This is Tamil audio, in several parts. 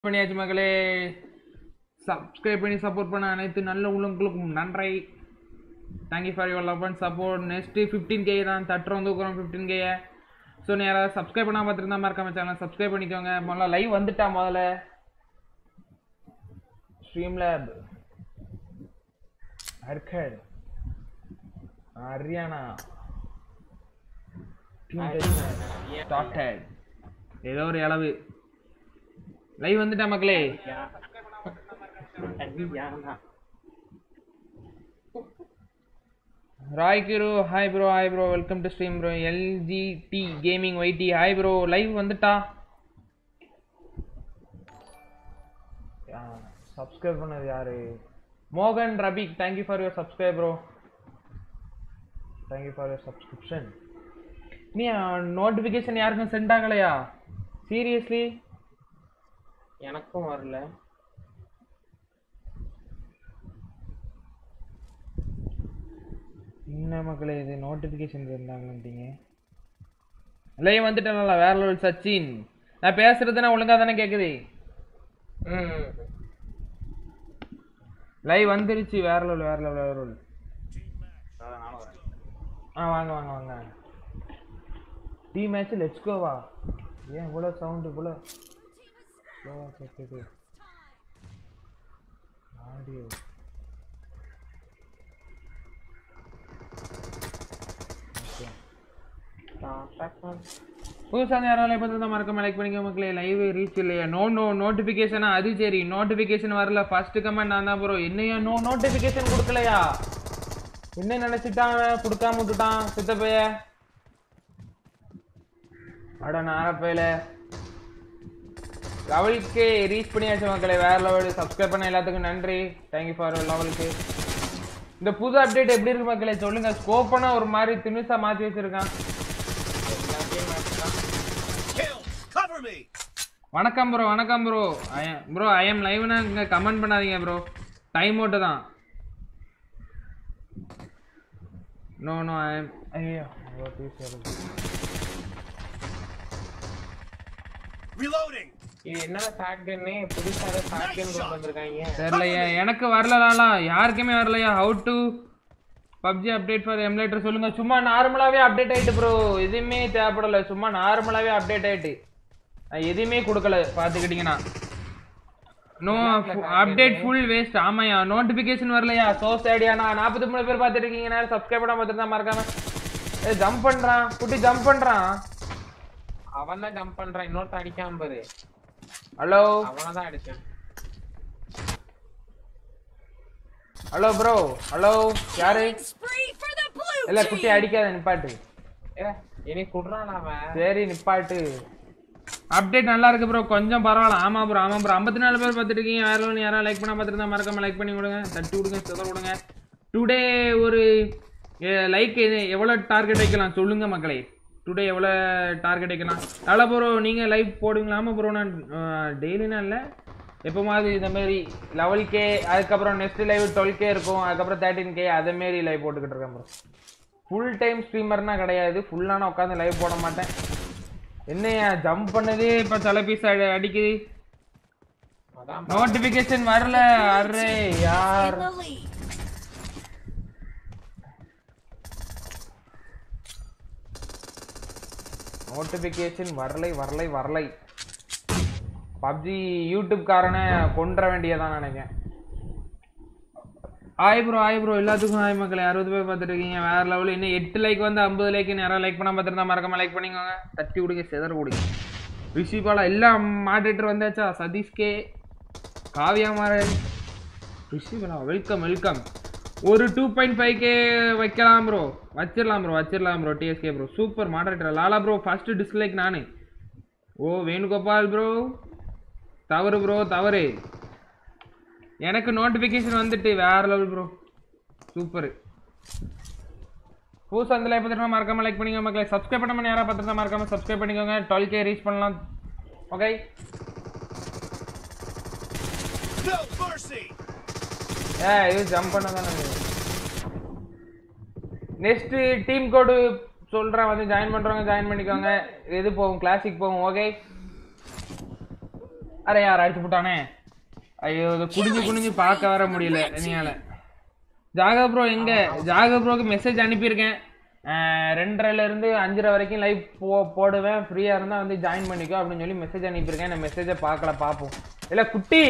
பண்ணியாச்சு மக்களே சப்ஸ்கிரைப் பண்ணி சப்போர்ட் பண்ண அனைத்து நல்ல உள்ளங்களுக்கும் நன்றி thank you for your love and support next fifteen K தான் தட்டுறோம் தூக்குறோம் ஃபிஃப்டீன் கேயை ஸோ நீ யாராவது சப்ஸ்கிரைப் பண்ணாம பார்த்துருந்தா மறக்காம சேனல் சப்ஸ்கிரைப் பண்ணிக்கோங்க முதல்ல லைவ் வந்துட்டா முதல்ல ஸ்ட்ரீம் லேப் அர்கட் ஹரியானா ஸ்டார்டட் ஏதோ ஒரு அளவு லைவ் வந்துட்டா மக்களே ராய் கிரு hi bro hi bro welcome to stream bro L G T gaming Y T hi bro live வந்துட்டா சப்ஸ்கிரைப் பண்ணது யாரு மோகன் Rafiq thank you for your subscribe bro thank you for your subscription நீ நோட்டிஃபிகேஷன் யாருக்கும் சென்ட் ஆகலையா சீரியஸ்லி எனக்கும் வரல என்ன மக்களே இது நோட்டிஃபிகேஷன் இருந்தாங்கன்ட்டீங்க லைவ் வந்துட்டேன்ல வேற லெவல் சச்சின் நான் பேசுறது நான் ஒழுங்கா தானே கேக்குது ம் லைவ் வந்துருச்சு வேற லெவல் வேற லெவல் வேற லெவல் ஆ வாங்க வாங்க வாங்க டீ மேட்ச் லெட்ஸ் கோவா ஏன் இவ்வளோ சவுண்ட் இவ்வளோ ஸ்லோவா கேட்குது ஆடியோ புதுசாக யாராவது இப்போ தான் மறக்காம லைக் பண்ணிக்க மக்களே லைவ் ரீச் இல்லையா நோ நோ நோட்டிஃபிகேஷனா அது சரி நோட்டிஃபிகேஷன் வரல ஃபர்ஸ்ட் கமெண்ட் நான் தான் ப்ரோ என்னையா நோ நோட்டிஃபிகேஷன் கொடுக்கலையா என்ன நினைச்சிட்டான் அவன் கொடுக்காம விட்டுட்டான் சித்தப்பைய அட நாரப்பையில லெவலுக்கு ரீச் பண்ணியாச்சு மக்களே வேற லெவல் சப்ஸ்கிரைப் பண்ண எல்லாத்துக்கும் நன்றி தேங்க்யூ ஃபார் லெவலுக்கு இந்த புது அப்டேட் எப்படி இருக்கு மக்களே சொல்லுங்க ஸ்கோப்பனா ஒரு மாதிரி திணுசா மாத்தி வச்சிருக்கான் Kill! Cover me! வணக்கம் ப்ரோ வணக்கம் ப்ரோ ப்ரோ ஐ எம் லைவ்னா இங்கே கமெண்ட் பண்ணாதீங்க ப்ரோ டைம் அவுட்டு தான் நோ நோ ஐ எம் ஐயோ Reloading! இது என்ன ஷாட்கன்னு புதுசாக ஷாட்கன் கொண்டு வந்திருக்காங்க தெரியலையா எனக்கு வரலலாலா யாருக்குமே வரலையா how to PUBG update for emulator சொல்லுங்க சும்மா நார்மலாகவே அப்டேட் ஆயிட்டு ப்ரோ எதுவுமே தேவைப்படல சும்மா நார்மலாகவே அப்டேட் ஆயிட்டு நான் எதுவுமே கொடுக்கல பார்த்துக்கிட்டிங்கன்னா நோ அப்டேட் ஃபுல் வேஸ்ட் ஆமாயா நோட்டிஃபிகேஷன் வரலையா சோ சேடியா நான் நாற்பத்தி மூணு பேர் பார்த்துட்டு இருக்கீங்க நேரம் சப்ஸ்கிரைப் பண்ண பார்த்துட்டு தான் மறக்காம ஏ ஜம்ப் பண்றான் குட்டி ஜம்ப் பண்றான் அவன் தான் ஜம்ப் பண்றான் இன்னொருத்த அடிக்காம பாரு ஹலோ அவனை தான் அடிச்சான் ஹலோ ப்ரோ ஹலோ யாரு Spree for the blue இல்ல குட்டி அடிக்காத நிப்பாட்டு ஏ இனி குடுறான் அவன் சரி நிப்பாட்டு அப்டேட் நல்லா இருக்கு ப்ரோ கொஞ்சம் பரவாயில்ல ஆமா ப்ரோ ஆமா ப்ரோ ஐம்பத்தி நாலு பேர் பார்த்துட்டு இருக்கீங்க யாரும் யாராவது லைக் பண்ண பார்த்துட்டு இருந்தா மறக்காம லைக் பண்ணி விடுங்க தட்டி விடுங்க சிதற விடுங்க டுடே ஒரு லைக் எவ்வளோ டார்கெட் வைக்கலாம் சொல்லுங்க மக்களே டுடே எவ்வளோ டார்கெட் வைக்கலாம் நல்லா ப்ரோ நீங்கள் லைவ் போடுவீங்களா ஆமாம் ப்ரோ நான் டெய்லினா இல்லை எப்போமாவது இந்த மாதிரி லெவல் கே அதுக்கப்புறம் நெக்ஸ்ட் லைவ் டுவெல் கே இருக்கும் அதுக்கப்புறம் தேர்ட்டின் கே அதே மாரி லைவ் போட்டுக்கிட்டு இருக்கேன் ப்ரோ ஃபுல் டைம் ஸ்ட்ரீமர்னா கிடையாது ஃபுல்லான உட்காந்து லைவ் போட மாட்டேன் என்னையா ஜம்ப் பண்ணதே இப்போ சில பீஸ் அடிக்குது அதான் நோட்டிஃபிகேஷன் வரல அரே யார் in the lead. நோட்டிஃபிகேஷன் வரலை வரலை வரலை பப்ஜி யூடியூப் காரனை கொன்ற வேண்டியதான் நினைக்கிறேன் ஆய் ப்ரோ ஆய் ப்ரோ எல்லாத்துக்கும் ஆய் மக்களே அறுபது பேர் பார்த்துட்டு இருக்கீங்க வேற லெவலில் இன்னும் எட்டு லைக் வந்து ஐம்பது லைக் யாராவது லைக் பண்ண பார்த்துருந்தா மறக்காம லைக் பண்ணிக்கோங்க தட்டி விடுங்க செதற விடுங்க ரிஷிபாலா எல்லாம் மாடேட்டர் வந்தாச்சா சதீஷ்கே காவியா மாறன் ரிஷிபாலா வெல்கம் வெல்கம் ஒரு டூ பாயிண்ட் ஃபைவ் கே வைக்கலாம் ப்ரோ வச்சிடலாம் ப்ரோ வச்சிடலாம் bro T S K bro super moderator Lala bro first dislike நானு ஓ வேணுகோபால் ப்ரோ தவறு ப்ரோ தவறு எனக்கு நோட்டிஃபிகேஷன் வந்துட்டு வேற லெவல் ப்ரோ சூப்பர் புதுசு அந்த லைக் பார்த்துட்டு மறக்காம லைக் பண்ணிக்கோங்க மக்களே சப்ஸ்கிரைப் பண்ண யாராவது பார்த்துட்டு மறக்காம சப்ஸ்கிரைப் பண்ணிக்கோங்க டுவெல் கே ரீச் பண்ணலாம் ஓகே No mercy! ஏ இது ஜம்ப் பண்ண தானே நெக்ஸ்ட் டீம் கோடு சொல்றேன் வந்து ஜாயின் பண்றவங்க ஜாயின் பண்ணிக்கோங்க எது போகும் கிளாசிக் போகும் ஓகே அரே யார் அடிச்சு போட்டானே ஐயோ இதை குனிஞ்சு குனிஞ்சு பார்க்க வர முடியல என்னால ஜாகா ப்ரோ எங்க ஜாகா ப்ரோக்கு மெசேஜ் அனுப்பியிருக்கேன் அஹ் ரெண்டரைல இருந்து அஞ்சரை வரைக்கும் லைவ் போ போடுவேன் ஃப்ரீயா இருந்தா வந்து ஜாயின் பண்ணிக்கோ அப்படின்னு சொல்லி மெசேஜ் அனுப்பியிருக்கேன் நான் மெசேஜை பார்க்கல பார்ப்போம் இல்ல குட்டி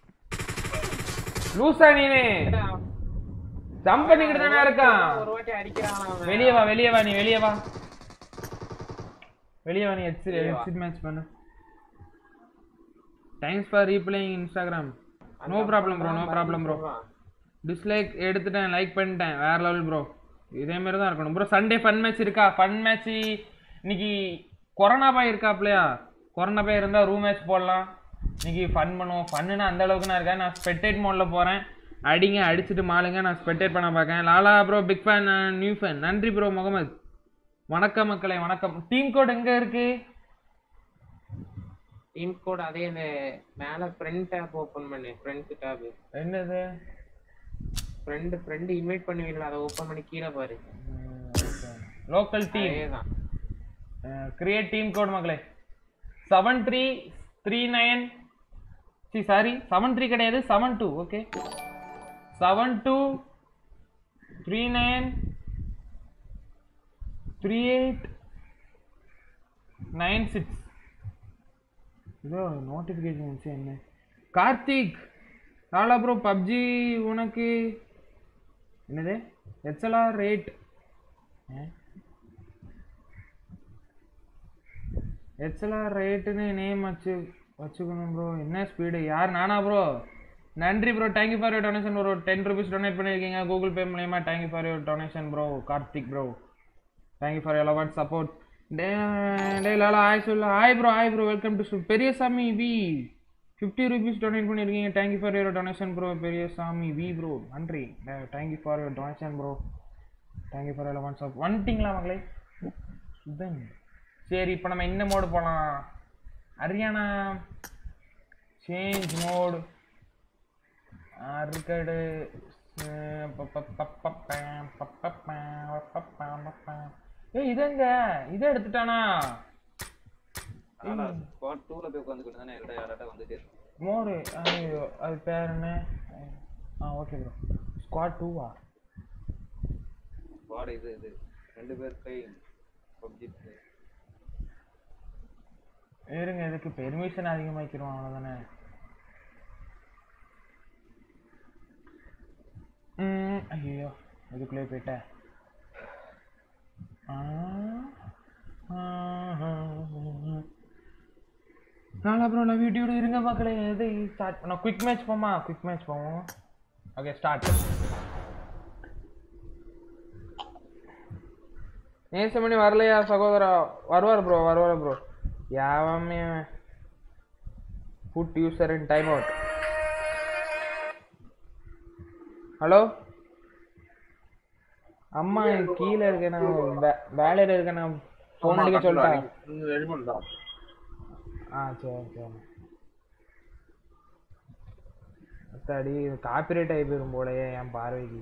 லூசா நீனு ஜம்ப் பண்ணிக்கிட்டு தானே இருக்கான் ஒரு வாட்டி அடிக்கிறான் அவன். வெளியே வா வெளியே வா நீ வெளியே வா வெளியே வா நீ ஹெட்செட் ஹெட்செட் மேட்ச் பண்ணு thanks for replaying Instagram no problem bro no problem bro dislike எடுத்துட்டேன் லைக் பண்ணிட்டேன் வேற லெவல் ப்ரோ இதே மாதிரி தான் இருக்கணும் ப்ரோ சண்டே ஃபன் மேட்ச் இருக்கா ஃபன் மேட்ச் இன்னைக்கு கொரோனா பாய் இருக்காப்லையா கொரோனா பாய் இருந்தால் ரூம் மேட்ச் போடலாம் இன்னைக்கு ஃபன் பண்ணுவோம் ஃபன்னுனா அந்த அளவுக்கு நான் இருக்கேன் நான் ஸ்பெக்டேட் மோடில் போகிறேன் அடிங்க அடிச்சுட்டு மாளுங்க நான் ஸ்பெக்டேட் பண்ண பார்க்கேன் Lala bro big fan new fan நன்றி ப்ரோ முகமது வணக்கம் மக்களே வணக்கம் டீம் கோட் எங்கே இருக்கு டீம் கோட் அதே இந்த மேல ஃப்ரண்ட் டேப் ஓபன் பண்ணு ஃப்ரண்ட் டேப் என்னது ஃப்ரெண்ட் ஃப்ரெண்ட் இன்வைட் பண்ணுவீங்களா அதை ஓபன் பண்ணி கீழே பாரு லோக்கல் டீம் அதேதான் கிரியேட் டீம் கோட் மக்களே seven three three nine C sorry seven three கிடையாது seven two okay seven two three nine three eight nine six இதோ நோட்டிஃபிகேஷன் வந்துச்சு என்ன கார்த்திக் நாளா ப்ரோ பப்ஜி உனக்கு என்னது எச்எல்ஆர் ரேட் எச்எல்ஆர் ரேட்டுன்னு நேம் வச்சு வச்சுக்கணும் ப்ரோ என்ன ஸ்பீடு யார் நானா ப்ரோ நன்றி bro thank you for your donation ஒரு டென் ருபீஸ் டொனேட் பண்ணியிருக்கீங்க கூகுள் பே மூலயமா thank you for your donation bro Karthik bro thank you for your love and support டே டே லாலா ஹாய் சொல்லு hi bro hi bro welcome to Periyasamy V fifty rupees donate பண்ணியிருக்கீங்க thank you for your donation bro Periyasamy V bro நன்றி thank you for your donation bro thank you for your one sub வந்துட்டிங்களா மகளே சுதன் சரி இப்போ நம்ம என்ன மோடு போகலாம் ஹரியானா சேஞ்ச் மோடு அறுக்கடு ஏ இதங்க இதை எடுத்துட்டானா ஸ்குவாட் டூல போய் உட்காந்துக்கிட்டு தானே யார்கிட்ட யார்கிட்ட வந்துட்டு இருக்கு. மோடு ஐயோ அது பேர் என்ன ஆ ஓகே ப்ரோ ஸ்குவாட் டூவா ஸ்குவாட் இது இது ரெண்டு பேர் கை பப்ஜி இருங்க இதுக்கு பெர்மிஷன் அதிகமாக்கிறோம் அவ்வளோதானே ம் ஐயோ இதுக்குள்ளே போயிட்டேன் ஆ, ஆ, ஆ, ஆ. நாளா ப்ரோ நான் வீடியோட இருங்க மக்களே இது ஸ்டார்ட் பண்ண குயிக் மேட்ச் போமா குயிக் மேட்ச் போவோம் ஓகே ஸ்டார்ட் நேசமணி வரலையா சகோதரா வருவார் ப்ரோ வருவார் ப்ரோ யாவமே put user in time out hello அம்மா கீழே இருக்கேன் நான் வே- வேலையில இருக்கேன் நான் ஃபோன் அடிக்க சொல்லிட்டேன் ஆ சரி சரி அத்தாடி காப்பிரைட் ஆகி போயிடும் போலயே என் பார்வைக்கு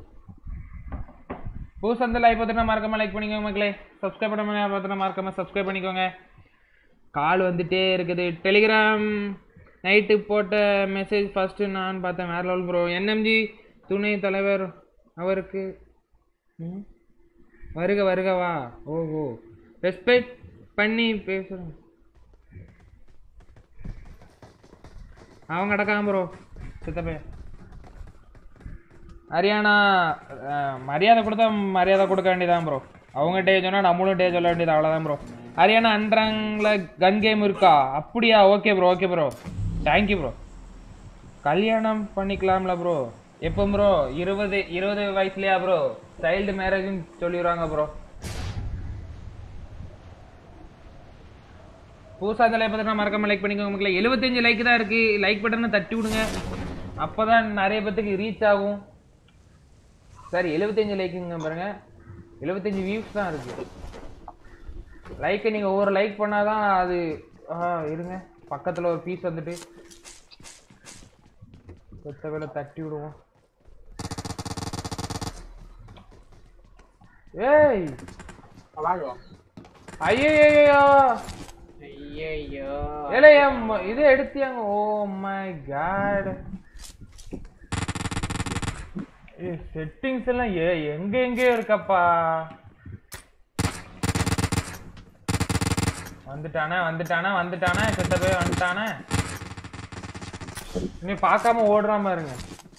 புதுசு அந்த லைக் பார்த்துட்டு மறக்காம லைக் பண்ணிக்கோங்க மக்களே சப்ஸ்கிரைப் பண்ண பார்த்துட்டு மறக்காம சப்ஸ்கிரைப் பண்ணிக்கோங்க கால் வந்துட்டே இருக்குது டெலிகிராம் நைட்டு போட்ட மெசேஜ் ஃபஸ்ட்டு நான் பார்த்தேன் வேற லெவல் ப்ரோ என்எம்ஜி துணை தலைவர் அவருக்கு ம்? வருக வருக வா ஓஹோ ரெஸ்பெக்ட் பண்ணி பேசுகிறேன் அவங்க கிடக்காம ப்ரோ சித்தப்பே ஹரியானா அஹ், மரியாதை கொடுத்தா மரியாதை கொடுக்க வேண்டியதான் ப்ரோ அவங்க டே சொன்னா நம்மளும் டே சொல்ல வேண்டியது அவ்வளோதான் ப்ரோ ஹரியானா அன்றாங்கள கன் கேம் இருக்கா அப்படியா okay bro okay bro thank you bro கல்யாணம் பண்ணிக்கலாம்ல ப்ரோ எப்போ ப்ரோ இருபது இருபது வயசுலயா ப்ரோ சைல்டு மேரேஜ்னு சொல்லிடுவாங்க ப்ரோ புதுசாக இந்த லைக் பார்த்தா மறக்காம லைக் பண்ணிக்கோங்க மக்களே எழுபத்தஞ்சு லைக் தான் இருக்கு லைக் பட்டனை தட்டி விடுங்க அப்பதான் நிறைய பேத்துக்கு ரீச் ஆகும் சரி எழுபத்தஞ்சு லைக்குங்க பாருங்க எழுபத்தஞ்சு வியூஸ் தான் இருக்கு லைக்கை நீங்க ஒவ்வொரு லைக் பண்ணாதான் அது ஆ இருங்க பக்கத்துல ஒரு பீஸ் வந்துட்டு கொத்த வேலை தட்டி விடுவோம் ஏய் ஐயோ ஐயோ ஏலே என் ம- இது எடுத்தியாங்க ஓ மை காட் செட்டிங்ஸ் எல்லாம் ஏ எங்க எங்கேயோ இருக்கப்பா வந்துட்டானே வந்துட்டானே வந்துட்டானே கிட்ட போய் வந்துட்டானே நீ பார்க்காம ஓடுறாம இருங்க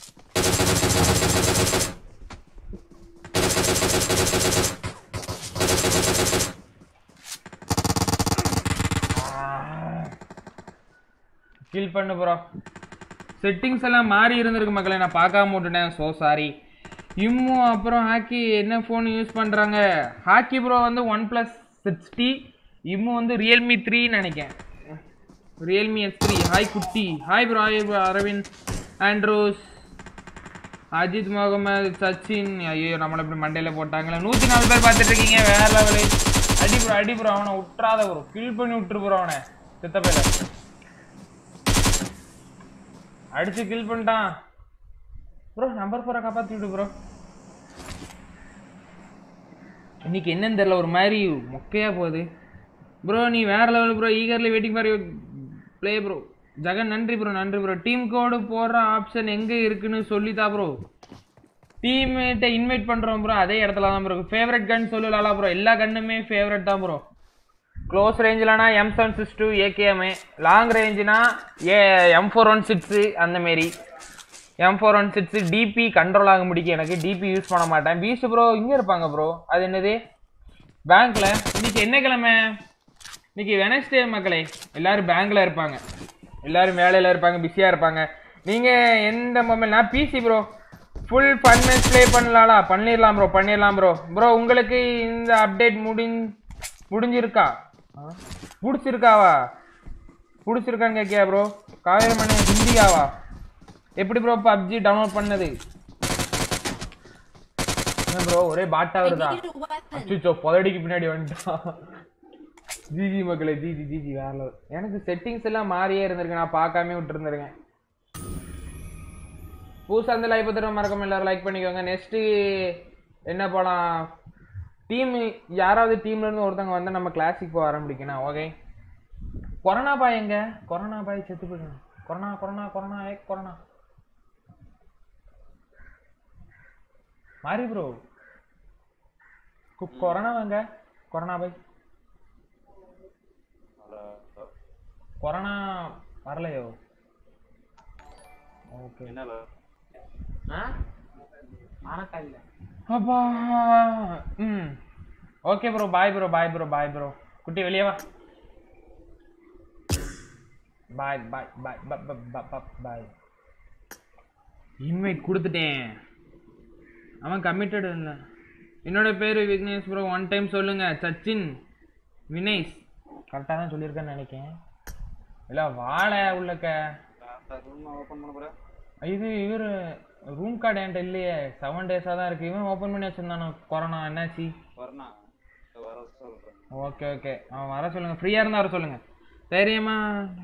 கில் பண்ணு ப்ரோ செட்டிங்ஸ் எல்லாம் மாறி இருந்திருக்கு மக்களே நான் பார்க்காம விட்டுட்டேன் ஸோ சாரி இம்மு அப்புறம் ஹாக்கி என்ன ஃபோன் யூஸ் பண்ணுறாங்க ஹாக்கி ப்ரோ வந்து ஒன் ப்ளஸ் சிக்ஸ்டி இம்மு வந்து ரியல்மி த்ரீ நினைக்கிறேன் ரியல்மி எஸ் த்ரீ ஹாய் குட்டி hi bro hi bro Aravind ஆண்ட்ரோஸ் அஜித் முகமது சச்சின் ஐயோ நம்மளை இப்படி மண்டையில் போட்டாங்களே நூற்றி நாலு பேர் பார்த்துட்டு இருக்கீங்க வேற லெவலு அடி ப்ரோ அடி ப்ரோ அவனை விட்டுறாத ப்ரோ கில் பண்ணி விட்டுரு ப்ரோ அவனை சித்த பேர அடிச்சு கில் பண்ணிட்டான் ப்ரோ நம்பர் போற காப்பாத்தி விடு ப்ரோ இன்னைக்கு என்னன்னு தெரியல ஒரு மாதிரி மொக்கையா போகுது ப்ரோ நீ வேற level bro eagerly waiting for play bro Jagan நன்றி ப்ரோ நன்றி ப்ரோ டீம் கோடு போடுற ஆப்ஷன் எங்க இருக்குன்னு சொல்லித்தா ப்ரோ டீம்மேட்டை இன்வைட் பண்றோம் ப்ரோ அதே இடத்துல தான் ப்ரோ ஃபேவரட் கன் சொல்லலாம்ல ப்ரோ எல்லா கன்னுமே ஃபேவரட் தான் ப்ரோ க்ளோஸ் ரேஞ்சில்னா M seven six two AKM long ரேஞ்சுனா uh M four one six அந்தமாரி M four one six DP control ஆக முடிக்கும் எனக்கு டிபி யூஸ் பண்ண மாட்டேன் பீஸ் ப்ரோ இங்கே இருப்பாங்க ப்ரோ அது என்னது பேங்க்ல இன்னைக்கு என்ன கிழமை இன்னைக்கு வெனஸ்டே மக்களே எல்லாரும் பேங்க்ல இருப்பாங்க எல்லாரும் வேலையில இருப்பாங்க பிஸியா இருப்பாங்க நீங்க எந்த மொபைல் நான் PC bro full fun match play பண்ணலாம்ல பண்ணிடலாம் ப்ரோ பண்ணிடலாம் ப்ரோ ப்ரோ உங்களுக்கு இந்த அப்டேட் முடிஞ் முடிஞ்சிருக்கா ஆ? பிடிச்சிருக்காவா பிடிச்சிருக்கான்னு கேட்கியா ப்ரோ காவேரி மணி ஹிந்தியாவா எப்படி ப்ரோ பப்ஜி டவுன்லோட் பண்ணது ப்ரோ ஒரே பாட்டா வருதா அச்சுச்சோ புதடிக்கு பின்னாடி வந்துட்டான் ஜிஜி மக்களே ஜிஜி ஜிஜி வேற level. எனக்கு செட்டிங்ஸ் எல்லாம் மாறியே இருந்திருக்கு நான் பார்க்காம விட்டுருந்துருக்கேன் புதுசா இருந்து லைக் பத்திரம் மறக்காம எல்லாரும் லைக் பண்ணிக்கோங்க நெக்ஸ்ட் என்ன படம் டீம் யாராவது டீம்ல இருந்து ஒருத்தவங்க வந்து நம்ம கிளாசிக் போக ஆரம்பிக்கணும் ஓகே கொரோனா பாய் எங்க கொரோனா பாய் செத்து போயிடணும் கொரோனா கொரோனா கொரோனா ஏ கொரோனா மாறி ப்ரோ கொரோனா வாங்க கொரோனா பாய் கொரோனா வரலையோ ஓகே என்னல ஆ ஆனக்கா இல்ல அப்பா ம் okay bro bye bro bye bro bye bro குட்டி வெளியே வா பாய் பாய் பாய் பாய் இன்வைட் கொடுத்துட்டேன் அவன் கமிட்டட் இல்லை என்னோட பேர் விக்னேஷ் ப்ரோ ஒன் டைம் சொல்லுங்க சச்சின் வினேஷ் கரெக்டாக தான் சொல்லியிருக்கேன்னு நினைக்கிறேன் இல்லை வாழை உள்ளக்க ரூம் ஓபன் பண்ண போற இது இவர் ரூம் கார்டு என்கிட்ட இல்லையே செவன் டேஸாக தான் இருக்கு இவன் ஓப்பன் பண்ணி வச்சிருந்தானோ கொரோனா என்னாச்சு வரணா வர சொல்றேன் ஓகே ஓகே அவன் வர சொல்லுங்க ஃப்ரீயாக இருந்தால் வர சொல்லுங்க தைரியமா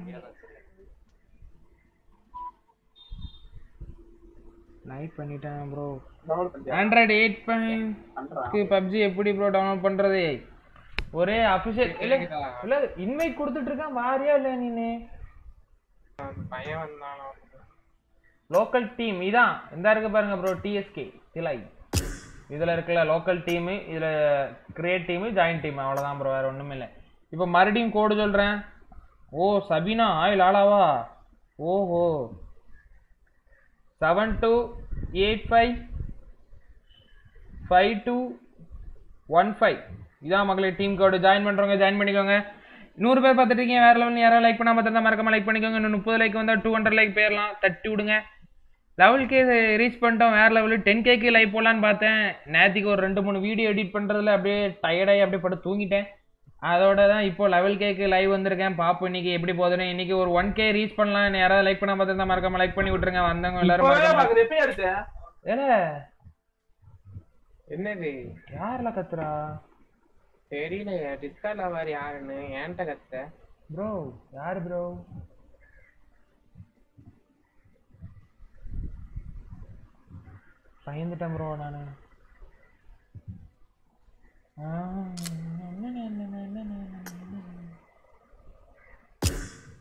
லைக் பண்ணிட்டேன் bro android eight point PUBG எப்படி ப்ரோ டவுன்லோட் பண்றது ஒரே அஃபிஷியல் இல்ல இல்ல இன்வைட் கொடுத்துட்டு இருக்கான் வாரியா இல்ல நீனு பையன் வந்தானோ லோக்கல் டீம் இதான் இந்த இருக்கு பாருங்க ப்ரோ டிஎஸ்கே திலை இதுல இருக்குல்ல லோக்கல் டீம் இதுல கிரியேட் டீம் ஜாயின்ட் டீம் அவ்வளவுதான் ப்ரோ வேற ஒண்ணுமே இல்லை இப்போ மறுபடியும் கோடு சொல்றேன் ஓ சபினா ஆயில் ஆளாவா ஓஹோ seven two eight five five two one five இதான் மகளே டீம் கோடு ஜாயின் பண்றவங்க ஜாயின் பண்ணிக்கோங்க நூறு பேர் பார்த்துட்டு இருக்கீங்க வேற லெவல் யாராவது லைக் பண்ணாம பார்த்துருந்தா மறக்காம லைக் பண்ணிக்கோங்க இன்னும் முப்பது லைக் வந்தால் டூ ஹண்ட்ரட் லைக் போயிடலாம் தட்டி விடுங்க லெவல் கே ரீச் பண்ணிட்டோம் வேற லெவலு டென் கேக்கு லைவ் போடலான்னு பார்த்தேன் நேற்றுக்கு ஒரு ரெண்டு மூணு வீடியோ எடிட் பண்ணுறதுல அப்படியே டயர்டாகி அப்படியே படுத்து தூங்கிட்டேன் அதோட தான் இப்போ லெவல் கேக்கு லைவ் வந்திருக்கேன் பாப்போம் இன்னைக்கு எப்படி போகுதுன்னு இன்னைக்கு ஒரு ஒன் கே ரீச் பண்ணலாம் இன்னும் யாராவது லைக் பண்ணாம பார்த்துருந்தா மறக்காம லைக் பண்ணி விட்டுருங்க வந்தவங்க எல்லாரும் மறக்காம எப்படி எடுத்த ஏல என்னது யாரெல்லாம் கத்துறா தெரியல டிஸ்கார்ட்ல வேற யாருன்னு ஏன்ட்ட கத்த ப்ரோ யாரு ப்ரோ பயந்துட்டேன் ப்ரோ நான்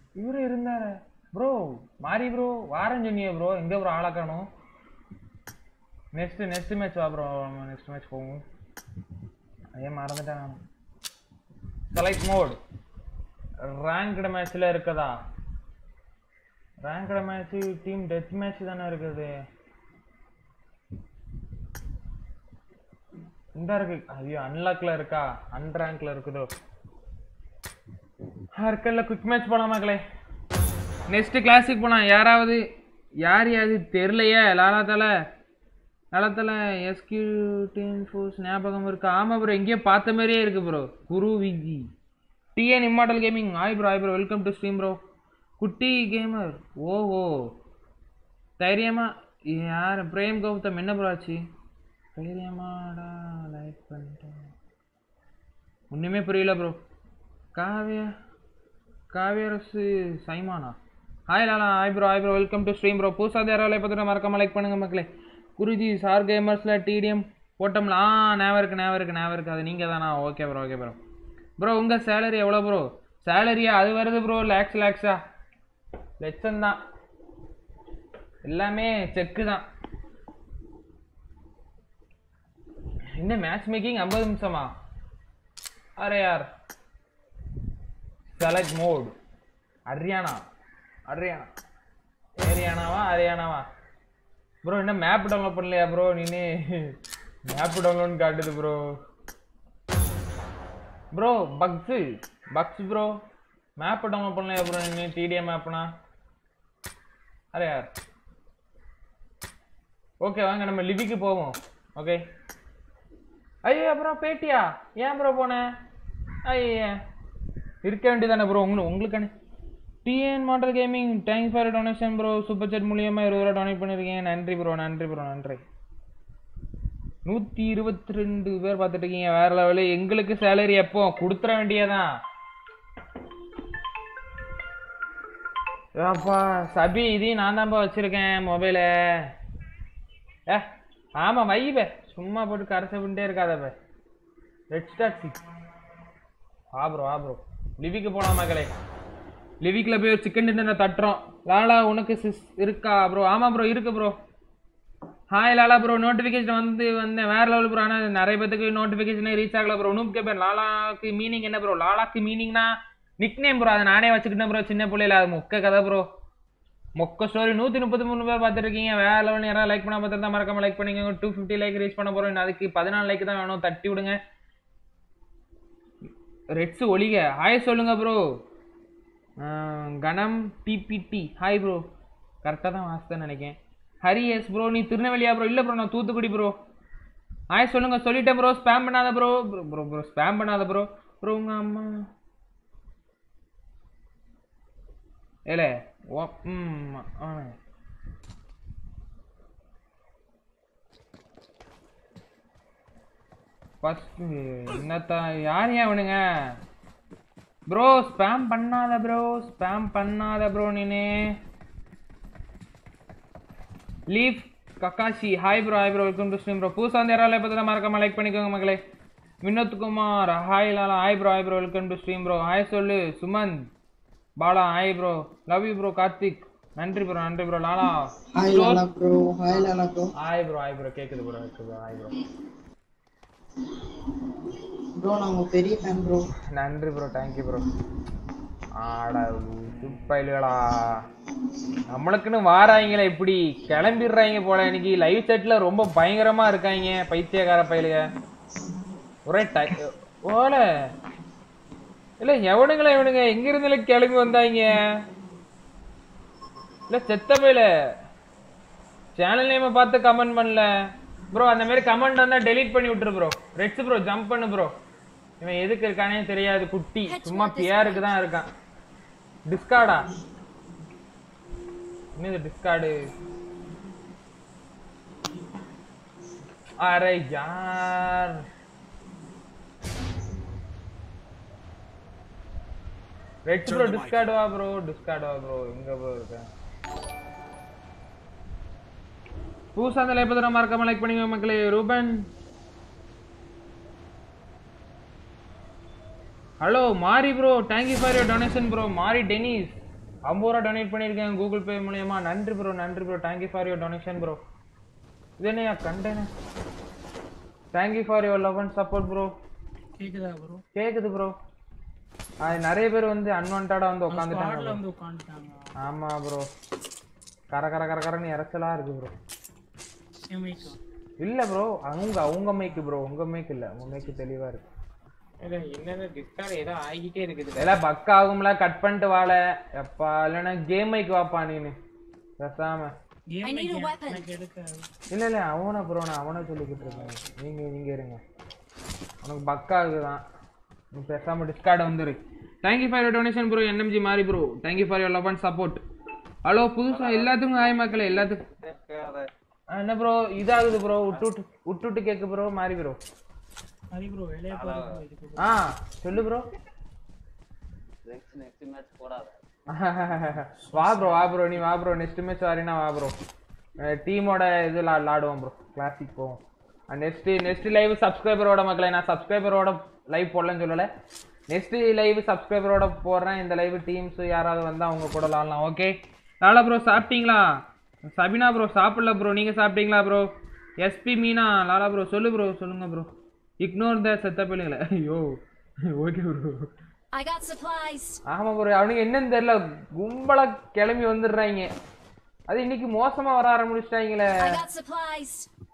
இவரு இருந்தாரு ப்ரோ மாறி ப்ரோ வாரம் சொன்னியே ப்ரோ எங்க ப்ரோ ஆளாக்கணும் நெக்ஸ்ட் நெக்ஸ்ட் மேட்ச் வா ப்ரோ நெக்ஸ்ட் மேட்ச் போவோம் ஐயா மறந்துட்டேன் செலக்ட் மோட் ரேங்க்டு மேட்ச்ல இருக்குதா ranked match team death match தானே இருக்குது இந்த இருக்கு ஐயோ அன்லாக்ல இருக்கா அன்ரேங்க்ல இருக்குதோ இருக்கல குவிக் மேட்ச் போலாம் மக்களே நெக்ஸ்ட் கிளாசிக் போலாம் யாராவது யார் யாரு தெரியலையே லாலாத்தால லாலாத்தால எஸ்கியூ டீம் ஃபோர்ஸ் ஞாபகம் இருக்கு ஆமா ப்ரோ எங்கேயோ பார்த்த மாதிரியே இருக்கு bro Guru Viji TN immortal gaming hi bro ஆய் bro welcome to stream bro குட்டி கேமர் ஓஹோ தைரியமா யார் பிரேம் கௌதம் என்ன ப்ரோ ஆச்சு தைரியமாடா லைக் பண்ணிட்டேன் ஒன்றுமே புரியல ப்ரோ காவியா காவியரசு சைமானா hi Lala hi bro hi bro welcome to stream bro புதுசாக யாராவது பார்த்துட்டு மறக்காம லைக் பண்ணுங்க மக்களே குருஜி சார் கேமர்ஸில் டிடிஎம் போட்டோம்ல ஆ ஞாபகம் இருக்கு ஞாபகம் இருக்கு ஞாபகம் இருக்கு அது நீங்கள் தானா okay bro okay bro bro உங்கள் சேலரி எவ்வளோ ப்ரோ சேலரியா அது வருது ப்ரோ லேக்ஸ் லேக்ஸா லட்சம் தான் எல்லாமே செக்கு தான் என்ன மேட்ச் மேக்கிங் ஐம்பது நிமிஷமா அரே யார் செலக்ட் மோட் ஹரியானா ஹரியானா ஹரியானாவா ஹரியானாவா ப்ரோ என்ன மேப் டவுன்லோட் பண்ணலையா ப்ரோ நீனு மேப் டவுன்லோட் காட்டுது bro bro bugs bugs bro map download பண்ணலையா ப்ரோ நீ டிடிஎம் மேப்னா அரே யார் ஓகே வாங்க நம்ம லிவிக்கு போவோம் ஓகே ஐயோ அப்புறம் பேட்டியா ஏன் ப்ரோ போனேன் ஐயா இருக்க வேண்டியதானே ப்ரோ உங்களுக்கு உங்களுக்கானே TN model gaming thanks for donation bro super set மூலியமாக இருபது ரூபா டொனேட் பண்ணியிருக்கீங்க நன்றி ப்ரோ நன்றி ப்ரோ நன்றி நூற்றி இருபத்தி ரெண்டு பேர் பார்த்துட்டு இருக்கீங்க வேற லெவலு எங்களுக்கு சேலரி எப்போ கொடுத்துற வேண்டியதான் அப்பா சபி இதையும் நான் தான்ப்பா வச்சிருக்கேன் மொபைலை ஏ ஆமாம் வைபே சும்மா போட்டு கரைச்ச பண்ணிட்டே இருக்காதப்ப ரெட் ஸ்டார் சிக்ஸ் ஆ ப்ரோ ஆ ப்ரோ லிவிக்கு போலாம் மக்களே லிவிக்கில் போய் ஒரு சிக்கன் டின்னர் தட்டுறோம் லாலா உனக்கு சிஸ் இருக்கா ப்ரோ ஆமாம் ப்ரோ இருக்கு bro hi Lala bro notification வந்து வந்தேன் வேற லெவல் ப்ரோ ஆனால் நிறைய பேத்துக்கு நோட்டிஃபிகேஷனே ரீச் ஆகல ப்ரோ நூப் கேப்பேன் லாலாக்கு மீனிங் என்ன ப்ரோ லாலாக்கு மீனிங்னா நிக் நேம் ப்ரோ அதை நானே வச்சுக்கிட்டேன் ப்ரோ சின்ன பிள்ளையில அது மொக்க கதை ப்ரோ மொக்க ஸ்டோரி நூற்றி முப்பத்தி மூணு பேர் பார்த்துருக்கீங்க வேற லெவல் யாராவது லைக் பண்ண பார்த்துருந்தா மறக்காம லைக் பண்ணிக்கோங்க டூ ஃபிஃப்டி லைக் ரீச் பண்ண போகிறோம் அதுக்கு பதினாலு லைக் தான் வேணும் தட்டி விடுங்க ரெட்ஸ் ஒளிக ஹாய் சொல்லுங்க ப்ரோ கணம் டிபிடி ஹாய் ப்ரோ கரெக்டாக தான் வாசித்தேன் நினைக்கிறேன் ஹரி எஸ் ப்ரோ நீ திருநெல்வேலியா ப்ரோ இல்லை ப்ரோ நான் தூத்துக்குடி ப்ரோ ஹாய் சொல்லுங்க சொல்லிட்டேன் ப்ரோ ஸ்பேம் பண்ணாத bro bro bro bro spam பண்ணாத ப்ரோ ப்ரோ உங்க அம்மா ஏலே ஓ ம் ஆ ஃபஸ்ட்டு என்னத்தா யார் ஏன் அவனுங்க ப்ரோ ஸ்பேம் பண்ணாத ப்ரோ ஸ்பேம் பண்ணாத ப்ரோ நீனு leave Kakashi hi bro hi bro welcome to stream bro புதுசாக வந்து யாராவது பார்த்தா மறக்காம லைக் பண்ணிக்கோங்க மக்களே Vinod Kumar hi Lala hi bro hi bro welcome to stream bro hi சொல்லு Sumanth Bala hi bro love you bro Karthik நன்றி ப்ரோ நன்றி bro Lala hi Lala bro hi Lala bro hi bro hi bro கேக்குது ப்ரோ கேக்குது ப்ரோ ஹாய் ப்ரோ ப்ரோ நான் உங்க பெரிய ஃபேன் ப்ரோ நன்றி ப்ரோ தேங்க்யூ ப்ரோ ஆடா துப்பையிலுகளா நம்மளுக்குன்னு வாராங்களே இப்படி கிளம்பிடுறாங்க போல இன்னைக்கு லைவ் செட்ல ரொம்ப பயங்கரமா இருக்காங்க பைத்தியக்கார பயிலுக ஒரே டை ஓல இல்ல எவனுங்களா இவனுங்க எங்க இருந்துல கிளம்பி வந்தாங்க இல்ல செத்த பயில சேனல் நேம பார்த்து கமெண்ட் பண்ணல ப்ரோ அந்த மாதிரி கமெண்ட் வந்தா டெலீட் பண்ணி விட்டுரு ப்ரோ ரெட்ஸ் ப்ரோ ஜம்ப் பண்ணு ப்ரோ இவன் எதுக்கு இருக்கானே தெரியாது குட்டி சும்மா பியாருக்கு தான் இருக்கான் டிஸ்கார்டா என்னது டிஸ்கார்டு அரே யார் ரெட் ப்ரோ டிஸ்கார்டு வா ப்ரோ டிஸ்கார்டு வா ப்ரோ எங்க ப்ரோ இருக்க புதுசா அந்த லைப் தான் மறக்காம லைக் பண்ணிக்கோங்க மக்களே Ruban hello Mari bro thank you for your donation bro Mari Dennis ஐம்பது ரூபா டொனேட் பண்ணியிருக்கேன் கூகுள் பே மூலியமா நன்றி ப்ரோ நன்றி bro thank you for your donation bro இது என்னையா கண்டேனே thank you for your love and support bro கேக்குதா ப்ரோ கேக்குது ப்ரோ அது நிறைய பேர் வந்து அன்வான்டா வந்து உட்காந்துட்டாங்க ஸ்குவாட்ல வந்து உட்காந்துட்டாங்க ஆமா ப்ரோ கர கர கர கரன்னு இறச்சலா இருக்கு ப்ரோ எமைக்கா இல்ல ப்ரோ அவங்க அவங்க மைக்கு ப்ரோ உங்க மைக் இல்ல உங்க மைக்கு தெளிவா இருக்கு இல்ல என்னென்ன டிஸ்கார்ட் ஏதோ ஆகிட்டே இருக்குது இதெல்லாம் பக் ஆகும்ல கட் பண்ணிட்டு வாழ எப்பா இல்லைன்னா கேம் மைக்கு வாப்பா நீனு பேசாம game I need a weapon. எனக்கு எடுக்காது இல்ல இல்ல அவனை ப்ரோ நான் அவனை சொல்லிக்கிட்டு இருக்கேன் நீங்க நீங்க இருங்க உனக்கு பக் ஆகுதான் நீ பேசாம டிஸ்கார்ட் வந்துரு thank you for your donation bro NMG Mari bro thank you for your love and support hello புதுசா எல்லாத்துக்கும் ஹாய் மக்களே எல்லாத்துக்கும் கேட்காத ஆ, என்ன ப்ரோ இதாகுது ப்ரோ விட்டு விட்டு விட்டு விட்டு கேக்கு ப்ரோ மாறி ப்ரோ ஹரி ப்ரோ வெளியே போறது இதுக்கு ஆ சொல்லு ப்ரோ நெக்ஸ்ட் நெக்ஸ்ட் மேட்ச் போடாத வா ப்ரோ வா ப்ரோ நீ வா ப்ரோ நெக்ஸ்ட் மேட்ச் வரீனா வா ப்ரோ டீமோட இது விளா- விளாடுவோம் ப்ரோ கிளாசிக் போவோம் நெக்ஸ்ட் நெக்ஸ்ட் லைவ் சப்ஸ்கிரைபரோட மக்களை நான் சப்ஸ்கிரைபரோட லைவ் போடலன்னு சொல்லலை நெக்ஸ்ட் லைவ் சப்ஸ்கிரைபரோட போடுறேன் இந்த லைவ் டீம்ஸ் யாராவது வந்தா அவங்க கூட விளாடலாம் ஓகே லாலா ப்ரோ சாப்பிட்டீங்களா சபினா ப்ரோ சாப்பிடல ப்ரோ நீங்க சாப்பிட்டீங்களா bro SP Meena Lala bro சொல்லு ப்ரோ சொல்லுங்க ப்ரோ இக்னோர் த செத்த பிள்ளைங்களே ஐயோ okay bro I got supplies. ஆமா ப்ரோ அவனுக்கு என்னன்னு தெரியல கும்பலா கிளம்பி வந்துடுறாங்க அது இன்னைக்கு மோசமா வர ஆரம்பிச்சிட்டாங்களே I got supplies.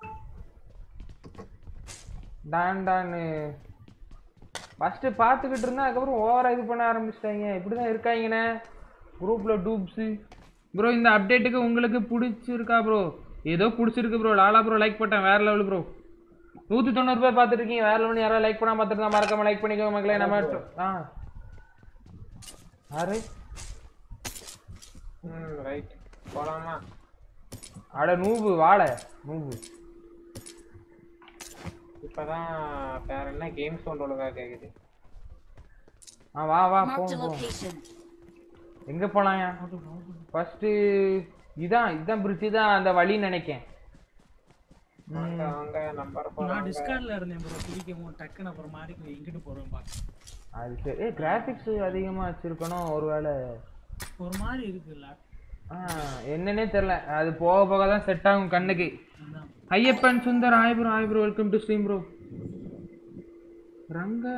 டான் டான்னு ஃபர்ஸ்ட் பார்த்துக்கிட்டு இருந்தா அதுக்கப்புறம் ஓவரா இது பண்ண ஆரம்பிச்சிட்டாங்க இப்படிதான் இருக்காங்கண்ணே குரூப்ல டூப்ஸ் ப்ரோ இந்த அப்டேட்டுக்கு உங்களுக்கு பிடிச்சிருக்கா ப்ரோ ஏதோ பிடிச்சிருக்கு ப்ரோ லாலா ப்ரோ லைக் போட்டேன் வேற லெவல் ப்ரோ நூத்தி தொண்ணூறு பேர் பார்த்துட்டு இருக்கீங்க வேற லெவல் யாராவது லைக் பண்ணாம பார்த்துட்டு இருந்தா மறக்காம லைக் பண்ணிக்கோங்க மக்களே நம்ம ஆ யாரு ம் ரைட் போலாமா அட நூபு வாழை நூபு இப்பதான் வேற என்ன கேம் சவுண்ட் ஒழுங்கா கேக்குது ஆ வா வா Marked a போவோம் போவோம் location. எங்க போலாம்யா ஃபர்ஸ்ட் இதான் இதான் பிரிட்ஜ் தான் அந்த வழின்னு நினைக்கேன் வாங்க வாங்க நம்பர் நான் போலாம் டிஸ்கார்ட்ல இருந்தேன் ப்ரோ பிடிக்கவும் டக்குன்னு அப்புறம் மாறி எங்கிட்டு போறேன் பாக்க அது சரி ஏ கிராஃபிக்ஸ் அதிகமா வச்சிருக்கணும் ஒருவேளை ஒரு மாதிரி இருக்குல்ல ஆ, என்னன்னே தெரியல அது போக போக தான் செட் ஆகும் கண்ணுக்கு அதான் Ayyappan Sundar hi bro hi bro welcome to stream bro ரங்க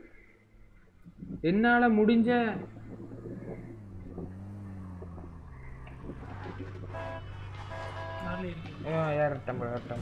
என்னால முடிஞ்ச மேலே இருக்கீங்க ஆ, ஏறட்டும் bro, ஏறட்டும்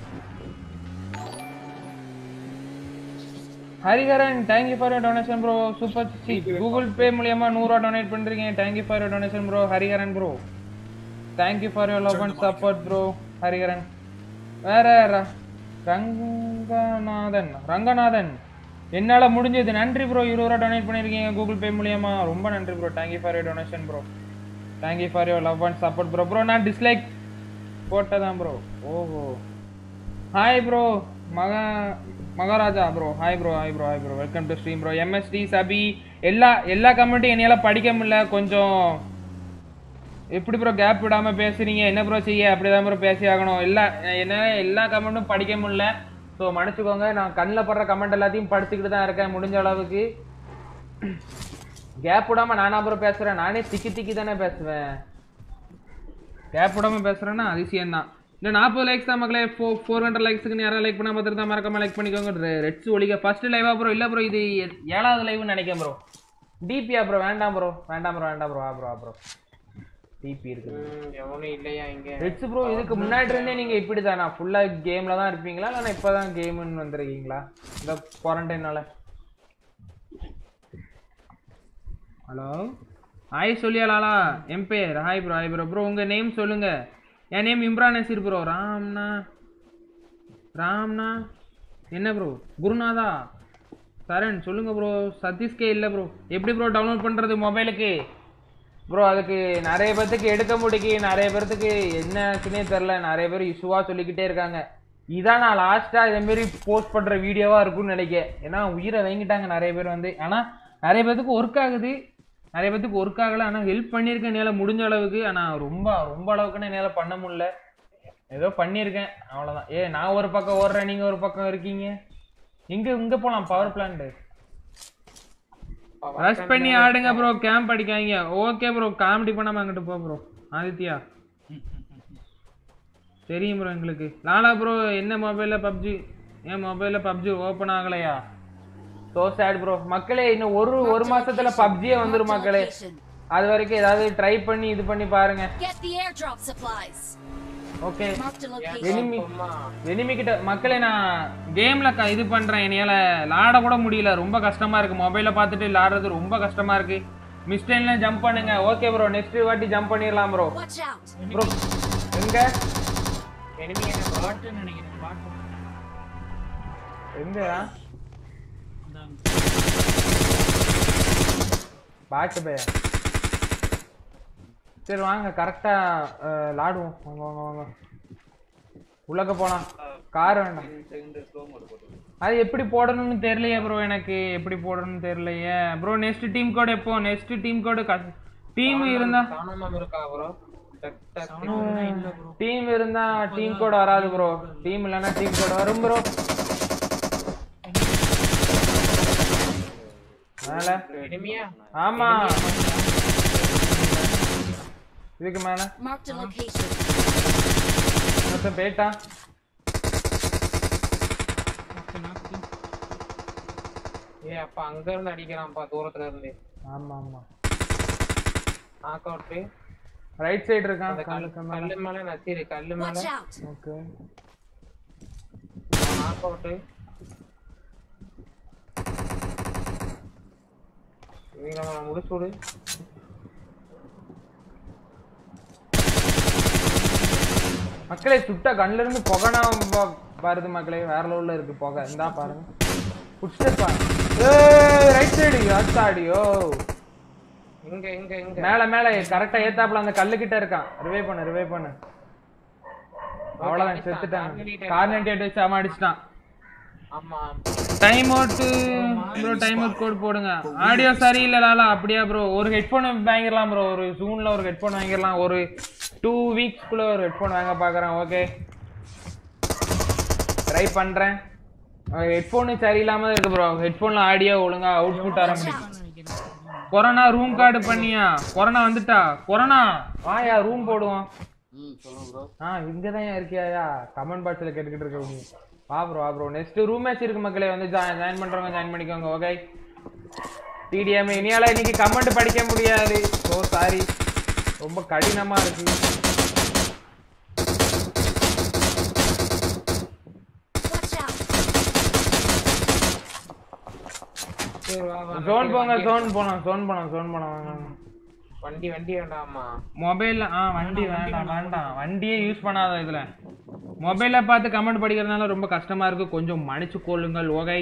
Hariharan thank you for your donation bro super சி கூகுள் பே மூலியமா நூறுரூவா டொனேட் பண்றீங்க thank you for your donation bro Hariharan bro thank you for your love and support bro Hariharan வேற ர- ரங்கநாதன் ரங்கநாதன் என்னால முடிஞ்சது நன்றி ப்ரோ இருபது ரூபா டொனேட் பண்ணிருக்கீங்க கூகுள் பே மூலியமா ரொம்ப நன்றி bro thank you for your donation bro thank you for your love and support bro bro நான் டிஸ்லைக் போட்டதான் ப்ரோ ஓஹோ ஹாய் ப்ரோ மகா Maharaja bro hi bro hi bro hi bro welcome to stream bro MSD சபி எல்லா எல்லா கமெண்ட்டும் என்னால் படிக்க முடியல கொஞ்சம் எப்படி ப்ரோ கேப் விடாம பேசுறீங்க என்ன ப்ரோ செய்ய அப்படிதான் ப்ரோ பேசி ஆகணும் எல்லா என்னால எல்லா கமெண்ட்டும் படிக்க முடியல ஸோ மன்னிச்சுக்கோங்க நான் கண்ணில் படுற கமெண்ட் எல்லாத்தையும் படிச்சுக்கிட்டு தான் இருக்கேன் முடிஞ்ச அளவுக்கு கேப் விடாம நானா ப்ரோ பேசுறேன் நானே திக்கி திக்கி தானே பேசுவேன் கேப் விடாம பேசுறேன்னா அதிசயம் தான் இந்த நாற்பது லைக்ஸ் தான் மக்களே ஃபோ ஃபோர் ஹண்ட்ரட் லைக்ஸுக்கு யாராவது லைக் பண்ணா பார்த்துட்டு தான் மறக்காம லைக் பண்ணிக்கோங்க ரெட்ஸ் ஒழிக்க ஃபர்ஸ்ட் லைவா ப்ரோ இல்லை ப்ரோ இது ஏ- ஏழாவது லைவ்னு நினைக்கிறேன் ப்ரோ டிபியா ப்ரோ வேண்டாம் ப்ரோ வேண்டாம் ப்ரோ வேண்டாம் ப்ரோ ஆ ப்ரோ ஆ ப்ரோ டிபி இருக்குது ம், எவனும் இல்லையா இங்க ரெட்ஸ் ப்ரோ இதுக்கு முன்னாடி இருந்தே நீங்க இப்படி தானா ஃபுல்லா கேம்ல தான் இருப்பீங்களா இல்லைன்னா இப்பதான் கேம்னு வந்திருக்கீங்களா இந்த குவாரண்டைனால ஹலோ ஹாய் சொல்லியா லாலா என் பேர் hi bro hi bro bro உங்க நேம் சொல்லுங்க என் நேம் இம்ரான் நசீர் ப்ரோ ராம்னா ராம்னா என்ன ப்ரோ குருநாதா சரண் சொல்லுங்க ப்ரோ சதீஷ்கே இல்லை ப்ரோ எப்படி ப்ரோ டவுன்லோட் பண்றது மொபைலுக்கு ப்ரோ அதுக்கு நிறைய பேர்த்துக்கு எடுக்க முடிக்கி நிறைய பேர்த்துக்கு என்னச்சுன்னே தெரில நிறைய பேர் இஷ்யூவாக சொல்லிக்கிட்டே இருக்காங்க இதான் நான் லாஸ்ட்டாக இதேமாரி போஸ்ட் பண்ணுற வீடியோவாக இருக்கும்னு நினைக்கிறேன் ஏன்னா உயிரை வாங்கிட்டாங்க நிறைய பேர் வந்து ஆனால் நிறைய பேர்த்துக்கு ஒர்க் ஆகுது நிறைய பேர்த்துக்கு ஒர்க் ஆகலை ஆனால் ஹெல்ப் பண்ணியிருக்கேன் என்னால் முடிஞ்ச அளவுக்கு ஆனால் ரொம்ப ரொம்ப அளவுக்குன்னு என்னால் பண்ண முடியல ஏதோ பண்ணியிருக்கேன் அவ்வளோதான் ஏ நான் ஒரு பக்கம் ஓடுறேன் நீங்கள் ஒரு பக்கம் இருக்கீங்க இங்கே இங்கே போகலாம் பவர் பிளான்ட்டு ரஷ் பண்ணி ஆடுங்க ப்ரோ கேம்ப் அடிக்காதீங்க ஓகே ப்ரோ காமெடி பண்ணாம அங்கிட்டு போ ப்ரோ ஆதித்யா தெரியும் ப்ரோ எங்களுக்கு லாலா ப்ரோ என்ன மொபைல்ல பப்ஜி என் மொபைல்ல பப்ஜி ஓபன் ஆகலையா சோ சேட் ப்ரோ மக்களே இன்னும் ஒரு ஒரு மாசத்துல பப்ஜியே வந்துரும் மக்களே Location. அது வரைக்கும் ஏதாவது ட்ரை பண்ணி இது பண்ணி பாருங்க Get the airdrop supplies. Okay Marked a location. Enemy enemy கிட்ட மக்களே நான் கேம்ல க இது பண்றேன் என்னால லாட கூட முடியல ரொம்ப கஷ்டமா இருக்கு மொபைல பார்த்துட்டு விளாடுறது ரொம்ப கஷ்டமா இருக்கு மிஸ்டேன்ல ஜம்ப் பண்ணுங்க ஓகே ப்ரோ நெக்ஸ்ட் வாட்டி ஜம்ப் பண்ணிடலாம் ப்ரோ Watch out. ப்ரோ எங்க enemy என்ன bro? பாட்டுன்னு நினைக்கிறேன் பாட்டு எங்க அந்தாங்க. பாட்டு பையன் சரி வாங்க கரெக்டா விளாடுவோம் வாங்க வாங்க வாங்க உள்ளக்க போலாம் கார் வேண்டாம் அது எப்படி போடணும்னு தெரியலையே ப்ரோ எனக்கு எப்படி போடணும்னு தெரியலையே ப்ரோ நெக்ஸ்ட் டீம் கோட் எப்போ நெக்ஸ்ட் டீம் கோடு டீம் இருந்தா காணாம இருக்கா bro? டக் டக் அவனும் இல்ல ப்ரோ டீம் இருந்தா டீம் கோட் வராது ப்ரோ டீம் இல்லைன்னா டீம் கோட் வரும் ப்ரோ மேல enemy-யா? ஆமா இதுக்கு மேல Marked a location. மொத்தம் போயிட்டான் ஓகே நாக்கு ஏய் அப்ப அங்க இருந்து அடிக்கிறான்ப்பா தூரத்துல இருந்து ஆமா ஆமா நாக் அவுட் ரைட் சைடு இருக்கான் அந்த கல்லு கல்லுக்கு மேல கல்லு மேல நச்சிரு கல்லு மேல Watch out. Okay knock out இவங்க நம்ம முடிச்சு விடு மக்களே சுட்ட கண்ணுல இருந்து புகனா வ- வருது மக்களே வேற லெவல்ல இருக்கு புகை இந்தா பாருங்க புடிச்சிட்டு ஏய் ரைட் சைடு அத்தாடியோ இங்க இங்க இங்க மேல மேல கரெக்டா ஏத்தாப்புல அந்த கல்லு கிட்ட இருக்கான் ரிவைவ் பண்ணு ரிவைவ் பண்ணு அவ்வளவுதான் செத்துட்டான் கார்னெட் வச்சு அவன் அடிச்சிட்டான் ஆமா time out bro time out code போடுங்க ஆடியோ சரியில்லை லாலா அப்படியா ப்ரோ ஒரு ஹெட்ஃபோன் வாங்கிடலாம் ப்ரோ ஒரு ஜூன்ல ஒரு ஹெட்ஃபோன் வாங்கிடலாம் ஒரு டூ வீக்ஸ்க்குள்ள ஒரு ஹெட்ஃபோன் வாங்க பார்க்குறேன் ஓகே ட்ரை பண்றேன் ஹெட்ஃபோனு சரியில்லாம தான் இருக்கு ப்ரோ ஹெட்ஃபோன்ல ஆடியோ ஒழுங்கா அவுட்புட் வர முடியும் நினைக்கிறேன் கொரோனா ரூம் கார்டு பண்ணியா கொரோனா வந்துட்டா கொரோனா வாயா ரூம் போடுவோம் ம் சொல்லுங்க ப்ரோ ஆ இங்க தான் இருக்கியாயா கமெண்ட் பாக்ஸ்ல கேட்டுக்கிட்டு இருக்க நீ வா ப்ரோ வா ப்ரோ நெக்ஸ்ட் ரூம் மேட்ச் இருக்கு மக்களே வந்து ஜாயின் பண்றவங்க ஜாயின் பண்ணிக்கோங்க ஓகே டிடிஎம் இனியால இன்னைக்கு கமெண்ட் படிக்க முடியாது ஸோ சாரி ரொம்ப கடினமா இருக்கு Watch out. சரி வா வா ஜோன் போங்க ஜோன் போனோம் ஜோன் போனோம் ஜோன் போனோம் வாங்க வண்டி வண்டி வேண்டாமா மொபைல்ல ஆ வண்டி வேண்டாம் வேண்டாம் வண்டியே யூஸ் பண்ணாத இதுல மொபைல்ல பார்த்து கமெண்ட் படிக்கிறதுனால ரொம்ப கஷ்டமா இருக்கு கொஞ்சம் மன்னிச்சு கொள்ளுங்கள் ஓகை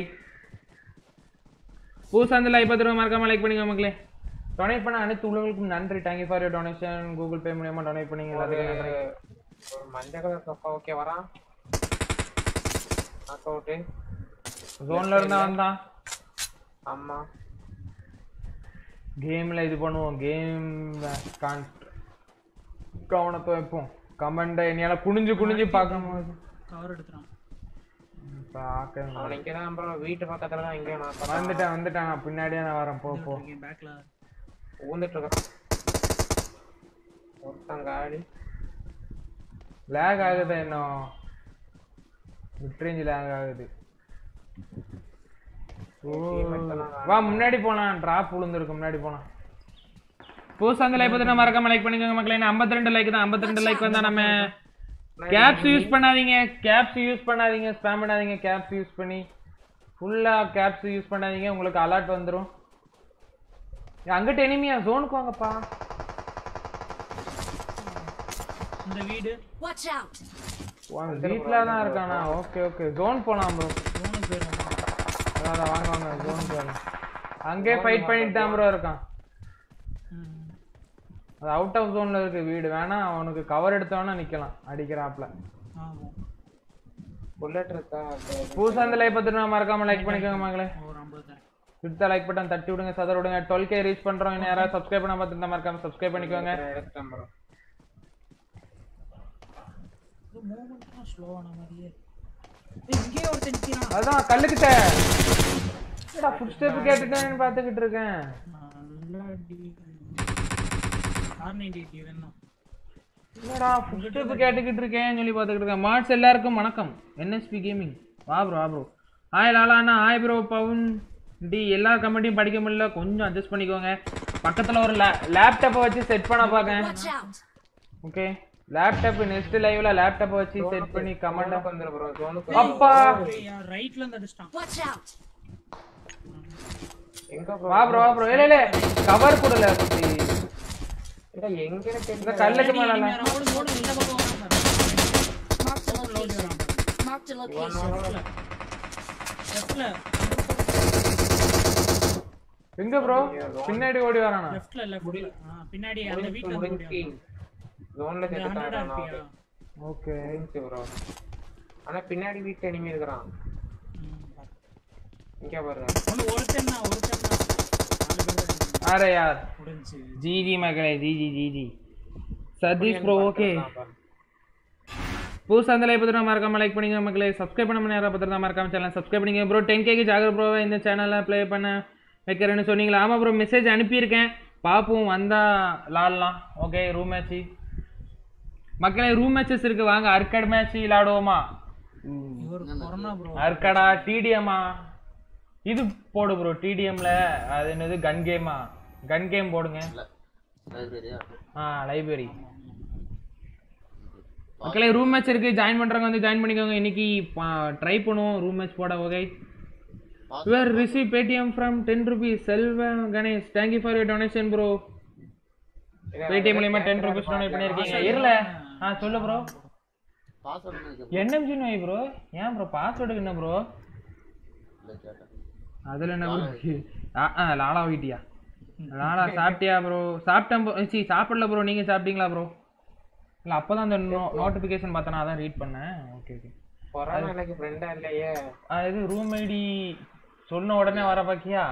பூசாந்து லைக் பத்து ரூபா மறக்காம லைக் பண்ணிக்கோ மக்களே டொனேட் பண்ண அனைத்து உள்ளவங்களுக்கும் நன்றி thank you for your donation Google Pay மூலியமா டொனேட் பண்ணீங்க எல்லாத்துக்கும் நன்றி ஒரு மஞ்சள் கலர் சொக்கா ஓகே வரான் நாக் அவுட் ஜோன்ல இருந்தா வந்தான் ஆமா கேம்ல இது பண்ணுவோம் கேம் கவனத்தை வைப்போம் கமெண்ட் என்னையால குனிஞ்சு குனிஞ்சு பார்க்கும்போது கவர் எடுத்துறான் பார்க்க அவன் இங்கதான் அப்புறம் வீட்டு பக்கத்துல தான் இங்க நான் பார்த்தேன். வந்துட்டேன் வந்துட்டேன் நான் பின்னாடியே நான் வரேன் போ போ பேக்ல ஊந்துட்டு இருக்கான் ஒருத்தன் காடி லேக் ஆகுது இன்னும் மிட்ரேஞ்ச் லேக் ஆகுது ஓ. வா முன்னாடி போலாம் டிராப் விழுந்திருக்கு முன்னாடி போலாம் புதுசா அந்த லைக் பத்தி மறக்காம லைக் பண்ணிக்கோங்க மக்களே இன்னும் 52 லைக் தான் 52 லைக் வந்தா நம்ம கேப்ஸ் யூஸ் பண்ணாதீங்க கேப்ஸ் யூஸ் பண்ணாதீங்க ஸ்பேம் பண்ணாதீங்க கேப்ஸ் யூஸ் பண்ணி ஃபுல்லா கேப்ஸ் யூஸ் பண்ணாதீங்க உங்களுக்கு அலர்ட் வந்துரும் அங்கிட்ட எனிமியா ஜோனுக்கு வாங்கப்பா இந்த வீடு Watch out. வீட்ல தான் இருக்கானா ஓகே ஓகே ஜோன் போலாம் ப்ரோ மூணு பேர் அதான் வாங்க வாங்க ஜோன் போலாம் அங்கே ஃபைட் பண்ணிட்டு தான் ப்ரோ இருக்கான் அது அவுட் ஆஃப் ஜோன்ல இருக்கு வீடு வேணா அவனுக்கு கவர் எடுத்தவனா நிக்கலாம் அடிக்கிறாப்ல ஆமா புல்லட் இருக்கா சரி. புதுசா அந்த லைக் பத்தி மறக்காம லைக் பண்ணிக்கோங்க மகளே ஒரு ஐம்பது தரேன் சுத்த லைக் பட்டன் தட்டி விடுங்க சதற விடுங்க டுவெல் கே ரீச் பண்றோம் இன்னும் யாராவது சப்ஸ்கிரைப் பண்ண பார்த்துருந்தா மறக்காம சப்ஸ்கிரைப் பண்ணிக்கோங்க எடுத்துட்டேன் bro. இது மூமெண்ட்லாம் ஸ்லோவான மாதிரியே ஏய், இங்கேயே ஒருத்தன் நிக்கிறான் அதான் கல்லுக்கிட்ட என்னடா ஃபுட் ஸ்டெப் கேட்டுட்டேன்னு பார்த்துக்கிட்டு இருக்கேன் நல்லா அடி ஆர் நைன்டி எயிட்டி வேணும் என்னடா ஃபுட் ஸ்டெப் கேட்டுக்கிட்டு இருக்கேன்னு சொல்லி பார்த்துக்கிட்டு இருக்கேன் மார்ட்ஸ் எல்லாருக்கும் வணக்கம் என்எஸ்பி கேமிங் வா ப்ரோ வா ப்ரோ ஹாய் லாலாண்ணா ஹாய் ப்ரோ பவுன் டி எல்லா கமெண்ட்டையும் படிக்க முடியல கொஞ்சம் அட்ஜஸ்ட் பண்ணிக்கோங்க பக்கத்தில் ஒரு லே லேப்டாப்பை வச்சு செட் பண்ண பார்க்கேன் Watch out! Okay laptop next லைவ்ல லேப்டாப்பை வச்சு செட் பண்ணி கமெண்ட் ஜோனுக்கு வந்துரு ப்ரோ ஜோனுக்கு அப்பா ரைட்ல இருந்து அடிச்சிட்டான் Watch out! எங்க ப்ரோ வா ப்ரோ வா ப்ரோ இல்ல இல்ல கவர் கொடுல குட்டி இல்ல எங்க இந்த தெரியல கல்லுக்கு மேல ஓடு ஓடு இந்த பக்கம் வரான் Marked a location. Marked a location. லெஃப்ட்ல எங்க ப்ரோ பின்னாடி ஓடி வரானா லெஃப்ட்ல லெஃப்ட்ல பின்னாடி அந்த வீட்ல இருந்து ஓடி முடிஞ்சு ஜோன்ல இந்த ஹண்ட்ரட் செத்துட்டான் ஆர்பியா ஓகே முடிஞ்சு ப்ரோ ஆனா பின்னாடி வீட்டு எனிமி இருக்கிறான் இங்க பாருங்க ஒன்னு ஒருத்தன் தான் ஒருத்தன் தான் நாலு பேர் தான் அரே யார் முடிஞ்சு ஜிஜி மகளே GG GG Satish bro okay புதுசாக இருந்தாலும் இப்போ தான் மறக்காம லைக் பண்ணிங்க மக்களே சப்ஸ்கிரைப் பண்ண பண்ணி யாராவது பத்திரம் மறக்காம சேனல் சப்ஸ்கிரைப் பண்ணிங்க ப்ரோ டென் கேக்கு ஜாகர் ப்ரோவை இந்த சேனலில் ப்ளே பண்ண வைக்கிறேன்னு சொன்னீங்களா ஆமாம் ப்ரோ மெசேஜ் அனுப்பியிருக்கேன் பார்ப்போம் வந்தால் விளாட்லாம் ஓகே ரூம் மேட்ச்சு மக்களே ரூம் மேட்சஸ் இருக்கு வாங்க அர்க்கட் மேட்ச் விளாடுவோமா இவர் கொரோனா ப்ரோ அர்க்கடா டிடிஎம்மா இது போடு ப்ரோ டிடிஎம்ல அது என்னது கன் கேமா கன் கேம் போடுங்க லைப்ரரியா ஆ லைப்ரரி மக்களே ரூம் மேட்ச் இருக்கு ஜாயின் பண்றவங்க வந்து ஜாயின் பண்ணிக்கோங்க இன்னைக்கு ட்ரை பண்ணுவோம் ரூம் மேட்ச் போட okay your receive Paytm from ten rupees Selva Ganesh thank you for your donation bro Paytm மூலியமா டென் ருபீஸ் டொனேட் பண்ணியிருக்கீங்க இருல ஆ சொல்லு ப்ரோ பாஸ்வேர்டு இருக்கு என்எம்ஜி நோய் ப்ரோ ஏன் ப்ரோ பாஸ்வேர்டுக்கு என்ன ப்ரோ இல்ல கேட்டேன் அதில் என்ன ப்ரோ ஆ ஆ லாலா வீட்டியா லாலா சாப்பிட்டியா ப்ரோ சாப்பிட்டேன் ப்ரோ சி சாப்பிடல ப்ரோ நீங்கள் சாப்பிட்டீங்களா ப்ரோ இல்லை அப்போ தான் அந்த நோ நோட்டிஃபிகேஷன் பார்த்தேன் அதான் ரீட் பண்ணேன் ஓகே ஓகே கொரோனா எனக்கு ஃப்ரெண்டா இல்லையே இது ரூம் ஐடி சொன்ன உடனே வர பாக்கியா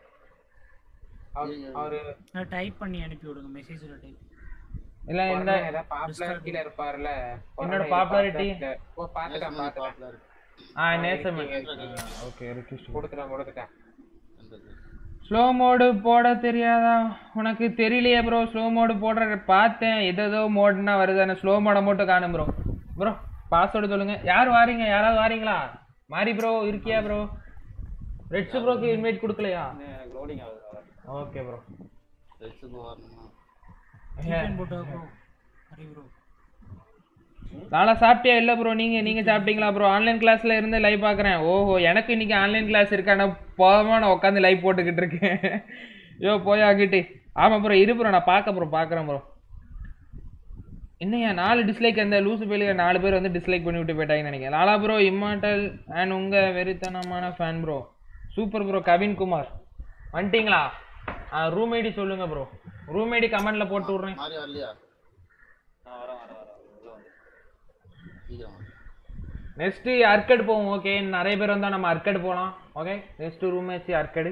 அவர்- அவரு டைப் பண்ணி அனுப்பி விடுங்க மெசேஜ்ல டைப் இல்லை இந்த கொரோனா ஏதாவது பாப்புலாரிட்டியில இருப்பாருல்ல என்னோட கொரோனா popularity? popularity- ஓ பாத்துட்டேன் பாத்துட்டேன் பாப்புலர் ஆ நேசம் ஓகே ரிக்வெஸ்ட் கொடுத்துட்டேன் கொடுத்துட்டேன் ஸ்லோ மோடு போட தெரியாதா உனக்கு தெரியலையே ப்ரோ ஸ்லோ மோடு போடுற பார்த்தேன் எதோ மோடுனா வருது அந்த ஸ்லோ மோடை மட்டும் காணும் ப்ரோ ப்ரோ பாஸ்வேர்டு சொல்லுங்க யார் வாரீங்க யாராவது வாரீங்களா மாரி ப்ரோ இருக்கியா ப்ரோ ரெட்ஸ் ப்ரோக்கு இன்வைட் கொடுக்கலையா எனக்கு லோடிங் ஆகுது ஓகே ப்ரோ ரெட்ஸுக்கு வரணுமா போட்டா ப்ரோ ஹரி ப்ரோ நாளா சாப்பிட்டியா இல்லை ப்ரோ நீங்கள் நீங்கள் சாப்பிட்டீங்களா ப்ரோ ஆன்லைன் கிளாஸில் இருந்து லைவ் பார்க்குறேன் ஓஹோ எனக்கு இன்னைக்கு ஆன்லைன் கிளாஸ் இருக்கு ஆனால் போகாம நான் உட்காந்து லைவ் போட்டுக்கிட்டு இருக்கேன் ஐயோ போய் ஆகிட்டு ஆமாம் ப்ரோ இரு ப்ரோ நான் பார்க்க ப்ரோ பார்க்குறேன் ப்ரோ என்னையா நாலு டிஸ்லைக் அந்த லூசு பேலிய நாலு பேர் வந்து டிஸ்லைக் பண்ணி விட்டு போயிட்டாங்கன்னு நினைக்கிறேன் லாலா ப்ரோ இம்மார்டல் அண்ட் உங்கள் வெறித்தனமான fan bro super bro Kavin Kumar வந்துட்டீங்களா ரூம் ஐடி சொல்லுங்கள் ப்ரோ ரூம் ஐடி கமெண்ட்டில் போட்டு விட்றேன் மாறி வரலையா நான் வரேன் வரேன் வரேன் உள்ள வந்து சீக்கிரம் வாங்க. நெக்ஸ்ட் அர்க்கட் போவோம் ஓகே நிறைய பேர் வந்தா நம்ம அர்க்கட் போகலாம் okay next room match arcade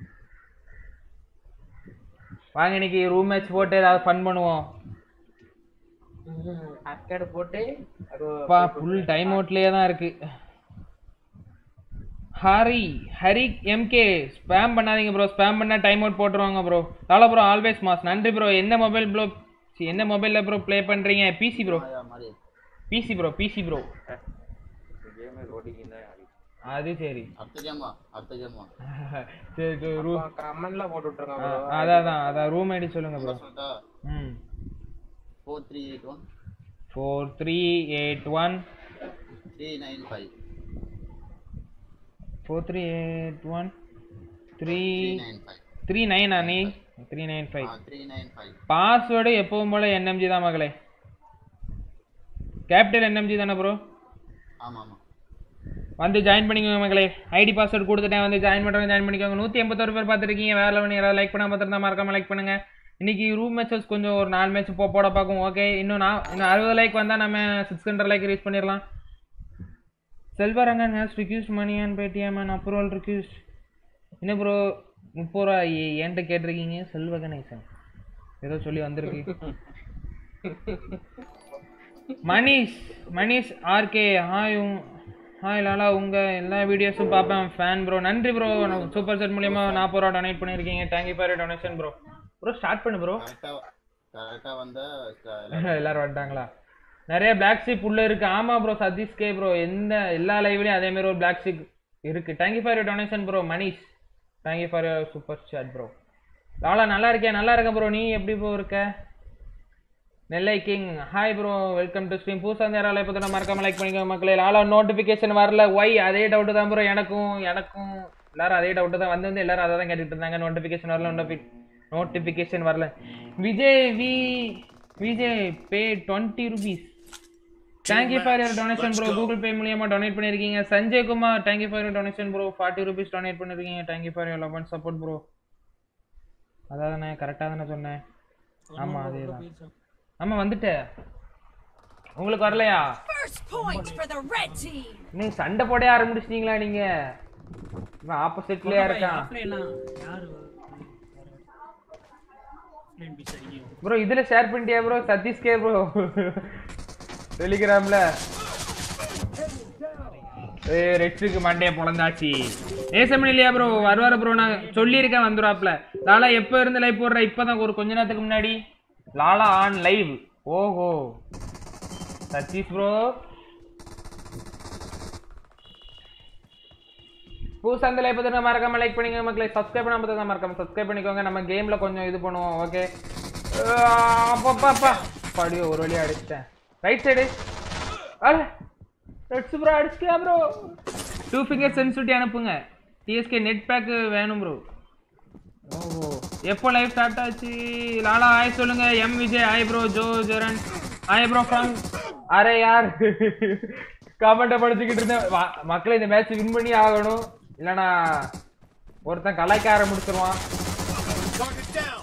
வாங்க இன்னைக்கு ரூம் மேட்ச் போட்டு ஏதாவது ஃபன் பண்ணுவோம் அக்கடை போட்டு அது அப்பா ஃபுல் டைம் அவுட்லயே தான் இருக்கு ஹரி ஹரி எம்கே ஸ்பேம் பண்ணாதீங்க ப்ரோ ஸ்பேம் பண்ணா டைம் அவுட் போட்டுருவாங்க ப்ரோ தால ப்ரோ ஆல்வேஸ் மாஸ் நன்றி ப்ரோ என்ன மொபைல் ப்ரோ என்ன மொபைலில் ப்ரோ ப்ளே பண்ணுறீங்க பிசி ப்ரோ மாயா மாறி பிசி ப்ரோ பிசி ப்ரோ கேமே லோடிங் இல்லை அது சரி அடுத்த கேமா அடுத்த கேமா சரி சரி ரூ கமெண்ட்ல போட்டு விட்டுருங்க ஆ, bro. அதான் அதான் அதான் ரூம் ஐடி சொல்லுங்க ப்ரோ சொல்லிட்டா ம் four three eight one four three eight one three nine five four three eight one three three nine five three நைனா நீ three nine five three nine five password எப்பவும் போல என்எம்ஜி தான் மகளே கேபிட்டல் என்எம்ஜி தானே ப்ரோ ஆமாம் ஆமாம் வந்து ஜாயின் பண்ணிக்கோங்க மகளே ஐடி பாஸ்வேர்டு கொடுத்துட்டேன் வந்து ஜாயின் பண்ணுறவங்க ஜாயின் பண்ணிக்கோங்க நூற்றி எண்பத்தொரு பேர் பார்த்துருக்கீங்க வேற லெவல் யாராவது லைக் பண்ணாம பார்த்துருந்தா மறக்காம லைக் பண்ணுங்க இன்னைக்கு ரூம் மேட்சஸ் கொஞ்சம் ஒரு நாலு மேட்ச் போ போட பார்க்கும் ஓகே இன்னும் நான் இன்னும் அறுபது லைக் வந்தால் நம்ம சிக்ஸ் ஹண்ட்ரட் லைக் ரீச் பண்ணிடலாம் Selvarangan has request money and Paytm and approval request என்ன ப்ரோ முப்பது ரூபா ஏ- ஏன்ட்ட கேட்டிருக்கீங்க செல்வ கணேசன் ஏதோ சொல்லி வந்திருக்கு Manish Manish RK hi hi Lala உங்கள் எல்லா வீடியோஸும் பார்ப்பேன் ஃபேன் ப்ரோ நன்றி ப்ரோ சூப்பர் செட் மூலியமா நாற்பது ரூபா டொனேட் பண்ணியிருக்கீங்க thank you for donation bro bro start பண்ணு ப்ரோ கரெக்டா கரெக்டா வந்தா எல்லாரும் வந்துட்டாங்களா நிறைய பிளாக் ஷீப் உள்ள இருக்கு ஆமா ப்ரோ சதீஷ் கே ப்ரோ எந்த எல்லா லைவ்லயும் அதே மாதிரி ஒரு பிளாக் ஷீப் இருக்கு thank you for your donation bro Manish thank you for your super chat bro Lala நல்லா இருக்கேன் நல்லா இருக்கேன் ப்ரோ நீ எப்படி ப்ரோ இருக்க Nellai king hi bro welcome to stream புதுசாக வந்து யாராவது இப்போ நம்ம மறக்காம லைக் பண்ணிக்கோங்க மக்களே லாலா நோட்டிஃபிகேஷன் வரல ஒய் அதே டவுட்டு தான் ப்ரோ எனக்கும் எனக்கும் எல்லாரும் அதே டவுட்டு தான் வந்து வந்து எல்லாரும் அதை தான் கேட்டுட்டு இருந்தாங்க நோட்டிஃபிகேஷன் வரல நோட்டிஃபிகேஷன் வரல Vijay V Vijay pay twenty rupees thank you for your donation bro Google Pay மூலியமா டொனேட் பண்ணிருக்கீங்க Sanjay Kumar thank you for your donation bro forty rupees donate பண்ணிருக்கீங்க thank you for your love and support bro அதானே கரெக்டாக தானே சொன்னேன் ஆமா அதே தான் ஆமா வந்துட்டேன் உங்களுக்கு வரலையா First point for the red team. நீங்க சண்டை போடவே ஆரம்பிச்சிட்டீங்களா நீங்க இவன் ஆப்போசிட்லயா இருக்கான் ஆஃப்லைனா யாரு ஆஃப்லைன் பீச் அடிக்கும் ப்ரோ இதுல ஷேர் பண்ணிட்டியா ப்ரோ சதீஷ் கே ப்ரோ டெலிகிராம்ல ஏ ரெட்ஸுக்கு மண்டே பொழந்தாச்சு நேசமணி இல்லையா ப்ரோ வருவாரு ப்ரோ நான் சொல்லியிருக்கேன் வந்துருவாப்ல லாலா எப்போ இருந்து லைவ் போடுற இப்போதான் ஒரு கொஞ்ச நேரத்துக்கு முன்னாடி லாலா ஆன் லைவ் ஓஹோ சதீஷ் ப்ரோ புதுசாக அந்த லைக் பார்த்து மறக்காம லைக் பண்ணிக்கோங்க மக்களை சப்ஸ்கிரைப் பண்ணாம பார்த்தா மறக்காம சப்ஸ்கிரைப் பண்ணிக்கோங்க நம்ம கேம்ல கொஞ்சம் இது பண்ணுவோம் ஓகே அப்பா படியோ ஒரு வழியா அடிச்சிட்டேன் ரைட் சைடு அல்ல ரெட்ஸ் ப்ரோ அடிச்சிட்டியா ப்ரோ டூ ஃபிங்கர் சென்சிட்டி அனுப்புங்க டிஎஸ்கே நெட் பேக் வேணும் ப்ரோ ஓஹோ எப்போ லைவ் ஸ்டார்ட் ஆச்சு லாலா ஆய் சொல்லுங்க எம் விஜய் ஆய் ப்ரோ ஜோ ஜெரன் ஆய் ப்ரோ ஃப்ரம் அரே யார் கமெண்ட்டை படிச்சுக்கிட்டு இருந்தேன் வா- மக்களே இந்த மேட்ச் வின் பண்ணி ஆகணும் இல்லைனா ஒருத்தன் கலாய்க்க ஆரம்பிச்சிருவான் Target down.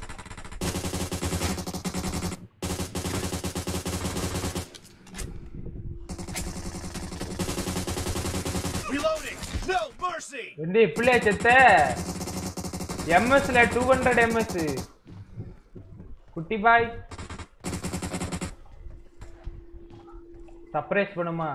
Reloading. No mercy. வந்து இப்படியே செத்த எம்எஸ்ல டூ ஹண்ட்ரட் எம்எஸ் குட்டி பாய் சர்ப்ரைஸ் பண்ணுமா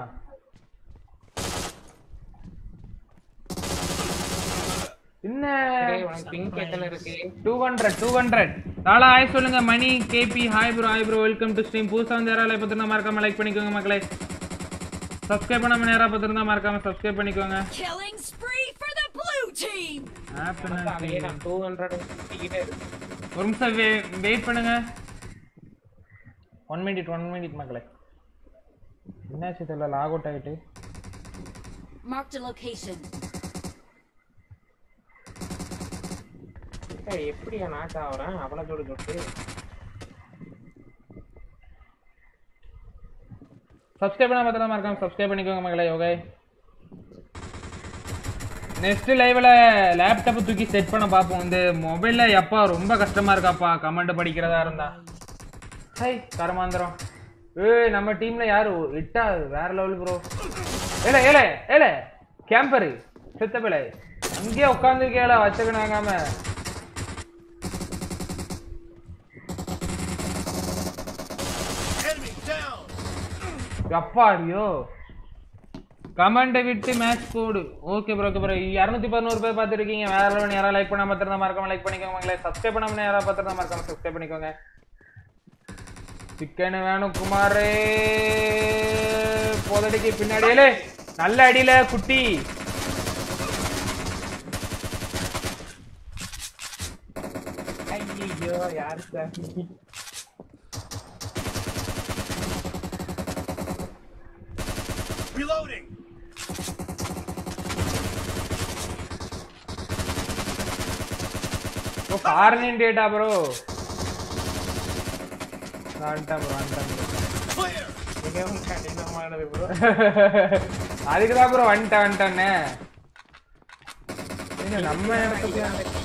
என்ன உனக்கு பிங்க் எத்தனை இருக்கு டூ ஹண்ட்ரட் டூ ஹண்ட்ரட் நாளா ஹாய் சொல்லுங்க Mani KB hi bro hi bro welcome to stream புதுசாக வந்து யாராவது பார்த்துருந்தா மறக்காம லைக் பண்ணிக்கோங்க மக்களே சப்ஸ்கிரைப் பண்ணாம நேரா பார்த்துருந்தா மறக்காம சப்ஸ்கிரைப் பண்ணிக்கோங்க Killing spree for the blue team. Happiness அதே நான் டூ ஹண்ட்ரட் கிட்டே இருக்கு ஒரு நிமிஷம் வெயிட் பண்ணுங்க ஒன் மினிட் ஒன் மினிட் மக்களே என்னாச்சு தெரியல லாக் அவுட் ஆகிட்டு Marked a location. ஏய், எப்படியா நாக் ஆகுறேன் அவ்வளவு ஜோடு ஜோட்டு சப்ஸ்கிரைப் பண்ணாம பார்த்தா மறக்காம சப்ஸ்கிரைப் பண்ணிக்கோங்க மகளே ஓகே நெக்ஸ்ட் லைவ்ல லேப்டாப் தூக்கி செட் பண்ண பார்ப்போம் இந்த மொபைல்ல எப்பா ரொம்ப கஷ்டமா இருக்காப்பா கமெண்ட் படிக்கிறதா இருந்தா ஹை கரமாந்திரம் ஏய் நம்ம டீம்ல யாரு இட்டா வேற லெவல் ப்ரோ ஏல ஏல ஏல கேம்பரு செத்த பிள்ளை அங்கேயே உட்காந்துருக்கேல வச்சுக்கணாங்காம Enemy down. அப்பாடியோ கமெண்டை விட்டு மேட்ச் போடு ஓகே ப்ரோ ஓகே ப்ரோ இரநூத்தி பதினோரு பேர் பார்த்துருக்கீங்க வேற லெவல் யாராவது லைக் பண்ணாம பார்த்துருந்தா மறக்காம லைக் பண்ணிக்கோங்க மங்களே சப்ஸ்கிரைப் பண்ணாம யாராவது பார்த்துருந்தா மறக்காம சப்ஸ்கிரைப் பண்ணிக்கோங்க சிக்கன் வேணும் குமாரே போதடிக்கு பின்னாடியே நல்ல அடியில குட்டி ஐயோ யாரு sir Reloading. Bro foreign data bro வந்துட்டேன் ப்ரோ வந்துட்டேன் ப்ரோ Clear. மிகவும் கடினமானது ப்ரோ அதுக்கு தான் ப்ரோ வந்துட்டேன் வந்துட்டேன்னு ஏங்க, நம்ம இடத்துக்கு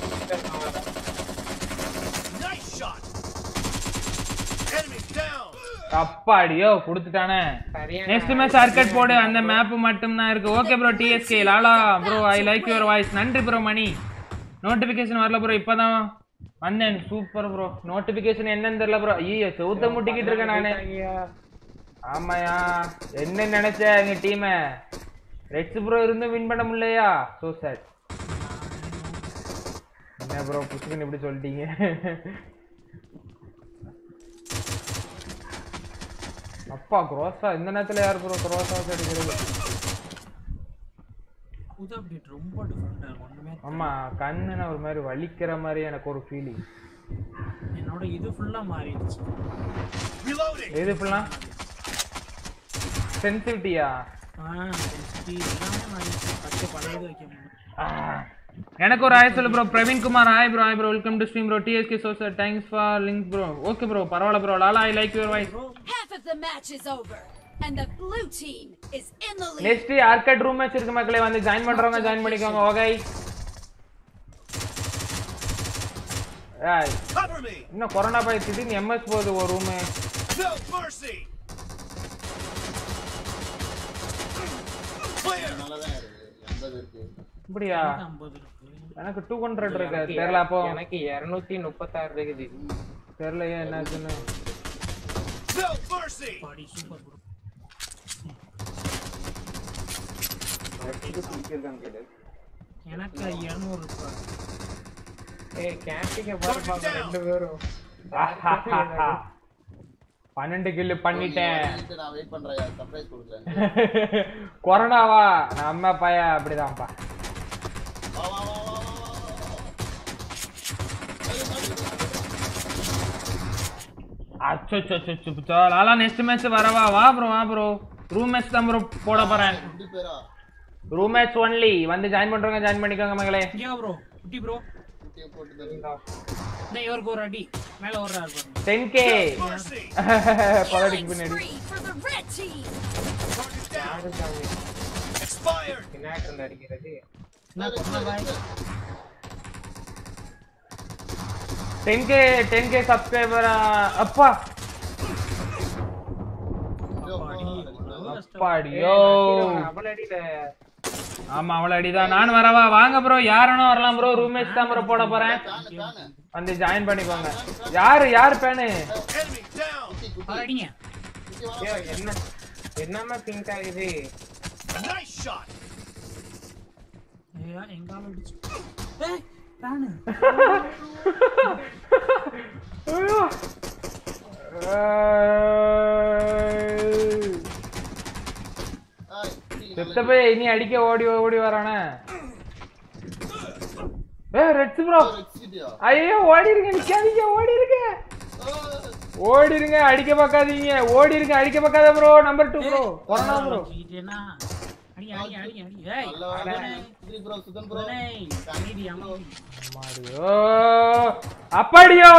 Nice shot. Enemy down. அப்பாடியோ கொடுத்துட்டானே சரியான நெக்ஸ்ட் மேட்ச் சர்க்கட் போடு அந்த மேப் மட்டும் தான் இருக்கு okay bro DSK Lala bro I like your voice நன்றி ப்ரோ மணி நோட்டிபிகேஷன் வரல ப்ரோ இப்பதான் வந்தேன் சூப்பர் ப்ரோ நோட்டிபிகேஷன் என்னன்னு தெரியல ப்ரோ ஐயோ செவுத்த முட்டிக்கிட்டு இருக்கேன் நானு ஐயா ஆமாயா என்ன நினைச்ச எங்க டீம ரெட்ஸ் ப்ரோ இருந்து வின் பண்ண முடியலையா சோ சேட் என்ன ப்ரோ புஷ்கன் இப்படி சொல்லிட்டீங்க அப்பா குரோசா இந்த நேரத்துல யார் ப்ரோ குரோசா அடிக்கிறது புது அப்டேட் ரொம்ப டிஃப்ரெண்டா இருக்கும் ஒண்ணுமே ஆமா கண்ணுன ஒரு மாதிரி வலிக்கிற மாதிரி எனக்கு ஒரு ஃபீலிங் என்னோட இது ஃபுல்லா மாறிடுச்சு Reloading. எது இப்படிலாம் சென்சிட்டிவிட்டியா ஆ sensitivity எல்லாமே மாறிடுச்சு பச்சை பழையது வைக்க முடியும் எனக்கு ஒரு ஆய் சொல்லு bro Praveen Kumar hi bro hi bro welcome to stream bro DSK so sir thanks for link bro okay bro பரவாயில்ல bro Lala I like your voice Half of the match is over, and the blue team is in the lead. Next arcade room match இருக்கு மக்களே வந்து ஜாயின் பண்றவங்க ஜாயின் பண்ணிக்கோங்க ஓகே ஏய், Cover me. இன்னும் கொரோனா பாய் திடீர்னு எம்எஸ் போகுது ஒரு ரூமு No mercy. Clear. நல்லாதான் இருக்கு எண்பது இருக்கு இப்படியா ஐம்பது இருக்கு எனக்கு டூ ஹண்ட்ரட் இருக்கு எனக்கு தெரியல அப்போ எனக்கு இருநூத்தி முப்பத்தாறு இருக்குது தெரியலையே என்னாச்சுன்னு No mercy. Body super bro எனக்கு இரநூறு இருக்கு ஏய் கேம்பிங்க பாருப்பா ரெண்டு பேரும் பன்னெண்டு கில்லு பண்ணிட்டேன் பண்ணிட்டு நான் வெயிட் பண்றேன் சர்ப்ரைஸ் கொடுக்குறேன் கொரோனாவா நம்ம பைய அப்படிதான்ப்பா வா வா வா வா வா, வா அச்சோ லாலா நெக்ஸ்ட் மேட்ச் வரவா வா ப்ரோ வா ப்ரோ ரூம் மேட்ச் தான் ப்ரோ போட போறேன் ரெண்டு பேரா ரூம் மேட்ச் ஒன்லி வந்து ஜாயின் பண்றவங்க ஜாயின் பண்ணிக்கோங்க மகளே இங்கேயா ப்ரோ குட்டி ப்ரோ குட்டியை போட்டு தருங்க இந்த இவருக்கு ஒரு அடி மேல ஒரு ஆள் பாருங்க டென் கே Mercy. பலடிக்கு Killing பின்னாடி spree for the red team. Target down. யாரு சாமி Expired. பின்னாடி இருந்து அடிக்கிறது என்ன பண்ண பாய் ten K ten K subscriber அப்பா அப்பாடியோ அவள் அடியில ஆமா அவள அடிதான் நான் வரவா வாங்க ப்ரோ யாரனும் வரலாம் ப்ரோ ரூம் மேட்ச் தான் ப்ரோ போட போறேன் பேனு பேனு வந்து ஜாயின் பண்ணிக்கோங்க யாரு யார் பேனு Enemy down. குட்டி குட்டி அடிங்க குட்டி வா ஐயோ, என்ன என்னம்மா பிங்க் ஆகுது Nice shot. ஐயா எங்க ஆள் அடிச்சு ஏய் ராணு ஐயோ. ஏய். ஆய், குட்டி செத்த போய் இனி அடிக்க ஓடி ஓடி வரானே ஏ ரெட்ஸ் ப்ரோ வச்சிட்டியா ஐயோ ஓடி இருங்க நிக்காதீங்க ஓடி இருங்க ஓடி இருங்க அடிக்க பார்க்காதீங்க ஓடி இருங்க அடிக்க பார்க்காத bro number two bro Corona bro வச்சுக்கிட்டேனா அடி அடி அடி அடி ஏய் நல்ல வேலை குட்டி ப்ரோ சுதன் ப்ரோ ஏய் அமைதி அமைதி அம்மாடியோ அப்படியோ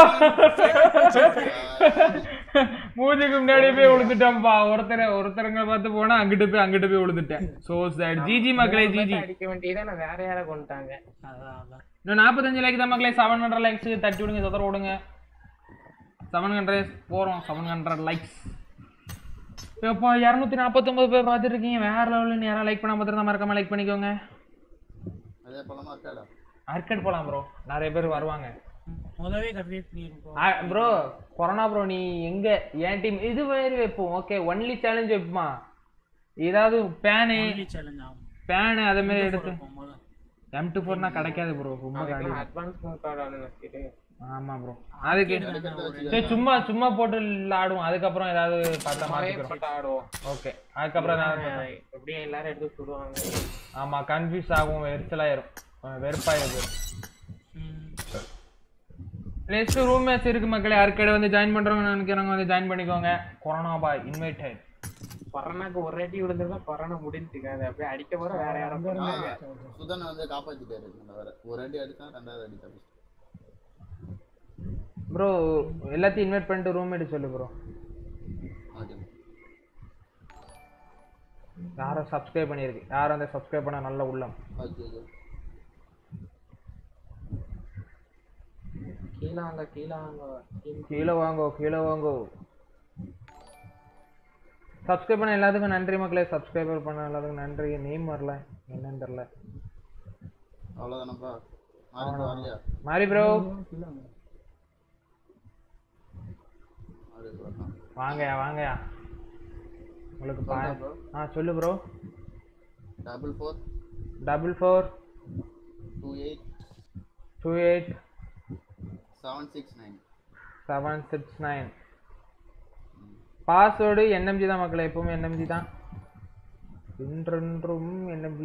மூஞ்சுக்கு முன்னாடி போய் விழுந்துட்டேன்ப்பா ஒருத்தரை ஒருத்தருங்க பார்த்து போனா அங்கிட்டு போய் அங்கிட்டு போய் விழுந்துட்டேன் சோ சேட் ஜிஜி மக்களே ஜிஜி அடிக்க வேண்டியதை நான் வேற யாரை கொண்டுட்டாங்க அதான் அதான் இன்னும் நாற்பத்தஞ்சு லைக் தான் மக்களே செவன் ஹண்ட்ரட் லைக்ஸ் தட்டி விடுங்க சதற விடுங்க செவன் ஹண்ட்ரட் போகிறோம் செவன் ஹண்ட்ரட் லைக்ஸ் இப்போ இரநூத்தி நாற்பத்தொம்பது பேர் பார்த்துட்டு இருக்கீங்க வேற லெவலில் யாரும் லைக் பண்ணாம பார்த்துருந்தா மறக்காம லைக் பண்ணிக்கோங்க அதே பழமா இருக்காடா ஆர்கேட் போகலாம் ப்ரோ நிறைய பேர் வருவாங்க முதவே கம்ப்ளீட் பண்ணிருக்கோம் ப்ரோ கொரோனா ப்ரோ நீ எங்க என் டீம் இது மாதிரி வைப்போம் ஓகே ஒன்லி சேலஞ்ச் வைப்போமா ஏதாவது பேனு சேலஞ்ச் ஆகும் பேனு அதே மாதிரி எடுத்து இருக்கும் முதல்ல எம் டூ ஃபோர்னா கிடைக்காது ப்ரோ ரொம்ப கிடைக்கும் அட்வான்ஸ் மூவ் இது ஆமா ப்ரோ அதுக்கு சரி சும்மா சும்மா போட்டு ஆடுவோம் அதுக்கப்புறம் ஏதாவது பார்த்தா மாத்திக்கிறோம் போட்டு ஆடுவோம் ஓகே அதுக்கப்புறம் ஏதாவது ஆஹ் எப்படியும் எல்லாரும் எடுத்து சுடுவாங்க ஆமா கன்ஃபியூஸ் ஆகும் எரிச்சலாயிரும் அஹ் வெறுப்பாயிரும் ம். நெக்ஸ்ட் ரூம் மேட்ச் இருக்கு மக்களே யாருக்கடை வந்து ஜாயின் பண்றவங்க நினைக்கிறவங்க வந்து ஜாயின் பண்ணிக்கோங்க கொரோனா பாய் இன்வைட்டட் கொரோனாக்கு ஒரு அடி விழுந்திருந்தா கொரோனா முடிஞ்சுக்காது அப்படியே அடிக்க போற வேற யாரும் பண்ணுவாங்க சுதன் வந்து காப்பாத்திட்டாரு இந்த வேற ஒரு அடி அடிச்சா ரெண்டாவது அடி தப்பிச்சு ப்ரோ எல்லாத்தையும் இன்வைட் பண்ணிட்டு ரூம்மேட் சொல்லு ப்ரோ ஓகே யாரும் சப்ஸ்கிரைப் பண்ணியிருக்கு யாரும் அந்த சப்ஸ்கிரைப் பண்ண நல்ல உள்ளம் ஓகே ஓகே கீழே வாங்க கீழே வாங்க கீழே வாங்கோ கீழே வாங்கோ சப்ஸ்கிரைப் பண்ண எல்லாத்துக்கும் நன்றி மக்களே சப்ஸ்கிரைபர் பண்ண எல்லாத்துக்கும் நன்றி நேம் வரல என்னன்னு தெரியல அவ்வளவுதானப்பா மாறிட்டு வரலையா மாறி ப்ரோ மாறி வரலாம் வாங்கயா வாங்கயா உங்களுக்கு பா bro. ஆ சொல்லு bro double four double four two eight two eight seven six nine seven six nine password NMG தான் மக்களே எப்பவுமே என்எம்ஜி தான் இன்றென்றும் NMG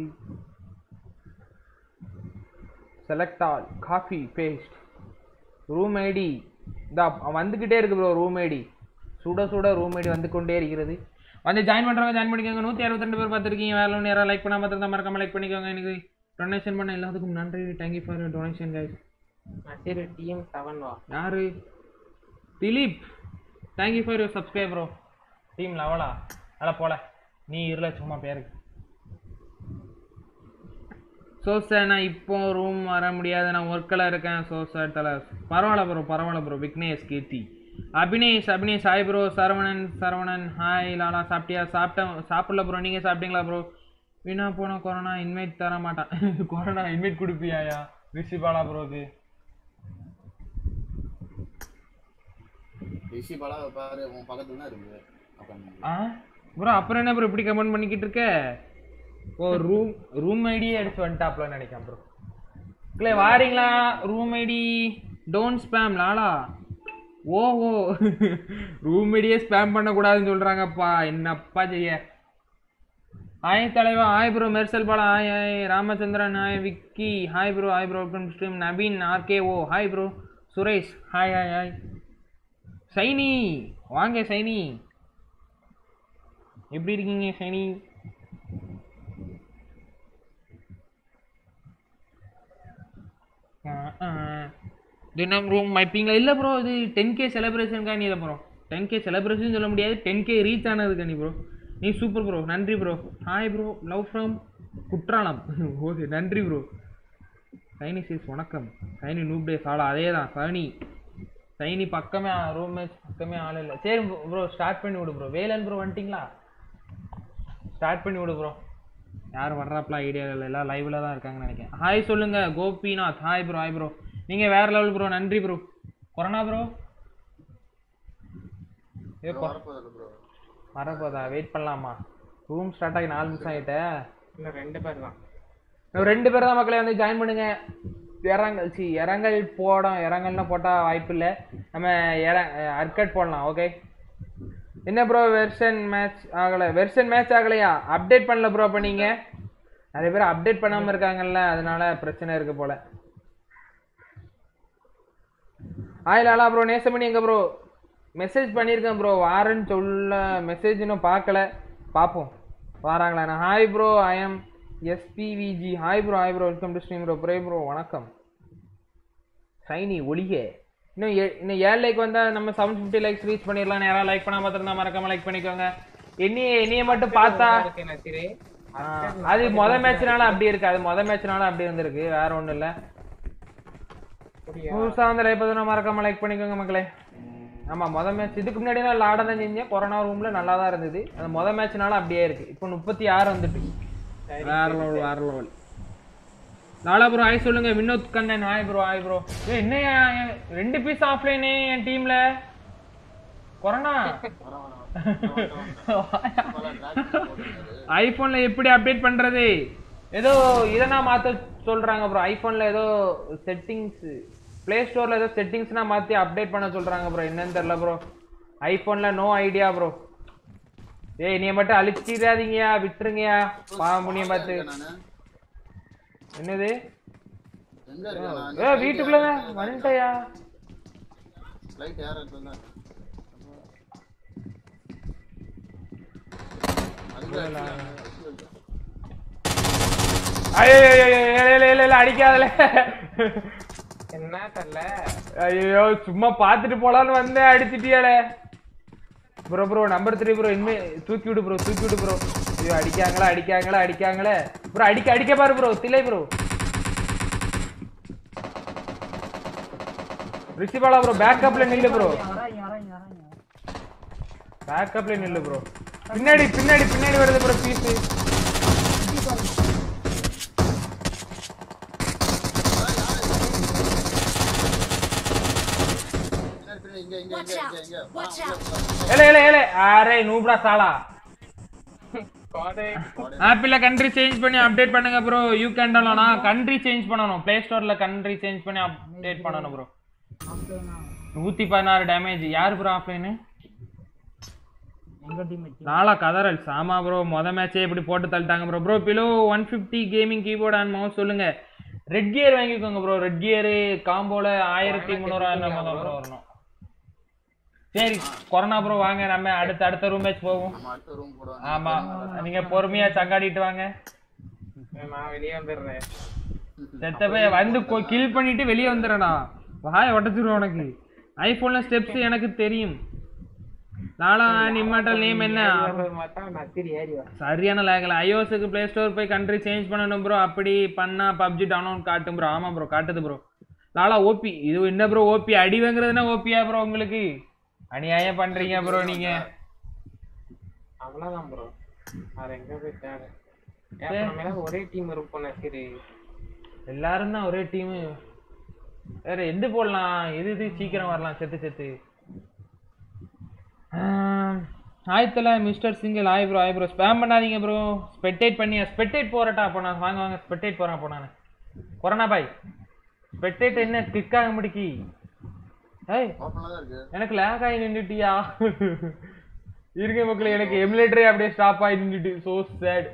select all copy paste room ID இந்த வந்துக்கிட்டே இருக்கு ப்ரோ ரூம் ஐடி சுட சுட ரூம் ஐடி வந்து கொண்டே இருக்கிறது வந்து ஜாயின் பண்ணுறவங்க ஜாயின் பண்ணிக்கோங்க நூற்றி அறுபத்திரெண்டு பேர் பார்த்துருக்கீங்க வேலை ஒன்று யாராவது லைக் பண்ணால் பார்த்துருந்தா மறக்காம லைக் பண்ணிக்கோங்க எனக்கு டொனேஷன் பண்ண எல்லாத்துக்கும் நன்றி thank you for donation guys Naseer DM seven வா யாரு Dileep thank you for your subscribe bro team லெவலா அட போல நீ இருல சும்மா பேருக்கு ஸோ சார் நான் இப்போ ரூம் வர முடியாது நான் ஒர்க்கில் இருக்கேன் ஸோ சார் தலை பரவாயில்ல ப்ரோ பரவாயில்ல bro Vignesh Keerthi Abinesh Abinesh hi bro Saravanan Saravanan hi Lala சாப்பிட்டியா சாப்பிட்டேன் சாப்பிடல ப்ரோ நீங்கள் சாப்பிட்டீங்களா ப்ரோ வீணா போன கொரோனா இன்வைட் தர மாட்டான் கொரோனா இன்வைட் கொடுப்பியாயா ரிஷிபாலா ப்ரோக்கு ரிஷி பலா பாரு உன் பக்கத்துல தான் இருக்கு அப்ப ஆ ப்ரோ அப்புறம் என்ன ப்ரோ இப்படி கமெண்ட் பண்ணிக்கிட்டு இருக்க ஓ ரூம் ரூம் ஐடியே அடிச்சு வந்துட்டாப்ல நினைக்கிறேன் ப்ரோ இல்லை வாரீங்களா room ID don't spam Lala ஓ ஓ ரூம் ஐடியே ஸ்பேம் பண்ணக்கூடாதுன்னு சொல்கிறாங்கப்பா என்னப்பா செய்ய ஹாய் தலைவா hi bro Mersal Bala hi hi Ramachandran hi Vicky hi bro hi bro welcome stream Naveen RK ஓ hi bro Suresh hi hi hi Saini வாங்க சைனி எப்படி இருக்கீங்க சைனி தினம் ரூம் மைப்பிங்களா இல்லை ப்ரோ இது டென் கே செலிப்ரேஷனுக்கா நீ இதை ப்ரோ டென் கே செலிப்ரேஷன் சொல்ல முடியாது டென் கே ரீச் ஆனதுக்கா நீ ப்ரோ நீ சூப்பர் ப்ரோ நன்றி bro hi bro love from Kutralam okay நன்றி ப்ரோ சைனி சீஸ் வணக்கம் சைனி நூப் டேஸ் ஆளா அதே தான் சைனி சைனி பக்கமே ரூம் மேட்ச் பக்கமே ஆள் இல்லை சரி ப்ரோ ஸ்டார்ட் பண்ணி விடு ப்ரோ வேலன் ப்ரோ வந்துட்டிங்களா ஸ்டார்ட் பண்ணி விடு ப்ரோ யாரும் வர்றாப்ல ஐடியா இல்லை எல்லாம் லைவ்ல தான் இருக்காங்கன்னு நினைக்கிறேன் ஹாய் சொல்லுங்க Gopinath hi bro hi bro நீங்கள் வேற லெவல் ப்ரோ நன்றி ப்ரோ கொரோனா ப்ரோ ஏ கொ- வரப்போகுது ப்ரோ வரப்போதா வெயிட் பண்ணலாமா ரூம் ஸ்டார்ட் ஆகி நாலு நிமிஷம் ஆகிட்ட இன்னும் ரெண்டு பேர் தான் இன்னும் ரெண்டு பேர் தான் மக்களே வந்து ஜாயின் பண்ணுங்க இறங்கல் சி இறங்கல் போடும் இறங்கல்லாம் போட்டால் வாய்ப்பு இல்லை நம்ம இற அர்கட் போடலாம் ஓகே என்ன ப்ரோ வெர்ஷன் மேட்ச் ஆகலை வெர்ஷன் மேட்ச் ஆகலையா அப்டேட் பண்ணல ப்ரோ அப்போ நீங்கள் நிறைய பேர் அப்டேட் பண்ணாமல் இருக்காங்கல்ல அதனால பிரச்சனை இருக்கு போல ஹாய் லாலா ப்ரோ நேசமணி எங்க ப்ரோ மெசேஜ் பண்ணியிருக்கேன் ப்ரோ வாரேன்னு சொல்ல மெசேஜ் இன்னும் பார்க்கல பார்ப்போம் வாராங்களா நான் hi bro I M SPVG hi bro hi bro welcome to stream bro ப்ரே ப்ரோ வணக்கம் சைனி ஒளிக இன்னும் ஏ- இன்னும் ஏழு லைக் வந்தால் நம்ம செவன் ஃபிஃப்டி லைக்ஸ் ரீச் பண்ணிடலாம் யாராவது லைக் பண்ணாம பார்த்துருந்தா மறக்காம லைக் பண்ணிக்கோங்க என்னைய என்னைய மட்டும் பார்த்தா இருக்கு நசீர் ஆ, அது மொத மேட்ச்னால அப்படி இருக்கு அது மொத மேட்ச்னால அப்படி இருந்திருக்கு வேற ஒண்ணும் இல்ல அப்படியா? புதுசா வந்து லைக் பார்த்தா மறக்காம லைக் பண்ணிக்கோங்க மக்களே ஆமா மொத மேட்ச் இதுக்கு முன்னாடி நான் விளாட தான் செஞ்சேன் கொரோனா ரூம்ல நல்லா தான் இருந்தது அந்த மொத மேட்ச்னால அப்படியே இருக்கு இப்போ முப்பத்தி ஆறு வந்துட்டு வேற லெவல் வேற லெவல் நாளா ப்ரோ ஹாய் சொல்லுங்க Vinoth Kannan hi bro hi bro ஏ என்னையா என் ரெண்டு பீஸ் ஆஃப்லைனே என் டீம்ல கொரோனா ஐபோன்ல எப்படி அப்டேட் பண்றது ஏதோ இதை நான் மாத்த சொல்றாங்க ப்ரோ ஐபோன்ல ஏதோ செட்டிங்ஸ் ப்ளே ஸ்டோர்ல ஏதோ செட்டிங்ஸ்னா மாத்தி அப்டேட் பண்ண சொல்றாங்க ப்ரோ என்னன்னு தெரியல ப்ரோ ஐபோன்ல நோ ஐடியா ப்ரோ ஏய் நீ மட்டும் அழிச்சிடாதீங்கயா விட்டுருங்கயா பாம்புனிய பார்த்து நானு என்னது எங்க இருக்கேன் நான் ஏ வீட்டுக்குள்ளதான் வந்துட்டயா ஃப்ளைட் யார் எடுத்து ஐயோ இல்ல இல்ல இல்ல அடிக்காதல என்ன தெரியல ஐயோ சும்மா பார்த்துட்டு போலான்னு வந்தேன் அடிச்சிட்டியாலே bro bro number three bro இனிமே தூக்கி விடு ப்ரோ தூக்கி விடு ப்ரோ ஐயோ அடிக்காங்களா அடிக்காங்களா அடிக்காங்களே ப்ரோ அடிக்க அடிக்க பாரு ப்ரோ திலை ப்ரோ ரிஷிபாலா ப்ரோ பேக்கப்ல நில்லு ப்ரோ வராங்க வராங்க வராங்க பேக்கப்ல நில்லு ப்ரோ பின்னாடி பின்னாடி பின்னாடி வருது ப்ரோ பீஸ் இங்க இங்க Watch இங்க out! இங்க இங்க Watch out! ஏலே ஏலே ஏலே அரே நூப்ரா சாலா ஆப்பிளில் கண்ட்ரி சேஞ்ச் பண்ணி அப்டேட் பண்ணுங்க ப்ரோ யூ கேன் டவுன்லோனா கண்ட்ரி சேஞ்ச் பண்ணணும் ப்ளே ஸ்டோரில் கண்ட்ரி சேஞ்ச் பண்ணி அப்டேட் பண்ணணும் ப்ரோ நூற்றி பதினாறு டேமேஜ் யார் ப்ரோ ஆஃப்லைனு எங்க டீம் நாளா கதறல்ஸ் ஆமா ப்ரோ மொத மேட்சே இப்படி போட்டு தள்ளிட்டாங்க bro bro below one fifty gaming keyboard and mouse சொல்லுங்க ரெட் கியர் வாங்கிக்கோங்க ப்ரோ ரெட் கியர் காம்போல ஆயிரத்தி முந்நூறுவா நம்ம தான் ப்ரோ வரணும் சரி கொரோனா ப்ரோ வாங்க நம்ம அடுத்த அடுத்த ரூம் மேட்ச் போவோம் நம்ம அடுத்த ரூம் போடுவாங்க ஆமா நீங்க பொறுமையா சங்காடிட்டு வாங்க நான் வெளியே வந்துடுறேன் செத்த போய் வந்து கில் பண்ணிட்டு வெளியே வந்துடுறேனா வாய உடச்சிருவோம் உனக்கு ஐபோன்ல ஸ்டெப்ஸ் எனக்கு தெரியும் நாளா இம்மாட்டல் நேம் என்ன பார்த்தா நத்திரி ஏறி வா சரியான லேகல ஐஓஎஸ்க்கு ப்ளே ஸ்டோர் போய் கண்ட்ரி சேஞ்ச் பண்ணணும் ப்ரோ அப்படி பண்ணா பப்ஜி டவுன்லோட் காட்டும் ப்ரோ ஆமா ப்ரோ காட்டுது ப்ரோ லாலா ஓபி இது என்ன ப்ரோ ஓபி அடி வாங்குறதுனா ஓபியா ப்ரோ உங்களுக்கு அநியாயம் பண்றீங்க ப்ரோ நீங்க அவ்வளவுதான் ப்ரோ அது எங்க போய் தேவை ஏன் நம்ம எல்லாம் ஒரே டீம் இருப்போம் நத்திரி எல்லாரும் தான் ஒரே டீம் வேற எந்த போடலாம் எது எது சீக்கிரம் வரலாம் செத்து செத்து ஆயத்தில் மிஸ்டர் சிங்கிள் ஆய் ப்ரோ ஆய் ப்ரோ ஸ்பேம் பண்ணாதீங்க ப்ரோ ஸ்பெட்டேட் பண்ணி ஸ்பெட்டேட் போறட்டா அப்போ நான் வாங்க வாங்க ஸ்பெட்டேட் போறேன் அப்போ நான் கொரோனா பாய் ஸ்பெட்டேட் என்ன கிளிக் ஆக முடிக்கி ஏய் ஓப்பனாக தான் இருக்கு எனக்கு லேக் ஆகி நின்றுட்டியா இருங்க மக்களே எனக்கு எமுலேட்டரே அப்படியே ஸ்டாப் ஆகி நின்றுட்டு சோ சேட்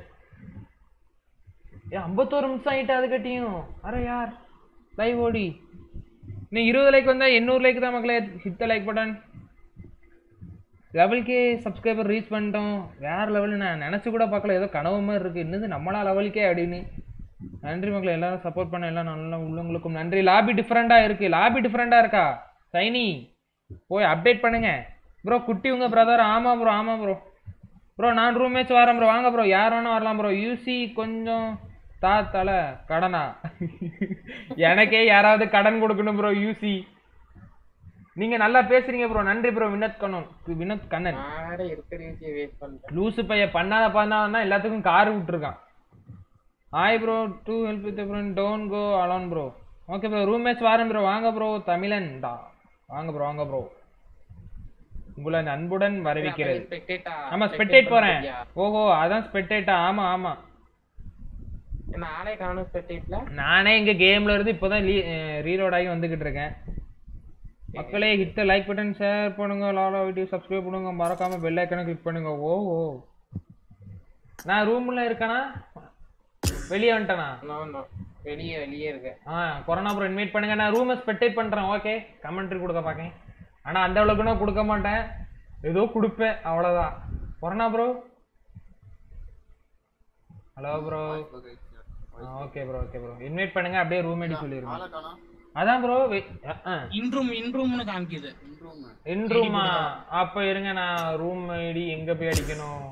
ஏ ஐம்பத்தோரு நிமிஷம் ஆயிட்டு அது கட்டியும் அரே யார் லைவ் ஓடி இன்னும் இருபது லைக் வந்தா எண்ணூறு லைக் தான் மக்களே ஹிட் லைக் பட்டன் லெவல்கே சப்ஸ்கிரைபர் ரீச் பண்ணிட்டோம் வேற லெவல் நான் நினச்சி கூட பார்க்கல ஏதோ கனவு மாதிரி இருக்கு இன்னது நம்மளா லெவலுக்கே அப்படின்னு நன்றி மக்களே எல்லாரும் சப்போர்ட் பண்ண எல்லாம் நல்ல உள்ளவங்களுக்கும் நன்றி லாபி டிஃப்ரெண்டாக இருக்கு லாபி டிஃப்ரெண்டாக இருக்கா சைனி போய் அப்டேட் பண்ணுங்க ப்ரோ குட்டி உங்க பிரதர் ஆமா ப்ரோ ஆமா ப்ரோ ப்ரோ நான் ரூம் மேட்ச் வரேன் ப்ரோ வாங்க ப்ரோ யார் வேணா வரலாம் ப்ரோ யூசி கொஞ்சம் தா தலை கடனா எனக்கே யாராவது கடன் கொடுக்கணும் ப்ரோ யூசி நீங்க நல்லா பேசுறீங்க ப்ரோ நன்றி ப்ரோ வினோத் கண்ணன் வினோத் கண்ணன் நான் வேற இருக்கிற யூசியை வேஸ்ட் பண்ணிட்டேன் லூசு பைய பண்ணாத பண்ணாதான் எல்லாத்துக்கும் கார் விட்டுருக்கான் hi bro to help with friend don't go alone bro okay bro room match வாரேன் ப்ரோ வாங்க ப்ரோ தமிழன் டா வாங்க ப்ரோ வாங்க ப்ரோ உங்களை அன்புடன் வரவேற்கிறது ஸ்பெக்டேட்டா ஆமா ஸ்பெட்டேட் போறேன் ஓஹோ அதான் ஸ்பெட்டேட்டா ஆமா ஆமா என்ன ஆளே காணும் ஸ்பெக்டேட்ல நானே இங்க கேம்ல இருந்து இப்போதான் ரீலோட் ஆகி வந்துகிட்டு இருக்கேன் மக்களே ஹிட்ட லைக் பட்டன் ஷேர் பண்ணுங்க லாலா வீடியோ சப்ஸ்கிரைப் பண்ணுங்க மறக்காம பெல் ஐக்கனை கிளிக் பண்ணுங்க ஓ ஓ நான் ரூம்ல இருக்கேனா வெளியே வந்துட்டேனா நோ நோ வெளியே வெளியே இருக்க ஆ கொரோனா ப்ரோ இன்வைட் பண்ணுங்க நான் ரூமை ஸ்பெக்டேட் பண்றேன் ஓகே கமெண்ட்ரி கொடுக்க பார்க்கேன் ஆனா அந்த அளவுக்கு நான் கொடுக்க மாட்டேன் ஏதோ கொடுப்பேன் அவ்வளவுதான் corona bro hello bro okay bro okay bro invite பண்ணுங்க அப்படியே ரூம் ஐடி சொல்லிருங்க ஆளை காணோம் அதான் ப்ரோ இன்ரூம் இன்ரூம்னு காமிக்குது ரூம் இன் ரூமா அப்ப இருங்க நான் ரூம் ஐடி எங்க போய் அடிக்கணும்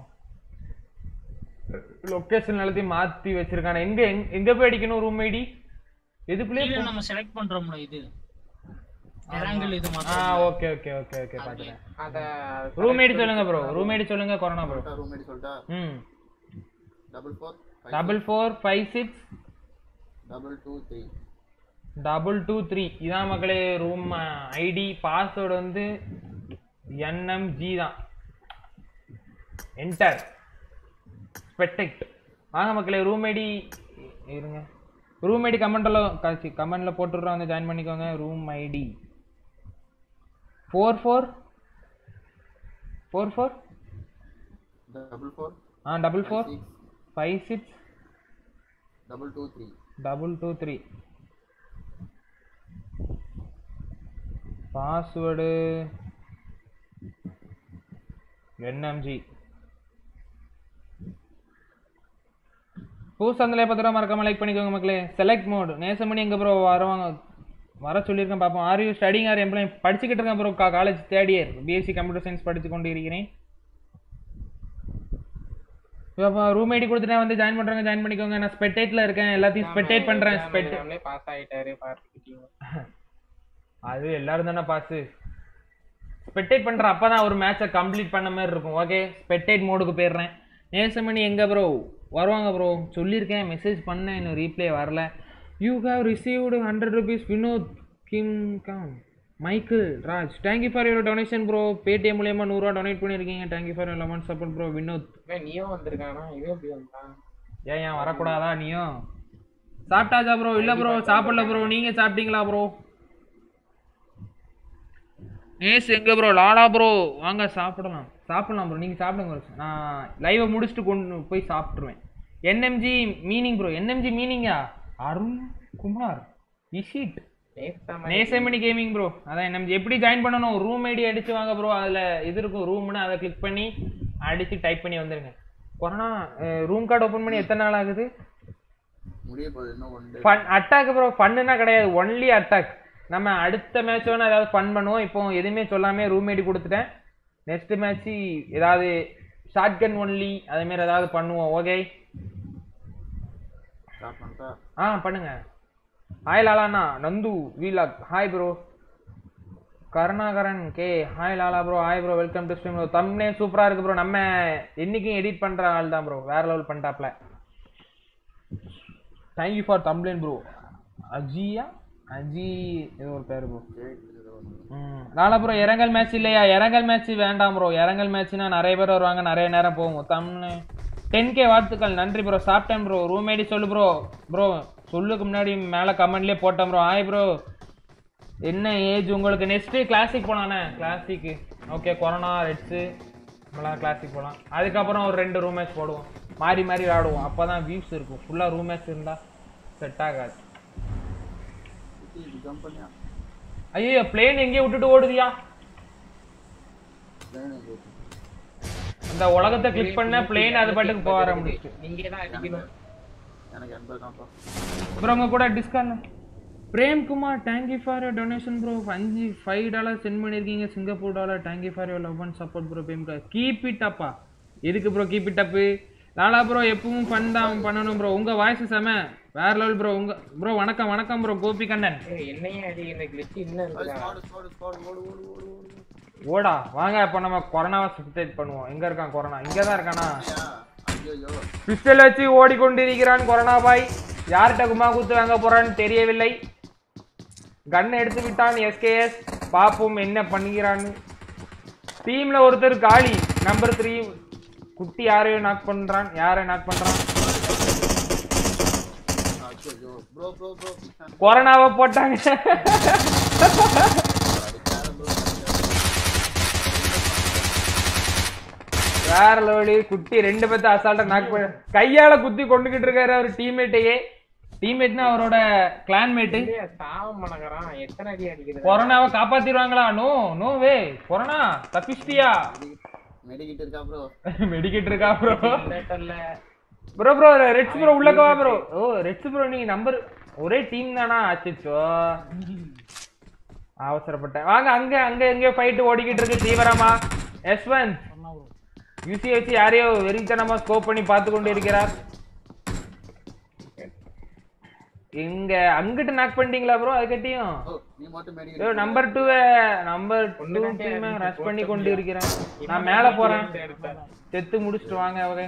லொகேஷன் எல்லாத்தையும் மாத்தி வச்சிருக்கானே எங்க எங்க- எங்க போய் அடிக்கணும் ரூம் ஐடி எதுக்குள்ளே கீழே நம்ம செலக்ட் பண்றோம்ல இது triangle இது ஆ மாத்திரம் ஓகே ஓகே ஓகே ஓகே பாத்துட்டேன் அத ரூம் ஐடி சொல்லுங்க ப்ரோ ரூம் ஐடி சொல்லுங்க கொரோனா ப்ரோ ரூம் ஐடி சொல்லிட்டா ம் double four double four five six double two three double two three இதான் மக்களே ரூம் ஐடி பாஸ்வேர்டு வந்து என்எம்ஜி தான் என்டர் ஸ்பெட்டெக்ட் வாங்க மக்களே ரூம் ஐடி இருங்க ரூம் ஐடி கமெண்ட்டில் கமெண்டில் போட்டுடுறோம் வந்து ஜாயின் பண்ணிக்கோங்க room ID four four four four double four ah double four six five six double two three double two three password NMG பூசந்திலே பத்து ரூபா மறக்காம லைக் பண்ணிக்கோங்க மக்களே செலக்ட் மோட் நேசமணி எங்க ப்ரோ வருவாங்க வர சொல்லியிருக்கேன் பார்ப்போம் are you studying or employ படிச்சுக்கிட்டு இருக்கேன் bro college third year BSc computer science படிச்சு கொண்டு இருக்கிறேன் இப்போ ரூம் ஐடி கொடுத்துட்டேன் வந்து ஜாயின் பண்றாங்க ஜாயின் பண்ணிக்கோங்க நான் ஸ்பெட்டேட்ல இருக்கேன் எல்லாத்தையும் ஸ்பெட்டேட் பண்றேன் ஸ்பெட் நம்மளே பாஸ் ஆயிட்டாரு பார்த்துக்கிட்டீங்க அது எல்லாரும் தானே பாஸ் ஸ்பெட்டேட் பண்ற அப்பதான் ஒரு மேட்சை கம்ப்ளீட் பண்ண மாதிரி இருக்கும் ஓகே ஸ்பெட்டேட் மோடுக்கு போயிடுறேன் நேசமணி எங்க ப்ரோ வருவாங்க ப்ரோ சொல்லியிருக்கேன் மெசேஜ் பண்ணேன் இன்னும் ரீப்ளே வரல you have received hundred rupees Vinod கிம் கம் Michael Raj thank you for your donation bro Paytm மூலியமா நூறுரூவா டொனேட் பண்ணியிருக்கீங்க thank you for your lemon support bro Vinod இவன் நீயும் வந்திருக்கானா இவன் எப்படி வந்தான் ஏன் ஏன் வரக்கூடாதா நீயும் சாப்பிட்டாச்சா ப்ரோ இல்லை ப்ரோ சாப்பிடல ப்ரோ நீங்கள் சாப்பிட்டீங்களா ப்ரோ நேஸ் எங்க ப்ரோ லாலா ப்ரோ வாங்க சாப்பிடலாம் சாப்பிடலாம் ப்ரோ நீங்கள் சாப்பிடுங்க bro. நான் லைவை முடிச்சுட்டு கொண்டு போய் சாப்பிட்ருவேன் என்எம்ஜி மீனிங் ப்ரோ என்எம்ஜி மீனிங்கா அருண் குமார் இஷிட் நேசமா நேசமணி கேமிங் ப்ரோ அதான் என்எம்ஜி எப்படி ஜாயின் பண்ணணும் ரூம் ஐடி அடிச்சு வாங்க ப்ரோ அதில் இது இருக்கும் ரூம்னு அதை கிளிக் பண்ணி அடிச்சு டைப் பண்ணி வந்துருங்க கொரோனா ரூம் கார்டு ஓப்பன் பண்ணி எத்தனை நாள் ஆகுது முடிய போகுது இன்னும் one day fun attack bro ஃபன்னுனா கிடையாது ஒன்லி அட்டாக் நம்ம அடுத்த மேட்ச் வேணா ஏதாவது ஃபன் பண்ணுவோம் இப்போ எதுவுமே சொல்லாமே ரூம் ஐடி கொடுத்துட்டேன் நெக்ஸ்ட் மேட்ச் ஏதாவது ஷார்ட் கன் ஒன்லி அதே மாதிரி ஏதாவது பண்ணுவோம் ஓகே ஸ்டார்ட் பண்ணிட்டா ஆ பண்ணுங்க ஹாய் லாலாண்ணா நந்து வீலாக் hi bro Karunakaran K hi Lala bro hi bro welcome to stream bro தம்னே சூப்பரா இருக்கு ப்ரோ நம்ம என்னைக்கும் எடிட் பண்ற ஆள் தான் ப்ரோ வேற லெவல் பண்ணிட்டாப்ல தேங்க்யூ ஃபார் தம்ப்ளைன் ப்ரோ அஜியா அஜி ஏதோ ஒரு பேர் ப்ரோ ம் லாலா ப்ரோ இறங்கல் மேட்ச் இல்லையா இறங்கல் மேட்ச் வேண்டாம் ப்ரோ இறங்கல் மேட்ச்னா நிறைய பேர் வருவாங்க நிறைய நேரம் போகும் தம்னு டென் கே வாழ்த்துக்கள் நன்றி ப்ரோ சாப்பிட்டேன் ப்ரோ ரூம் ஐடி சொல்லு ப்ரோ ப்ரோ சொல்லுக்கு முன்னாடி மேலே கமெண்ட்லேயே போட்டேன் ப்ரோ ஆய் ப்ரோ என்ன ஏஜ் உங்களுக்கு நெக்ஸ்ட்டு கிளாசிக் போகலாண்ணே கிளாசிக்கு ஓகே கொரோனா ரெட்ஸு நம்மளாம் கிளாசிக் போகலாம் அதுக்கப்புறம் ஒரு ரெண்டு ரூம் மேட்ச் போடுவோம் மாறி மாறி விளாடுவோம் அப்போ தான் வியூஸ் இருக்கும் ஃபுல்லாக ரூம் மேட்ச் இருந்தால் செட் ஆகாது ஜம்ப் பண்ணியா ஐயோ பிளேன் எங்கேயோ விட்டுட்டு ஓடுதியா பிளேன் எங்கே அந்த உலகத்தை கிளிக் பண்ண பிளேன் அது பாட்டுக்கு போக ஆரம்பிச்சு நீங்க தான் அடிக்கணும் எனக்கு எண்பது தான்ப்பா ப்ரோ உங்க கூட discount Premkumar thank you for your donation bro அஞ்சு ஃபைவ் டாலர் சென்ட் பண்ணியிருக்கீங்க Singapore dollar thank you for your love and support bro பிரேம்கா கீப் இட் அப்பா எதுக்கு bro keep it up Lala bro எப்பவும் ஃபன் தான் பண்ணணும் ப்ரோ உங்க வாய்ஸ் செம வேற லெவல் ப்ரோ உங்க ப்ரோ வணக்கம் வணக்கம் ப்ரோ கோபி கண்ணன் ஏய், என்னையும் அடிக்கிற கிளிச் இன்னும் இருக்குடா ஸ்குவாடு ஸ்குவாடு ஸ்குவாடு ஓடு ஓடு ஓடு ஓடு ஓடா வாங்க இப்போ நம்ம கொரோனாவை சுத்தேட் பண்ணுவோம் எங்க இருக்கான் கொரோனா இங்கே தான் இருக்கானா ஐயோ பிஸ்டல் வச்சு ஓடிக்கொண்டிருக்கிறான் கொரோனா பாய் யார்கிட்ட குமா குத்து வாங்க போறான்னு தெரியவில்லை கன் எடுத்து விட்டான் எஸ்கேஎஸ் பாப்போம் என்ன பண்ணுகிறான்னு டீம்ல ஒருத்தர் காலி நம்பர் த்ரீ குட்டி யாரையோ நாக் பண்றான் யாரை நாக் பண்றான் ஐயோ ப்ரோ ப்ரோ ப்ரோ கொரோனாவை போட்டாங்க வேற லெவலு குட்டி ரெண்டு பேர்த்த அசால்ட்டா நாக் பண்ண கையால குத்தி கொண்டுகிட்டு இருக்காரு அவர் டீம்மேட்டையே டீம்மேட்னா அவரோட கிளான்மேட்டு இல்லையா, சாவம் மணக்கறான் எத்தனை அடி அடிக்கிறது கொரோனாவை காப்பாத்திடுவாங்களா நோ நோ வே கொரோனா தப்பிச்சிட்டியா மெடிக்கிட்டு இருக்கா ப்ரோ மெடிக்கிட்டு இருக்கா ப்ரோ லேட்டர்ல ப்ரோ ப்ரோ ரெட்ஸ் ப்ரோ உள்ளக்கவா ப்ரோ ஓ ரெட்ஸ் ப்ரோ நீங்க நம்பர் ஒரே டீம் தானா அச்சோ அவசரப்பட்டேன் வாங்க அங்க அங்க எங்கேயோ ஃபைட் ஓடிக்கிட்டு இருக்கு தீவிரமா யஸ்வந்த் யூசி வச்சு யாரையோ வெறித்தனமா ஸ்கோப் பண்ணி பார்த்து கொண்டு இருக்கிறார் எங்க அங்கிட்டு நாக் பண்ணிட்டீங்களா ப்ரோ அதுக்கட்டியும் ஓ நீ மட்டும் ஐயோ மெடிக்கிட்டு number two number two team rush பண்ணி கொண்டு இருக்கிறேன் நான் மேல போறேன் செத்து முடிச்சிட்டு வாங்க ஓகே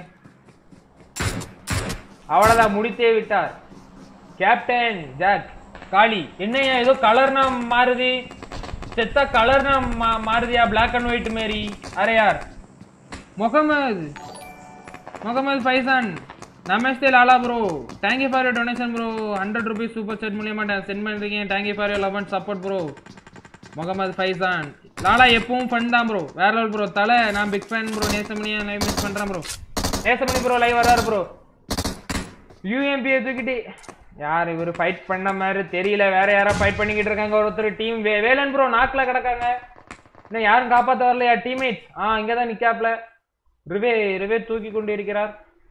அவ்வளவுதான் முடித்தே விட்டார் கேப்டன் ஜாக் காளி என்னய்யா ஏதோ கலர்னா மாறுது செத்தா கலர்னா மா- மாறுதியா பிளாக் அண்ட் ஒயிட் மாரி அரே யார் முகமது முகமது ஃபைசான் நமஸ்தே Lala bro thank you for your donation bro hundred rupees super set மூலியமா சென்ட் பண்ணிருக்கீங்க thank you for your love and support bro Mohammed Faizan Lala எப்பவும் ஃபன் தான் ப்ரோ வேற லெவல் ப்ரோ தலை நான் பிக் ஃபேன் ப்ரோ நேசமணியா லைவ் மிஸ் பண்றேன் ப்ரோ நேசமணி ப்ரோ லைவ் வராரு ப்ரோ யூஎம்பியை தூக்கிட்டு யார் இவர் ஃபைட் பண்ண மாதிரி தெரியல வேற யாரோ ஃபைட் பண்ணிக்கிட்டு இருக்காங்க ஒருத்தர் டீம் வே வேலன் ப்ரோ நாக்கில் கிடக்காங்க இன்னும் யாரும் காப்பாற்ற வரலையா டீம்மேட் ஆ இங்கே தான் நிற்காப்ல ரிவே ரிவே தூக்கி கொண்டு இருக்கிறார்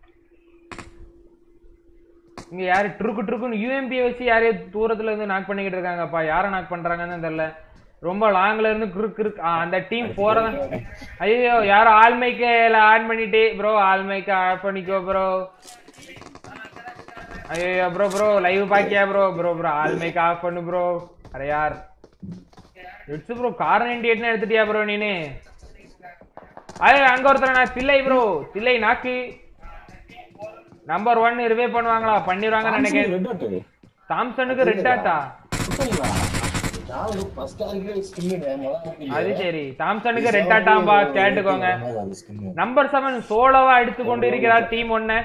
இங்க யாரு ட்ருக்கு ட்ருக்குன்னு யூஎம்பியை வச்சு யாரையோ தூரத்துல இருந்து நாக் பண்ணிக்கிட்டு இருக்காங்கப்பா யாரை நாக் பண்றாங்கன்னு தெரியல ரொம்ப லாங்ல இருந்து கிறுக் கிறுக் ஆ, அந்த டீம் போறத ஐயோ யாரும் ஆல்மைக்கு ஆன் பண்ணிட்டு ப்ரோ ஆல்மைக்கு ஆஃப் பண்ணிக்கோ ப்ரோ ஐயோ ப்ரோ ப்ரோ லைவ் பாக்கியா ப்ரோ ப்ரோ ப்ரோ ஆல்மைக்கு ஆஃப் பண்ணு ப்ரோ அரே யார் இட்ஸ் ப்ரோ கார் நைன்டி எயிட்னு எடுத்துட்டியா ப்ரோ நீனு ஐயோ அங்க ஒருத்தர் நான் தில்லை ப்ரோ தில்லை நாக்கு நம்பர் ஒன் ரிவே பண்ணுவாங்களா பண்ணிடுவாங்கன்னு நினைக்கிறேன் சாம்சனுக்கு ரெட் ஆட்டா நான் ஃபர்ஸ்ட் ஆர்கே ஸ்கின் அது சரி தாம்சனுக்கு ரெட் ஆட்டாம்பா கேட்டுக்கோங்க நம்பர் செவன் சோலோவா அடித்து கொண்டு இருக்கிறார் டீம் ஒன்னு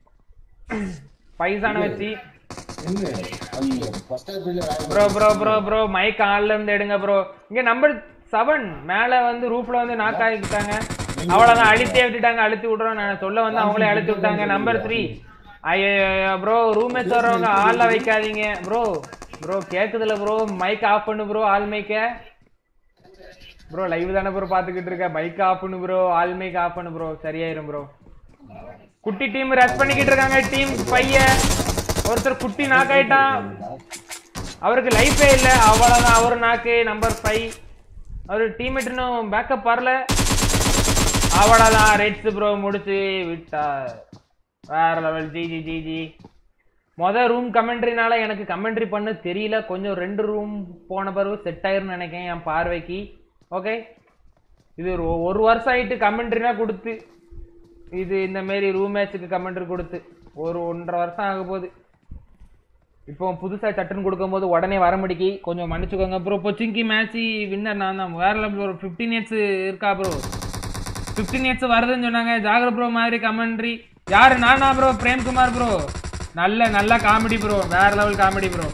பைசான வச்சு first RK bro bro bro bro mic ஆன்ல இருந்து எடுங்க ப்ரோ இங்க நம்பர் செவன் மேல வந்து ரூஃப்ல வந்து நாக் ஆகிட்டாங்க அவ்வளவுதான் அழுத்தே விட்டுட்டாங்க அழுத்தி விடுறோம் நான் சொல்ல வந்து அவங்களே அழுத்தி விட்டாங்க நம்பர் த்ரீ ஐயோ ப்ரோ ரூம்மேட்ஸ் வர்றவங்க ஆள்ல வைக்காதீங்க ப்ரோ ப்ரோ கேக்குதுல ப்ரோ மைக் ஆஃப் பண்ணு ப்ரோ ஆல் மைக்க ப்ரோ லைவ் தானே ப்ரோ பாத்துக்கிட்டு இருக்க மைக் ஆஃப் பண்ணு ப்ரோ ஆல் மைக் ஆஃப் பண்ணு ப்ரோ சரியாயிரும் ப்ரோ குட்டி டீம் ரஷ் பண்ணிக்கிட்டு இருக்காங்க டீம் பையன் ஒருத்தர் குட்டி நாக் ஆயிட்டான் அவருக்கு லைஃபே இல்ல அவ்வளவுதான் அவர் நாக்கு நம்பர் ஃபைவ் அவர் டீம்மேட் இன்னும் பேக்கப் வரல அவ்வளவுதான் ரெட்ஸ் ப்ரோ முடிச்சு விட்டார் வேற level G G G G மொதல் ரூம் கமெண்ட்ரினால எனக்கு கமெண்ட்ரி பண்ண தெரியல கொஞ்சம் ரெண்டு ரூம் போன பிறகு செட் ஆயிரும்னு நினைக்கிறேன் என் பார்வைக்கு ஓகே இது ஒரு ஒரு வருஷம் ஆயிட்டு கமெண்ட்ரினா கொடுத்து இது இந்த மாரி ரூம் மேட்ச்சுக்கு கமெண்ட்ரி கொடுத்து ஒரு ஒன்றரை வருஷம் ஆக போகுது இப்போ புதுசா சட்டுன்னு கொடுக்கும்போது உடனே வர முடிக்கி கொஞ்சம் மன்னிச்சுக்கோங்க ப்ரோ பொச்சிங்கி மேட்ச் வின்னர் நான் தான் வேற லெவல் ஒரு ஃபிஃப்டீன் இயர்ஸ் இருக்கா ப்ரோ ஃபிஃப்டீன் இயர்ஸ் வருதுன்னு சொன்னாங்க ஜாகர ப்ரோ மாதிரி கமெண்ட்ரி யாரு நானா ப்ரோ பிரேம்குமார் ப்ரோ நல்ல நல்ல காமெடி ப்ரோ வேற level comedy bro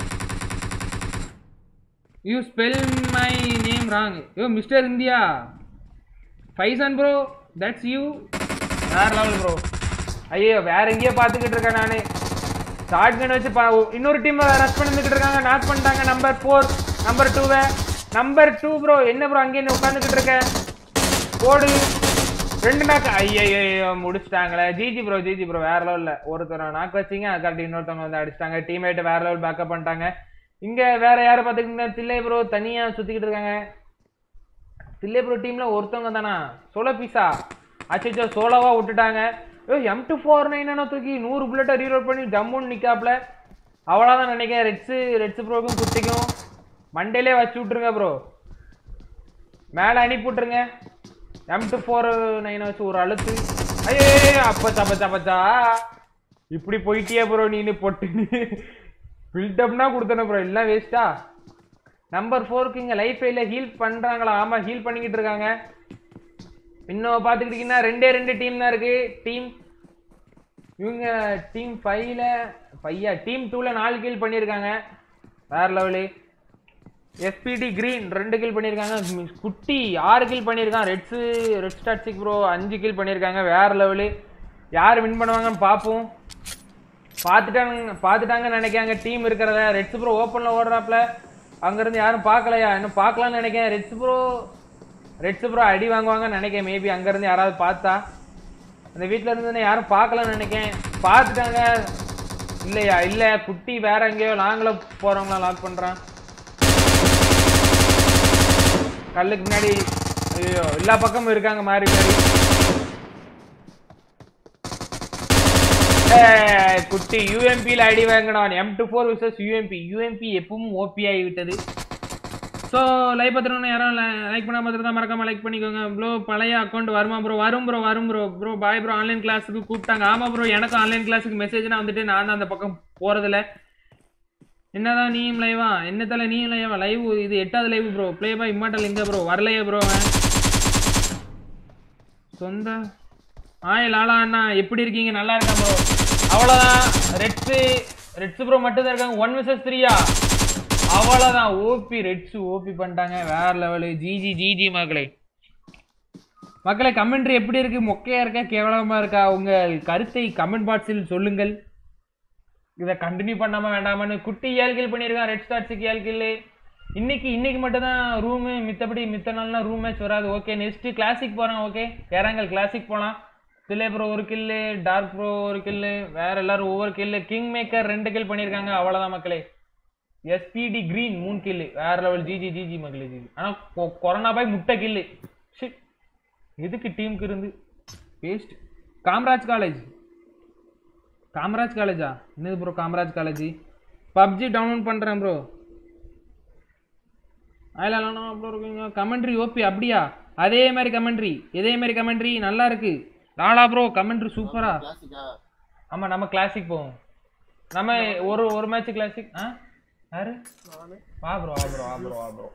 you spell my name wrong yo mister India Faizan bro that's you வேற லெவல் ப்ரோ ஐயோ வேற எங்கேயோ பார்த்துக்கிட்டு இருக்கேன் நான் ஷாட்கன் வச்சு பா இன்னொரு டீம் ரஷ் பண்ணிக்கிட்டு இருக்காங்க நாக் பண்ணிட்டாங்க நம்பர் ஃபோர் நம்பர் டூவை நம்பர் டூ ப்ரோ என்ன ப்ரோ அங்கேயே உட்காந்துக்கிட்டு இருக்க போடு ரெண்டு நாக்கு ஐயோ முடிச்சிட்டாங்களே ஜிஜி ப்ரோ ஜிஜி ப்ரோ வேற லெவல்ல ஒருத்தர் நாக்கு வச்சிங்க அதுக்காட்டி இன்னொருத்தவங்க வந்து அடிச்சிட்டாங்க டீம்மேட் வேற லெவல் பேக்கப் பண்ணிட்டாங்க இங்க வேற யாரை பார்த்துக்கிட்டு தில்லை ப்ரோ தனியா சுத்திக்கிட்டு இருக்காங்க தில்லை ப்ரோ டீம்ல ஒருத்தவங்க தானா சோலோ பீஸா அச்சோ சோலோவா விட்டுட்டாங்க A M two four nine தூக்கி நூறு புல்லட்டை ரீலோட் பண்ணி ஜம்முன்னு நிக்காப்ல அவ்வளோதான் நினைக்கிறேன் ரெட்ஸு ரெட்ஸு ப்ரோக்கும் குத்திக்கும் மண்டேலே வச்சு விட்ருங்க ப்ரோ மேலே அனுப்பி விட்ருங்க எம் டூ ஃபோர் நைனை வச்சு ஒரு அழுத்து ஐயோ அப்பச்சா அப்பச்சா அப்பச்சா இப்படி போயிட்டியே ப்ரோ நீனு பொட்டுன்னு பில்டப்னா கொடுத்தன ப்ரோ எல்லாம் வேஸ்ட்டா நம்பர் ஃபோருக்கு இங்கே லைஃப் இல்லை ஹீல் பண்ணுறாங்களா ஆமாம் ஹீல் பண்ணிக்கிட்டு இருக்காங்க இன்னும் பார்த்துக்கிட்டிங்கன்னா ரெண்டே ரெண்டு டீம் தான் இருக்கு டீம் இவங்க டீம் ஃபைவ்ல ஃபையா டீம் டூவில் நாலு கில் பண்ணியிருக்காங்க வேற லெவலு எஸ்பிடி கிரீன் ரெண்டு கில் பண்ணியிருக்காங்க ம், குட்டி ஆறு கில் பண்ணியிருக்கான் ரெட்ஸு ரெட் ஸ்டாட்சிக் ப்ரோ அஞ்சு கில் பண்ணியிருக்காங்க வேற லெவலு யார் வின் பண்ணுவாங்கன்னு பார்ப்போம் பார்த்துட்டாங்க பார்த்துட்டாங்கன்னு நினைக்காங்க டீம் இருக்கிறத ரெட்ஸ் ப்ரோ ஓப்பனில் ஓடுறாப்ல அங்கேருந்து யாரும் பார்க்கலையா இன்னும் பார்க்கலாம்னு நினைக்கிறேன் ரெட்ஸ் ப்ரோ ரெட்ஸ் ப்ரோ அடி வாங்குவாங்கன்னு நினைக்கிறேன் மேபி அங்கேருந்து யாராவது பார்த்தா அந்த வீட்டில் இருந்து யாரும் பார்க்கலன்னு நினைக்கிறேன் பார்த்துட்டாங்க இல்லையா இல்லை குட்டி வேற எங்கேயோ லாங்கில் போகிறவங்களாம் லாக் பண்ணுறான் கல்லுக்கு முன்னாடி ஐயோ எல்லா பக்கமும் இருக்காங்க மாறி மாறி ஏய், குட்டி யூஎம்பியில் அடி வாங்கினான் எம் டூ ஃபோர் விசஸ் யூஎம்பி யூஎம்பி எப்பவும் ஓபி ஆகிவிட்டது ஸோ லைக் பார்த்துருக்கணும் யாரும் லைக் பண்ணாம பார்த்துருந்தா மறக்காம லைக் பண்ணிக்கோங்க ப்ரோ பழைய அக்கௌண்ட் வருமா ப்ரோ வரும் ப்ரோ வரும் bro bro bye bro online கிளாஸுக்கு கூப்பிட்டாங்க ஆமாம் ப்ரோ எனக்கும் ஆன்லைன் கிளாஸுக்கு மெசேஜ்னா வந்துட்டு நான் தான் அந்த பக்கம் போகிறதில்ல என்னதான் நீயும் லைவா என்னத்தால நீயும் லைவா லைவ் இது எட்டாவது live bro play boy immortal எங்க ப்ரோ வரலையே ப்ரோ சொந்த ஆய் லாலா அண்ணா எப்படி இருக்கீங்க நல்லா இருக்கேன் ப்ரோ அவ்வளோதான் ரெட்ஸு ரெட்ஸு ப்ரோ மட்டும் தான் இருக்காங்க ஒன் விசஸ் த்ரீயா அவ்வளோதான் ஓபி ரெட்ஸு ஓபி பண்ணிட்டாங்க வேற லெவலு ஜிஜி ஜிஜி மக்களே மக்களே கமெண்ட்ரி எப்படி இருக்கு மொக்கையா இருக்கா கேவலமா இருக்கா உங்கள் கருத்தை கமெண்ட் பாக்ஸில் சொல்லுங்கள் இதை கண்டினியூ பண்ணாம வேண்டாமான்னு குட்டி ஏழு கில் பண்ணியிருக்கான் ரெட் ஸ்டார்ஸுக்கு ஏழு கில்லு இன்னைக்கு இன்னைக்கு மட்டும் தான் ரூமு மித்தபடி மித்த நாள்லாம் ரூம் மேட்ச் வராது ஓகே நெக்ஸ்ட் கிளாசிக் போகிறேன் ஓகே கேராங்கல் கிளாசிக் போகலாம் திலே ப்ரோ ஒரு கில்லு டார்க் ப்ரோ ஒரு கில்லு வேற எல்லாரும் ஒவ்வொரு கில்லு கிங் மேக்கர் ரெண்டு கில் பண்ணியிருக்காங்க அவ்வளோதான் மக்களே எஸ்பிடி கிரீன் மூணு கில்லு வேற லெவல் ஜிஜி ஜிஜி மக்களே ஜிஜி ஆனால் கொரோனா பாய் முட்டை கில்லு ஷிட் எதுக்கு டீமுக்கு இருந்து வேஸ்ட் காமராஜ் காலேஜ் காமராஜ் காலேஜா என்னது bro Kamaraj college PUBG download பண்ணுறேன் ப்ரோ அதில் அவ்வளோ இருக்குங்க கமெண்ட்ரி ஓபி அப்படியா அதே மாதிரி கமெண்ட்ரி இதே மாதிரி கமெண்ட்ரி நல்லா இருக்கு லாலா ப்ரோ கமெண்ட்ரி சூப்பரா கிளாசிக்கா ஆமாம் நம்ம கிளாசிக் போவோம் நம்ம ஒரு ஒரு மேட்ச் கிளாசிக் ஆ யாரு வா ப்ரோ வா ப்ரோ வா ப்ரோ வா ப்ரோ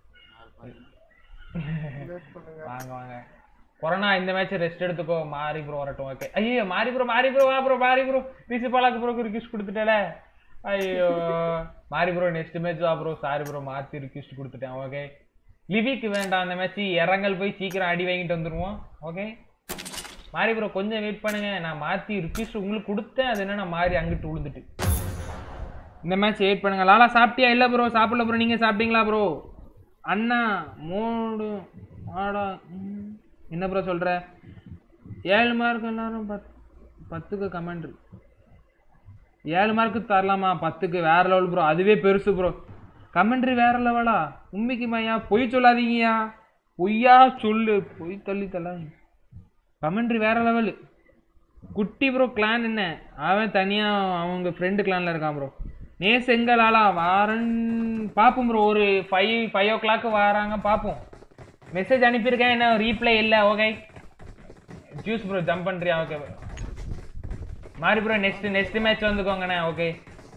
வாங்க வாங்க கொரோனா இந்த மேட்ச் ரெஸ்ட் எடுத்துக்கோ மாறி ப்ரோ வரட்டும் ஓகே ஐயோ மாறி ப்ரோ மாறி ப்ரோ வா ப்ரோ மாறி ப்ரோ பிசி பாலாக்கு ப்ரோ ரிக்வெஸ்ட் கொடுத்துட்டேல ஐயோ மாறி ப்ரோ நெக்ஸ்ட் மேட்ச் வா ப்ரோ சாரி ப்ரோ மாத்தி ரிக்வெஸ்ட் கொடுத்துட்டேன் ஓகே லிவிக்கு வேண்டாம் அந்த மேட்ச் இறங்கல் போய் சீக்கிரம் அடி வாங்கிட்டு வந்துருவோம் ஓகே மாறி ப்ரோ கொஞ்சம் வெயிட் பண்ணுங்க நான் மாத்தி ரிக்வெஸ்ட் உங்களுக்கு கொடுத்தேன் அது என்ன நான் மாறி அங்கிட்டு விழுந்துட்டு இந்த மேட்ச் வெயிட் பண்ணுங்க லாலா சாப்பிட்டியா இல்ல ப்ரோ சாப்பிடல ப்ரோ நீங்க சாப்பிட்டீங்களா ப்ரோ அண்ணா மூடு ஆடா ம். என்ன ப்ரோ சொல்ற ஏழு மார்க் எல்லாரும் பத் பத்துக்கு கமெண்ட் ஏழு மார்க்கு தரலாமா பத்துக்கு வேற லெவல் ப்ரோ அதுவே பெருசு ப்ரோ கமெண்ட்ரி வேற லெவலா உண்மைக்கு மையா பொய் சொல்லாதீங்கயா பொய்யா சொல்லு பொய் தள்ளி தள்ள கமெண்ட்ரி வேற லெவலு குட்டி ப்ரோ கிளான் என்ன அவன் தனியா அவங்க ஃப்ரெண்டு கிளான்ல இருக்கான் ப்ரோ நேஸ் எங்க லாலா வாரன் பார்ப்போம் ப்ரோ ஒரு ஃபைவ் ஃபைவ் ஓ கிளாக் வராங்க பார்ப்போம் மெசேஜ் அனுப்பியிருக்கேன் என்ன ரீப்ளை இல்லை ஓகே ஜூஸ் ப்ரோ ஜம்ப் பண்றியா ஓகே மாறி ப்ரோ நெக்ஸ்ட் நெக்ஸ்ட் மேட்ச் வந்துக்கோங்கண்ணே ஓகே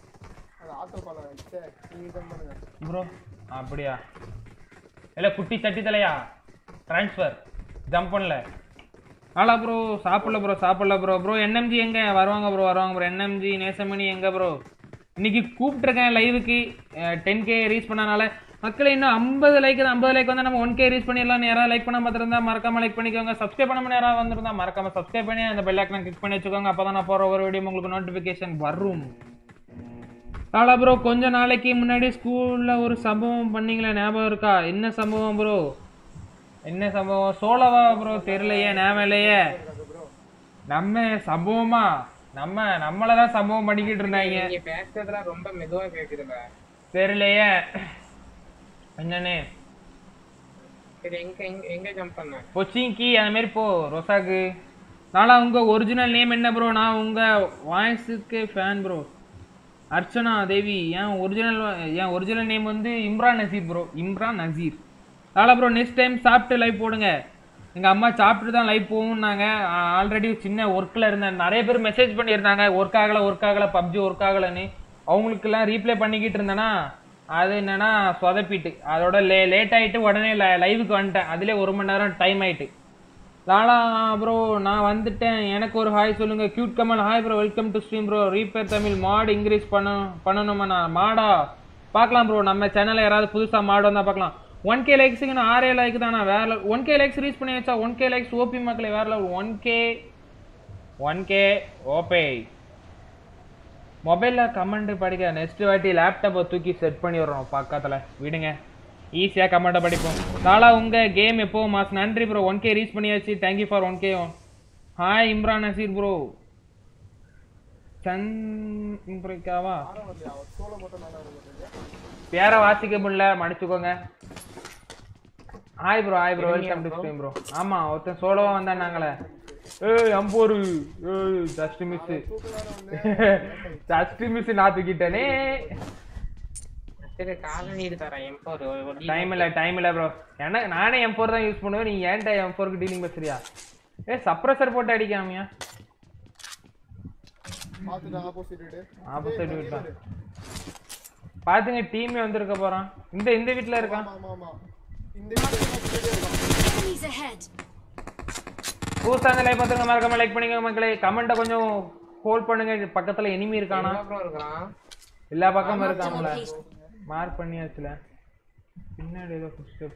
ப்ரோ அப்படியா இல்ல குட்டி சட்டி தலையா ட்ரான்ஸ்ஃபர் ஜம்ப் பண்ணல ஆலா ப்ரோ சாப்பிடல ப்ரோ சாப்பிடல ப்ரோ ப்ரோ என்எம்ஜி எங்க வருவாங்க ப்ரோ வருவாங்க ப்ரோ என்எம்ஜி நேசமணி எங்க ப்ரோ இன்னைக்கு கூப்பிட்டுருக்கேன் லைவுக்கு டென் கே ரீச் பண்ணனால மக்களே இன்னும் ஐம்பது லைக் தான் ஐம்பது லைக் வந்து நம்ம ஒன் கே ரீச் பண்ணிடலாம் யாராவது லைக் பண்ண பார்த்துருந்தா மறக்காம லைக் பண்ணிக்கோங்க சப்ஸ்கிரைப் பண்ண யாராவது வந்திருந்தா மறக்காம சப்ஸ்கிரைப் பண்ணி அந்த பெல் ஐக்கனை கிளிக் பண்ணி வச்சுக்கோங்க அப்பதான் நான் போற ஒரு வீடியோ உங்களுக்கு நோட்டிஃபிகேஷன் வரும் ஆலா ப்ரோ கொஞ்ச நாளைக்கு முன்னாடி ஸ்கூல்ல ஒரு சம்பவம் பண்ணீங்களே ஞாபகம் இருக்கா என்ன சம்பவம் ப்ரோ என்ன சம்பவம் சோழவா ப்ரோ தெரியலையே ஞாபகம் இல்லையே நம்ம சம்பவமா நம்ம நம்மளதான் சம்பவம் பண்ணிக்கிட்டு இருந்தாங்க நீங்க பேசுறதுலாம் ரொம்ப மெதுவா கேக்குதுல தெரியலையே என்னன்னு சரி எங்க எங்க எங்க ஜம்ப் பண்ண கொச்சின்கி அந்த மாதிரி போ ரொசாக்கு நாளா உங்க ஒரிஜினல் நேம் என்ன ப்ரோ நான் உங்க வாய்ஸுக்கு ஃபேன் ப்ரோ அர்ச்சனா தேவி என் ஒரிஜினல் என் ஒரிஜினல் நேம் வந்து இம்ரான் நசீர் ப்ரோ இம்ரான் நசீர் நாளா ப்ரோ நெக்ஸ்ட் டைம் சாப்பிட்டு லைவ் போடுங்க எங்க அம்மா சாப்பிட்டு தான் லைவ் போகும்னாங்க ஆல்ரெடி சின்ன ஒர்க்கில் இருந்தேன் நிறைய பேர் மெசேஜ் பண்ணியிருந்தாங்க ஒர்க் ஆகலை ஒர்க் ஆகலை பப்ஜி ஒர்க் ஆகலைன்னு அவங்களுக்கெல்லாம் ரீப்ளை பண்ணிக்கிட்டு இருந்தேன்னா அது என்னன்னா சொதப்பிட்டு அதோட லே லேட் ஆயிட்டு உடனே லைவுக்கு வந்துட்டேன் அதுலேயே ஒரு மணி நேரம் டைம் ஆயிட்டு லாலா ப்ரோ நான் வந்துட்டேன் எனக்கு ஒரு ஹாய் சொல்லுங்க cute Kamal hi bro welcome to stream bro ரீபேர் தமிழ் மாட் இன்க்ரீஸ் பண்ண பண்ணணுமா நான் மாடா பார்க்கலாம் ப்ரோ நம்ம சேனல்ல யாராவது புதுசாக மாடு வந்தால் பார்க்கலாம் ஒன் கே லைக்ஸுக்கு நான் ஆறே லைக் தானா வேற ஒன் கே லைக்ஸ் ரீச் பண்ணி வச்சா ஒன் கே லைக்ஸ் ஓபி மக்களே வேற level one K one K OP மொபைலில் கமெண்ட் படிக்க நெக்ஸ்ட் வாட்டி லேப்டாப்பை தூக்கி செட் பண்ணி விடுறோம் பக்கத்தில் விடுங்க ஈஸியாக கமெண்ட்டை படிப்போம் நாளா உங்கள் கேம் எப்போ மாஸ் நன்றி ப்ரோ ஒன் கே ரீச் பண்ணியாச்சு thank you for one K hi Imran Nazeer bro சந்திரிக்காவா பேரை வாசிக்க முடியல மன்னிச்சுக்கோங்க hi bro hi bro welcome to stream bro ஆமா ஒருத்தன் சோலோவா வந்தானாங்களே ஏய் அம்போரு ஏய் ஜஸ்ட் மிஸ் ஜஸ்ட் மிஸ் நான் தூக்கிட்டேனே சரி கால நீர் தரேன் எம்போ ஒரு டைம் இல்ல டைம் இல்ல ப்ரோ எனக்கு நானே எம் ஃபோர் தான் யூஸ் பண்ணுவேன் நீ ஏன்டா எம் ஃபோருக்கு டீலிங் பேசுறியா ஏ சப்ரஸர் போட்டு அடிக்காமையா ஆப்போசிட் வீட் தான் பாத்துங்க டீமே வந்திருக்க போறான் இந்த இந்த வீட்ல இருக்கான் Enemies ahead. புதுசா இந்த லைக் பார்த்துங்க மறக்காம லைக் பண்ணிக்கோங்க மக்களே கமெண்ட்டை கொஞ்சம் ஹோல்ட் பண்ணுங்க பக்கத்துல எனிமி இருக்கானா அப்புறம் இருக்கிறான் எல்லா பக்கமும் இருக்காங்கள Location. மார்க் பண்ணியாச்சுல பின்னாடி ஏதோ ஃபுட்ஸ்டெப்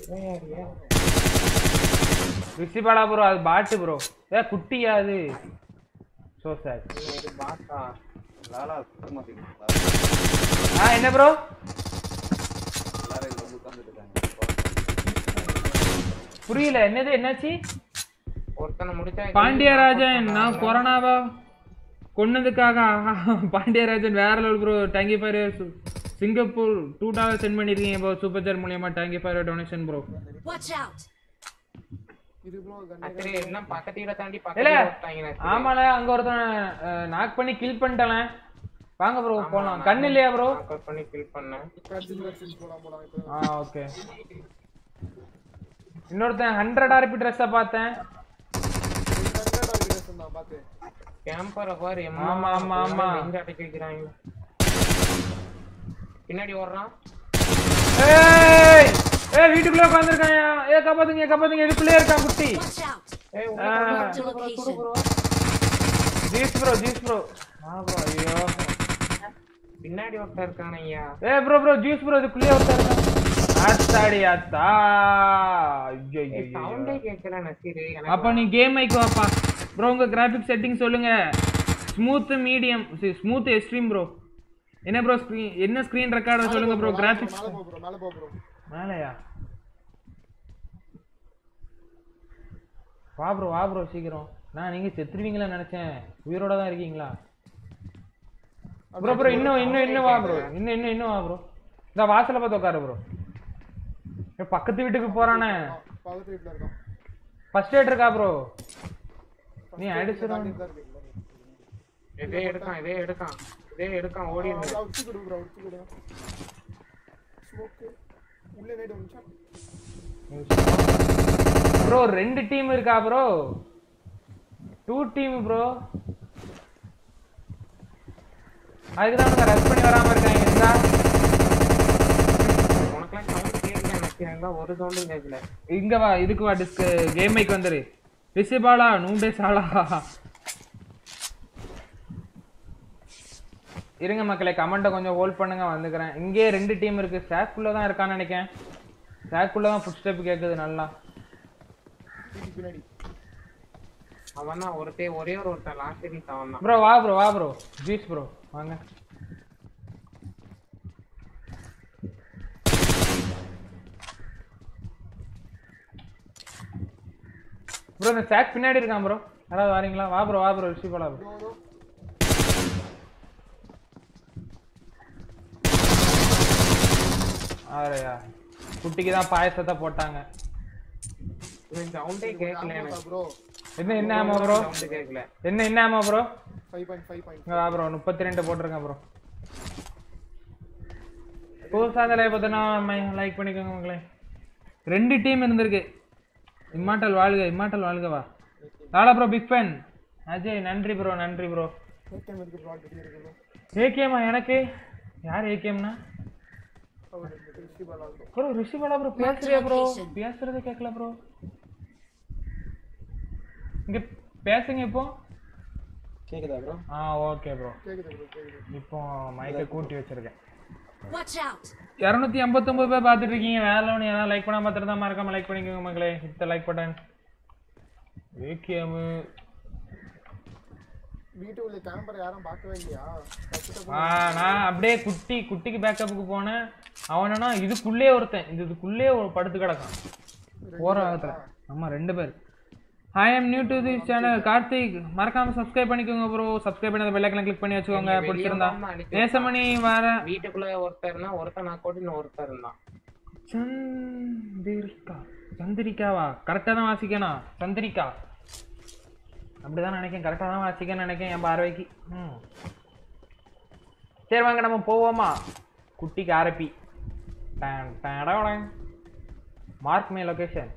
ரிஷிபாலா ப்ரோ அது பாட்டு ப்ரோ ஏ குட்டியா அது சோ சார் இது பாத்தா லாலா சுத்தமா ஆ என்ன ப்ரோ எல்லாரும் இங்க வந்து உட்கார்ந்துட்டு இருக்காங்க புரியல என்னது என்னாச்சு ஒருத்தனை முடிச்சா பாண்டியராஜன் நான் கொரோனாவா கொன்னதுக்காக ஆஹா, பாண்டியராஜன் வேற level bro thank you for Singapore two dollar sent பண்ணிருக்கீங்க ப்ரோ சூப்பர் சார் மூலியமா thank you for donation bro Watch out. சரி எல்லாம் பக்கத்து வீட தாண்டி இல்ல பக்கத்துல விட்டாங்க ஆமால அங்க ஒருத்தன் நாக் பண்ணி கில் பண்ணிட்டல வாங்க ப்ரோ போலாம் கண்ணு இல்லையா ப்ரோ கட் பண்ணி கில் பண்ணேன் ஆ ஓகே இன்னொருத்தன் ஹண்ட்ரட் ஆர்பி ட்ரெஸ்ஸை பார்த்தேன் கேம்பரை பாரு ஆமா, ஆமா, ஆமா. எங்க அடக்கி வைக்கிறாங்க பின்னாடி ஓடுறான் ஏய் ஏய் வீட்டுக்குள்ள உட்கார்ந்திருக்காயா ஏ காப்பாத்துங்க காப்பாத்துங்க இதுக்குள்ளே இருக்கான் குட்டி Watch out! ஏய் உள்ள ஆ. போடா, Marked a சுடு bro, சுடு location. bro. Juice bro juice bro ஆ ப்ரோ ஐயோ பின்னாடி ஒருத்தன் இருக்கான் ஐயா ஏ ப்ரோ ப்ரோ ஜூஸ் ப்ரோ இதுக்குள்ளே ஒருத்தர் இருக்கான் ஆத்தாடி ஆத்தா ஐயோ ஐயோ, ஐயோ சவுண்டே கேட்கல நசீரு அப்ப நீ கேம் மைக்கு வாப்பா ப்ரோ உங்க கிராபிக் செட்டிங் சொல்லுங்க smooth medium smooth extreme bro என்ன ப்ரோ ஸ்க்ரீன் என்ன ஸ்க்ரீன் ரெக்கார்டர் சொல்லுங்க ப்ரோ கிராபிக்ஸ் மேல போ ப்ரோ மேல போ ப்ரோ மேலையா வா ப்ரோ வா ப்ரோ சீக்கிரம் நான் நீங்க செத்துருவீங்களா நினைச்சேன் உயிரோட தான் இருக்கீங்களா ப்ரோ ப்ரோ இன்னும் இன்னும் இன்னும் வா ப்ரோ இன்னும் இன்னும் இன்னும் வா ப்ரோ இந்த வாசல்ல பார்த்து உட்காரு ப்ரோ பக்கத்து வீட்டுக்கு போறானே பக்கத்து வீட்ல இருக்கோம் ஃபர்ஸ்ட் எய்ட் இருக்கா ப்ரோ நீ அடிச்சிடும் இதே எடுக்கான் இதே எடுக்கான் இதே எடுக்கான் ஓடிடுங்க உச்சி கொடு ப்ரோ உச்சி கொடு ஸ்மோக் உள்ள நேடு வந்துச்சா ப்ரோ ரெண்டு டீம் இருக்கா ப்ரோ டூ டீம் ப்ரோ அதுக்குதான் ரஷ் பண்ணி வராம இருக்காங்க இருந்தா உனக்கெல்லாம் சவுண்ட் கேட்கல நசீர் எனக்கு ஒரு சவுண்டும் கேட்கல இங்க வா இதுக்கு வா டிஸ்க் கேம் மைக் வந்துரு ரிஷிபாலா நூண்டே சாலா இருங்க மக்களே கமெண்ட்டை கொஞ்சம் ஹோல்ட் பண்ணுங்க வந்துக்கிறேன் இங்கே ரெண்டு டீம் இருக்கு ஸ்டாக்குள்ள தான் இருக்கான்னு நினைக்கிறேன் ஸ்டாக்குள்ள தான் ஃபுட் ஸ்டெப் கேட்குது நல்லா வீட்டுக்கு பின்னாடி அவன் தான் ஒருத்தே ஒரே ஒரு ஒருத்தன் லாஸ்ட் சீரிஸ் அவன் தான் ப்ரோ வா ப்ரோ வா ப்ரோ ஜூஸ் ப்ரோ வாங்க ப்ரோ இந்த ஸ்டாக் பின்னாடி இருக்கான் ப்ரோ யாராவது வரீங்களா வா ப்ரோ வா ப்ரோ ரிஷி போலா ப்ரோ இதோ, இதோ. ஆரையா குட்டிக்கு தான் பாயசத்தை போட்டாங்க இவன் சவுண்டே கேட்கல எனக்கு ப்ரோ என்ன என்ன ஆமா ப்ரோ சவுண்ட் கேட்கல என்ன என்ன ஆமா bro five point five point இங்க வா ப்ரோ முப்பத்தி ரெண்டு போட்டிருக்கேன் ப்ரோ புதுசாக அந்த லைவ் பார்த்தோன்னா லைக் பண்ணிக்கோங்க மக்களே ரெண்டு டீம் இருந்திருக்கு இம்மாட்டல் வாழ்க இம்மாட்டல் வாழ்கவா நாளா ப்ரோ பிக் ஃபேன் அஜய் நன்றி ப்ரோ நன்றி ப்ரோ ஏகேம் இருக்கு ப்ரோ ஆல்ரெடி இருக்கு ப்ரோ ஏகேமா எனக்கு யார் ஏகேம்னா அவர் Rishi Bala bro bro Rishibala bro பேசுறியா ப்ரோ பேசுறதே கேட்கல ப்ரோ இங்க பேசுங்க இப்போ கேக்குதா ப்ரோ ஆ ஓகே ப்ரோ கேக்குது ப்ரோ கேக்குது இப்போ மைக்கை கூட்டி வச்சிருக்கேன் Watch out! இரநூத்தி ஐம்பத்தொம்பது பேர் பார்த்துட்டு இருக்கீங்க வேற ஒன்று ஏதாவது லைக் பண்ணாம பார்த்துட்டு தான் மறக்காம லைக் பண்ணிக்கோங்க மக்களே இந்த லைக் பட்டன் ஏகேமு வீட்டு உள்ள கேமரா யாரும் பார்க்கவே இல்லையா கஷ்டப்பட்டு ஆ நான் அப்படியே குட்டி குட்டிக்கு பேக்கப்புக்கு போனேன் அவனா இதுக்குள்ளே ஒருத்தன் இது இதுக்குள்ளே ஒரு படுத்து கிடக்கான் போற இடத்துல ஆமா ரெண்டு பேர் hi I'm new to this channel Karthik மறக்காம சப்ஸ்கிரைப் பண்ணிக்கோங்க ப்ரோ சப்ஸ்கிரைப் பண்ணி அந்த பெல்லைக்கனை கிளிக் பண்ணி வச்சுக்கோங்க வெளிய பிடிச்சிருந்தா வராம அழிச்சு நேசமணி வர வீட்டுக்குள்ள ஒருத்தர் இருந்தா ஒருத்தன் நான் கூட இன்னும் ஒருத்தர் இருந்தான் சந்திரிகா சந்திரிகாவா கரெக்டாக தான் வாசிக்கணும் சந்திரிகா அப்படிதான் நினைக்கிறேன் கரெக்டாக தான் வாசிக்கன்னு நினைக்கிறேன் என் பார்வைக்கு ம் சரி வாங்க நம்ம போவோமா குட்டிக்கு ஆரப்பி மார்க் மே லொகேஷன்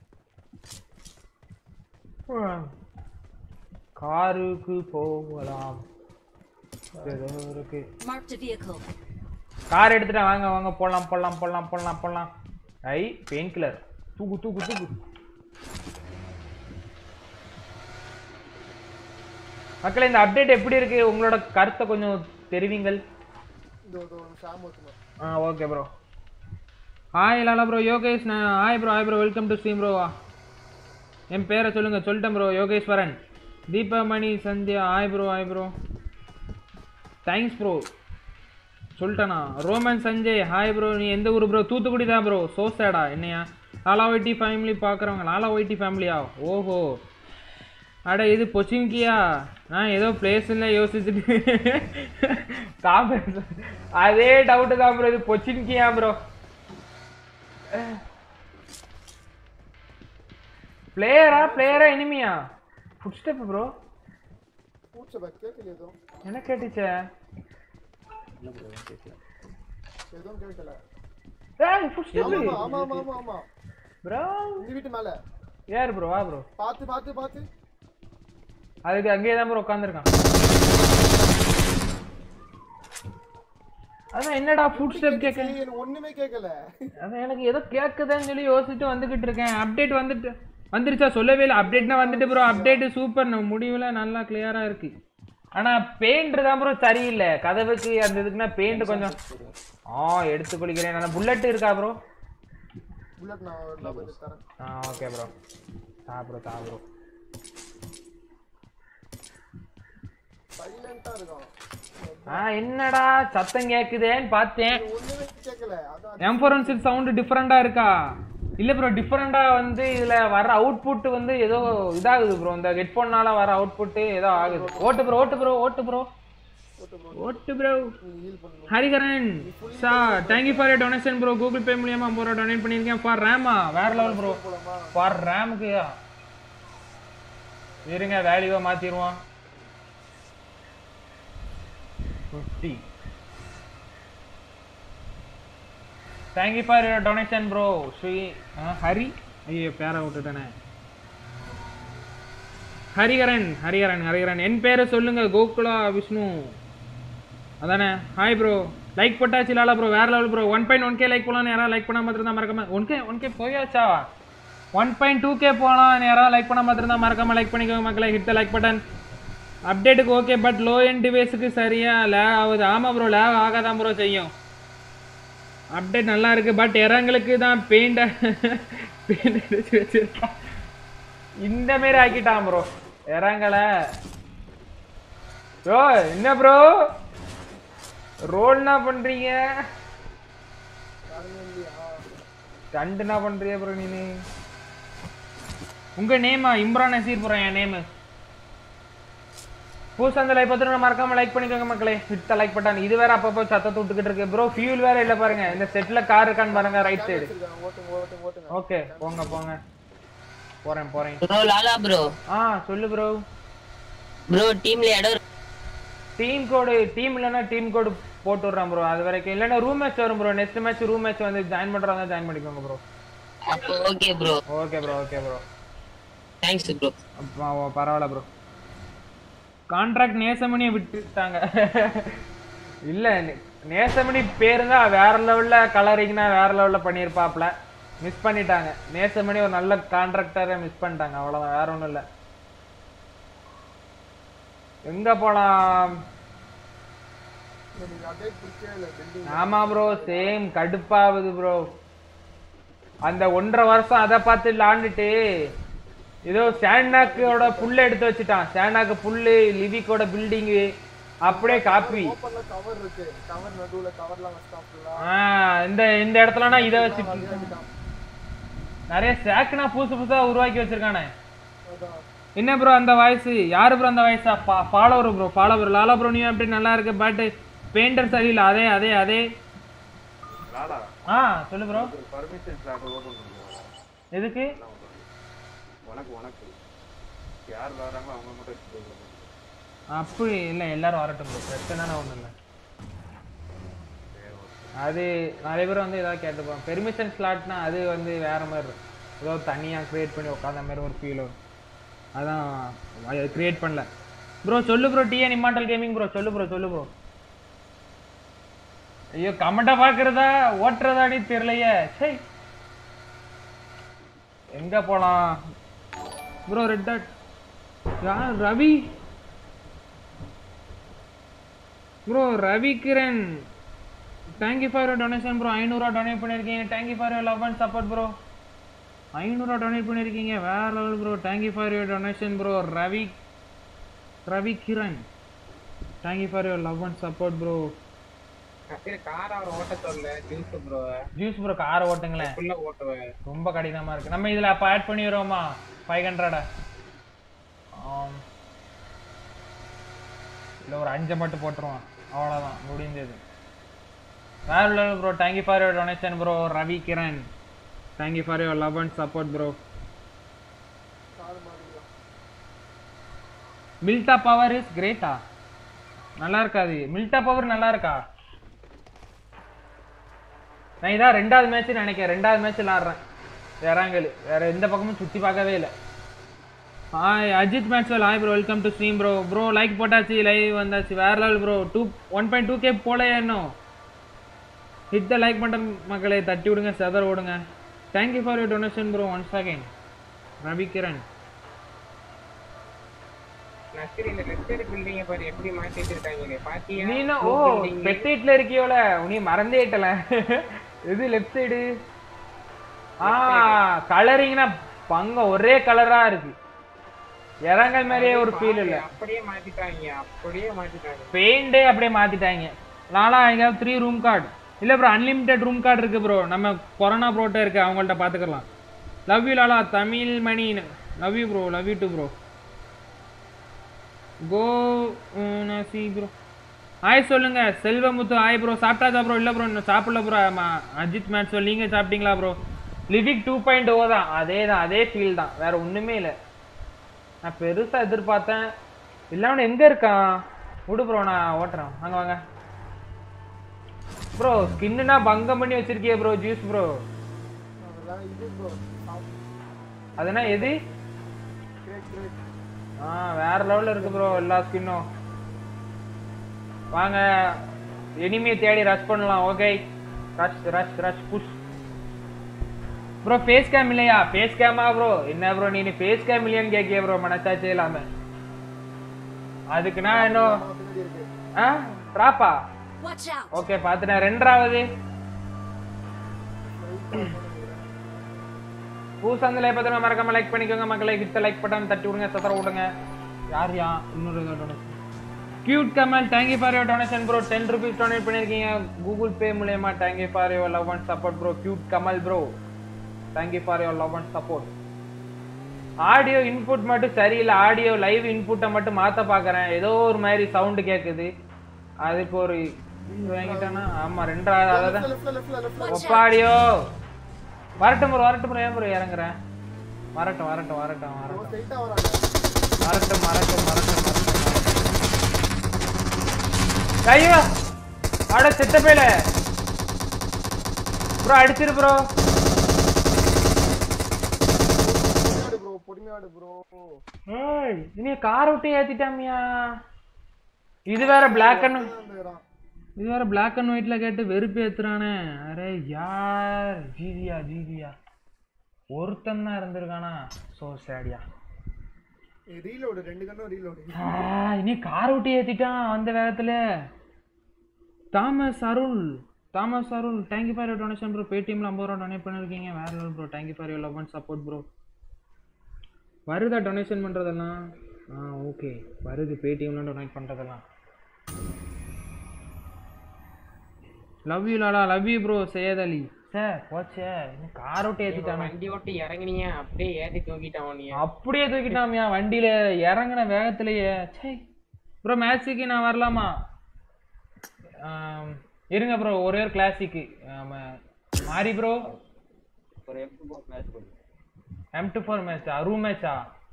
காருக்கு போகலாம் ஏதோ இருக்கு Marked a vehicle. கார் எடுத்துட்டு வாங்க வாங்க போலாம் போலாம் போலாம் போலாம் போலாம் ஐ பெயின் கில்லர் தூக்கு தூக்கு தூக்கு மக்களே இந்த அப்டேட் எப்படி இருக்கு உங்களோட கருத்தை கொஞ்சம் தெரிவிங்கள் இந்த ஒரு ஷாம் ஒத்துமா ஆ okay bro hi Lala bro Yogesh நான் hi bro hi bro welcome to stream bro என் பேரை சொல்லுங்க சொல்லிட்டேன் bro Yogeswaran Deepamani Sandhya hi bro hi bro thanks bro சொல்லிட்டேனா ரோமன் சஞ்சய் ஹாய் ப்ரோ நீ எந்த ஊர் ப்ரோ தூத்துக்குடி தான் ப்ரோ சோ சேடா என்னையா லாலா ஒய்டி ஃபேமிலி பார்க்குறவங்க லாலா ஒய்டி ஃபேமிலியா ஓஹோ அட இது பொச்சிங்கியா நான் ஏதோ பிளேஸ்ல யோசிச்சுட்டு காமெண்ட் அதே டவுட்டு தான் ப்ரோ இது பொச்சின்கியா ப்ரோ பிளேயரா பிளேயரா இனிமையா ஃபுட் ஸ்டெப் ப்ரோ பூச்ச பேக் கேட்கல எதுவும் என்ன கேட்டுச்சே எதுவும் கேட்கல ஏய் ஃபுட் ஸ்டெப் ஆமா ஆமா ஆமா ஆமா ஆமா ப்ரோ இந்த வீட்டு மேல யார் ப்ரோ வா ப்ரோ பார்த்து பார்த்து பார்த்து அதுக்கு அங்கேயே தான் ப்ரோ உட்காந்துருக்கான் அதான் என்னடா ஃபுட் ஸ்டெப் கேட்க எனக்கு ஒண்ணுமே கேட்கல அதான் எனக்கு ஏதோ கேட்குதுன்னு சொல்லி யோசிச்சுட்டு வந்துகிட்டு இருக்கேன் அப்டேட் வந்துட்டு வந்துருச்சா சொல்லவே இல்லை அப்டேட்னா வந்துட்டு ப்ரோ அப்டேட் சூப்பர் நம்ம முடிவில் நல்லா கிளியரா இருக்கு ஆனா பெயிண்ட் தான் ப்ரோ சரியில்லை கதவுக்கு அந்த இதுக்குன்னா பெயிண்ட் கொஞ்சம் ஆ எடுத்து குளிக்கிறேன் அந்த புல்லட் இருக்கா ப்ரோ புல்லட் நான் ஒரு டபுள் தரேன் ஆ ஓகே ப்ரோ தா ப்ரோ தா ப்ரோ சைலண்டா இருக்கும் ஆ என்னடா சத்தம் கேக்குதேன்னு பார்த்தேன் ஒண்ணுமே கேட்கல அதான் M four one six sound டிஃப்ரெண்டாக இருக்கா இல்லை ப்ரோ டிஃப்ரெண்டாக வந்து இதில் வர அவுட்புட் வந்து ஏதோ இதாகுது ப்ரோ இந்த ஹெட்ஃபோன்னால வர அவுட்புட் ஏதோ ஆகுது ஓட்டு ப்ரோ ஓட்டு ப்ரோ ஓட்டு ப்ரோ ஓட்டு ப்ரோ ஹரிகரன் சா thank you for your donation bro Google Pay மூலியமா ஐம்பது ரூபா டொனேட் பண்ணியிருக்கேன் ஃபார் ரேமா வேற லெவல் ப்ரோ ஃபார் ரேமுக்கு இருங்க வேல்யூவை மாற்றிடுவோம் fifty thank you for your donation bro Sri ஆ, ஹரி ஐயோ பேரை விட்டுட்டேனே ஹரிகரன் ஹரிகரன் ஹரிகரன் என் பேரை சொல்லுங்க கோகுலா விஷ்ணு அதானே ஹாய் ப்ரோ லைக் போட்டாச்சு லாலா ப்ரோ வேற level bro one point one K like போகலான்னு யாராவது லைக் பண்ணாம இருந்தா மறக்காம ஒன் கே ஒன் கே போயாச்சா ஒன் பாயிண்ட் டூ கே போகலாம் யாராவது லைக் பண்ணாம இருந்தா மறக்காம லைக் பண்ணிக்கோங்க மக்களை ஹிட் லைக் பட்டன் அப்டேட்டுக்கு ஓகே பட் லோ என் டிவைஸுக்கு சரியா லேக் ஆகுது ஆமாம் ப்ரோ லேக் ஆகாதான் ப்ரோ செய்யும் அப்டேட் நல்லா இருக்கு பட் எரங்களுக்கு தான் பெயிண்ட் பெயிண்ட் அடிச்சு வச்சிருக்கான் இந்த மாரி ஆக்கிட்டான் ப்ரோ எரங்களை ப்ரோ என்ன ப்ரோ ரோல் என்ன பண்றீங்க ஸ்டண்ட் என்ன பண்றீங்க ப்ரோ நீனு உங்க நேமா இம்ரான் நசீர் ப்ரோ என் நேமு புதுசா அந்த லைக் பார்த்துட்டு மறக்காம லைக் பண்ணிக்கோங்க மக்களே ஹிட் லைக் பட்டான் இது வேற அப்பப்போ சத்தத்தை விட்டுக்கிட்டு இருக்கு ப்ரோ ஃபியூல் வேற இல்ல பாருங்க இந்த செட்ல கார் இருக்கான்னு பாருங்க ரைட் சைடு ஓட்டுங்க ஓட்டுங்க ஓட்டுங்க ஓகே போங்க போங்க போறேன் போறேன் ப்ரோ லாலா ப்ரோ ஆ சொல்லு ப்ரோ ப்ரோ டீம்ல இடம் டீம் கோடு டீம் இல்லைன்னா டீம் கோடு போட்டு விட்றேன் ப்ரோ அது வரைக்கும் இல்லைன்னா ரூம் மேட்ச் வரும் bro next match room match வந்து ஜாயின் பண்றதா ஜாயின் பண்ணிக்கோங்க ப்ரோ அப்போ okay bro okay bro okay bro thanks bro பரவாயில்ல ப்ரோ கான்ட்ராக்ட் நேசமணியை விட்டுட்டாங்க இல்ல நே- நேசமணி பேரு தான் வேற லெவல்ல கலரிங்னா வேற லெவல்ல பண்ணியிருப்பாப்ல மிஸ் பண்ணிட்டாங்க நேசமணி ஒரு நல்ல கான்ட்ராக்டரை மிஸ் பண்ணிட்டாங்க அவ்வளவுதான் வேற ஒண்ணும் இல்ல எங்க போலாம் எனக்கு அப்டேட் பிடிக்கவே இல்லை பில்டிங் ஆமா ப்ரோ சேம் கடுப்பாகுது ப்ரோ அந்த ஒன்றரை வருஷம் அதை பார்த்து விளாண்டுட்டு ஏதோ சாண்டாக்கோட புல்ல எடுத்து வச்சுட்டான் சாண்டாக்கு புல்லு லிவிக்கோட பில்டிங்கு அப்படியே காப்பி ஓப்பன்ல கவர் இருக்கு கவர் நடுவுல கவர்லாம் வச்சாப்ல ஆ இந்த இந்த இடத்துலனா இதை வச்சு நிறைய ஸ்டாக்னா புதுசு புதுசா உருவாக்கி வச்சிருக்கானே அதான் என்ன ப்ரோ அந்த வாய்ஸ் யாரு ப்ரோ அந்த வாய்ஸா follower bro follower Lala bro நீ அப்படி நல்லா இருக்கு பட் பெயிண்டர் சரியில்லை அதே அதே அதே லாலா ஆ சொல்லு ப்ரோ பர்மிஷன் ஸ்லாட் ஓபன் பண்ணுங்க எதுக்கு உனக்கு உனக்கு யார் வராங்களோ அவங்க மட்டும் எடுத்துட்டு போங்க அப்படி இல்லை எல்லாரும் வரட்டும் ப்ரோ பிரச்சனை ஒன்றும் இல்லை அது நிறைய பேர் வந்து ஏதாவது கேட்டுப்போம் பெர்மிஷன் ஸ்லாட்னா அது வந்து வேற மாதிரி இருக்கும் ஏதோ தனியாக க்ரியேட் பண்ணி உட்காந்த மாதிரி ஒரு ஃபீல் வரும் அதான் அது க்ரியேட் பண்ணல ப்ரோ சொல்லு bro TN immortal gaming bro சொல்லு ப்ரோ சொல்லு ப்ரோ ஐயோ கமெண்ட்டை பார்க்குறதா ஓட்டுறதாடி தெரியலையே சை எங்க போலாம் ப்ரோ ரெட் டாட் யார் Ravi bro Ravi Kiran thank you for your donation bro ஐநூறுரூவா டொனேட் பண்ணியிருக்கீங்க thank you for your love and support bro ஐநூறுரூவா டொனேட் பண்ணியிருக்கீங்க வேற level bro thank you for your donation bro Ravi Ravi Kiran thank you for your love and support bro car அவர் ஓட்ட சொல்ல ஜூஸ் ப்ரோ ஜூஸ் ப்ரோ காரை ஓட்டுங்களேன் ஃபுல்லா ஓட்டுவேன் ரொம்ப கடினமா இருக்கு நம்ம இதுல அப்ப ஆட் பண்ணிடுவோமா ஃபைவ் ஹண்ட்ரடா இல்ல ஒரு அஞ்சை மட்டும் போட்டுருவோம் அவ்வளவுதான் முடிஞ்சது வேற level bro thank you for your donation bro Ravi Kiran thank you for your love and support bro மில்டா பவர் இஸ் கிரேட்டா நல்லா இருக்காது மில்டா பவர் நல்லா இருக்கா நான் இதான் ரெண்டாவது மேட்ச் நினைக்கிறேன் ரெண்டாவது மேட்ச் விளாடுறேன் வேறாங்கல் வேற எந்த பக்கமும் சுத்தி பார்க்கவே இல்லை ஹாய் அஜித் மேட்ச்வெல் hi bro welcome to stream bro bro like போட்டாச்சு லைவ் வந்தாச்சு வேற level bro two one point two K போல இன்னும் ஹிட் த லைக் பட்டன் மக்களே தட்டி விடுங்க செதற விடுங்க thank you for your donation bro once again Ravikiran நர்சரியில லெஃப்ட் பில்டிங்க பாரு எப்படி மாத்தி வச்சிருக்காங்க பாத்தியா நீ என்ன ஓ பெட்சைட்ல இருக்கியோல நீ மறந்தேட்டல இது லெஃப்ட் சைடு ஆ கலரிங்னா பங்க ஒரே கலரா இருக்கு இறங்கல் மேலேயே ஒரு ஃபீல் இல்ல அப்படியே மாத்திட்டாங்க அப்படியே மாத்திட்டாங்க பெயிண்டே அப்படியே மாத்திட்டாங்க நானா எங்கேயாவது த்ரீ ரூம் கார்டு இல்ல ப்ரோ அன்லிமிட்டெட் ரூம் கார்டு இருக்கு ப்ரோ நம்ம கொரோனா ப்ரோட்ட இருக்கு அவங்கள்ட்ட பாத்துக்கலாம் love you Lala Tamil Mani love you bro love you too bro கோ சி ப்ரோ ஹாய் சொல்லுங்க செல்வமுத்து ஹாய் ப்ரோ சாப்பிட்டாச்சா ப்ரோ இல்லை ப்ரோ இன்னும் சாப்பிடல ப்ரோ அஜித் மேட்ச் சொல்லி நீங்கள் சாப்பிட்டீங்களா ப்ரோ லிவிக் டூ பாயிண்ட் ஓ தான் அதே தான் அதே ஃபீல் தான் வேற ஒன்றுமே இல்லை நான் பெருசாக எதிர்பார்த்தேன் இல்லாமல் எங்கே இருக்கான் விடு ப்ரோ நான் ஓட்டுறேன் வாங்க வாங்க ப்ரோ ஸ்கின்னுனா பங்கம் பண்ணி வச்சிருக்கியே ப்ரோ ஜூஸ் ப்ரோ அதெல்லாம் இது ப்ரோ அதுனா எது கிரேட் கிரேட் ஆ வேற லெவல்ல இருக்கு ப்ரோ எல்லா ஸ்கின்னும் வாங்க எனிமியை தேடி ரஷ் பண்ணலாம் okay rush rush rush push bro face cam இல்லையா ஃபேஸ் கேமா ப்ரோ என்ன ப்ரோ நீ ஃபேஸ் கேம் இல்லையான்னு கேட்கிய ப்ரோ மனசாச்சே இல்லாம அதுக்கு நான் இன்னும் பின்னாடி இருக்கு ஆ ட்ராப்பா Watch out! ஓகே பார்த்துட்டேன் ரெண்டாவது பூசந்தில் பார்த்தா மறக்காம லைக் பண்ணிக்கோங்க மக்களை கிட்ட லைக் பட்டன் தட்டி விடுங்க சத்தர விடுங்க யார் யா இன்னொரு donation cute Kamal thank you for your donation bro ten rupees donate பண்ணியிருக்கீங்க கூகுள் பே மூலயமா thank you for your love and support bro cute Kamal bro thank you for your love and support audio input மட்டும் சரியில்லை ஆடியோ லைவ் இன்புட்டை மட்டும் மாற்ற பார்க்குறேன் ஏதோ ஒரு மாதிரி சவுண்டு கேட்குது அதுக்கு ஒரு இது வாங்கிட்டானா ஆமாம் ரெண்டாவது அதான் லெஃப்ட்ல லெஃப்ட்ல லெஃப்ட்ல ஒப்பாடியோ வரட்டும் ப்ரோ வரட்டும் ப்ரோ ஏன் ப்ரோ இறங்குறேன் வரட்டும் வரட்டும் வரட்டும் வரட்டும் ஸ்ட்ரைட்டா வராங்க வரட்டும் வரட்டும் வரட்டும் வரட்டும் ஐயோ அட செத்த பேல ப்ரோ அடிச்சிரு ப்ரோ பொறுமையாடு ப்ரோ பொறுமையாடு ப்ரோ ஏய் இனி கார் விட்டு ஏத்திட்டாமியா இது வேற பிளாக் அண்ட் வந்துறான் இது வேற பிளாக் அண்ட் ஒயிட்ல கேட்டு வெறுப்பு ஏத்துறானே அரே யார் ஜீவியா ஜீவியா ஒருத்தன் தான் இருந்திருக்கானா சோ சேடியா ரீலோடு ரெண்டு கண்ணும் ரீலோடு ஆ, இனி கார் விட்டு ஏத்திட்டான் அந்த வேகத்துல Thomas Arul Thomas Arul thank you for your donation bro பேடிஎம்ல ஐம்பது ரூபா டொனேட் பண்ணிருக்கீங்க வேற level bro thank you for your love and support bro வருதா டொனேஷன் பண்றதெல்லாம் ஆ ஓகே வருது பேடிஎம்ல டொனேட் பண்றதெல்லாம் love you Lala love you bro Syed Ali sir போச்சே இன்னும் கார் விட்டு ஏத்திட்டானே வண்டி ஓட்டி இறங்குனீங்க அப்படியே ஏத்தி தூக்கிட்டான் நீ அப்படியே தூக்கிட்டாமியா வண்டியில இறங்கின வேகத்திலேயே சே ப்ரோ மேட்ச்சுக்கு நான் வரலாமா ஆம், இருங்க ப்ரோ ஒரே ஒரு கிளாசிக்கு மாறி ப்ரோ ஒரு எஃப் மேட்ச் போடு எம் டு ஃபோர் மேட்சா ரூம் மேட்சா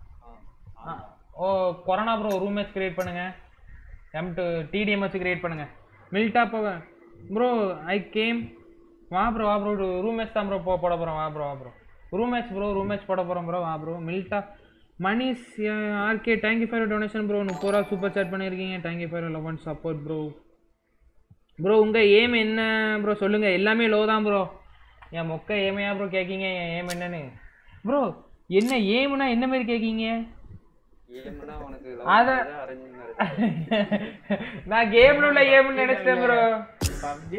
ஓ corona bro room match create பண்ணுங்க எம் டு டிடிஎம் வச்சு கிரியேட் பண்ணுங்க மில்டா போக ப்ரோ ஐ கேம் வா ப்ரோ வா ப்ரோ ரூம் மேட்ச் தான் ப்ரோ போ போட போகிறோம் வா ப்ரோ வா bro room match bro room match போட போகிறோம் ப்ரோ வா ப்ரோ மில்டா Manish RK thank you for donation bro முப்பது ரூபா சூப்பர் சாட் பண்ணியிருக்கீங்க thank you for love and support bro bro உங்கள் ஏம் என்ன ப்ரோ சொல்லுங்கள் எல்லாமே லோ தான் ப்ரோ என் மொக்க ஏமையா ப்ரோ கேட்கீங்க என் ஏம் என்னன்னு ப்ரோ என்ன ஏம்னா என்ன மாதிரி கேட்கீங்க ஏம்னா உனக்கு அத- அரேஞ்ச் நான் கேம்ல உள்ள ஏம்னு நினைச்சிட்டேன் ப்ரோ பப்ஜி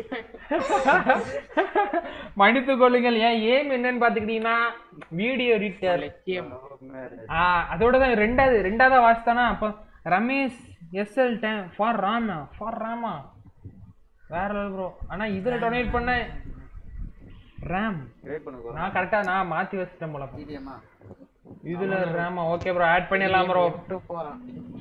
மன்னித்து கொள்ளுங்கள் ஏன் ஏம் என்னன்னு பாத்துக்கிட்டீங்கன்னா வீடியோ எடிட்டர் லட்சியம் ஆ அதோட தான் ரெண்டாவது ரெண்டாவது வாசித்தானா அப்போ ரமேஷ் எஸ்எல் டேம் ஃபார் ராமா ஃபார் ராமா வேற லெவல் ப்ரோ ஆனா இதுல டொனேட் பண்ண ரேம் கிரியேட் பண்ண நான் கரெக்டா நான் மாத்தி வச்சிட்டேன் போல அப்போ. டிடிஎம்மா இதுல ரேமா ஓகே ப்ரோ ஆட் பண்ணிடலாம் ப்ரோ போறான்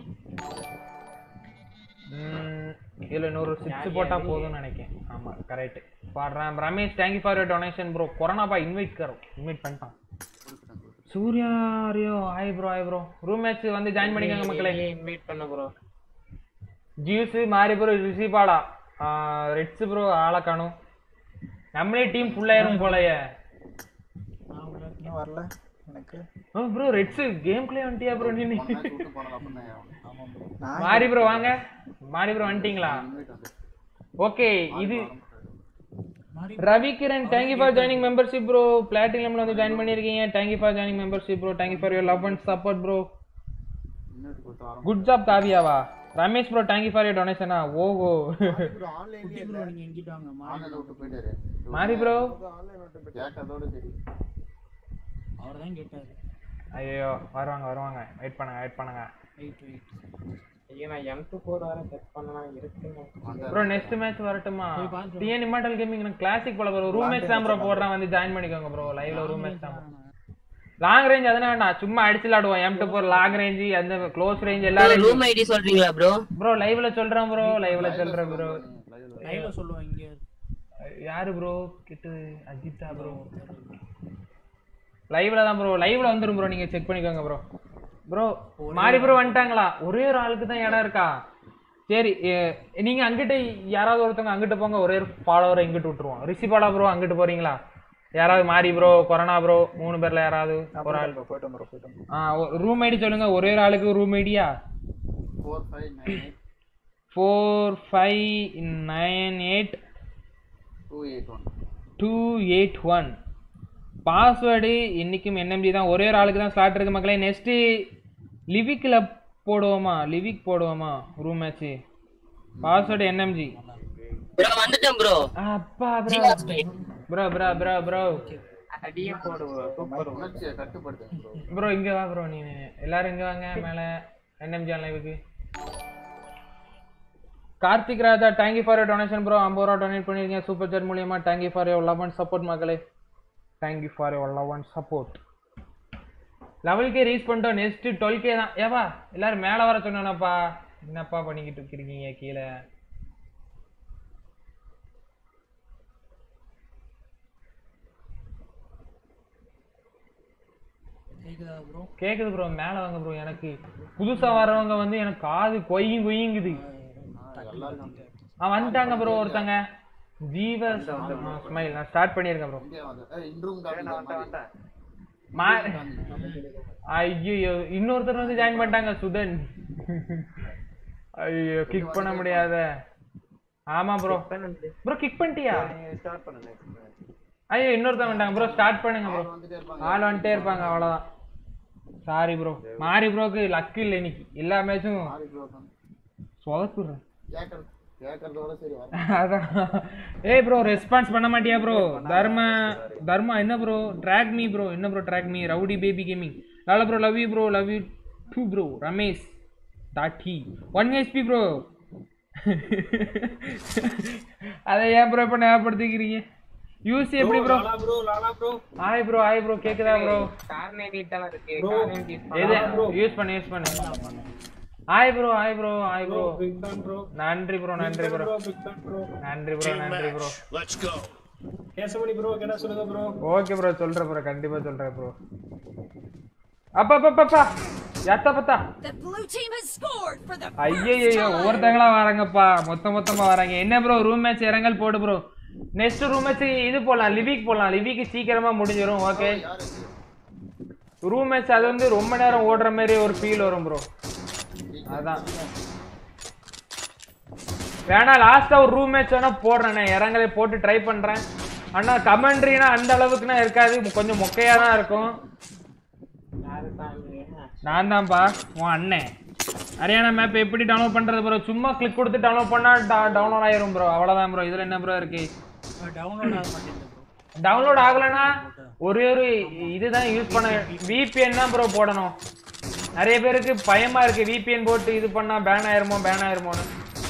ம், இதுல இன்னொரு சிக்ஸ் போட்டா போதும்னு நினைக்கிறேன் ஆமா correct for RAM Ramesh thank you for your donation bro corona பா இன்வைட் கரோ இன்வைட் பண்ணிட்டான் சூர்யா ஆரியோ hi bro hi bro room match வந்து ஜாயின் பண்ணிக்கோங்க மக்களே இன்வைட் பண்ண ப்ரோ ஜியூஸ் மாறி ப்ரோ ரிஷிபாடா ரெட்ஸ் ப்ரோ ஆளை காணும் நம்மளே டீம் ஃபுல்லாயிரும் போலயே இன்னும் வரல எனக்கு ப்ரோ ரெட்ஸ் கேம்குள்ளே வந்துட்டியா ப்ரோ நீ மேட்ச் விட்டு போனது அப்படின்னா ஆமாம் ப்ரோ நான் மாறி ப்ரோ வாங்க மாறி ப்ரோ வந்துட்டீங்களா இன்வைட் வந்து ஓகே இது Ravikiran thank you for joining membership bro பிளாட்டினம்ல வந்து ஜாயின் பண்ணிருக்கீங்க thank you for joining membership bro thank you for your love and support bro இன்னொரு கொடுத்து வரோம் குட் ஜாப் காவியாவா Ramesh bro thank you for your டொனேஷனா ஓஹோ ப்ரோ ஆன்லைன்லயே ப்ரோ நீங்க எங்கிட்ட வாங்க மாறி ஆன்லைன்ல விட்டு போயிட்டாரு மாறி ப்ரோ ஆன்லைன் விட்டு போயிட்டு கேட்டதோட சரி அவர் தான் கேட்டாரு ஐயோ வருவாங்க வருவாங்க வெயிட் பண்ணுங்க வெயிட் பண்ணுங்க வெயிட் வெயிட் ஐயோ நான் எம் டூ ஃபோர் வர செட் பண்ணலாம் இருக்குங்க ப்ரோ நெக்ஸ்ட் மேட்ச் வரட்டுமா போய் பாத்து டிஎன் இமாட்டல் கேமிங் கிளாசிக் போல ப்ரோ ரூம் மேட்ச் தான் ப்ரோ போடுறேன் வந்து ஜாயின் பண்ணிக்கோங்க ப்ரோ லைவ்ல ரூம் மேட்ச் தான் லாங் ரேஞ்ச் அதனால வேண்டாம் சும்மா அடிச்சு விளாடுவோம் M two four long range அந்த க்ளோஸ் ரேஞ்ச் எல்லா ரூம் ரேஞ்ச் ஐடி சொல்றீங்களா ப்ரோ ப்ரோ லைவ்ல சொல்றேன் ப்ரோ லைவ்ல சொல்றேன் ப்ரோ லைவ்ல சொல்லுவோம் இங்க யாரு ப்ரோ கிட்டு அஜித்தா ப்ரோ லைவ்ல தான் ப்ரோ லைவ்ல வந்துரும் ப்ரோ நீங்க செக் பண்ணிக்கோங்க ப்ரோ ப்ரோ மாறி ப்ரோ வந்துட்டாங்களா ஒரே ஒரு ஆளுக்கு தான் இடம் இருக்கா சரி எ- நீங்க அங்கிட்டு யாராவது ஒருத்தவங்க அங்கிட்டு போங்க ஒரே ஒரு ஃபாலோவரை இங்கிட்டு விட்டுருவோம் ரிஷிபாலா ப்ரோ அங்கிட்டு போறீங்களா யாராவது மாறி ப்ரோ கொரோனா ப்ரோ மூணு பேர்ல யாராவது ஒரு ஆள் போயிட்டோம் ப்ரோ போயிட்டோம் ஆ ரூம் ஐடி சொல்லுங்க ஒரே ஒரு ஆளுக்கு ரூம் ஐடியா four five nine eight four five nine eight two eight one two eight one password இன்னைக்கும் என்எம்டி தான் ஒரே ஒரு ஆளுக்கு தான் ஸ்லாட் இருக்கு மக்களே நெக்ஸ்ட்டு லிவிக்கில் போடுவோமா லிவிக் போடுவோமா room match password NMG bro வந்துட்டேன் ப்ரோ அப்பா bro bro bro bro bro அடியே போடுவோம் சூப்பர் உணர்ச்சியை கட்டுப்படுத்துங்க ப்ரோ ப்ரோ இங்கே வா ப்ரோ நீ எல்லாரும் இங்கே வாங்க மேலே என்எம்ஜி லைவுக்கு Karthik Raja thank you for your donation bro ஐம்பது ரூபா டொனேட் பண்ணிருக்கீங்க சூப்பர் சாட் மூலியமா thank you for your love and support மக்களே thank you for your love and support level K reach பண்ணிட்டோம் நெக்ஸ்ட் டுவெல் கே தான் ஏப்பா எல்லாரும் மேலே வர சொன்னானப்பா என்னப்பா பண்ணிக்கிட்டு இருக்கீங்க கீழே கேக்குதா ப்ரோ கேக்குது ப்ரோ மேலே வாங்க ப்ரோ எனக்கு புதுசா வர்றவங்க வந்து எனக்கு காது கொய்யும் கொய்யுங்குது ஆ வந்துட்டாங்க ப்ரோ ஒருத்தங்க ஜீவ ஸ்மைல் நான் ஸ்டார்ட் பண்ணியிருக்கேன் ப்ரோ இங்கே வந்து ஏய், இன்றும் காமிங்க மா ஐயோ இன்னொருத்தர் வந்து ஜாயின் பண்ணிட்டாங்க சுதன் ஐயோ கிக் பண்ண முடியாத ஆமா ப்ரோ ப்ரோ கிக் பண்ணிட்டியா ஸ்டார்ட் பண்ணுங்க ஐயோ இன்னொருத்தன் வந்துட்டாங்க ப்ரோ ஸ்டார்ட் பண்ணுங்க ப்ரோ வந்துட்டே இருப்பாங்க ஆள் வந்துட்டே இருப்பாங்க அவ்வளவுதான் சாரி ப்ரோ மாறி ப்ரோக்கு லக் இல்லை இன்னைக்கு எல்லா மேட்சும் மாறி ப்ரோ தான் சொதப்புறேன் கேட்கறது கேட்கறதோட சரி வர அதான் ஏய் ப்ரோ ரெஸ்பான்ஸ் பண்ண மாட்டியா ப்ரோ தர்ம தர்மா என்ன ப்ரோ ட்ராக் மீ ப்ரோ என்ன bro track me rowdy baby gaming Lala bro love you bro love you too bro Ramesh தாட்டி ஒன் ஹெச்பி ப்ரோ அதை ஏன் ப்ரோ இப்போ ஞாபகப்படுத்திக்கிறீங்க யூசி எப்படி ப்ரோ ப்ரோ லாலா ப்ரோ ஆய் ப்ரோ ஆய் ப்ரோ கேக்குதா ப்ரோ கார்னேட் எல்லாம் இருக்கு கார்னேட் எது யூஸ் பண்ணு யூஸ் பண்ணு ஆய் ப்ரோ ஆய் ப்ரோ ஆய் ப்ரோ பிக் தான் ப்ரோ நன்றி ப்ரோ நன்றி ப்ரோ பிக் தான் ப்ரோ நன்றி ப்ரோ நன்றி ப்ரோ Let's go. கேசமணி ப்ரோ கேட்டா சொல்லுங்க ப்ரோ ஓகே ப்ரோ சொல்றேன் ப்ரோ கண்டிப்பா சொல்றேன் ப்ரோ அப்பா அப்பா அப்பா எத்த பத்தா The blue team has scored for the ஐயோ first time. ஒவ்வொருத்தங்களா வராங்கப்பா மொத்த மொத்தமா வராங்க என்ன ப்ரோ ரூம் மேட்ச் இறங்கல் போடு ப்ரோ நெக்ஸ்ட் ரூம் மேட்ச் இது போடலாம் லிவிக் போடலாம் லிவிக்கு சீக்கிரமா முடிஞ்சிரும் ஓகே ரூம் மேட்ச் அது வந்து ரொம்ப நேரம் ஓடுற மாதிரி ஒரு ஃபீல் வரும் ப்ரோ அதான் வேணா லாஸ்டா ஒரு ரூம் மேட்ச் வேணா போடுறேன் நான் இறங்கலே போட்டு ட்ரை பண்றேன் ஆனா கமெண்ட்ரினா அந்த அளவுக்குனா இருக்காது கொஞ்சம் மொக்கையா தான் இருக்கும் யாரு சாமி நான் தான்ப்பா உன் அண்ணன் ஹரியானா மேப் எப்படி டவுன்லோட் பண்றது ப்ரோ சும்மா கிளிக் கொடுத்து டவுன்லோட் பண்ணா டவுன்லோட் ஆயிரும் ப்ரோ அவ்வளவுதான் ப்ரோ இதுல என்ன ப்ரோ இருக்கு டவுன்லோட் ஆக மாட்டேங்குது ப்ரோ டவுன்லோட் ஆகலைன்னா ஒரே ஒரு இதுதான் யூஸ் பண்ண விபிஎன் தான் ப்ரோ போடணும் நிறைய பேருக்கு பயமா இருக்கு விபிஎன் போட்டு இது பண்ணா பேன் ஆயிருமோ பேன் ஆயிருமோன்னு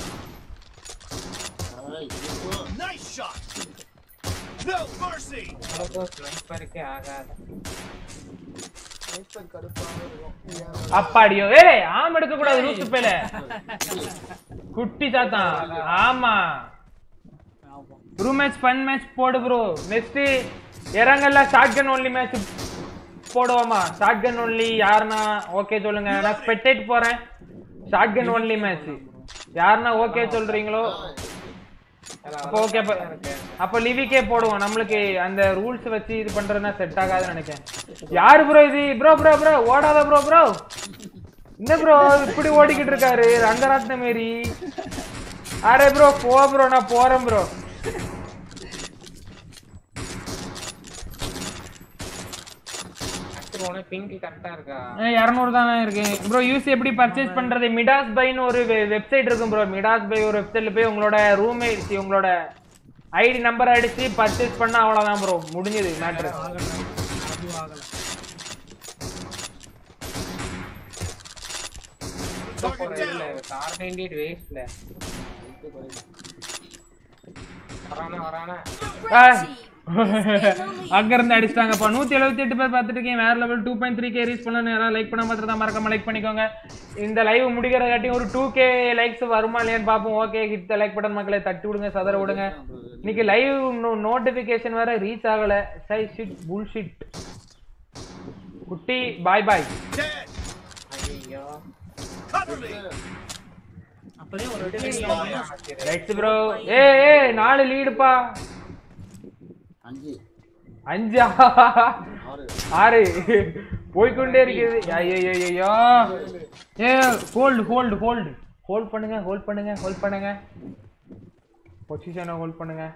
Nice shot. No mercy. ஸ்னைப்பருக்கே ஆகாது ஸ்னைப்பர் கடுப்பாக இருக்கும் அப்பாடியோ ஏய் ஆம் எடுக்க கூடாது லூசு பேல குட்டி சாத்தான் ஆமா ரூம் மேட்ச் ஃபன் மேட்ச் போடு ப்ரோ நெக்ஸ்ட் இறங்கல்ல ஷார்ட் கன் ஒன்லி மேட்ச் போடுவோமா ஷார்ட் கன் ஒன்லி யாருன்னா ஓகே சொல்லுங்க நான் ஸ்பெக்டேட் போறேன் ஷார்ட் கன் ஒன்லி மேட்ச் யாருன்னா ஓகே சொல்றீங்களோ அப்போ ஓகே அப்ப அப்ப லிவிக்கே போடுவோம் நம்மளுக்கு அந்த ரூல்ஸ் வச்சு இது பண்றதுனா செட் ஆகாதுன்னு நினைக்கிறேன் யாரு ப்ரோ இது ப்ரோ ப்ரோ ப்ரோ ஓடாத ப்ரோ ப்ரோ என்ன ப்ரோ இப்படி ஓடிக்கிட்டு இருக்காரு ரங்கராட்ன மாரி அரே ப்ரோ போ ப்ரோ நான் போறேன் ப்ரோ போன பிங்க் கரெக்டா இருக்கா இரநூறு தானே இருக்கு ப்ரோ யூஸ் எப்படி பர்ச்சேஸ் பண்றது மிடாஸ் பைன்னு ஒரு வெப்சைட் இருக்கும் ப்ரோ மிடாஸ் பை ஒரு வெப்சைட்ல போய் உங்களோட ரூம்மேட் உங்களோட ஐடி நம்பர் அடிச்சு பர்ச்சேஸ் பண்ணா அவ்வளவுதான் ப்ரோ முடிஞ்சது மேட்ரு ஆகல அது ஆகல போற இல்ல கார் நைன்டி எயிட் வேஸ்ட்ல வரானா வரானா The red team is in the lead. அங்க இருந்து அடிச்சிட்டாங்கப்பா நூத்தி எழுபத்தி எட்டு பேர் பார்த்துட்டு இருக்கீங்க வேற level two point three K reach பண்ணணும் யாராவது லைக் பண்ண பார்த்துட்டு தான் மறக்காம லைக் பண்ணிக்கோங்க இந்த லைவ் முடிக்கிறதாட்டி ஒரு டூ கே லைக்ஸ் வருமா இல்லையான்னு பார்ப்போம் ஓகே ஹிட் லைக் பட்டன் மக்களை தட்டி விடுங்க சதற விடுங்க இன்னைக்கு லைவ் நோட்டிபிகேஷன் வேற ரீச் ஆகல சை ஷிட் புல் ஷிட் குட்டி பாய் பாய் Dead. ஐயோ Cover me. அப்பதே ஒரு ரெண்டு ரைட் ப்ரோ ஏ ஏ நாலு லீடுப்பா அஞ்சு அஞ்சா ஆறு ஆறு போய்க்கொண்டே இருக்குது ஐயோ ஏ ஹோல்டு ஹோல்டு ஹோல்டு ஹோல்ட் பண்ணுங்க ஹோல்ட் பண்ணுங்க ஹோல்ட் பண்ணுங்க பொசிஷனை ஹோல்ட் பண்ணுங்க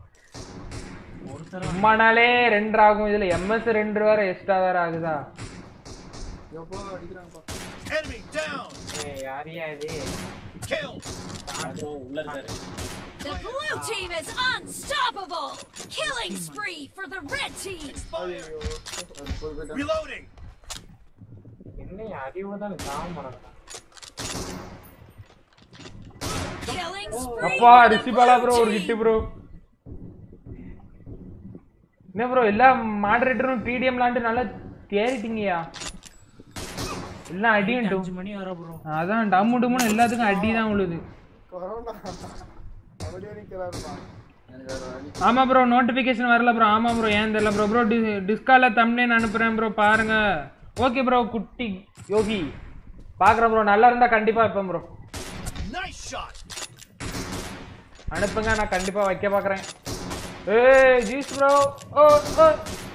சும்மானாலே ரெண்டு ஆகும் இதுல எம்எஸ் ரெண்டு வேற எக்ஸ்ட்ரா வேற ஆகுதா எப்போ அடிக்கிறாங்கப்பா Enemy down. ஏய், யாரையா இது Kill. உள்ள இருக்காரு The blue team is unstoppable. Killing spree for the red team. Expired. அது போய் போயிட்டா Reloading. என்ன அறிவு தான் சாம Killing spree அப்பா for the Rishibala bro blue ஒரு ஹிட் team. ப்ரோ என்ன ப்ரோ எல்லா மாடரேட்டரும் டிடிஎம் விளாண்டு நல்லா தேறிட்டீங்கயா எல்லாம் அடியும் அஞ்சு மணி வர ப்ரோ அதான் டம்மு டம்முன்னு எல்லாத்துக்கும் அடி தான் உழுது கொரோனா அப்படியே நிக்கிறாருப்பா எனக்கு வேற வழி ஆமா ப்ரோ நோட்டிபிகேஷன் வரல ப்ரோ ஆமா ப்ரோ ஏன் தெரியல ப்ரோ ப்ரோ டிஸ்கால தம்னேன் அனுப்புறேன் ப்ரோ பாருங்க ஓகே ப்ரோ குட்டி யோகி பாக்குறேன் ப்ரோ நல்லா இருந்தா கண்டிப்பா வைப்பேன் ப்ரோ Nice shot. அனுப்புங்க நான் கண்டிப்பா வைக்க பாக்குறேன் ஏய் ஜீஸ் ப்ரோ ஓ ஓ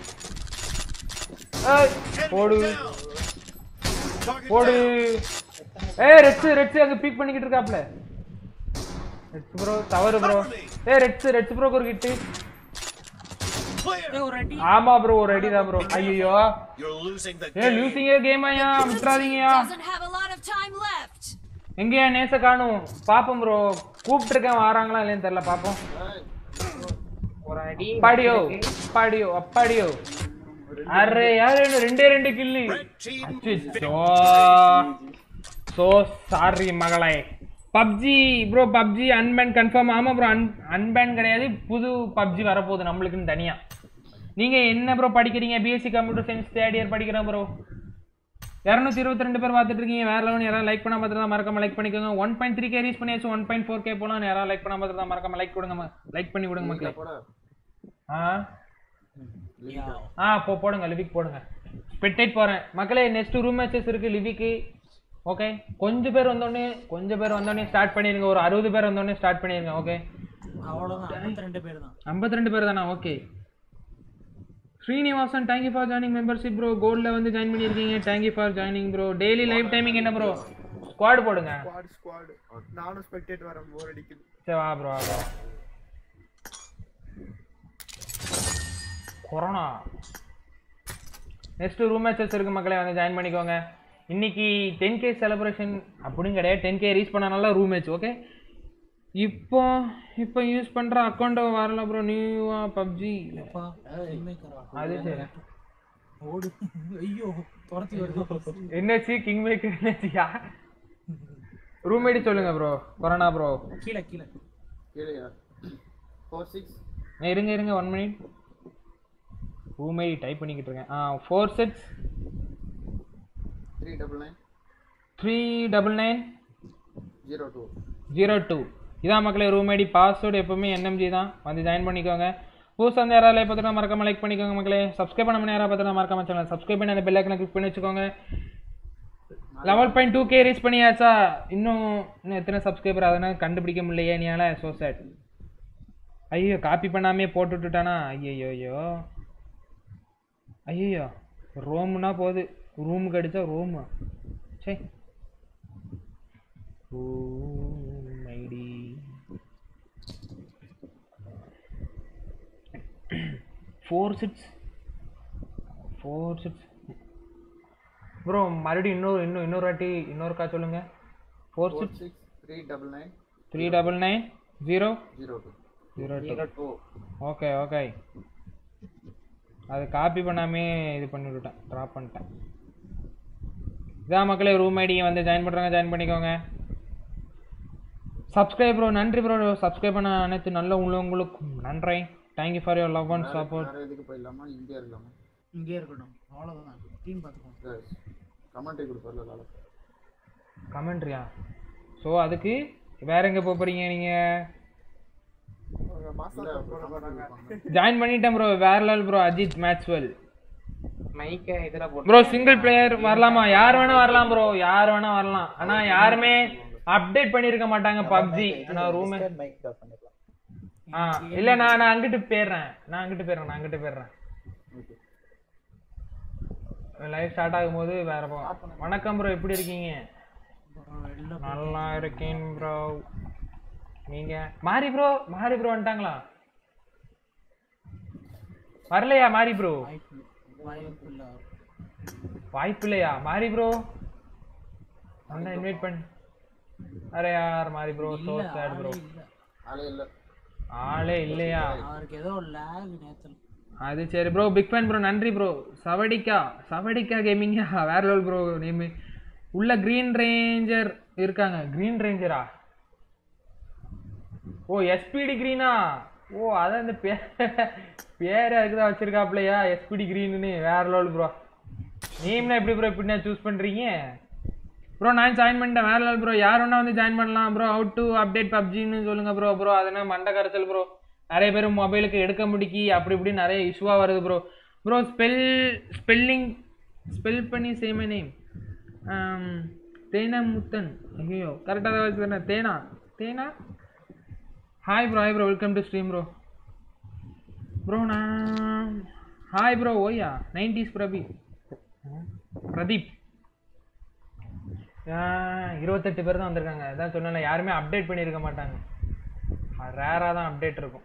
ஏய் Enemy போடு down. Target போடு down. ஏய் ரெட்ஸ் ரெட்ஸ் அங்க பீக் பண்ணிக்கிட்டு இருக்காப்ல ரெட்ஸ் ப்ரோ தவறு ப்ரோ ஏய் ரெட்ஸ் ரெட்ஸ் ப்ரோ ஒரு கிட்டு Clear. ஒரு அடி ஆமா ப்ரோ ஒரு அடி தான் ப்ரோ ஐயோ You're losing the a game. Losing game ஐயா The blue team விட்டுறாதீங்கயா doesn't have a lot of time left. எங்கேயா நேச காணும் பாப்போம் ப்ரோ கூப்பிட்டுருக்கேன் வராங்களா இல்லைன்னு தெரியல பாப்போம் ஒரு அடி அப்பாடியோ அப்பாடியோ அப்பாடியோ அரே யாரு என்ன ரெண்டே ரெண்டு கில்லி Red team. அச்சோ சோ சாரி மகளே PUBG bro PUBG unban confirm ஆமா ப்ரோ அன் அன்பேன் கிடையாது புது பப்ஜி வரப்போகுது நம்மளுக்குன்னு தனியா நீங்க என்ன ப்ரோ படிக்கிறீங்க BSc computer science third year படிக்கிறேன் ப்ரோ இரநூத்தி இருபத்தி ரெண்டு பேர் பார்த்துட்டு இருக்கீங்க வேற லெவல் யாராவது லைக் பண்ண பார்த்துட்டு மறக்காம லைக் பண்ணிக்கோங்க one point three K reach பண்ணியாச்சு ஒன் பாயிண்ட் ஃபோர் கே போலாம் யாராவது லைக் பண்ண பார்த்துட்டு மறக்காம லைக் கொடுங்க லைக் பண்ணி விடுங்க மக்களே போட ஆ ஆ போ போடுங்க லிவிக் போடுங்க ஸ்பெக்டேட் போறேன் மக்களே நெக்ஸ்ட் ரூம் மேட்சஸ் இருக்கு லிவிக்கு ஓகே கொஞ்சம் பேர் வந்தோடனே கொஞ்சம் பேர் வந்தோடனே ஸ்டார்ட் பண்ணிருங்க ஒரு அறுபது பேர் வந்தோடனே ஸ்டார்ட் பண்ணிருங்க ஓகே அவ்வளவுதான் ஐம்பத்தி ரெண்டு பேர் தான் ஐம்பத்தி ரெண்டு பேர் தானா okay Srinivasan thank you for joining membership bro கோல்டில் வந்து ஜாயின் பண்ணியிருக்கீங்க thank you for joining bro daily live timing என்ன ப்ரோ ஸ்குவாட் போடுங்க ஸ்குவாட் ஸ்குவாட் நானும் ஸ்பெக்டேட் வரேன் போர் அடிக்குது சரி வா ப்ரோ வா கொரோனா நெக்ஸ்ட் ரூம் மேட்சஸ் இருக்கு மக்களே வந்து ஜாயின் பண்ணிக்கோங்க இன்னைக்கு டென் கே செலிப்ரேஷன் அப்படின்னு கிடையாது டென் கே ரீச் பண்ணனால ரூம் மேட்ச் ஓகே இப்போ இப்போ யூஸ் பண்ற அக்கௌண்ட் வரல ப்ரோ நியூவா பப்ஜி அப்பா கிங்மேக்கரா அது சரி ஓடு ஐயோ துரத்தி வருது என்னாச்சு கிங் மேக்கர் என்னாச்சியா ரூம் ஐடி சொல்லுங்க ப்ரோ கொரோனா ப்ரோ கீழே கீழே கீழே ஃபோர் சிக்ஸ் இருங்க இருங்க one minute room ID type பண்ணிக்கிட்டு இருக்கேன் ஆ four six three double nine three double nine zero two zero two இதான் மக்களே ரூம் ஐடி பாஸ்வேர்டு எப்பவுமே என்எம்ஜி தான் வந்து ஜாயின் பண்ணிக்கோங்க புதுசாக வந்து யாராவது லைக் பார்த்துட்டா மறக்காம லைக் பண்ணிக்கோங்க மக்களே சப்ஸ்கிரைப் பண்ண யாராவது பார்த்துட்டா மறக்காம சேனல் சப்ஸ்கிரைப் பண்ணி அந்த பெல் ஐக்கனை கிளிக் பண்ணி வச்சுக்கோங்க level point two K reach பண்ணியாச்சா இன்னும் இன்னும் எத்தனை சப்ஸ்கிரைபர் அதனால் கண்டுபிடிக்க முடியலையே நீயால ஸோ சேட் ஐயோ காப்பி பண்ணாமே போட்டு விட்டுட்டானா ஐயோ ஐயோ ஐயோ ரோம்னா போகுது ரூமுக்கு அடித்தா ரோமு சே Room ID. Four six. Four six. Bro மறுபடியும் இன்னொரு இன்னும் இன்னொரு வாட்டி இன்னொருக்கா சொல்லுங்க four four six six three double nine three double nine zero zero two zero two zero two okay okay அது காப்பி பண்ணாமே இது பண்ணி விட்டுட்டேன் ட்ராப் பண்ணிட்டேன் இதான் மக்களே ரூம் ஐடி வந்து ஜாயின் பண்ணுறாங்க ஜாயின் பண்ணிக்கோங்க சப்ஸ்கிரைப் ப்ரோ நன்றி ப்ரோ சப்ஸ்கிரைப் பண்ண அனைத்து நல்ல உள்ளவங்களுக்கும் நன்றி thank you for your love and support வேற இதுக்கு போயிடலாமா இந்தியா இருக்கலாமா இங்கே இருக்கட்டும் அவ்வளோதான் டீம் பார்த்துக்கோங்க கமெண்ட்ரி கொடுப்பார்ல லால கமெண்ட்ரியா ஸோ அதுக்கு வேற எங்கே போக போகிறீங்க நீங்கள் அவங்க மாஸ்டர் போட போறாங்க ஜாயின் பண்ணிட்டேன் ப்ரோ வேற லெவல் ப்ரோ அஜித் மேட்ச்வெல் மைக்க இதுல போட்டு ப்ரோ சிங்கிள் பிளேயர் வரலாமா யார் வேணா வரலாம் ப்ரோ யார் வேணா வரலாம் ஆனா யாருமே அப்டேட் பண்ணிருக்க மாட்டாங்க பப்ஜி ஆனா ரூம் மைக் ஆஃப் பண்ணிடலாம் ஆ இல்ல நான் நான் அங்கிட்டு போயிடுறேன் நான் அங்கிட்டு போயிடுறேன் நான் அங்கிட்டு போயிடுறேன் லைவ் ஸ்டார்ட் ஆகும்போது வேற போ வணக்கம் ப்ரோ எப்படி இருக்கீங்க அப்புறம் வெளில நல்லா இருக்கேன் ப்ரோ நீங்க மாரி ப்ரோ மாரி ப்ரோ வந்துட்டாங்களா வரலையா மாரி ப்ரோ வாய்ப்பு வாய்ப்பு இல்லை வாய்ப்பு இல்லையா மாரி ப்ரோ அண்ணா இன்வைட் பண்ணு அரே யார் மாரி ப்ரோ சோ இல்லை சேட் ப்ரோ இல்லை ஆளே இல்லை ஆளே இல்லையா அவருக்கு ஏதோ லேக் நேத்துல அது சரி ப்ரோ பிக் ஃபேன் ப்ரோ நன்றி ப்ரோ சவடிக்கா சவடிக்கா கேமிங்கா வேற லெவல் ப்ரோ நேம் உள்ள கிரீன் ரேஞ்சர் இருக்காங்க கிரீன் ரேஞ்சரா ஓ எஸ்பிடி கிரீனா ஓ அதான் இந்த பேர் பேர் அதுக்கு தான் வச்சிருக்காப்லையா எஸ்பிடி கிரீன்னு வேற லெவல் ப்ரோ நேம்னா எப்படி ப்ரோ இப்படி சூஸ் பண்றீங்க ப்ரோ நான் ஜாயின் பண்ணிட்டேன் வேற லெவல் ப்ரோ யார் வேணா வந்து ஜாயின் பண்ணலாம் ப்ரோ அவுட் டு அப்டேட் பப்ஜின்னு சொல்லுங்க ப்ரோ ப்ரோ அதனால மண்டை கரைச்சல் ப்ரோ நிறைய பேர் மொபைலுக்கு எடுக்க முடிக்கி அப்படி இப்படி நிறைய இஷ்யூவாக வருது bro bro spell spelling spell பண்ணி சேம நேம் தேனா முத்தன் ஐயோ கரெக்டாக தான் வச்சுருந்தேன் Thena Thena hi bro hi bro welcome to stream bro bro நான் ஹாய் ப்ரோ ஓய்யா நைன்டிஸ் பிரபீப் பிரதீப் ஆஹ், இருபத்தெட்டு பேர் தான் வந்திருக்காங்க அதான் சொன்னேன்ல யாருமே அப்டேட் பண்ணியிருக்க மாட்டாங்க ரேராக தான் அப்டேட் இருக்கும்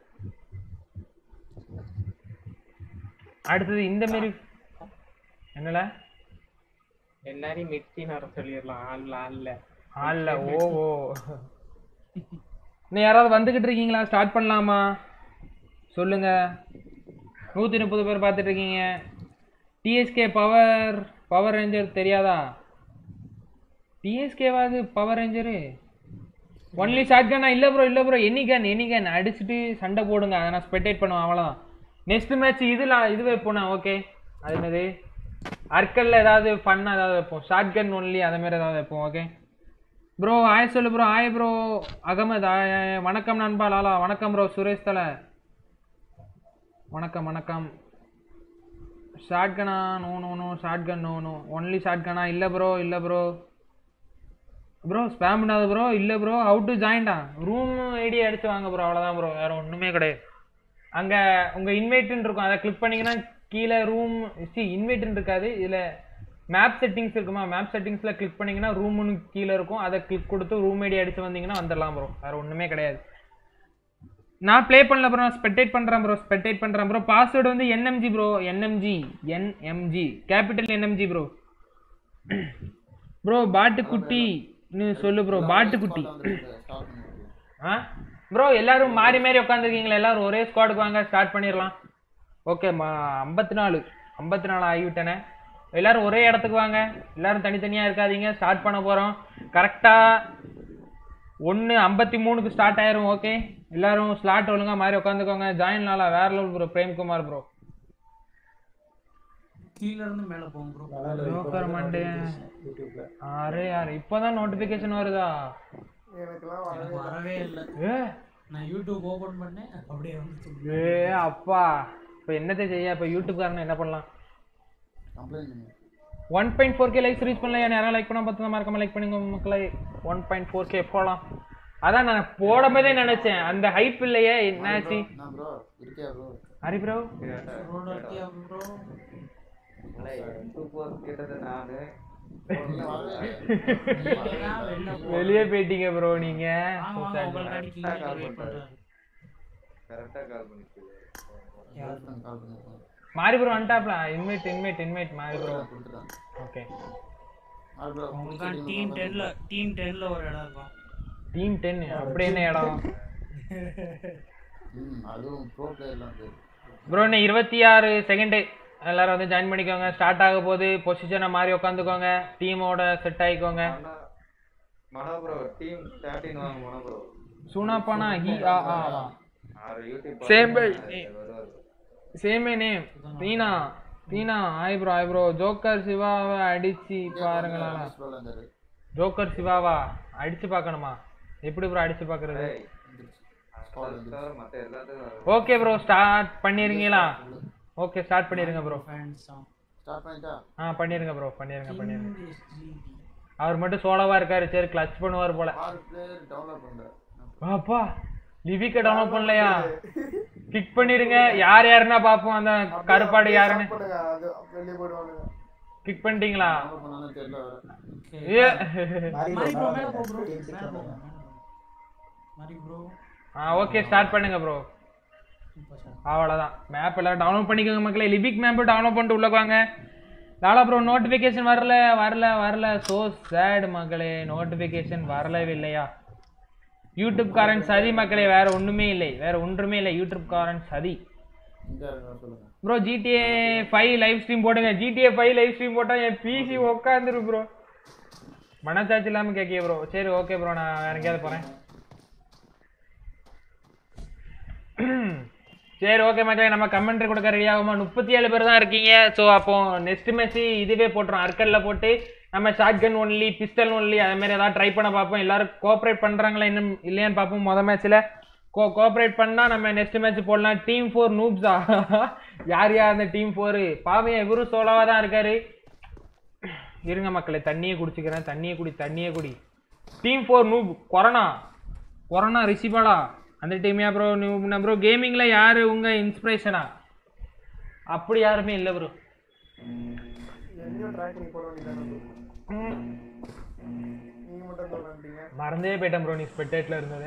அடுத்தது இந்த மாரி என்னல எல்லாரையும் மிர்ச்சின்னு வர சொல்லிடலாம் ஆள்ல ஆள்ல ஆள்ல ஓ ஓ இன்னும் யாராவது வந்துகிட்டு இருக்கீங்களா ஸ்டார்ட் பண்ணலாமா சொல்லுங்க நூற்றி முப்பது பேர் பார்த்துட்டு இருக்கீங்க டிஎஸ்கே பவர் பவர் ரேஞ்சர் தெரியாதா டிஎஸ்கேவாது பவர் ரேஞ்சரு ஒன்லி ஷார்ட் கன்னா இல்லை ப்ரோ இல்லை bro any gun any gun அடிச்சுட்டு சண்டை போடுங்க அதை நான் ஸ்பெக்டேட் பண்ணுவேன் அவ்வளோதான் நெக்ஸ்ட் மேட்ச் இதில் இது வைப்போம் நான் ஓகே அது என்னது அர்க்கல்ல ஏதாவது ஃபன்னாக ஏதாவது வைப்போம் ஷார்ட் கன் ஒன்லி அதை மாதிரி ஏதாவது வைப்போம் ஓகே ப்ரோ ஆய் சொல்லு ப்ரோ ஆய் ப்ரோ அகமது ஆய், ஆய், வணக்கம் நண்பா லாலா வணக்கம் ப்ரோ சுரேஷ் தலை வணக்கம் வணக்கம் ஷார்ட் கனா no no no shotgun no no only short கனா இல்லை ப்ரோ இல்லை ப்ரோ ப்ரோ ஸ்பேம் பண்ணாத ப்ரோ இல்லை ப்ரோ அவுட் டு ஜாயின்டா ரூம் ஐடி அடிச்சு வாங்க ப்ரோ அவ்வளோதான் ப்ரோ வேறு ஒன்றுமே கிடையாது அங்கே உங்கள் இன்வைட்டுன்னு இருக்கும் அதை கிளிக் பண்ணீங்கன்னா கீழே ரூம் சி இன்வைட்டுன்னு இருக்காது இதில் மேப் செட்டிங்ஸ் இருக்குமா மேப் செட்டிங்ஸில் கிளிக் பண்ணீங்கன்னா ரூம்னு கீழே இருக்கும் அதை கிளிக் கொடுத்து ரூம் ஐடி அடிச்சு வந்தீங்கன்னா வந்துடலாம் ப்ரோ வேறு ஒன்றுமே கிடையாது நான் ப்ளே பண்ணல ப்ரோ நான் ஸ்பெக்டேட் பண்ணுறேன் ப்ரோ ஸ்பெக்டேட் பண்ணுறேன் ப்ரோ பாஸ்வேர்டு வந்து NMG bro NMG NMG capital NMG bro bro பாட்டுக்குட்டின்னு சொல்லு ப்ரோ பாட்டுக்குட்டி ஸ்டார்ட் பண்ணிருக்கேன் ஆ ப்ரோ எல்லாரும் மாறி மாறி உட்காந்துருக்கீங்களா எல்லாரும் ஒரே ஸ்குவாடுக்கு வாங்க ஸ்டார்ட் பண்ணிடலாம் ஓகே மா ஐம்பத்தி நாலு ஐம்பத்தி நாலு ஆகிவிட்டனே எல்லாரும் ஒரே இடத்துக்கு வாங்க எல்லாரும் தனித்தனியாக இருக்காதீங்க ஸ்டார்ட் பண்ண போகிறோம் கரெக்டாக ஒன்று ஐம்பத்தி மூணுக்கு ஸ்டார்ட் ஆயிரும் ஓகே எல்லாரும் ஸ்லாட் ஒழுங்கா மாதிரி உட்காந்துக்கோங்க ஜாயின் நாளா வேற லெவல் ப்ரோ பிரேம்குமார் ப்ரோ கீழ இருந்து மேல போகும் ப்ரோ ஜோக்கர் மண்டே யூடியூப்ல அரே யார் இப்போதான் நோட்டிஃபிகேஷன் வருதா எனக்கெல்லாம் வரவே எனக்கு வரவே இல்லை ஏ நான் யூடியூப் ஓபன் பண்ணேன் அப்படியே வந்து ஏ அப்பா இப்போ என்னத்தை செய்ய இப்போ யூடியூப்காரன் என்ன பண்ணலாம் கம்ப்ளைண்ட் பண்ணுங்க one point four K likes reach பண்ணல யாரும் லைக் பண்ண பார்த்து மறக்காம லைக் பண்ணிங்க மக்களை ஒன் பாயிண்ட் ஃபோர் கே போகலாம் அதான் நான் போடும்போதே நினைச்சேன் அந்த ஹைப் இல்லையே என்னாச்சு நான் ப்ரோ இருக்கியா ப்ரோ ஹரி ப்ரோ ரோடு இருக்கியா ப்ரோ வெளில போ வெளியே போயிட்டீங்க ப்ரோ நீங்க வாங்க வாங்க உங்களுக்கு அடிக்கி வெயிட் பண்றாரு கால் பண்ணிருக்கேன் மாறி ப்ரோ வந்துட்டாப்ல இன்வைட் இன்வைட் இன்வைட் மாறி ப்ரோ கொடுத்துட்டேன் ஓகே டீம் டென்ல டீம் டென்ல ஒரு இடம் இருக்கும் டீம் டென் அப்படி என்ன இடம் ம் அதுவும் ப்ரோ பிளேயர்லாம் இருக்கு ப்ரோ இன்னும் இருபத்தி ஆறு செகண்டு எல்லாரும் வந்து ஜாயின் பண்ணிக்கோங்க ஸ்டார்ட் ஆக போகுது பொசிஷனை மாறி உட்காந்துக்கோங்க டீமோட செட் ஆகிக்கோங்க மனோ ப்ரோ டீம் தேர்ட்டின் வாங்க மனோ ப்ரோ சுனாப்பானா ஹி ஆ ஆ ஆறு யூடியூப் சேம் வருவாரு சேமே நேம் தீனா தீனா ஆய் ப்ரோ ஆய் ப்ரோ ஜோக்கர் சிவாவை அடிச்சு பாருங்களா ப்ரோல இருந்தாரு ஜோக்கர் சிவாவா அடிச்சு பார்க்கணுமா எப்படி ப்ரோ அடிச்சு பார்க்கறது தவிர மத்த எல்லாத்துக்கும் ஓகே ப்ரோ ஸ்டார்ட் பண்ணிருங்களா ஓகே ஸ்டார்ட் பண்ணிருங்க ப்ரோ ஃபேன்ஸ் தான் ஸ்டார்ட் பண்ணிட்டா ஆ பண்ணிருங்க ப்ரோ பண்ணிருங்க பண்ணிருங்க அவர் மட்டும் சோலோவா இருக்காரு சரி கிளச் பண்ணுவார் போல ஆறு பிளேயர் டவுன்லோட் பண்றேன் அப்பா லிவிக்க டவுன்லோட் பண்ணலையா கிளிக் பண்ணிருங்க யார் யாருன்னா பாப்போம் அந்த கருப்பாடு யாருன்னு பண்ணுங்க அது வெளியே போயிடுவானுங்க கிளிக் பண்ணிட்டீங்களா டவுன்லோட் பண்ணாலும் தெரியல வேற ஏ மாரி ப்ரோ மேல போ ப்ரோ மேல போ மாரி ப்ரோ ஆ ஓகே ஸ்டார்ட் பண்ணுங்க ப்ரோ இப்போ சார் அவ்வளோதான் மேப் எல்லாம் டவுன்லோட் பண்ணிக்கோங்க மக்களே லிபிக் மேப் டவுன்லோட் பண்ணிட்டு உள்ள வாங்க லாலா ப்ரோ நோட்டிஃபிகேஷன் வரல வரல வரல சோ சேட் மக்களே நோட்டிஃபிகேஷன் வரலவே இல்லையா யூடியூப் காரன் சதி மக்களே வேற ஒண்ணுமே இல்லை வேற ஒன்றுமே இல்லை யூடியூப் காரன் சதி இங்க இருங்க, சொல்லுங்க bro GTA five live stream போடுங்க ஜிடிஏ ஃபைவ் லைவ் ஸ்ட்ரீம் போட்டா என் பிசி உட்காந்துரு ப்ரோ மனசாட்சி இல்லாம கேட்கிய ப்ரோ சரி ஓகே ப்ரோ நான் வேற எங்கேயாவது போறேன் சரி ஓகே மக்களே நம்ம கமெண்ட்ரி கொடுக்க ரெடி ஆகுமா முப்பத்தி ஏழு பேர் தான் இருக்கீங்க ஸோ அப்போ நெக்ஸ்ட் மெஸ்ஸி இதுவே போட்டுரும் அர்க்கல்ல போட்டு நம்ம shotgun only pistol only அதே மாதிரி ஏதாவது ட்ரை பண்ண பார்ப்போம் எல்லாரும் கோஆப்ரேட் பண்றாங்களா இன்னும் இல்லையான்னு பார்ப்போம் மொதல் மேட்ச்ல கோ கோஆப்ரேட் பண்ணா நம்ம நெக்ஸ்ட் மேட்ச் போடலாம் டீம் ஃபோர் நூப்ஸா யார் யார் அந்த டீம் ஃபோர் பாவம் இவரும் சோலோவா தான் இருக்காரு இருங்க மக்களே தண்ணியே குடிச்சுக்கிறேன் தண்ணியே குடி தண்ணியே குடி team four noob Corona Corona Rishibala அந்த டீமையா ப்ரோ நூப்னா ப்ரோ கேமிங்கில் யார் உங்கள் இன்ஸ்பிரேஷனா அப்படி யாருமே இல்லை ப்ரோ என்னையும் ட்ராக் பண்ணி போட வேண்டியதானே நீங்க மட்டும் சொல்றீங்க மறந்தே போயிட்டேன் ப்ரோ நீ ஸ்பெட்டேட்டில் இருந்தது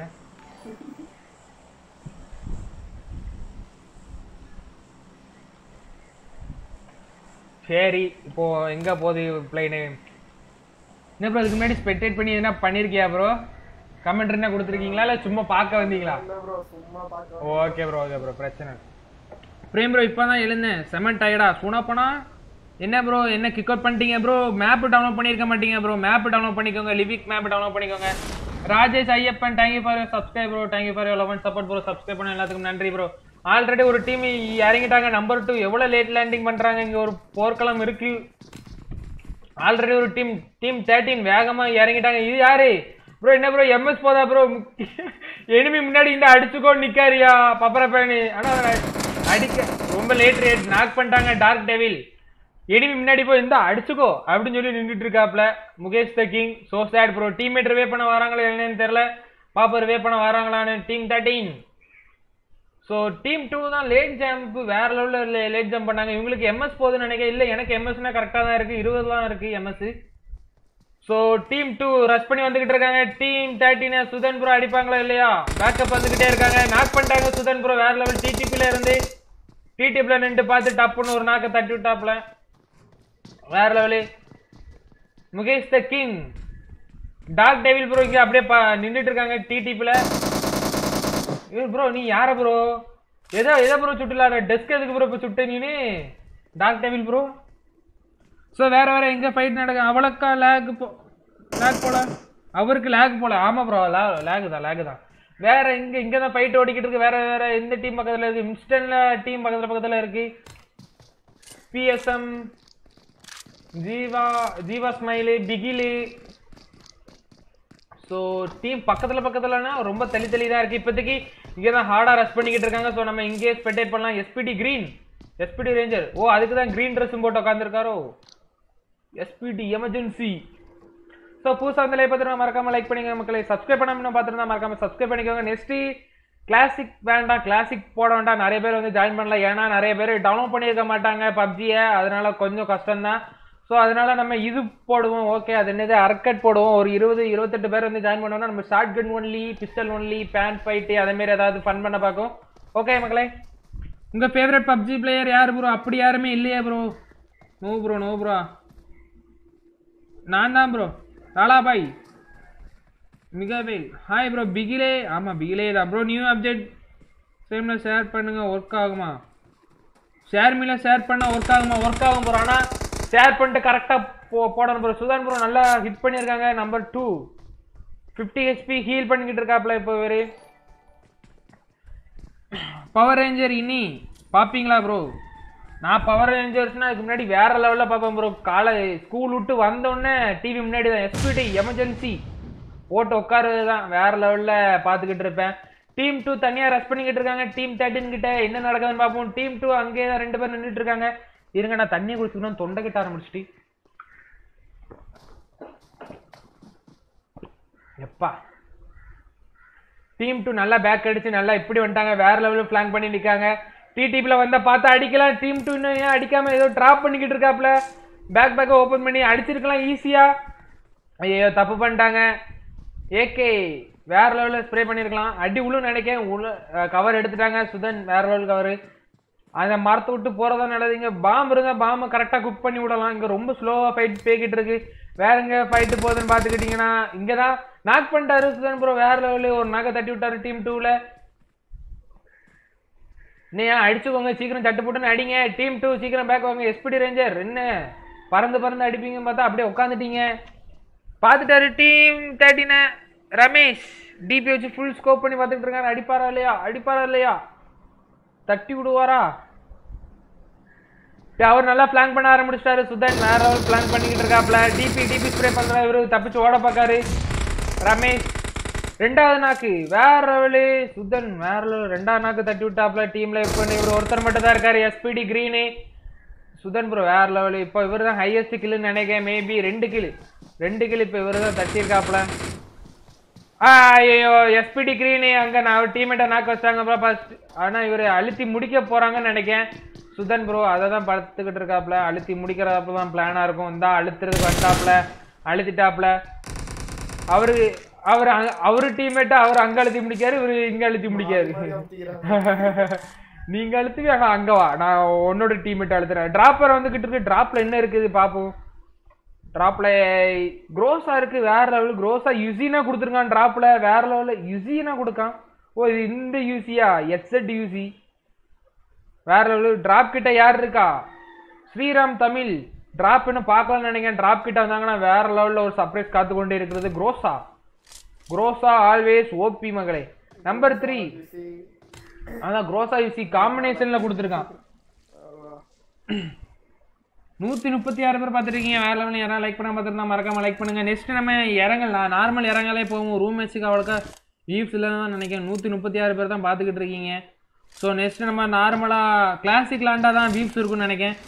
சரி இப்போ எங்க போகுது பிளைனு என்ன ப்ரோ இதுக்கு முன்னாடி ஸ்பெக்டேட் பண்ணி எதுனா பண்ணிருக்கியா ப்ரோ கமெண்ட் என்ன கொடுத்துருக்கீங்களா இல்லை சும்மா பார்க்க வந்தீங்களா இல்ல ப்ரோ சும்மா பார்க்க ஓகே ப்ரோ ஓகே ப்ரோ பிரச்சனை இல்ல. பிரேம் ப்ரோ இப்போ தான் எழுந்தேன் செமன் டயர்டா சூனா போனா என்ன ப்ரோ என்ன கிக் அவுட் பண்ணிட்டீங்க ப்ரோ மேப் டவுன்லோட் பண்ணியிருக்க மாட்டீங்க ப்ரோ மேப் டவுன்லோட் பண்ணிக்கோங்க லிவிக் மேப் டவுன்லோட் பண்ணிக்கோங்க Rajesh Ayyappan thank you for subscribe bro thank you for love and support bro subscribe பண்ண எல்லாத்துக்கும் நன்றி ப்ரோ ஆல்ரெடி ஒரு டீம் இறங்கிட்டாங்க நம்பர் டூ எவ்வளோ லேட் லேண்டிங் பண்ணுறாங்க இங்கே ஒரு போர்க்களம் இருக்கு ஆல்ரெடி ஒரு டீம் டீம் தேர்ட்டீன் வேகமா இறங்கிட்டாங்க இது யாரு ப்ரோ என்ன ப்ரோ எம்எஸ் போதா ப்ரோ எனிமி முன்னாடி இந்த அடிச்சுக்கோ நிக்காரியா பப்பரப்பேனி ஆனா அடிக்க ரொம்ப லேட் ரேட் நாக் பண்ணிட்டாங்க டார்க் டெவில் எனிமி முன்னாடி போய் இந்த அடிச்சுக்கோ அப்படின்னு சொல்லி நின்றுட்டு இருக்காப்ல Mukesh the king so sad bro teammate revive பண்ண வராங்களா என்னன்னு தெரியல பாப்பா ரிவே பண்ண வராங்களான்னு team thirteen so team two தான் லேட் ஜம்ப் வேற லெவலில் லேட் ஜம்ப் பண்ணாங்க இவங்களுக்கு எம்எஸ் போகுதுன்னு நினைக்கிறேன் இல்லை எனக்கு எம்எஸ்னா கரெக்டாக தான் இருக்கு இருபது தான் இருக்கு MS so team two rush பண்ணி வந்துகிட்டு இருக்காங்க டீம் தேர்ட்டின சுதன் ப்ரோ அடிப்பாங்களா இல்லையா பேக்கப் வந்துகிட்டே இருக்காங்க நாக் பண்ணிட்டாங்க சுதன் ப்ரோ வேற லெவல் டிடிபில இருந்து டிடிபில நின்று பார்த்து டப்புன்னு ஒரு நாக்கை தட்டி விட்டாப்ல வேற level Mukesh the king dark devil bro இங்க அப்படியே பா நின்றுட்டு இருக்காங்க டிடிபில ப்ரோ நீ யார ப்ரோ எதோ எதை ப்ரோ சுட்டுலாட டெஸ்க் எதுக்கு ப்ரோ இப்போ சுட்ட நீனு டாக் டெவில் ப்ரோ ஸோ வேற வேற எங்க ஃபைட் நடக்க அவளுக்கா லேக் போ லேக் போல அவருக்கு லேக் போல ஆமா ப்ரோ லேக் தான் லேக் தான் வேற இங்க இங்க தான் ஃபைட் ஓடிக்கிட்டு இருக்கு வேற வேற எந்த டீம் பக்கத்துல இருக்கு இன்ஸ்டன்ட்ல டீம் பக்கத்துல பக்கத்துல இருக்கு PSM Jeeva Jeeva smile Bigil so team பக்கத்துல பக்கத்துலனா ரொம்ப தள்ளி தள்ளி தான் இருக்கு இப்போதைக்கு இங்கே தான் ஹார்டாக ரஷ் பண்ணிக்கிட்டு இருக்காங்க ஸோ நம்ம இங்கேயே ஸ்பெக்டேட் பண்ணலாம் எஸ்பிடி கிரீன் எஸ்பிடி ரேஞ்சர் ஓ அதுக்கு தான் க்ரீன் ட்ரெஸ்ஸும் போட்டு உட்காந்துருக்காரோ எஸ்பிடி எமர்ஜென்சி ஸோ புதுசாக வந்து லைக் பார்த்துருந்தா மறக்காம லைக் பண்ணிக்கோங்க மக்களை சப்ஸ்கிரைப் பண்ணாமல் பார்த்துருந்தா மறக்காம சப்ஸ்கிரைப் பண்ணிக்கோங்க நெக்ஸ்ட்டு கிளாசிக் வேண்டாம் கிளாசிக் போட வேண்டாம் நிறைய பேர் வந்து ஜாயின் பண்ணல ஏன்னா நிறைய பேர் டவுன்லோட் பண்ணியிருக்க மாட்டாங்க பப்ஜியை அதனால கொஞ்சம் கஷ்டம்தான் ஸோ அதனால நம்ம இது போடுவோம் ஓகே அது என்னது அர்க்கட் போடுவோம் ஒரு இருபது இருபத்தெட்டு பேர் வந்து ஜாயின் பண்ணோம்னா நம்ம shotgun only pistol only ban fight அதேமாரி ஏதாவது ஃபன் பண்ண பார்க்கும் ஓகே மக்களே உங்கள் ஃபேவரட் பப்ஜி பிளேயர் யார் ப்ரோ அப்படி யாருமே இல்லையா bro no bro no bro நான் தான் ப்ரோ லாலாபாய் மிகவேல் ஹாய் ப்ரோ பிகிலே ஆமாம் பிகிலே தான் ப்ரோ நியூ அப்டேட் சேமில் ஷேர் பண்ணுங்க ஒர்க் ஆகுமா ஷேர் மீல ஷேர் பண்ணால் ஒர்க் ஆகுமா ஒர்க் ஆகும் ப்ரோ ஆனால் ஷேர் பண்ணிட்டு கரெக்டாக போ போடணும் ப்ரோ சுதான் ப்ரோ நல்லா ஹிட் பண்ணியிருக்காங்க number two fifty HP heal பண்ணிக்கிட்டு இருக்காப்ல இப்போ இவர் பவர் ரேஞ்சர் இனி பார்ப்பீங்களா ப்ரோ நான் பவர் ரேஞ்சர்ஸ்னா அதுக்கு முன்னாடி வேற லெவலில் பார்ப்பேன் ப்ரோ காலை ஸ்கூல் விட்டு வந்தோடனே டிவி முன்னாடி தான் எஸ்பிடி எமர்ஜென்சி போட்டு உட்காருறது தான் வேற லெவலில் பார்த்துக்கிட்டு இருப்பேன் டீம் டூ தனியாக ரெஸ்ட் பண்ணிக்கிட்டு இருக்காங்க டீம் தேர்ட்டின் கிட்ட என்ன நடக்குதுன்னு பார்ப்போம் டீம் டூ அங்கேயே தான் ரெண்டு பேர் நின்றுட்டு இருக்காங்க இருங்க நான் தண்ணியை குடிச்சுக்கணும் தொண்டை கிட்ட ஆரம்பிச்சிட்டு எப்பா டீம் டூ நல்லா பேக் அடிச்சு நல்லா இப்படி வந்துட்டாங்க வேற லெவலில் பிளான் பண்ணி நிற்காங்க டிடிபியில் வந்தா பார்த்தா அடிக்கலாம் டீம் டூ இன்னும் ஏன் அடிக்காம ஏதோ ட்ராப் பண்ணிக்கிட்டு இருக்காப்ல பேக் பேக்கை ஓப்பன் பண்ணி அடிச்சிருக்கலாம் ஈஸியா ஐயோ தப்பு பண்ணிட்டாங்க ஏகே வேற லெவலில் ஸ்ப்ரே பண்ணியிருக்கலாம் அடி உள்ள நினைக்கேன் உள்ள கவர் எடுத்துட்டாங்க சுதன் வேற லெவல் கவர் அந்த மரத்தை விட்டு போறதா நல்லதுங்க பாம்பு இருந்தா பாம்பை கரெக்டாக குக் பண்ணி விடலாம் இங்க ரொம்ப ஸ்லோவா ஃபைட் போய்கிட்டு இருக்கு வேற எங்க ஃபைட்டு போகுதுன்னு பார்த்துக்கிட்டிங்கன்னா இங்கே தான் நாக் பண்ணிட்டாரு சுதன் ப்ரோ வேற லெவலு ஒரு நாக்கை தட்டி விட்டாரு டீம் டூவில் இன்னும் அடிச்சுக்கோங்க சீக்கிரம் சட்டு போட்டுன்னு அடிங்க டீம் டூ சீக்கிரம் பேக் வாங்க எஸ்பிடி ரேஞ்சர் என்ன பறந்து பறந்து அடிப்பீங்கன்னு பார்த்தா அப்படியே உட்காந்துட்டீங்க பார்த்துட்டாரு டீம் தேர்ட்டின ரமேஷ் டிபி வச்சு ஃபுல் ஸ்கோப் பண்ணி பார்த்துக்கிட்டு இருக்காரு அடிப்பாரா இல்லையா அடிப்பாரா இல்லையா தட்டி விடுவாரா டேய், அவர் நல்லா பிளான் பண்ண ஆரம்பிச்சிட்டாரு சுதன் வேற லெவல் பிளான் பண்ணிக்கிட்டு இருக்காப்ல டிபி டிபி ஸ்ப்ரே பண்ற இவரு தப்பிச்சு ஓட பார்க்காரு ரமேஷ் ரெண்டாவது நாக்கு வேற லெவலு சுதன் வேற லெவல் ரெண்டாவது நாக்கு தட்டி விட்டாப்ல டீம்ல இப்போ இவர் ஒருத்தர் மட்டும் தான் இருக்காரு எஸ்பிடி கிரீனு சுதன் ப்ரோ வேற லெவலு இப்போ இவர் தான் ஹையஸ்ட் கில்லுன்னு நினைக்கிறேன் மேபி ரெண்டு கில் ரெண்டு கில் இப்போ இவர் தான் தட்டியிருக்காப்ல ஐயோ எஸ்பிடி கிரீனு அங்க நான் டீமேட்டை நாக்க வச்சாங்க ப்ரோ ஃபர்ஸ்ட் ஆனா இவர் அழுத்தி முடிக்க போறாங்கன்னு நினைக்கிறேன் சுதன் ப்ரோ அதை தான் பார்த்துக்கிட்டு இருக்காப்ல அழுத்தி முடிக்கிறப்ப தான் பிளானா இருக்கும் இந்தா அழுத்துறதுக்கு வந்துட்டாப்ல அழுத்திட்டாப்ல அவரு அவர் அவரு டீம்மேட்டை அவர் அங்க அழுத்தி முடிக்காரு இவரு இங்க அழுத்தி முடிக்காரு நீங்க அழுத்துவி ஆனா அங்க வா நான் உன்னோட டீம்மேட் அழுத்துறேன் டிராப்பர் வந்துகிட்டு இருக்கு டிராப்ல என்ன இருக்குது பாப்போம் டிராப்ல க்ரோஸா இருக்கு வேற லெவல் க்ரோஸா யுசினா கொடுத்துருக்கான் டிராப்ல வேற லெவலில் யுசினா கொடுக்கான் ஓ இது இந்த யூசியா எக்ஸட் யூசி வேற லெவல் டிராப் கிட்ட யார் இருக்கா ஸ்ரீராம் தமிழ் டிராப் இன்னும் பார்க்கலாம்னு நினைக்கிறேன் டிராப் கிட்ட வந்தாங்கன்னா வேற லெவல்ல ஒரு சர்ப்ரைஸ் காத்து கொண்டே இருக்கிறது க்ரோஸா க்ரோஸா ஆல்வேஸ் ஓபி மகளே நம்பர் த்ரீ அதான் க்ரோஸா யூசி காம்பினேஷன்ல கொடுத்துருக்கான் நூற்றி முப்பத்தி ஆறு பேர் பார்த்துருக்கீங்க வேற லெவலில் யாராவது லைக் பண்ண பார்த்துருந்தா மறக்காம லைக் பண்ணுங்க நெக்ஸ்ட் நம்ம இறங்கல் நான் நார்மல் இறங்கலே போவோம் ரூம் மேட்ச்சுக்கு அவ்வளோக்கா வியூஸ் இல்லைன்னு தான் நினைக்கிறேன் நூற்றி முப்பத்தி ஆறு பேர் தான் பார்த்துக்கிட்டு இருக்கீங்க ஸோ நெக்ஸ்ட் நம்ம நார்மலாக கிளாசிக் லாண்டா தான் வியூஸ் இருக்கும்னு நினைக்கிறேன்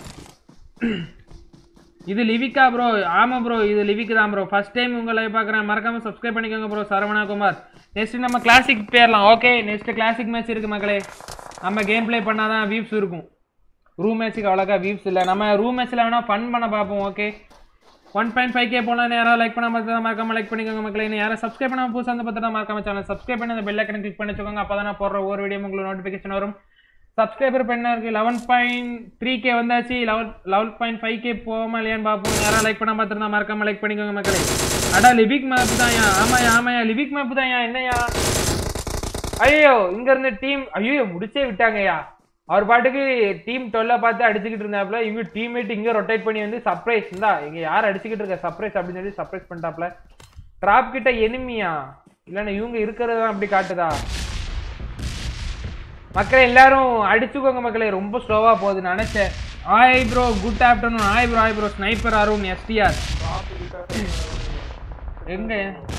இது லிவிக்கா ப்ரோ ஆமாம் ப்ரோ இது லிவிக்கு தான் ப்ரோ ஃபர்ஸ்ட் டைம் உங்களை பார்க்குறேன் மறக்காம சப்ஸ்கிரைப் பண்ணிக்கோங்க ப்ரோ சரவணா குமார் நெக்ஸ்ட் நம்ம கிளாசிக் போயிடலாம் ஓகே நெக்ஸ்ட் கிளாசிக் மேட்ச் இருக்கு மக்களே நம்ம கேம் ப்ளே பண்ணால் தான் வியூஸ் இருக்கும் ரூம் மேட்ச்சுக்கு அவ்வளோக்கா வியூஸ் இல்லை நம்ம ரூம் மேட்ச்சில் வேணால் ஃபன் பண்ண பார்ப்போம் okay one point five K போனால் யாராவது லைக் பண்ணாம பார்த்தா மறக்காம லைக் பண்ணிக்கோங்க மக்களே இன்னும் யாரும் சப்ஸ்கிரைப் பண்ணாம புதுசாக வந்து பார்த்தா மறக்காம சேனல் சப்ஸ்கிரைப் பண்ணி அந்த பெல் ஐக்கனை கிளிக் பண்ணி வச்சுக்கோங்க அப்போ தான் நான் போடுற ஒவ்வொரு வீடியோ உங்களுக்கு நோட்டிஃபிகேஷன் வரும் சப்ஸ்கிரைபர் பண்ண இருக்கு லெவன் பாயிண்ட் த்ரீ கே வந்தாச்சு level level point five K போகாம இல்லையான்னு பார்ப்போம் யாராவது லைக் பண்ணாம பார்த்துருந்தா மறக்காம லைக் பண்ணிக்கோங்க மக்களே அடா லிபிக் மேப் தான் ஆமாயா ஆமாயா லிபிக் மேப் தான் என்னையா ஐயோ இங்க இருந்து டீம் ஐயோ முடிச்சே விட்டாங்கய்யா அவர் பாட்டுக்கு டீம் டுவெல்ல பார்த்து அடிச்சுக்கிட்டு இருந்தாப்ல இவங்க டீம்மேட் இங்க ரொட்டேட் பண்ணி வந்து சர்ப்ரைஸ் இந்தா இங்க யார் அடிச்சுக்கிட்டு இருக்க சர்ப்ரைஸ் அப்படின்னு சொல்லி சர்ப்ரைஸ் பண்ணிட்டாப்ல ட்ராப் கிட்ட எனிமியா இல்லைன்னா இவங்க இருக்கிறது தான் அப்படி காட்டுதா மக்களே எல்லாரும் அடிச்சுக்கோங்க மக்களே ரொம்ப ஸ்லோவா போகுது நினைச்சேன் hi bro good afternoon hi bro ஆய் ப்ரோ ஸ்னைப்பர் அருண் எஸ்டிஆர் எங்க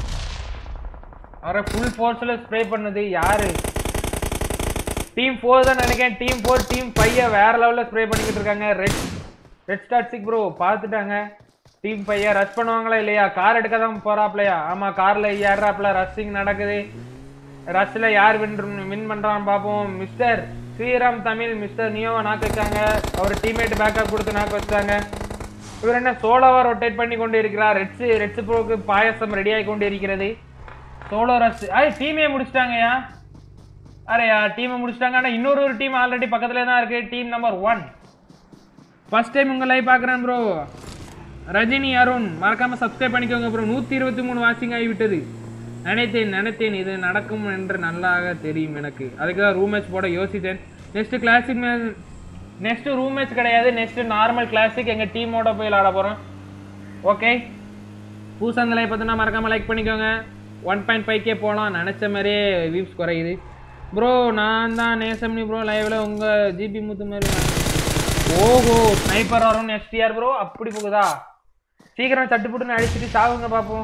அவரை ஃபுல் ஃபோர்ஸ்ல ஸ்ப்ரே பண்ணது யாரு டீம் ஃபோர் தான் நினைக்கிறேன் டீம் ஃபோர் டீம் ஃபைவ் வேற லெவலில் ஸ்ப்ரே பண்ணிக்கிட்டு இருக்காங்க ரெட் ரெட் ஸ்டார்ட் சிக் ப்ரோ பார்த்துட்டாங்க டீம் ஃபைவ் ரஷ் பண்ணுவாங்களா இல்லையா கார் எடுக்க தான் போறாப்லையா ஆமாம் காரில் ஏறாப்ல ரஷ்ஷிங் நடக்குது ரஷ்ல யார் வின் வின் பண்றான்னு பார்ப்போம் மிஸ்டர் ஸ்ரீராம் தமிழ் மிஸ்டர் நியோவை நாக்கு வச்சாங்க அவர் டீம்மேட் பேக்கப் கொடுத்து நாக்கு வச்சாங்க இவர் என்ன சோலோவா ரொட்டேட் பண்ணி கொண்டு இருக்கிறார் ரெட்ஸ் ரெட்ஸ் ப்ரோக்கு பாயசம் ரெடி ஆகி கொண்டு இருக்கிறது சோலோ ரஷ் ஐய் டீமே முடிச்சிட்டாங்கய்யா அரேயா டீமை முடிச்சிட்டாங்க ஆனால் இன்னொரு ஒரு டீம் ஆல்ரெடி பக்கத்துல தான் இருக்கு team number one first time உங்க லைவ் பார்க்குறேன் ப்ரோ ரஜினி அருண் மறக்காம சப்ஸ்கிரைப் பண்ணிக்கோங்க ப்ரோ நூற்றி இருபத்தி மூணு வாட்சிங் ஆகிவிட்டது நினைத்தேன் நினைத்தேன் இது நடக்கும் என்று நல்லாக தெரியும் எனக்கு அதுக்கு தான் ரூம் மேட்ச் போட யோசித்தேன் next classic next room match கிடையாது நெக்ஸ்ட் நார்மல் கிளாசிக் எங்கள் டீமோட போய் விளாட போகிறோம் ஓகே பூசந்தலை பார்த்தீங்கன்னா மறக்காம லைக் பண்ணிக்கோங்க ஒன் பாயிண்ட் ஃபைவ் கே போகலாம் நினச்ச மாதிரியே வியூஸ் குறையுது ப்ரோ நான் தான் நேசம்னி ப்ரோ லைவில் உங்கள் ஜிபி முத்து மாதிரி ஓஹோ ஸ்னைப்பர் வரும் நெக்ஸ்ட் இயர் ப்ரோ அப்படி போகுதா சீக்கிரம் சட்டுப்புட்டுன்னு அடிச்சுட்டு சாகுங்க பார்ப்போம்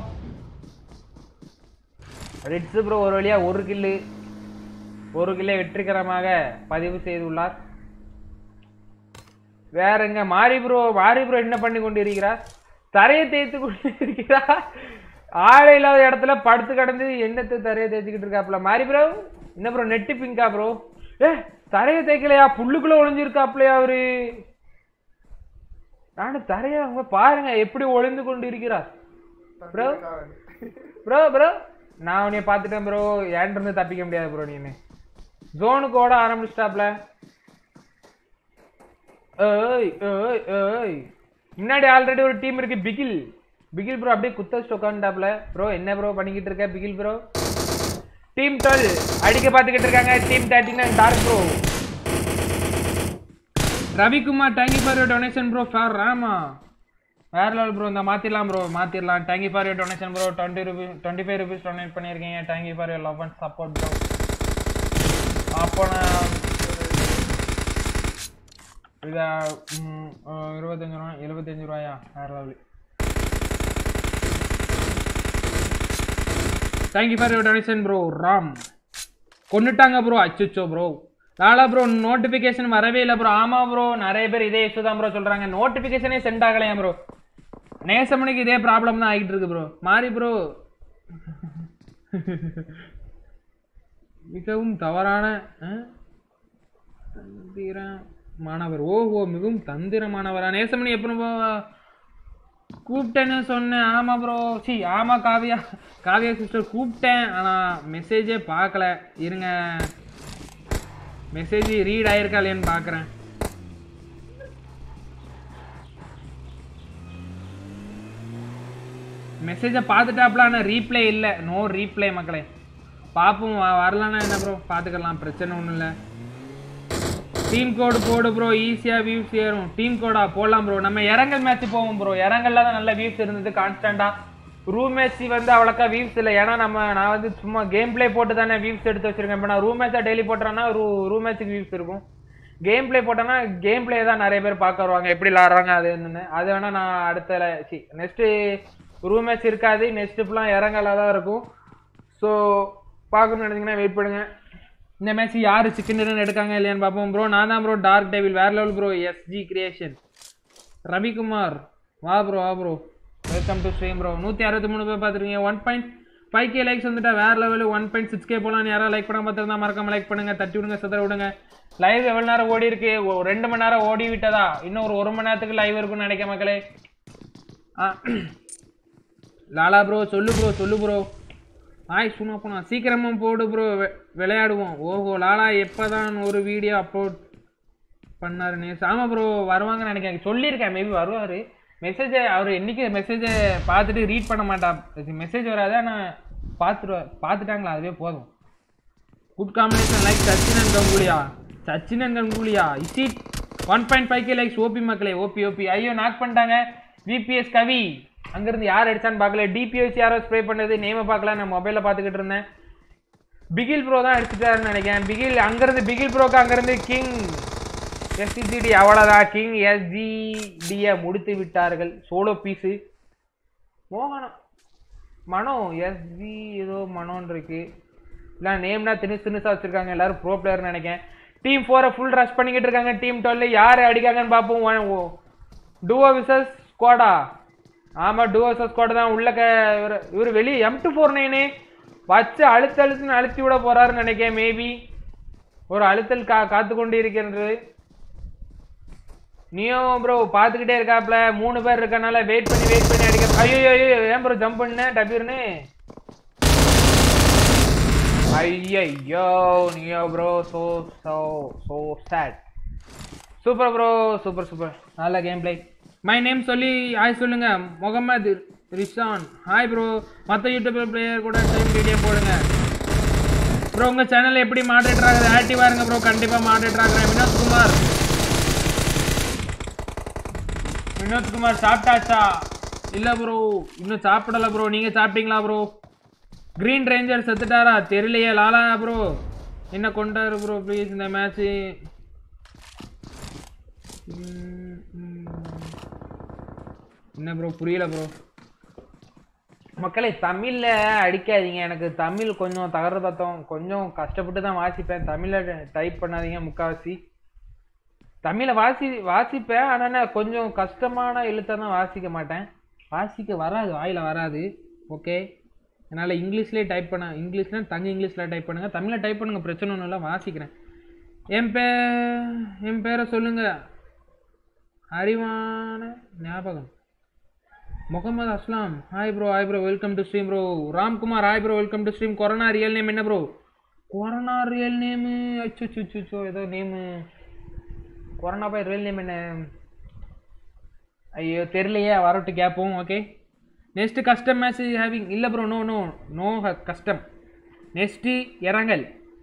ரெட்ஸ் ப்ரோ ஒரு வழியா ஒரு கில்லு ஒரு கில்லை வெற்றிகரமாக பதிவு செய்துள்ளார் வேறங்க மாரி ப்ரோ மாரி ப்ரோ என்ன பண்ணி கொண்டு இருக்கிறார் தரையை தேய்த்து கொண்டு இருக்கிறார் ஆளே இல்லாத இடத்துல படுத்து கிடந்து என்னத்தை தரையை தேய்ச்சிக்கிட்டு இருக்காப்ல மாரி ப்ரோ என்ன ப்ரோ நெட்டு பிங்கா ப்ரோ ஏ தரையை தேய்க்கலையா புல்லுக்குள்ள ஒளிஞ்சிருக்காப்லையா அவரு நானும் தரைய அவங்க பாருங்க எப்படி ஒளிந்து கொண்டு இருக்கிறார் ப்ரோ ப்ரோ ப்ரோ நான் உன்னைய பார்த்துட்டேன் ப்ரோ ஏன்ட்டு இருந்து தப்பிக்க முடியாது ப்ரோ நீ ஜோனுக்கு ஓட ஆரம்பிச்சிட்டாப்ல ஏய் ஏய் ஏய் முன்னாடி ஆல்ரெடி ஒரு டீம் இருக்கு பிகில் பிகில் ப்ரோ அப்படியே குத்த வச்சுட்டு உட்காந்துட்டாப்ல ப்ரோ என்ன ப்ரோ பண்ணிக்கிட்டு இருக்க பிகில் ப்ரோ டீம் டுவெல் அடிக்க பார்த்துக்கிட்டு இருக்காங்க team thirteen dark bro Ravikumar thank you for your donation bro for Rama வேற லெவல் ப்ரோ இந்த மாத்திரலாம் ப்ரோ மாத்திரலாம் thank you for your donation bro twenty rupees twenty five rupees donate பண்ணியிருக்கீங்க thank you for your love and support bro அப்போ நான் இதா ம், அஹ், இருபத்தஞ்சு ரூபா எழுபத்தஞ்சு ரூபாயா வேற level thank you for your donation bro Ram கொண்டுட்டாங்க ப்ரோ அச்சுச்சோ ப்ரோ லாலா ப்ரோ நோட்டிஃபிகேஷன் வரவே இல்லை ப்ரோ ஆமா ப்ரோ நிறைய பேர் இதே இஷ்யூ தான் ப்ரோ சொல்றாங்க நோட்டிஃபிகேஷனே சென்ட் ஆகலையா ப்ரோ நேசமணிக்கு இதே ப்ராப்ளம் தான் ஆகிட்டு இருக்கு ப்ரோ மாறி ப்ரோ மிகவும் தவறான ஆ? தந்திர மாணவர் ஓஹோ மிகவும் தந்திரமானவரா நேசமணி எப்போ கூப்பிட்டேன்னு சொன்னேன் ஆமா ப்ரோ சி ஆமா காவியா காவியா சிஸ்டர் கூப்பிட்டேன் ஆனா மெசேஜே பார்க்கல இருங்க மெசேஜ் ரீட் ஆயிருக்கா இல்லையான்னு பார்க்குறேன் மெசேஜை பார்த்துட்டாப்ல ஆனால் ரீப்ளே இல்லை நோ ரீப்ளே மக்களே பார்ப்போம் வ- வரலன்னா என்ன ப்ரோ பார்த்துக்கலாம் பிரச்சனை ஒன்றும் இல்லை டீம் கோடு போடு ப்ரோ ஈஸியாக வியூஸ் ஏறும் டீம் கோடா போடலாம் ப்ரோ நம்ம இறங்கல் மேட்ச் போவோம் ப்ரோ இறங்கல்ல தான் நல்ல வியூஸ் இருந்தது கான்ஸ்டண்டாக ரூம் மேட்ச் வந்து அவ்வளோக்கா வியூஸ் இல்லை ஏன்னா நம்ம நான் வந்து சும்மா கேம் ப்ளே போட்டு தானே வியூஸ் எடுத்து வச்சிருக்கேன் இப்போ நான் ரூம் மேட்சாக டெய்லி போட்டேன்னா ரூ ரூம் மேட்ச்சுக்கு வியூஸ் இருக்கும் கேம் ப்ளே போட்டேன்னா கேம் ப்ளே தான் நிறைய பேர் பார்க்க வருவாங்க எப்படி விளாட்றாங்க அது என்னன்னு அது வேணால் நான் அடுத்த சி நெக்ஸ்ட்டு ரூம் மேட்ச் இருக்காது நெக்ஸ்ட் ஃபுல்லாக இறங்கலாக தான் இருக்கும் ஸோ பார்க்கணும்னு நினைச்சீங்கன்னா வெயிட் பண்ணுங்க இந்த மேட்ச் யார் சிக்கன் டின்னர் எடுக்காங்க இல்லையான்னு பார்ப்போம் ப்ரோ நான் தான் ப்ரோ டார்க் டேவில் வேற level bro SG creation Ravikumar வா ப்ரோ வா bro welcome to stream bro நூற்றி அறுபத்தி மூணு பேர் பார்த்துருக்கீங்க one point five K likes வந்துட்டா வேற level one point six K போகலாம் யாராவது லைக் பண்ண பார்த்துருந்தா மறக்காம லைக் பண்ணுங்க தட்டி விடுங்க சதற விடுங்க லைவ் எவ்வளோ நேரம் ஓடி இருக்கு ஒ- ரெண்டு மணி நேரம் ஓடி விட்டதா இன்னும் ஒரு ஒரு மணி நேரத்துக்கு லைவ் இருக்கும்னு நினைக்க மக்களே ஆ லாலா ப்ரோ சொல்லு ப்ரோ சொல்லு ப்ரோ ஆய் சும்மா போனா சீக்கிரமா போடு ப்ரோ விளையாடுவோம் ஓஹோ லாலா எப்பதான் ஒரு வீடியோ அப்லோட் பண்ணாரு நேஸ் ஆமா ப்ரோ வருவாங்கன்னு நினைக்கிறேன் சொல்லியிருக்கேன் மேபி வருவார் மெசேஜை அவர் என்னைக்கு மெசேஜை பார்த்துட்டு ரீட் பண்ண மாட்டா மெசேஜ் வராது ஆனால் பார்த்துட்டு பார்த்துட்டாங்களா அதுவே போதும் good combination like Sachin and கங்குலியா சச்சின் அண்ட் கங்குலியா is it one point five K likes OP மக்களே ஓபி ஓபி ஐயோ நாக் பண்ணிட்டாங்க விபிஎஸ் கவி அங்கேருந்து யார் அடிச்சான்னு பார்க்கல டிபிஎஸ் யாரோ ஸ்ப்ரே பண்ணது நேமை பார்க்கல நான் மொபைலில் பார்த்துக்கிட்டு இருந்தேன் பிகில் ப்ரோ தான் அடிச்சுட்டாருன்னு நினைக்கிறேன் பிகில் அங்கேருந்து பிகில் ப்ரோக்கு அங்கேருந்து கிங் எஸ்சிஜிடி அவ்வளோதான் கிங் எஸ்ஜிடியை முடித்து விட்டார்கள் சோலோ பீஸு மோகனம் மனோ எஸ்ஜி ஏதோ மனோன்னு இருக்கு இல்லை நேம்னா திணிசு திணிசா வச்சிருக்காங்க எல்லாரும் ப்ரோ பிளேயர்னு நினைக்கிறேன் டீம் ஃபோரை ஃபுல் ரஷ் பண்ணிக்கிட்டு இருக்காங்க டீம் டுவெல் யார் அடிக்காங்கன்னு பார்ப்போம் டுவோ விசஸ் ஸ்குவாடா ஆமாம் டுவோ விசஸ் ஸ்குவாட் தான் உள்ள இவர் இவர் வெளியே எம் டூ ஃபோர் நைனு வச்சு அழுத்து அழுத்துன்னு அழுத்தி விட போறாருன்னு நினைக்கிறேன் மேபி ஒரு அழுத்தல் கா காத்து கொண்டு இருக்கின்றது நீயோ ப்ரோ பார்த்துக்கிட்டே இருக்காப்ல மூணு பேர் இருக்கனால வெயிட் பண்ணி வெயிட் பண்ணி அடிக்க ஐயோ ஐயோ ஏன் ப்ரோ ஜம்ப் பண்ண டபீர்னு ஐயோ Neo bro so so so sad super bro super super நல்ல கேம் பிளே மை நேம் சொல்லி ஹாய் சொல்லுங்க முகமது ரிஷான் ஹாய் ப்ரோ மற்ற யூடியூப் பிளேயர் கூட டைம் வீடியோ போடுங்க ப்ரோ உங்கள் சேனல் எப்படி மாடரேட்டர் ஆகுது ஆக்டிவாக இருங்க ப்ரோ கண்டிப்பாக மாடரேட்டர் ஆகுறேன் வினோத்குமார் வினோத்குமார் சாப்பிட்டாச்சா இல்லை ப்ரோ இன்னும் சாப்பிடல ப்ரோ நீங்கள் சாப்பிட்டீங்களா ப்ரோ கிரீன் ரேஞ்சர் செத்துட்டாரா தெரியலையே லாலா ப்ரோ என்ன கொண்டாரு ப்ரோ ப்ளீஸ் இந்த மேட்ச்சு என்ன ப்ரோ புரியல ப்ரோ மக்களே தமிழில் அடிக்காதீங்க எனக்கு தமிழ் கொஞ்சம் தகர தத்தம் கொஞ்சம் கஷ்டப்பட்டு தான் வாசிப்பேன் தமிழில் டைப் பண்ணாதீங்க முக்கால்வாசி தமிழை வாசி வாசிப்பேன் ஆனால் கொஞ்சம் கஷ்டமான எழுத்தை தான் வாசிக்க மாட்டேன் வாசிக்க வராது வாயில் வராது ஓகே அதனால் இங்கிலீஷ்லேயே டைப் பண்ண இங்கிலீஷ்னா தங்க இங்கிலீஷில் டைப் பண்ணுங்கள் தமிழில் டைப் பண்ணுங்க பிரச்சனை ஒன்றும் இல்லை வாசிக்கிறேன் என் பே என் பேரை சொல்லுங்கள் அறிவான ஞாபகம் Mohammed Aslam hi bro hi bro welcome to stream bro Ramkumar hi bro welcome to stream Corona real name என்ன ப்ரோ கொரோனா ரியல் நேமு அச்சோ சுச்சோ ஏதோ நேமு கொரோனா பாய் ரியல் நேம் என்ன ஐயோ தெரியலையே வரட்டு கேட்போம் okay next custom match having இல்லை bro no no no custom next இறங்கல்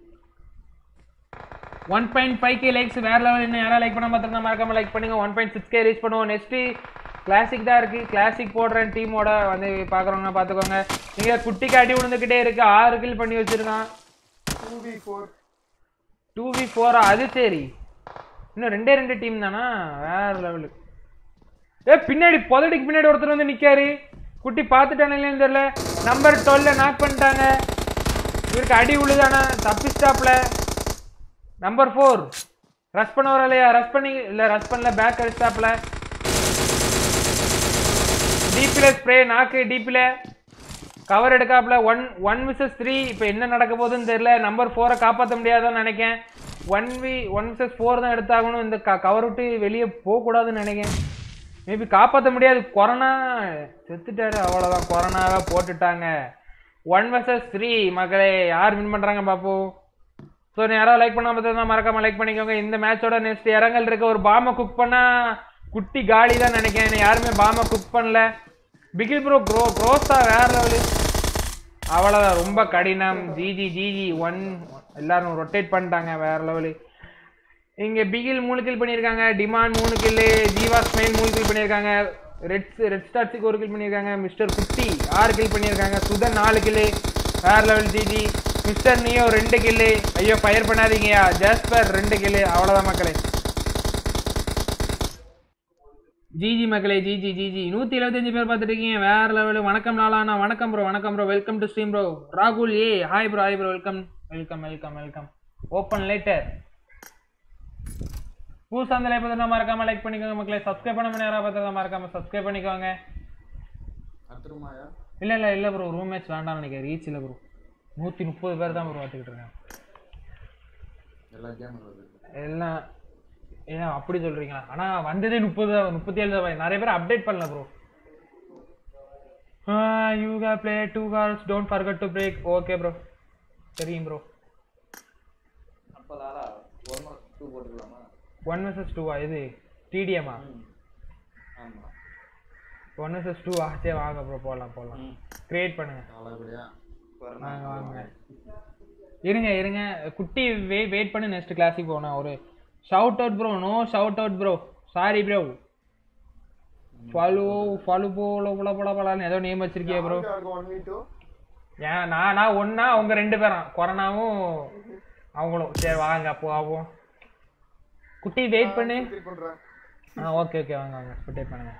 one point five K likes வேற லெவல் இன்னும் யாராவது லைக் பண்ண பார்த்துருந்தா மறக்காம லைக் பண்ணுங்க one point six K reach பண்ணுவோம் நெக்ஸ்ட்டு கிளாசிக் தான் இருக்குது கிளாசிக் போடுறேன் டீமோட வந்து பார்க்குறவங்க பார்த்துக்கோங்க இங்கே குட்டி காட்டி விழுந்துக்கிட்டே இருக்கு ஆறு கில் பண்ணி வச்சிருக்கான் two v four two v ஃபோரா அது சரி இன்னும் ரெண்டே ரெண்டு டீம் தானா வேற லெவலு ஏ பின்னாடி புதடிக்கு பின்னாடி ஒருத்தர் வந்து நிக்காரு குட்டி பார்த்துட்டானு இல்லைன்னு தெரியல நம்பர் டுவெல்ல நாக் பண்ணிட்டாங்க இவருக்கு அடி உழுதானா தப்பிஸ்டாப்ல நம்பர் ஃபோர் ரஷ் பண்ண வர இல்லையா ரஷ் பண்ணி இல்லை ரஷ் பண்ணல பேக் அடிச்சாப்ல டிபில ஸ்ப்ரே நாக்கு டிபில கவர் எடுக்காப்ல ஒன் ஒன் விசஸ் த்ரீ இப்போ என்ன நடக்க போகுதுன்னு தெரியல நம்பர் ஃபோரை காப்பாற்ற முடியாதுன்னு நினைக்கேன் one v one versus four தான் எடுத்தாகணும் இந்த க கவர் விட்டு வெளியே போகக்கூடாதுன்னு நினைக்கிறேன் மேபி காப்பாற்ற முடியாது கொரோனா செத்துட்டாரு அவ்வளோதான் கொரோனாவை போட்டுட்டாங்க ஒன் வர்சஸ் த்ரீ மக்களே யார் வின் பண்ணுறாங்க பாப்போம் ஸோ யாராவது லைக் பண்ணாம பார்த்தா மறக்காம லைக் பண்ணிக்கோங்க இந்த மேட்சோட நெக்ஸ்ட் இறங்கல் இருக்க ஒரு பாமை குக் பண்ணா குட்டி காலி தான் நினைக்கிறேன் யாருமே பாமை குக் பண்ணல பிகில் ப்ரோ க்ரோ க்ரோஸா வேற லெவலு அவ்வளோதான் ரொம்ப கடினம் ஜிஜி ஜிஜி ஒன் எல்லாரும் ரொட்டேட் பண்ணிட்டாங்க வேற லெவலு இங்க பிகில் மூணு கில் பண்ணியிருக்காங்க டிமான் மூணு கில்லு ஜீவா ஸ்மைல் மூணு கில் பண்ணியிருக்காங்க ரெட் ரெட் ஸ்டார்ஸுக்கு ஒரு கில் பண்ணியிருக்காங்க மிஸ்டர் குட்டி ஆறு கில் பண்ணியிருக்காங்க சுதன் நாலு கில்லு வேற லெவல் ஜிஜி மிஸ்டர் நியோ ரெண்டு கில்லு ஐயோ ஃபயர் பண்ணாதீங்கயா ஜாஸ்பர் ரெண்டு கில்லு அவ்வளோதான் மக்களே ஜிஜி மக்களே ஜிஜி ஜிஜி நூற்றி எழுபத்தஞ்சு பேர் பார்த்துட்டு இருக்கீங்க வேற லெவலு வணக்கம் லாலாண்ணா வணக்கம் ப்ரோ வணக்கம் bro welcome to stream bro ராகுல் ஏ hi bro hi bro welcome welcome welcome welcome open later புதுசாக அந்த லைக் பார்த்தா மறக்காம லைக் பண்ணிக்கோங்க மக்களே சப்ஸ்கிரைப் பண்ண பண்ணி யாராவது பார்த்தா மறக்காம சப்ஸ்கிரைப் பண்ணிக்கோங்க அத்துருமாயா இல்லை இல்லை இல்லை ப்ரோ ரூம் மேட்ச் வேண்டாம்னு நினைக்கிறேன் ரீச் இல்லை ப்ரோ நூற்றி முப்பது பேர் தான் ப்ரோ பார்த்துக்கிட்டு இருக்கேன் எல்லா கேமும் வருது எல்லாம் ஏன் அப்படி சொல்றீங்களா ஆனா வந்ததே முப்பது முப்பத்தி ஏழு தான் நிறைய பேர் அப்டேட் பண்ணல ப்ரோ யூ கே play two cars don't forget to break okay bro தெரியும் ப்ரோ அப்போ லாலா ஒன் மார்க் டூ போட்டுக்கலாமா ஒன் வர்சஸ் டூவா இது டிடிஎம்மா ஆமா ஒன் வர்சஸ் டூ சரி வாங்க ப்ரோ போடலாம் போடலாம் கிரியேட் பண்ணுங்க நல்லபடியா வாங்க வாங்க இருங்க இருங்க குட்டி வெ வெயிட் பண்ணி நெக்ஸ்ட் கிளாஸுக்கு போகணும் ஒரு shout out bro no shout out bro sorry bro follow follow போல போல போல போலான்னு ஏதோ நேம் வச்சிருக்கியே ப்ரோ இருக்கும் ஒன் வி டூ ஏன் நான் நான் ஒன்னா அவங்க ரெண்டு பேரும் கொரோனாவும் அவங்களும் சரி வாங்க அப்போ ஆகும் குட்டி வெயிட் பண்ணு த்ரீ பண்றேன் ஆ ஓகே ஓகே வாங்க வாங்க ஸ்பெக்டேட் பண்ணுங்க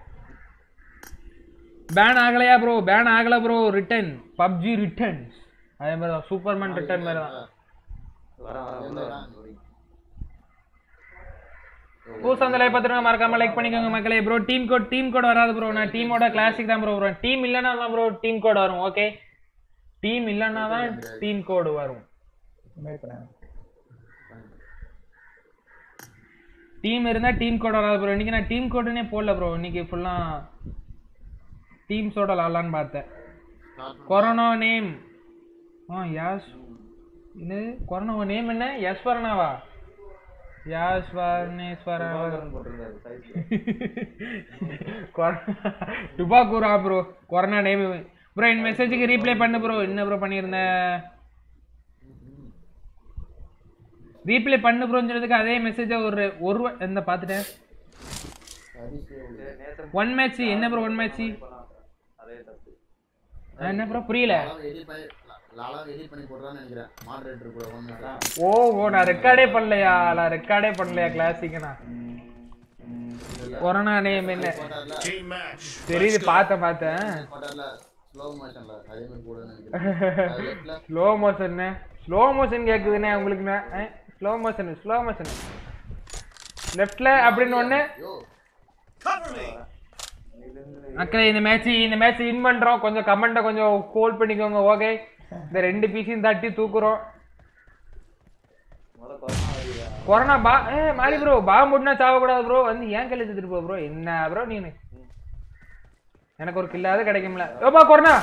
பேன் ஆகலையா ப்ரோ பேன் ஆகல ப்ரோ ரிட்டர்ன் பப்ஜி ரிட்டர்ன்ஸ் அதே மாதிரி தான் சூப்பர்மேன் ரிட்டர்ன் மாதிரி தான் வரேன் வரேன் உள்ள வரேன் புதுசா அந்த லைக் பார்த்துருங்க மறக்காம லைக் பண்ணிக்கோங்க மக்களே bro team code team code வராது ப்ரோ நான் டீமோட கிளாசிக் தான் ப்ரோ வரும் டீம் இல்லைன்னா தான் ப்ரோ டீம் கோட் வரும் ஓகே டீம் இல்லைன்னா தான் டீம் கோடு வரும் டீம் இருந்தா டீம் கோட் வராது ப்ரோ இன்னைக்கு நான் டீம் கோடுனே போடல ப்ரோ இன்னைக்கு ஃபுல்லா டீம்ஸோட விளாட்லான்னு பார்த்தேன் கொரோனா நேம் ஆ யாஸ் இது கொரோனா நேம் என்ன யஸ்வரனாவா யாஸ்வர்ணேஸ்வர போட்டிருந்தாரு சைஸ்ல டுபாக்கூரா ப்ரோ கொரோனா நேம் ப்ரோ என் மெசேஜுக்கு ரீப்ளை பண்ணு ப்ரோ என்ன ப்ரோ பண்ணியிருந்த ரீப்ளை பண்ணு ப்ரோன்னு சொன்னதுக்கு அதே மெசேஜை ஒரு ஒரு வ- இந்த பார்த்துட்டேன் ஒன் மேட்ச் என்ன ப்ரோ ஒன் மேட்ச் அதே தப்பு என்ன ப்ரோ புரியல எடிட் பண்ணி லாலா எடிட் பண்ணி போடுறான்னு நினைக்கிறேன் மாடரேட்டர் கூட ஒன்று ஓ ஓ நான் ரெக்கார்டே பண்ணலையா நான் ரெக்கார்டே பண்ணலையா கிளாசிக்கனா கொரோனா நேம் என்ன Team match. தெரியுது பார்த்தேன் பார்த்தேன் போட்டார்ல ஸ்லோ மோஷன்ல அதே மாதிரி போடுன்னு நினைக்கிறேன் அது left ல ஸ்லோ மோஷன் ஸ்லோ மோஷன் கேக்குதுண்ணே உங்களுக்கு ஸ்லோ மோஷன் ஸ்லோ மோஷன் லெஃப்ட்ல அப்படின்னு ஒண்ணு யோ Cover me. மக்களே இந்த மேட்ச் இந்த மேட்ச் வின் பண்றோம் கொஞ்சம் கமெண்ட்டை கொஞ்சம் ஹோல்ட் பண்ணிக்கோங்க ஓகே இந்த ரெண்டு பீஸையும் தட்டி தூக்குறோம் முத கொரோனா வருதா கொரோனா பா ஏ மாறி ப்ரோ பாம்பு போட்டுனா சாவக்கூடாது ப்ரோ வந்து ஏன் கழுத்து எடுத்துட்டு போ ப்ரோ என்ன ப்ரோ நீனு எனக்கு ஒரு கில்லாவது கிடைக்கும்ல ஓப்பா கொரோனா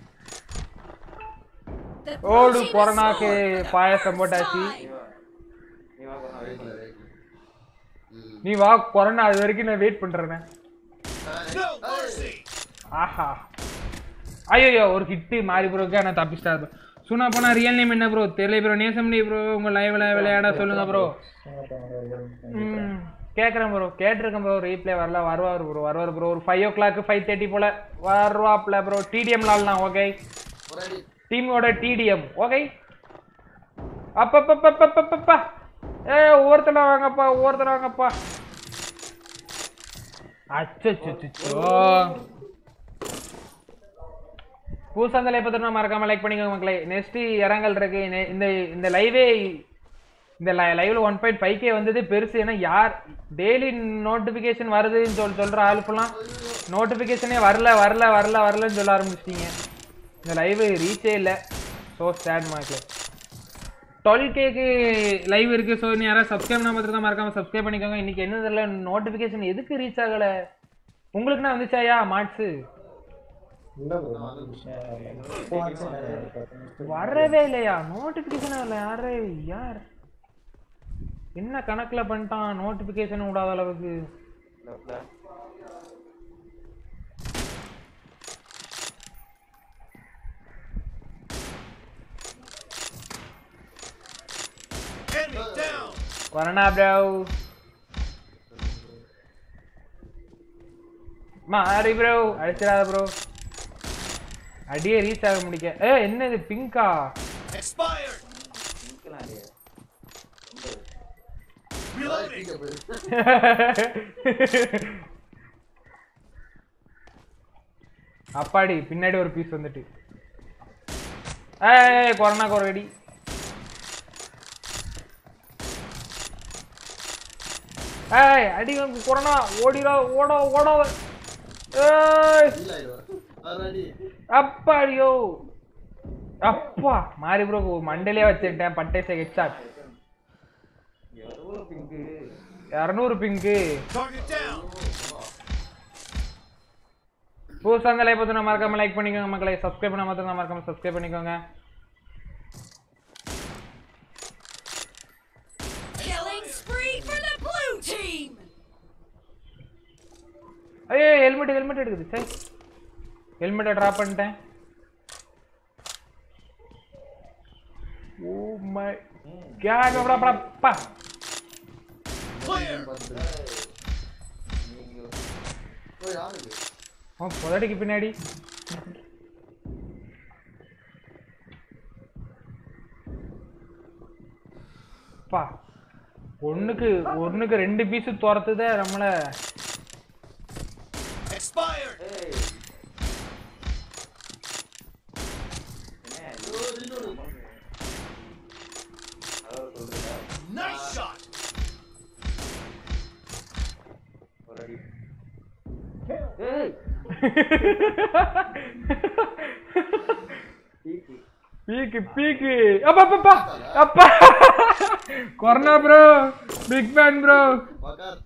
The blue ஓடு team is கொரோனாக்கு scored. பாயசம் போட்டாச்சு Time. நீ வா கொரோனா வெயிட் பண்ணு நீ வா கொரோனா அது வரைக்கும் நான் வெயிட் பண்றேன் No mercy. ஆஹா ஐயோ ஒரு ஹிட்டு மாறி ப்ரோக்கு நான் தப்பிச்சிட்டாரு சுனா போனா ரியல் நேம் என்ன ப்ரோ தெரியல ப்ரோ நேசம்டி ப்ரோ உங்க லைவ்ல விளையாட சொல்லுங்க ப்ரோ ம் கேட்குறேன் ப்ரோ கேட்டிருக்கேன் ப்ரோ ரீப்ளே வரல வருவார் ப்ரோ வருவார் ப்ரோ ஒரு five o'clock five thirty போல வருவாப்ல ப்ரோ டிடிஎம் லால்லாம் ஓகே ஒரு அடி டீமோட டிடிஎம் ஓகே அப்பப்பப்பப்பப்பப்பா ஏ ஒவ்வொருத்தன வாங்கப்பா ஒவ்வொருத்தன வாங்கப்பா அச்சோ பூசாந்தலை பத்திரம் மறக்காம லைக் பண்ணிக்கோங்க மக்களே நெக்ஸ்ட் இறங்கல் இருக்கு நெ- இந்த இந்த லைவே இந்த லைவ்ல ஒன் பாயிண்ட் ஃபைவ் கே வந்தது பெருசு ஏன்னா யார் டெய்லி நோட்டிஃபிகேஷன் வருதுன்னு சொல் சொல்ற ஆளுப்பெல்லாம் நோட்டிஃபிகேஷனே வரல வரல வரல வரலன்னு சொல்ல ஆரம்பிச்சிட்டீங்க இந்த லைவ் ரீச்சே இல்லை ஸோ சேட் மக்களே டுவெல் கேக்கு லைவ் இருக்கு ஸோ நீ யாராவது சப்ஸ்கிரைப் பண்ண பார்த்துருந்தா மறக்காம சப்ஸ்கிரைப் பண்ணிக்கோங்க இன்னைக்கு என்ன தெரியல நோட்டிஃபிகேஷன் எதுக்கு ரீச் ஆகல உங்களுக்குன்னா வந்துச்சாயா மார்க்ஸு வரவே இல்லையா நோட்டிஃபிகேஷன் வரல யாரே யார் என்ன கணக்குல பண்ணிட்டான் நோட்டிஃபிகேஷன் விடாத அளவுக்கு லெஃப்ட்ல Enemy down. கொரோனா ப்ரோ மாறி ப்ரோ அடிச்சிடாத ப்ரோ அடியே ரீச் ஆக முடிக்க ஏ என்னது பிங்கா Expired. நிக்கலாம் இல்லையா Reloading. கீழே போயிரு அப்பாடி பின்னாடி ஒரு பீஸ் வந்துட்டு ஏய் கொரோனா கொரடி ஏய் அடி வாங்கு, கொரோனா ஓடிடா ஓட ஓட ஏய் கீழே ஆயிடுவார் ஒரு அடி அப்பாடியோ அப்பா மாறி ப்ரோ மண்டலே வச்சுட்டேன் பட்டேசை ஹெட்ஷாட் எவ்வளவு பிங்கு இரநூறு பிங்கு Target down. புதுசாக அந்த லைக் பார்த்து மறக்காம லைக் பண்ணிக்கோங்க மக்களை சப்ஸ்கிரைப் பண்ண மாத்திரம் மறக்காம சப்ஸ்கிரைப் பண்ணிக்கோங்க Killing spree for the blue team. ஐயோ ஹெல்மெட் ஹெல்மெட் எடுக்குது சரி ஹெல்மெட்டை ட்ராப் பண்ணிட்டேன் ஓ மை கேட் அப்பா Clear. ஓ யாரு இது அவன் புதடிக்கு பின்னாடி பா ஒண்ணுக்கு ஒண்ணுக்கு ரெண்டு பீஸ் துரத்துதே நம்மள Expired. ஏய் என்ன அதாவது சொல்றீங்களா Nice shot. ஒரு அடி ஏய் பீக்கு பீக்கு பீக்கு அப்பா அப்பா அப்பா Corona bro big fan bro பக்கார்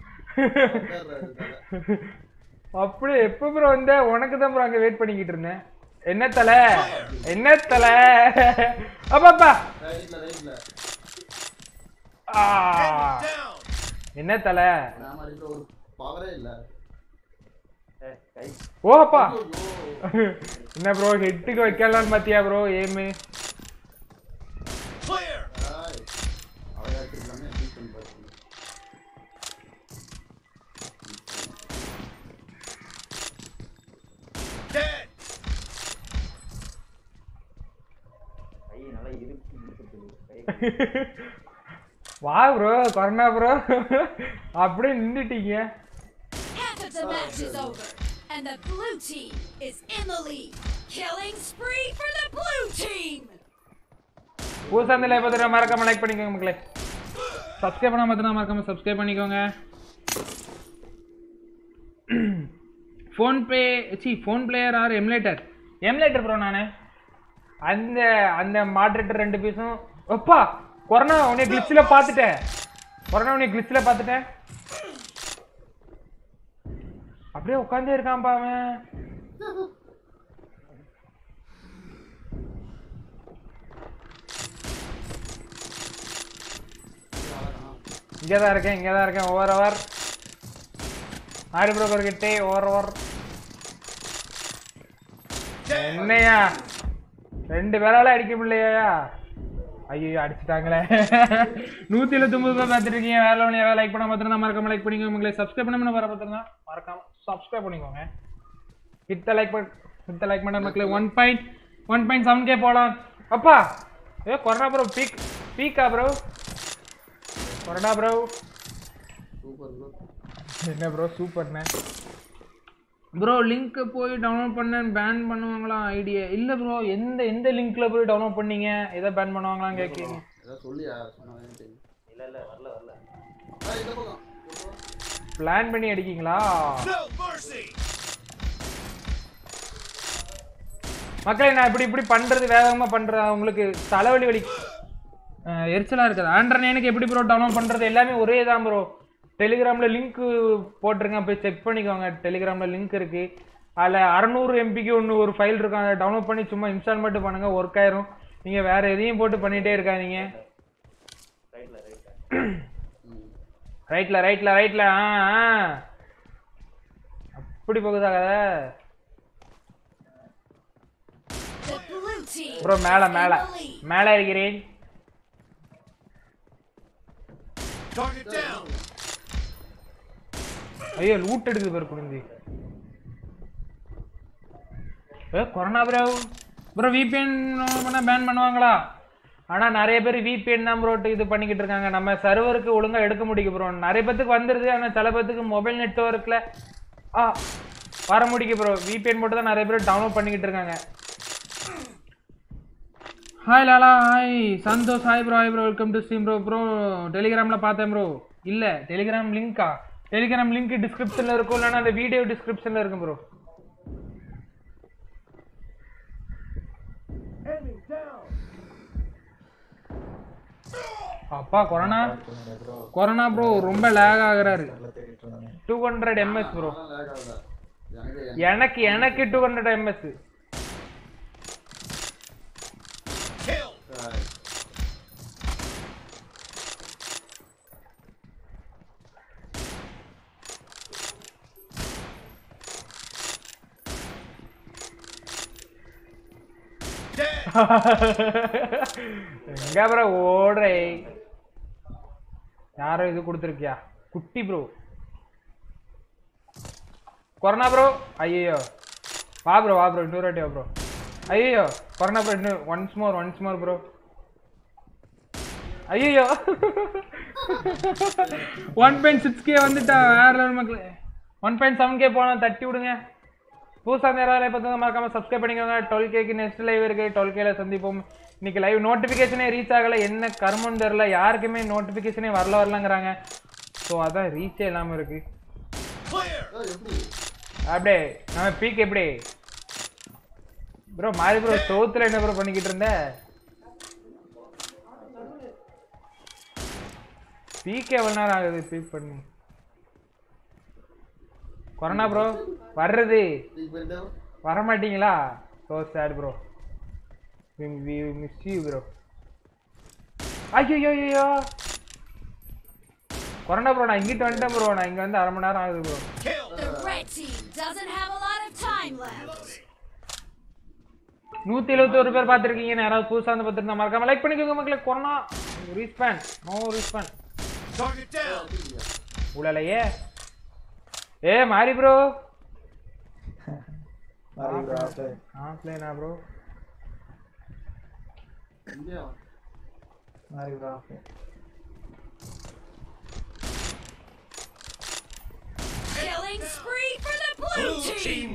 அப்படி எப்ப ப்ரோ வந்த உனக்கு தான் ப்ரோ அங்க வெயிட் பண்ணிக்கிட்டு இருந்தேன் என்ன தலை என்ன தலை அப்பாப்பா ரைட்ல ரைட்ல ஆ Enemy down. என்ன தலை நான் அடிக்கிற ஒரு பவரே இல்ல ஓப்பா என்ன ப்ரோ ஹெட்டுக்கு வைக்கலாம்னு பாத்தியா ப்ரோ ஏமு Clear. ஆய். அவையாச்சு எல்லாமே beat பண்ணி பாருங்க. Dead. கை நல்லா இருக்கு இருக்கு கை வா ப்ரோ கொரோனா ப்ரோ அப்படியே நின்றுட்டீங்க Half of the match is over, and the blue team is in the lead. Killing spree for the blue team! புதுசாக இருந்தால் பார்த்துட்டு மறக்காம லைக் பண்ணிக்கோங்க மக்களே சப்ஸ்கிரைப் பண்ணாம பார்த்துனா மறக்காம சப்ஸ்கிரைப் பண்ணிக்கோங்க ஃபோன்பே சி phone player or emulator emulator bro நான் அந்த அந்த மாட்ரேட்டர் ரெண்டு பீஸும் அப்பா கொரோனா உன்னை கிளிச்சில் பார்த்துட்டேன் கொரோனா உன்னை கிளிச்சில் பார்த்துட்டேன் அப்படியே உட்காந்தே இருக்கான்ப்பா அவன் இங்கே தான் இருக்கேன் இங்கே தான் இருக்கேன் ஓவர் ஓவர் ஆறு ப்ரோக்கர் கிட்டே ஓவர் ஓவர் என்னையா ரெண்டு பேரால அடிக்க முடியலையா ஐயோ அடிச்சுட்டாங்களே நூத்தி எழுபத்தி ஒன்பது பேர் பார்த்துட்டு இருக்கீங்க வேற ஒன்று யாராவது லைக் பண்ண பார்த்துருந்தா மறக்காம லைக் பண்ணிக்கோங்க உங்களை சப்ஸ்கிரைப் பண்ண வர பார்த்துருந்தா மறக்காம சப்ஸ்கிரைப் பண்ணிக்கோங்க கிட்ட லைக் பண்ண கிட்ட லைக் பண்ண மக்களே one point one point seven K போகலாம் அப்பா ஏ கொரோனா ப்ரோ பீக் பீக்கா bro Corona bro super bro என்ன ப்ரோ சூப்பர்ண்ணே ப்ரோ லிங்க் போய் டவுன்லோட் பண்ணேன் பேன் பண்ணுவாங்களா ஐடியா இல்லை ப்ரோ எந்த எந்த லிங்க்ல போய் டவுன்லோட் பண்ணீங்க எதை பேன் பண்ணுவாங்களான்னு கேட்குறீங்க ஏதாவது சொல்லியா சொன்னாதான் தெரியும் இல்ல இல்ல வரல வரல ஆ, இந்த பக்கம் இந்த பக்கம். பிளான் பண்ணி அடிக்கீங்களா No mercy. மக்களே நான் இப்படி இப்படி பண்றது வேகமா பண்றது உங்களுக்கு தலைவலி வலி அஹ், எரிச்சலா இருக்குது ஆண்ட்ராய்டு எனக்கு எப்படி ப்ரோ டவுன்லோட் பண்றது எல்லாமே ஒரே தான் ப்ரோ டெலிகிராம்ல லிங்க் போட்டிருக்கேன் போய் செக் பண்ணிக்கோங்க டெலிகிராம்ல லிங்க் இருக்கு அதில் அறநூறு எம்பிக்கு ஒன்று ஒரு ஃபைல் இருக்கும் அதை டவுன்லோட் பண்ணி சும்மா இன்ஸ்டால் மட்டும் பண்ணுங்க ஒர்க் ஆயிரும் நீங்க வேற எதையும் போட்டு பண்ணிட்டே இருக்காதீங்க ரைட்ல ரைட்ல ரைட்ல ரைட்ல ரைட்ல ஆ ஆ. அப்படி போகுதா கதை The blue team ப்ரோ மேல is மேல in the lead. மேல இருக்கிறேன் Target down. ஐயோ லூட் எடுக்குது பேர் குடிஞ்சி ஏ கொரோனா ப்ரோ ப்ரோ விபிஎன் பண்ண பேன் பண்ணுவாங்களா ஆனா நிறைய பேர் விபிஎன் தான் ப்ரோ இது பண்ணிக்கிட்டு இருக்காங்க நம்ம சர்வருக்கு ஒழுங்கா எடுக்க முடியும் ப்ரோ நிறைய பேத்துக்கு வந்துருது ஆனா சில பேத்துக்கு மொபைல் நெட்ஒர்க்ல ஆ வர முடியும் ப்ரோ விபிஎன் போட்டு தான் நிறைய பேர் டவுன்லோட் பண்ணிக்கிட்டு இருக்காங்க hi Lala hi Santosh hi bro hi bro welcome to stream bro bro டெலிகிராமில் பார்த்தேன் ப்ரோ இல்லை டெலிகிராம் லிங்க்கா டெலிகிராம் லிங்க் டிஸ்கிரிப்ஷனில் இருக்கும் இல்லைன்னா அந்த வீடியோ டிஸ்கிரிப்ஷனில் இருக்கும் ப்ரோ அப்பா கொரோனா கொரோனா ப்ரோ ரொம்ப லேக் ஆகுறாரு டூ ஹண்ட்ரட் எம்எஸ் ப்ரோ அதெல்லாம் lag ஆகல. எனக்கு எனக்கு எனக்கு டூ ஹண்ட்ரட் எம்எஸ் Kill. ஆய். Dead. எங்க ப்ரோ ஓடுறே யாரோ இது கொடுத்துருக்கியா குட்டி ப்ரோ கொரோனா ப்ரோ ஐயோ வா ப்ரோ வா ப்ரோ இன்னொரு வாட்டி வா ப்ரோ ஐயோ கொரோனா ப்ரோ இன்னும் once more once more bro ஐயோ ஒன் பாயிண்ட் சிக்ஸ் கே வந்துட்டா வேற லெவல் மக்களே ஒன் பாயிண்ட் செவன் கே போனா தட்டி விடுங்க புதுசாக இந்த யாராவது பார்த்தா மறக்காம சப்ஸ்கிரைப் பண்ணிக்கோங்க டுவெல் கேக்கு நெக்ஸ்ட் லைவ் இருக்கு டுவெல் கேல சந்திப்போம் இன்னைக்கு லைவ் நோட்டிஃபிகேஷனே ரீச் ஆகல என்ன கர்மம் தெரில யாருக்குமே நோட்டிஃபிகேஷனே வரல வரலங்கிறாங்க ஸோ அதான் ரீச்சே இல்லாமல் இருக்கு Clear. ஏய், எப்படி அப்படியே நம்ம பீக் எப்படி ப்ரோ மாறி ப்ரோ சோத்துல என்ன ப்ரோ பண்ணிக்கிட்டு இருந்த பீக் எவ்வளோ நேரம் ஆகுது பீக் பண்ணி கொரோனா ப்ரோ வர்றது நீ போயிட்டு வர மாட்டீங்களா so sad bro miss you bro ஐயோ ஐயோ கொரோனா ப்ரோ நான் இங்கிட்டு வந்துட்டேன் ப்ரோ நான் இங்க வந்து அரை மணி நேரம் ஆகுது bro Kill. The red team doesn't have a lot of time left. நூத்தி எழுபத்தி ஒரு பேர் பார்த்துருக்கீங்க யாராவது புதுசா வந்து பார்த்துருந்தா மறக்காம லைக் பண்ணிக்கோங்க மக்களே Corona respawn no respawn Target down. உடலையே ஏ மாறி ப்ரோ மாறி bro, offline. ஆஃப்லைனா ப்ரோ இந்தியா மாறி bro, offline. Killing spree for the blue team.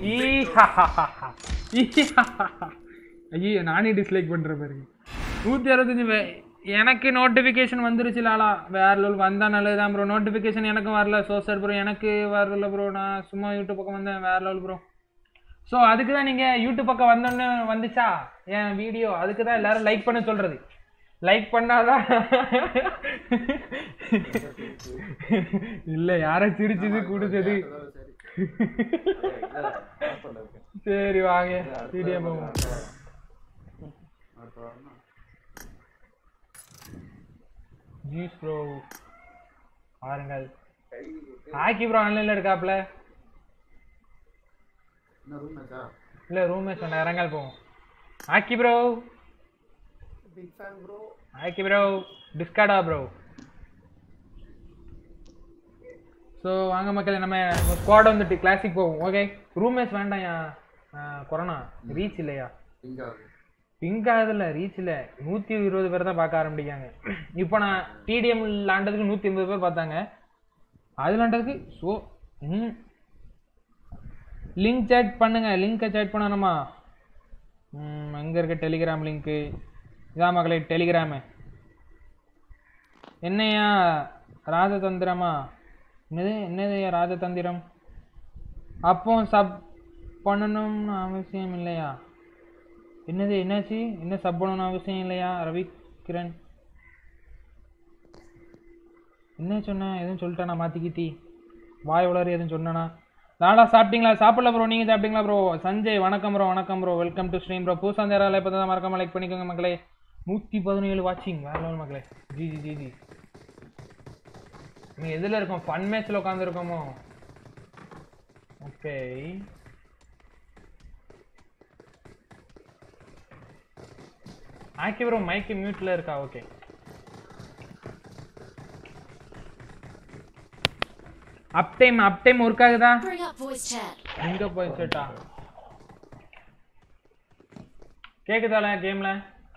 ஐயோ நானே டிஸ்லைக் பண்ற பாருங்க நூற்றி அறுபத்தஞ்சு வே- எனக்கு நோட்டிஃபிகேஷன் வந்துருச்சு லாலா வேற லெவல் வந்தா நல்லதுதான் ப்ரோ நோட்டிஃபிகேஷன் எனக்கும் வரல சோசர் ப்ரோ எனக்கு வரல ப்ரோ நான் சும்மா யூடியூப் பக்கம் வந்தேன் வேற லெவல் ப்ரோ ஸோ அதுக்கு தான் நீங்கள் யூடியூப் பக்கம் வந்தோன்னே வந்துச்சா என் வீடியோ அதுக்கு தான் எல்லாரும் லைக் பண்ண சொல்றது லைக் பண்ணாதான் இல்லை யாரை சிரிச்சது குடிச்சது சரி வாங்க வீடியோ போவோம் அடுத்த வாரம் ஜூஸ் ப்ரோ பாருங்கள் ஆக்கி ப்ரோ ஆன்லைனில் இருக்காப்ல என்ன ரூம் மேட்சா இல்லை ரூம் சொன்ன இறங்கால் போவோம் ஆக்கி ப்ரோ Big fan bro. ஆக்கி ப்ரோ டிஸ்கார்டா ப்ரோ ஸோ வாங்க மக்களே நம்ம ஸ்குவாட் வந்துட்டு கிளாசிக் போவோம் ஓகே ரூம்மேட்ஸ் வேண்டாம்யா கொரோனா ரீச் இல்லையா இங்க ஆகுது பிங்க் ஆகுதுல்ல ரீச் இல்லை நூற்றி இருபது பேர் தான் பார்க்க ஆரம்பிக்காங்க இப்போ நான் டிடிஎம் விளாண்டதுக்கு நூற்றி ஐம்பது பேர் பார்த்தாங்க அது விளாண்டதுக்கு ஸோ ம் லிங்க் சேட் பண்ணுங்க லிங்கை சேட் பண்ணணுமா ம் எங்கே இருக்க டெலிகிராம் லிங்க்கு இதான் மகளே டெலிகிராமு என்னையா ராஜதந்திரமா என்னது என்னது ராஜதந்திரம் அப்போ சப் பண்ணணும்னு அவசியம் இல்லையா என்னது என்னாச்சு என்ன சப் பண்ணணும்னு அவசியம் இல்லையா ரவி கிரண் என்ன சொன்னேன் எதுவும் சொல்லிட்டேனா மாற்றி கீத்தி வாய் உளறி எதுவும் சொன்னேனா நாளா சாப்பிட்டீங்களா சாப்பிடல ப்ரோ நீங்கள் சாப்பிட்டீங்களா ப்ரோ சஞ்சய் வணக்கம் ப்ரோ வணக்கம் bro welcome to stream bro பூசாந்தேரால இப்போ தான் மறக்காம லைக் பண்ணிக்கோங்க மக்களே நூற்றி பதினேழு வாட்சிங் வேற லெவல் மக்களே ஜி ஜி ஜி ஜி நீ எதில் இருக்கோம் ஃபன் மேட்ச்சில் உட்காந்துருக்கோமோ ஓகே ஆக்கி ப்ரோ மைக்கு மியூட்டில் இருக்கா okay up time up time work ஆகுதா Bring up voice chat. எங்க போய் சேட்டா கேக்குதால கேம்ல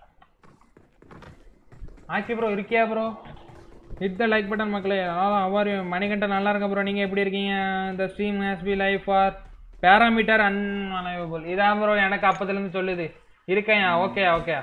ஆக்கி ப்ரோ இருக்கியா bro hit the like button மக்களே அதான் அவ்வாறு மணிகண்டன் நல்லா இருக்க ப்ரோ நீங்கள் எப்படி இருக்கீங்க இந்த stream has be life for parameter unavailable இதான் ப்ரோ எனக்கு அப்பத்துலேருந்து சொல்லுது இருக்கேன் okay okay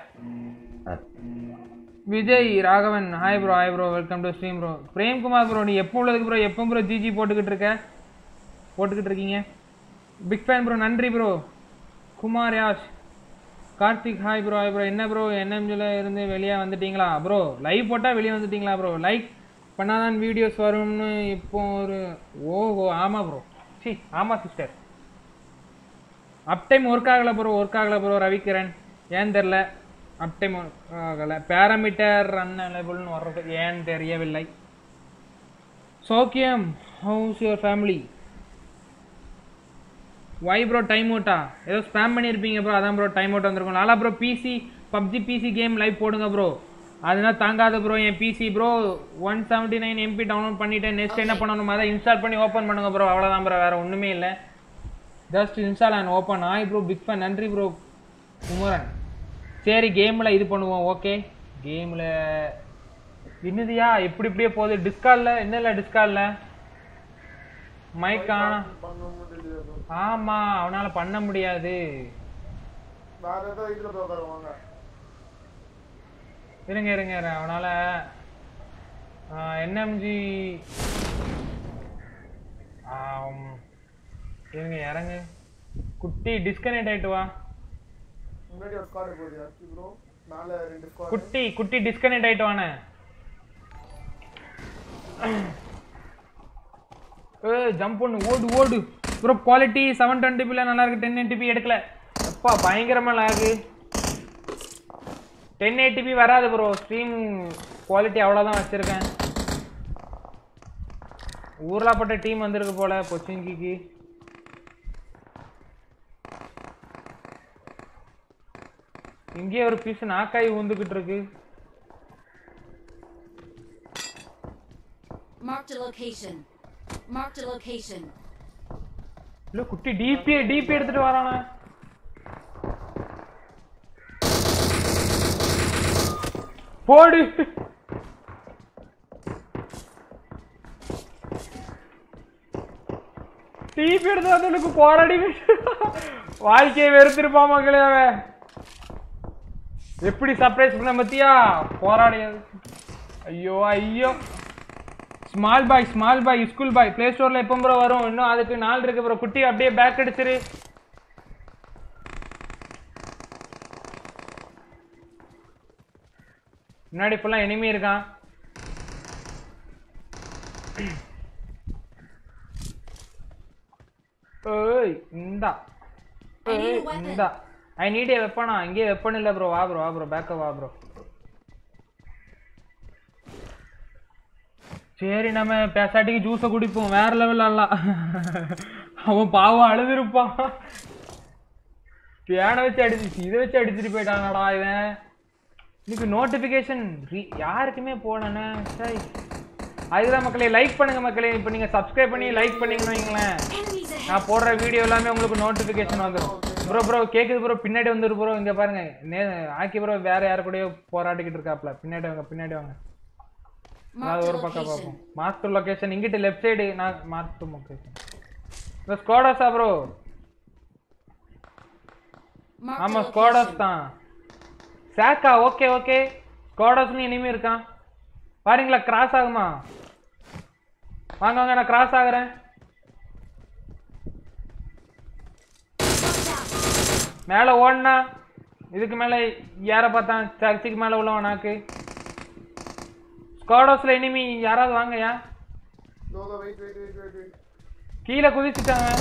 Vijay Raghavan hi bro hi bro welcome to stream bro Premkumar bro நீ எப்போ உள்ளதுக்கு ப்ரோ எப்போ ப்ரோ ஜிஜி போட்டுக்கிட்டு இருக்க போட்டுக்கிட்டு இருக்கீங்க பிக் ஃபேன் ப்ரோ நன்றி bro Kumar Yash Karthik hi bro hi bro என்ன ப்ரோ என்எம்ஜியில் இருந்து வெளியே வந்துட்டீங்களா ப்ரோ லைவ் போட்டால் வெளியே வந்துட்டீங்களா ப்ரோ லைக் பண்ணாதான் வீடியோஸ் வரும்னு இப்போ ஒரு ஓஹோ ஆமாம் ப்ரோ சி ஆமாம் சிஸ்டர் அப் டைம் ஒர்க் ஆகலை ப்ரோ ஒர்க் ஆகலை ப்ரோ ரவிக்கிரண் ஏன் தெரில அப் டைம் ஒர்க் ஆகலை பேராமீட்டர் அன்அலைபிள்னு வர்றது ஏன் தெரியவில்லை சோக்கியம் how's your family why bro time அவுட்டா ஏதோ ஸ்பேம் பண்ணியிருப்பீங்க ப்ரோ அதான் ப்ரோ டைம் அவுட் வந்திருக்கும் நாளா bro PC PUBG PC game live போடுங்க ப்ரோ அதெல்லாம் தாங்காத ப்ரோ என் PC bro one seventy nine MB download பண்ணிட்டேன் நெக்ஸ்ட் என்ன பண்ணணும் அதை இன்ஸ்டால் பண்ணி ஓப்பன் பண்ணுங்க ப்ரோ அவ்வளோதான் ப்ரோ வேறு ஒன்றுமே இல்லை ஜஸ்ட் இன்ஸ்டால் அண்ட் ஓப்பன் ஆய் ப்ரோ பிக் ஃபேன் நன்றி ப்ரோ குமரன் சரி கேமில் இது பண்ணுவோம் ஓகே கேமில் என்னதுயா எப்படி இப்படியே போகுது டிஸ்காலில் என்ன இல்லை டிஸ்காலில் மைக் காண பண்ண முடியலையே bro. ஆமா அவனால பண்ண முடியாது வேற ஏதோ இதுல போய் உட்காருவாங்க இருங்க இருங்க இரு, அவனால என்எம்ஜி இருங்க இறங்கு குட்டி டிஸ்கனெக்ட் ஆயிட்டு வா முன்னாடி ஒரு ஸ்குவாட் போகுது அக்கி ப்ரோ மேல ரெண்டு ஸ்குவாட் குட்டி குட்டி டிஸ்கனெக்ட் ஆயிட்டு வானே ஏ ஜம்ப் பண்ணு ஓடு ஓடு ப்ரோ குவாலிட்டி செவன் டுவெண்ட்டி நல்லா இருக்கு டென் எயிட்டிபி எடுக்கல அப்பா பயங்கரமா லாகு டென் எயிட்டிபி வராது ப்ரோ ஸ்ட்ரீம் குவாலிட்டி அவ்வளோதான் வச்சிருக்கேன் ஊர்லாப்பட்ட டீம் வந்திருக்கு போல பொச்சிங்கிக்கு இங்கே ஒரு பீஸ் நாக்காய் ஊந்துக்கிட்டு இருக்கு Marked a location. Marked a location. இல்ல குட்டி டிபி டிபி எடுத்துட்டு வரானா போடு டிபி எடுத்து வந்தவனுக்கு போராடி வாழ்க்கையை வெறுத்திருப்பான் மக்களே அவன் எப்படி சர்ப்ரைஸ் பண்ண பத்தியா போராடியது ஐயோ ஐயோ small boy small boy school boy play ஸ்டோர்ல எப்போ ப்ரோ வரும் இன்னும் அதுக்கு நாள் இருக்கு ப்ரோ குட்டி அப்படியே பேக் அடிச்சிரு முன்னாடி ஃபுல்லா எனிமி இருக்கான் ஏய் இந்தா I need a ஏய் weapon. இந்தா ஐ நீட் ஏ வெப்பனா இங்கே வெப்பன் இல்ல ப்ரோ வா ப்ரோ வா ப்ரோ பேக்கப் வா ப்ரோ சரி நம்ம பேசாட்டிக்கு ஜூஸை குடிப்போம் வேற லெவல் ஆடலாம் அவன் பாவம் அழுதுருப்பான் பியானை வச்சு அடிச்சு இதை வச்சு அடிச்சுட்டு போயிட்டானடா இவன் இன்னைக்கு நோட்டிஃபிகேஷன் யாருக்குமே போடணே சரி அதுதான் மக்களே லைக் பண்ணுங்க மக்களே இப்போ நீங்க சப்ஸ்கிரைப் பண்ணி லைக் பண்ணீங்கன்னு வைங்களேன் Enemies ahead. நான் போடுற வீடியோ எல்லாமே உங்களுக்கு நோட்டிஃபிகேஷன் வந்துடும் ப்ரோ ப்ரோ கேக்குது ப்ரோ பின்னாடி வந்துரு ப்ரோ இங்க பாருங்க நே ஆக்கி ப்ரோ வேற யாரு கூடயோ போராடிக்கிட்டு இருக்காப்ல பின்னாடி வாங்க பின்னாடி வாங்க Marked அது a ஒரு பக்கம் location. பார்ப்போம் மாஸ்டர் லொகேஷன் இங்கிட்டு லெஃப்ட் சைடு நான் மாஸ்டர் லொகேஷன் இந்த ஸ்குவாடஸா ப்ரோ Marked ஆமா a ஸ்குவாடஸ் location. தான் சாக்கா ஓகே ஓகே ஸ்குவாடஸ்னு இனிமே இருக்கான் பாருங்களா கிராஸ் ஆகுமா வாங்க வாங்க நான் கிராஸ் ஆகுறேன் Watch out. மேல ஓடுனா இதுக்கு மேல யார பார்த்தான் சர்ச்சுக்கு மேல உள்ளவன் நாக்கு ஸ்குவாடஸ்ல இனிமி யாராவது வாங்கயா No, no, wait, wait, wait, wait, wait. கீழே குதிச்சுட்டாங்க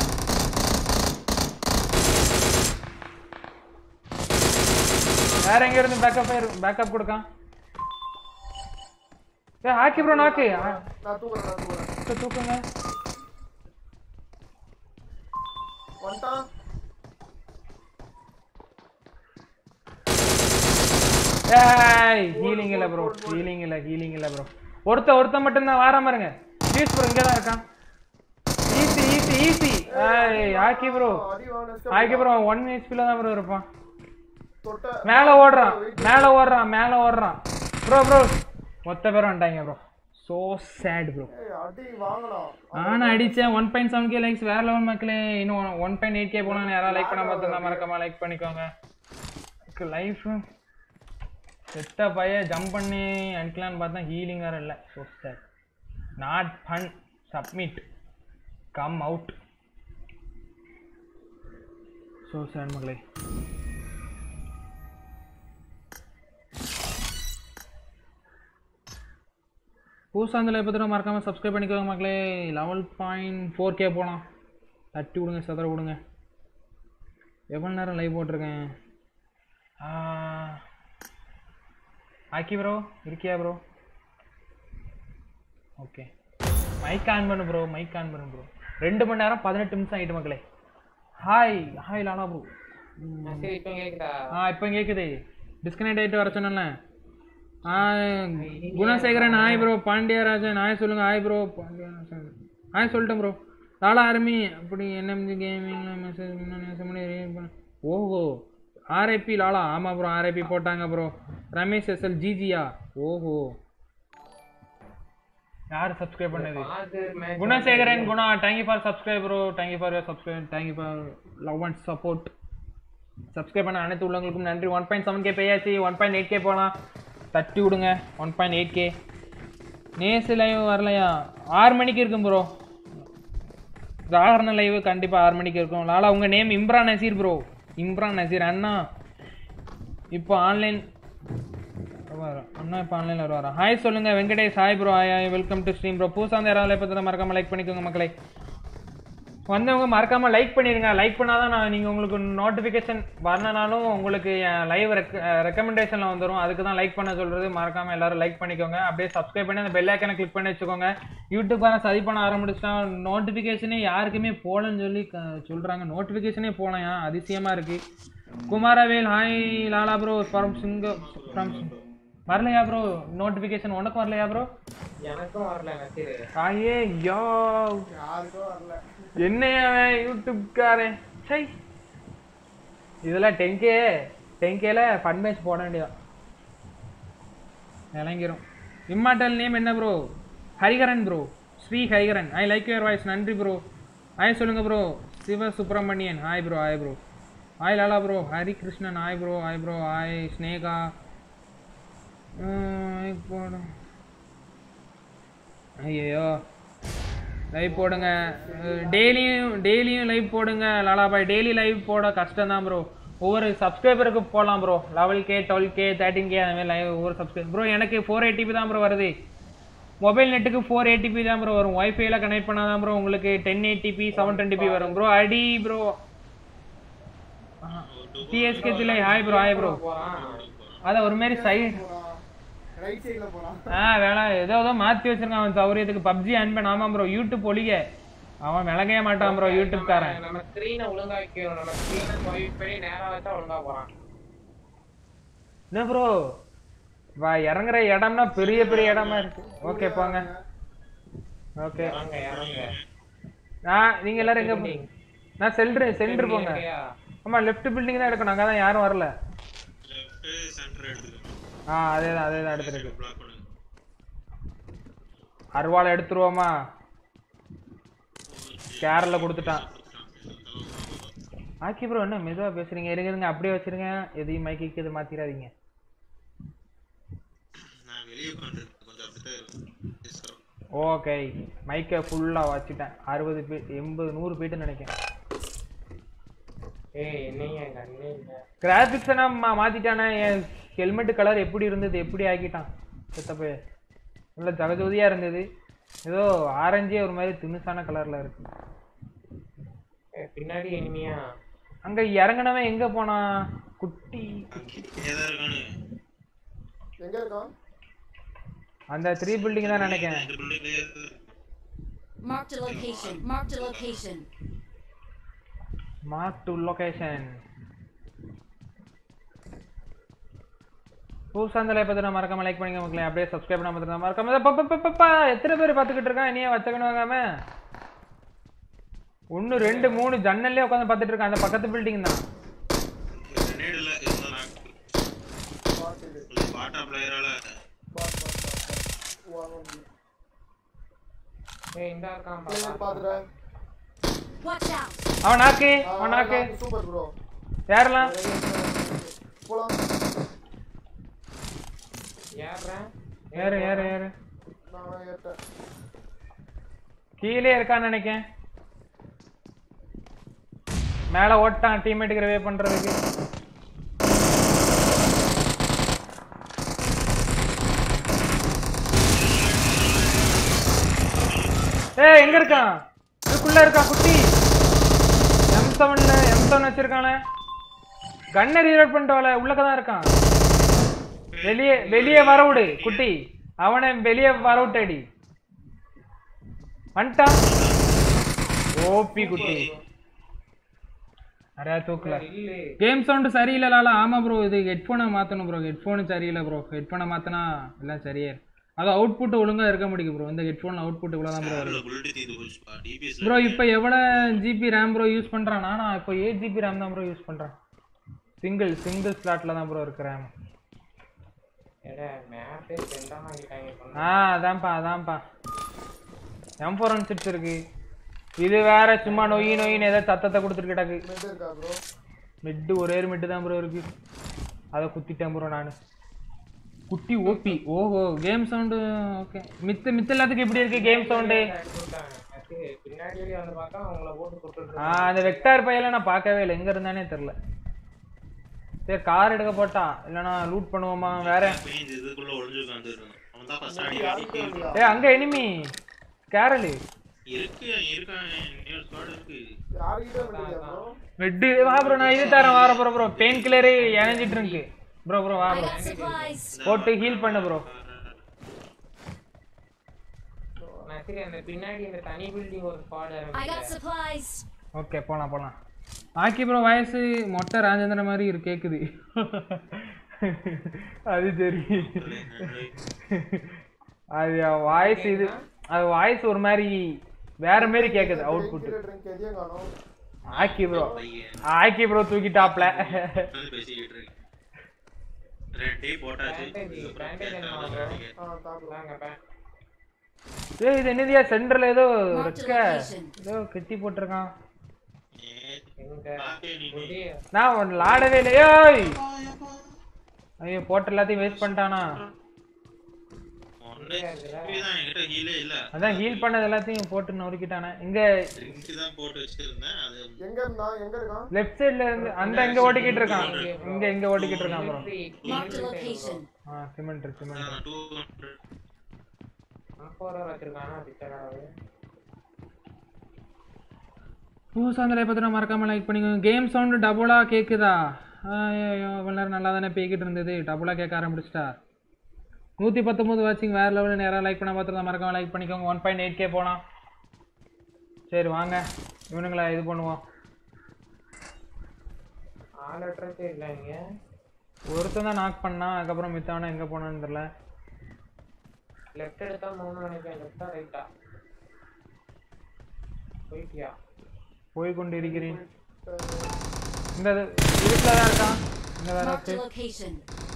வேற எங்க இருந்து பேக்கப் பேக்கப் கொடுக்கான் ஏ ஆக்கி ப்ரோ நாக்கு ஆ, நான் தூக்குறேன் நான் தூக்குறேன் இப்ப தூக்குங்க வந்துட்டான் ஏய் ஹீலிங் இல்ல ப்ரோ ஹீலிங் இல்ல ஹீலிங் இல்ல ப்ரோ ஒருத்த ஒருத்த மட்டும் தான் வாராம இருங்க ப்ளீஸ் ப்ரோ இங்க தான் இருக்கான் ஈஸி ஈஸி ஈஸி ஏய் ஆக்கி ப்ரோ அடி வாங்கின ஆக்கி ப்ரோ ஒன் ஹெச்பில தான் ப்ரோ இருப்பான் தொட்ட மேல ஓடுறான் மேல ஓடுறான் மேல ஓடுறான் ப்ரோ ப்ரோ மொத்த பேரும் வந்துட்டாங்க ப்ரோ சோ சேட் ப்ரோ ஏய் அடி வாங்கலாம் நானும் அடிச்சேன் one point seven K likes வேற லெவல் மக்களே இன்னும் ஒன் பாயிண்ட் எயிட் கே போனா யாராவது லைக் பண்ண பார்த்துருந்தா மறக்காம லைக் பண்ணிக்கோங்க லைஃப் செத்த பைய ஜம்ப் பண்ணி அடிக்கலான்னு பார்த்தா ஹீலிங் வேற இல்லை so sad not fun submit come out so sad மக்களே புதுசாக அந்த லைஃப் பற்றி மறக்காமல் சப்ஸ்கிரைப் பண்ணிக்கோங்க மக்களே லெவல் பாயிண்ட் ஃபோர் கே போகலாம் தட்டி விடுங்க சதற விடுங்க எவ்வளோ நேரம் லைவ் போட்டிருக்கேன் ஆக்கி ப்ரோ இருக்கியா ப்ரோ ஓகே மைக் ஆன் பண்ணு ப்ரோ மைக் ஆன் பண்ணு ப்ரோ ரெண்டு மணி நேரம் பதினெட்டு நிமிஷம் ஆகிட்டு மக்களே ஹாய் ஹாய் லாலா ப்ரோ சரி இப்போ கேக்குதா ஆ இப்போ கேட்குது டிஸ்கனெக்ட் ஆகிட்டு வர சொன்னேன்ல ஆ Gunasekaran hi bro Pandiyarajan hi சொல்லுங்க ஹாய் ப்ரோ பாண்டியராஜன் ஹாய் சொல்லிட்டேன் ப்ரோ லாலா ஆர்மி அப்படி என்எம்ஜி கேமிங்கில் மெசேஜ் பண்ண ஓஹோ ஆர்ஐபி லாலா ஆமாம் ப்ரோ ஆர்ஐபி போட்டாங்க ப்ரோ ரமேஷ் எஸ்எல் ஜிஜியா ஓஹோ யார் சப்ஸ்கிரைப் பண்ணது father match Gunasekaran Guna thank you for subscribe bro thank you for subscribe thank you for love and support subscribe பண்ண அனைத்து உள்ளவங்களுக்கும் நன்றி ஒன் பாயிண்ட் செவன் கே பேயாச்சு ஒன் பாயிண்ட் எயிட் கே போகலாம் தட்டி விடுங்க one point eight K Nesu live வரலையா ஆறு மணிக்கு இருக்கும் ப்ரோ ராகரண லைவ் கண்டிப்பாக ஆறு மணிக்கு இருக்கும் லாலா உங்கள் நேம் இம்ரான் நசீர் ப்ரோ இம்ரான் நசீர் அண்ணா இப்போ ஆன்லைன் அண்ணா இப்போ ஆன்லைனில் வருவாரா ஹாய் சொல்லுங்கள் Venkatesh hi bro hi hi welcome to stream bro புதுசாக வந்து யாராவது பற்றி மறக்காமல் லைக் பண்ணிக்கோங்க மக்களை வந்தவங்க மறக்காம லைக் பண்ணிருங்க லைக் பண்ணாதான் நான் நீங்க உங்களுக்கு நோட்டிபிகேஷன் வரணும்னாலும் உங்களுக்கு லைவ் ரெக்கமெண்டேஷன்ல வந்துரும் அதுக்கு தான் லைக் பண்ண சொல்றது மறக்காம எல்லாரும் லைக் பண்ணிக்கோங்க அப்படியே சப்ஸ்கிரைப் பண்ணி அந்த பெல் ஐக்கனை கிளிக் பண்ணி வச்சுக்கோங்க யூடியூப் சதி பண்ண ஆரம்பிச்சுட்டா நோட்டிபிகேஷனே யாருக்குமே போலன்னு சொல்லி க- சொல்றாங்க நோட்டிபிகேஷனே போலையா அதிசயமா இருக்கு Kumaravel hi Lala bro from சிங்க ஃப்ரம் வரலையா ப்ரோ நோட்டிபிகேஷன் உனக்கு வரலையா ப்ரோ எனக்கும் வரல மெசேஜ் ஆயே யோ யாருக்கும் வரல என்னைய அவன் யூடியூப்காரன் சை இதெல்லாம் டென் கே டென் கேல ஃபன் மேட்ச் போட வேண்டியதான் இறங்கிரும் இம்மார்டல் நேம் என்ன bro Hariharan bro Sri Hariharan I like your voice நன்றி ப்ரோ ஹாய் சொல்லுங்க bro Siva Subramanian hi bro hi bro hi Lala bro Hari Krishnan hi bro hi bro hi Sneha போடும் ஐயோ லைவ் போடுங்க டெய்லியும் டெய்லியும் லைவ் போடுங்க லாலாபாய் டெய்லி லைவ் போட கஷ்டம் தான் ப்ரோ ஒவ்வொரு சப்ஸ்கிரைபருக்கு போடலாம் bro level K twelve K thirteen K அந்த மாதிரி லைவ் ஒவ்வொரு சப்ஸ்கிரைப் ப்ரோ எனக்கு ஃபோர் ஏடிபி தான் ப்ரோ வருது மொபைல் நெட்டுக்கு ஃபோர் ஏடிபி தான் ப்ரோ வரும் ஒய்ஃபைல கனெக்ட் பண்ணாதான் ப்ரோ உங்களுக்கு டென் ஏடிபி செவன் டுவெண்ட்டி வரும் ப்ரோ அடி bro DSK Thillai hi bro hi bro அதான் ஒரு மாதிரி சைடு ரைட் சைடுல போலாம் ஆ வேணாம் ஏதோ ஏதோ மாத்தி வச்சிருக்கான் அவன் சௌரியத்துக்கு பப்ஜி அன்பன் ஆமா ப்ரோ யூடியூப் ஒழிக அவன் விளங்கவே மாட்டான் ப்ரோ யூடியூப்காரன் நம்ம ஸ்கிரீனை ஒழுங்கா வைக்கணும் நம்ம ஸ்கிரீனை ஸ்வைப் பண்ணி நேரா வச்சா ஒழுங்கா போறான் என்ன ப்ரோ வா இறங்குற இடம்னா பெரிய பெரிய இடமா இருக்கு ஓகே போங்க ஓகே இறங்க இறங்க நான் நீங்க எல்லாரும் எங்க போ- நான் செல்றேன் சென்டர் போங்க இருக்கியா? ஆமா லெஃப்ட் பில்டிங் தான் எடுக்கணும் அங்கதான் யாரும் வரல சென்டர் எடுத்துக்கணும் ஆ அதே தான் அதே தான் எடுத்துருக்கு பிளாக் பண்ணுங்க அருவாளை எடுத்துருவோமா கேரள கொடுத்துட்டான் ஆக்கி ப்ரோ என்ன மெதுவா பேசுறீங்க இருங்க இருங்க அப்படியே வச்சிருங்க எதையும் மைக்கு இது மாத்திராதீங்க நான் வெளியே உட்காந்துருக்கேன் கொஞ்சம் அப்படித்தான் இருக்கும் பேசுறோம் ஓகே மைக்கை ஃபுல்லா வச்சுட்டேன் அறுபது பீ எண்பது நூறு பீட்டுன்னு நினைக்கிறேன் ஏய் என்னைய கண்ணே இல்ல கிராஃபிக்ஸ் எல்லாம் மா மாத்திட்டானே என் ஹெல்மெட் கலர் எப்படி இருந்தது எப்படி ஆக்கிட்டான் செத்தப்ப நல்ல ஜகஜோதியா இருந்தது ஏதோ ஆரஞ்சே ஒரு மாதிரி திணுசான கலர்ல இருக்கு ஏய், பின்னாடி இனிமையா அங்க இறங்குனவன் எங்க போனான் குட்டி ஏதா இருக்கானு எங்க இருக்கான் அந்த த்ரீ பில்டிங் தான் நினைக்கிறேன் இந்த பிள்ளைங்களே இருக்கு Marked a location. Marked a location. Mark to location புதுசா இந்த லைஃப் பத்தி மறக்காம லைக் பண்ணிக்க மக்களே அப்படியே சப்ஸ்கிரைப் பண்ண பார்த்துருந்தா மறக்காம இதை பப்ப பப்ப பப்பா எத்தனை பேர் பார்த்துக்கிட்டு இருக்கான் இனியே வச்சக்கணும் வாங்காம ஒன்று ரெண்டு மூணு ஜன்னல்லே உட்காந்து பார்த்துட்டு இருக்கான் அந்த பக்கத்து பில்டிங் தான் கிரனேட் இல்ல இருந்தா நான் பார்த்துட்டு கொஞ்சம் பாட்டா பிளேயரால பாத்து பாத்து வாங்க ஏய் இந்த இருக்கான் பிளேயர் பாத்துறேன் Watch out. அவன் நாக்கு அவன் நாக்கு சூப்பர் ப்ரோ யாரெல்லாம் போலாம் ஏறுறேன் ஏறு ஏறு ஏறு நான் ஏற்றேன் கீழே இருக்கான்னு நினைக்கேன் மேல ஓட்டான் டீம்மேட்டுக்கு ரிவே பண்றதுக்கு ஏய் எங்க இருக்கான் இதுக்குள்ள இருக்கான் குட்டி எம் செவன்ல எம் செவன் வச்சிருக்கானே கண்ணை ரீலோட் பண்ணிட்டு உள்ளக்க தான் இருக்கான் வெளியே வெளியே வர விடு குட்டி அவனை வெளியே வர விட்டடி வந்துட்டான் ஓபி குட்டி நிறையா தூக்கல இல்ல கேம் சவுண்டு சரியில்லை லாலா ஆமா ப்ரோ இது ஹெட்ஃபோனை மாற்றணும் ப்ரோ ஹெட்ஃபோனு சரியில்லை ப்ரோ ஹெட்ஃபோனை மாற்றினா எல்லாம் சரியே இருக்கு. அது அவுட்புட் ஒழுங்கா இருக்க முடியும் ப்ரோ இந்த ஹெட்ஃபோனில் அவுட்புட் இவ்வளோ தான் ப்ரோ வருது புல்லட் தீர்ந்து போச்சுப்பா டிபிஎஸ் ப்ரோ இப்போ எவ்வளோ ஜிபி ரேம் ப்ரோ யூஸ் பண்ணுறானா நான் இப்போ எயிட் ஜிபி ரேம் தான் ப்ரோ யூஸ் பண்ணுறேன் சிங்கிள் சிங்கிள் ஸ்லாட்டில் தான் ப்ரோ இருக்கு ரேம் ஏடா மேப்பே சென்டா வாங்கிட்டாங்க பண்ண ஆ அதான்ப்பா அதான்ப்பா எம் ஃபோர் ஒன் சிக்ஸ் இருக்கு இது வேற சும்மா நொய் நொயின்னு ஏதோ சத்தத்தை கொடுத்துட்டு கிடக்கு மெட் இருக்கா ப்ரோ மிட்டு ஒரே ஒரு மிட்டு தான் ப்ரோ இருக்கு அதை குத்திட்டேன் ப்ரோ நான் குட்டி ஓபி ஓஹோ கேம் சவுண்டு ஓகே மித்த மித்த எல்லாத்துக்கும் எப்படி இருக்கு கேம் சவுண்டு பின்னாடி வழி வந்து பார்த்தா அவங்கள போட்டு சுட்டுட்டு ஆ அந்த வெக்டார் பையில நான் பார்க்கவே இல்லை எங்க இருந்தானே தெரியல சரி கார் எடுக்க போட்டா இல்லைன்னா லூட் பண்ணுவோமா வேற இந்த இதுக்குள்ள ஒளிஞ்சு உட்காந்துருக்கான் அவன் தான் ஃபர்ஸ்ட் அடி அடி ஏ அங்க எனிமி கேரளு இருக்கு இருக்கான் இன்னொரு ஸ்குவாட் இருக்கு யாருக்கிட்ட பண்ணியா ப்ரோ வெட்டு வா ப்ரோ நான் இது தரேன் வார ப்ரோ ப்ரோ பெயின் கில்லரே இணைஞ்சிட்டு இருக்கு ப்ரோ ப்ரோ வா I ப்ரோ got supplies. போட்டு ஹீல் பண்ணு ப்ரோ நான் சரி அந்த பின்னாடி அந்த தனி பில்டிங் ஒரு squad I got supplies. Okay போலாம் போலாம் ஆக்கி ப்ரோ வாய்ஸ் மொட்டை ராஜேந்திர மாதிரி இருக்கு கேக்குது அது சரி அது வாய்ஸ் இது அது வாய்ஸ் ஒரு மாதிரி வேற மாதிரி கேக்குது அவுட்புட் ட்ரிங்க் எதையும் காணோம் ஆக்கி ப்ரோ ஆக்கி ப்ரோ தூக்கிட்டாப்ல பேசிக்கிட்டு இருக்கு ரெண்டே போட்டாச்சு பேண்டேஜ் பேண்டேஜ் என்ன ப்ரோ ஆ தாக்கு வாங்க பே ஏய் இது என்னதியா சென்டர்ல ஏதோ Marked இருக்க location. ஏதோ கெட்டி போட்டிருக்கான் எங்க புடி நான் ஒன்னு விளாடவே இல்லை ஏய் ஐயோ போட்ட எல்லாத்தையும் வேஸ்ட் பண்ணிட்டானா ஒண்ணு தான் என்கிட்ட ஹீலே இல்ல அதான் ஹீல் பண்ணது எல்லாத்தையும் போட்டு நொறுக்கிட்டானே இங்க ட்ரிங்க் தான் போட்டு வச்சிருந்தேன் அது எங்க இருந்தான் எங்க இருக்கான் லெஃப்ட் சைடுல இருந்து அந்த இங்க ஓடிக்கிட்டு இருக்கான் இங்க இங்க ஓடிக்கிட்டு இருக்கான் ப்ரோ Marked a location. ஆ சிமெண்ட் சிமெண்ட் டூ ஹண்ட்ரட் நாற்பது வச்சிருக்கானா பிச்சராவே புதுசாக அந்த பத்திரம் மறக்காம லைக் பண்ணிக்கோங்க கேம் சவுண்டு டபுளாக கேட்குதா ஐயோ இவ்வளோ நேரம் நல்லா தானே பேய்கிட்டு இருந்தது டபுளாக கேட்க ஆரம்பிச்சிட்டா நூற்றி பத்தொம்போது வாட்சிங் வேறு லெவலில் நேராக லைக் பண்ண பார்த்துருந்தா மறக்காம லைக் பண்ணிக்கோங்க ஒன் பாயிண்ட் எயிட் கே போகலாம் சரி வாங்க இவனுங்களா இது பண்ணுவோம் ஆள் அட்ரஸே இல்லை இங்க ஒருத்தன் தான் நாக் பண்ணான் அதுக்கப்புறம் மித்தவனா எங்கே போனான்னு தெரில லெஃப்ட் எடுத்தா மூணு நினைக்கிறேன் லெஃப்டா ரைட்டா போயிட்டியா போய் கொண்டு இருக்கிறேன் இந்த இதுக்குள்ள தான் இருக்கான் இந்த வேற Marked இருக்கு a location.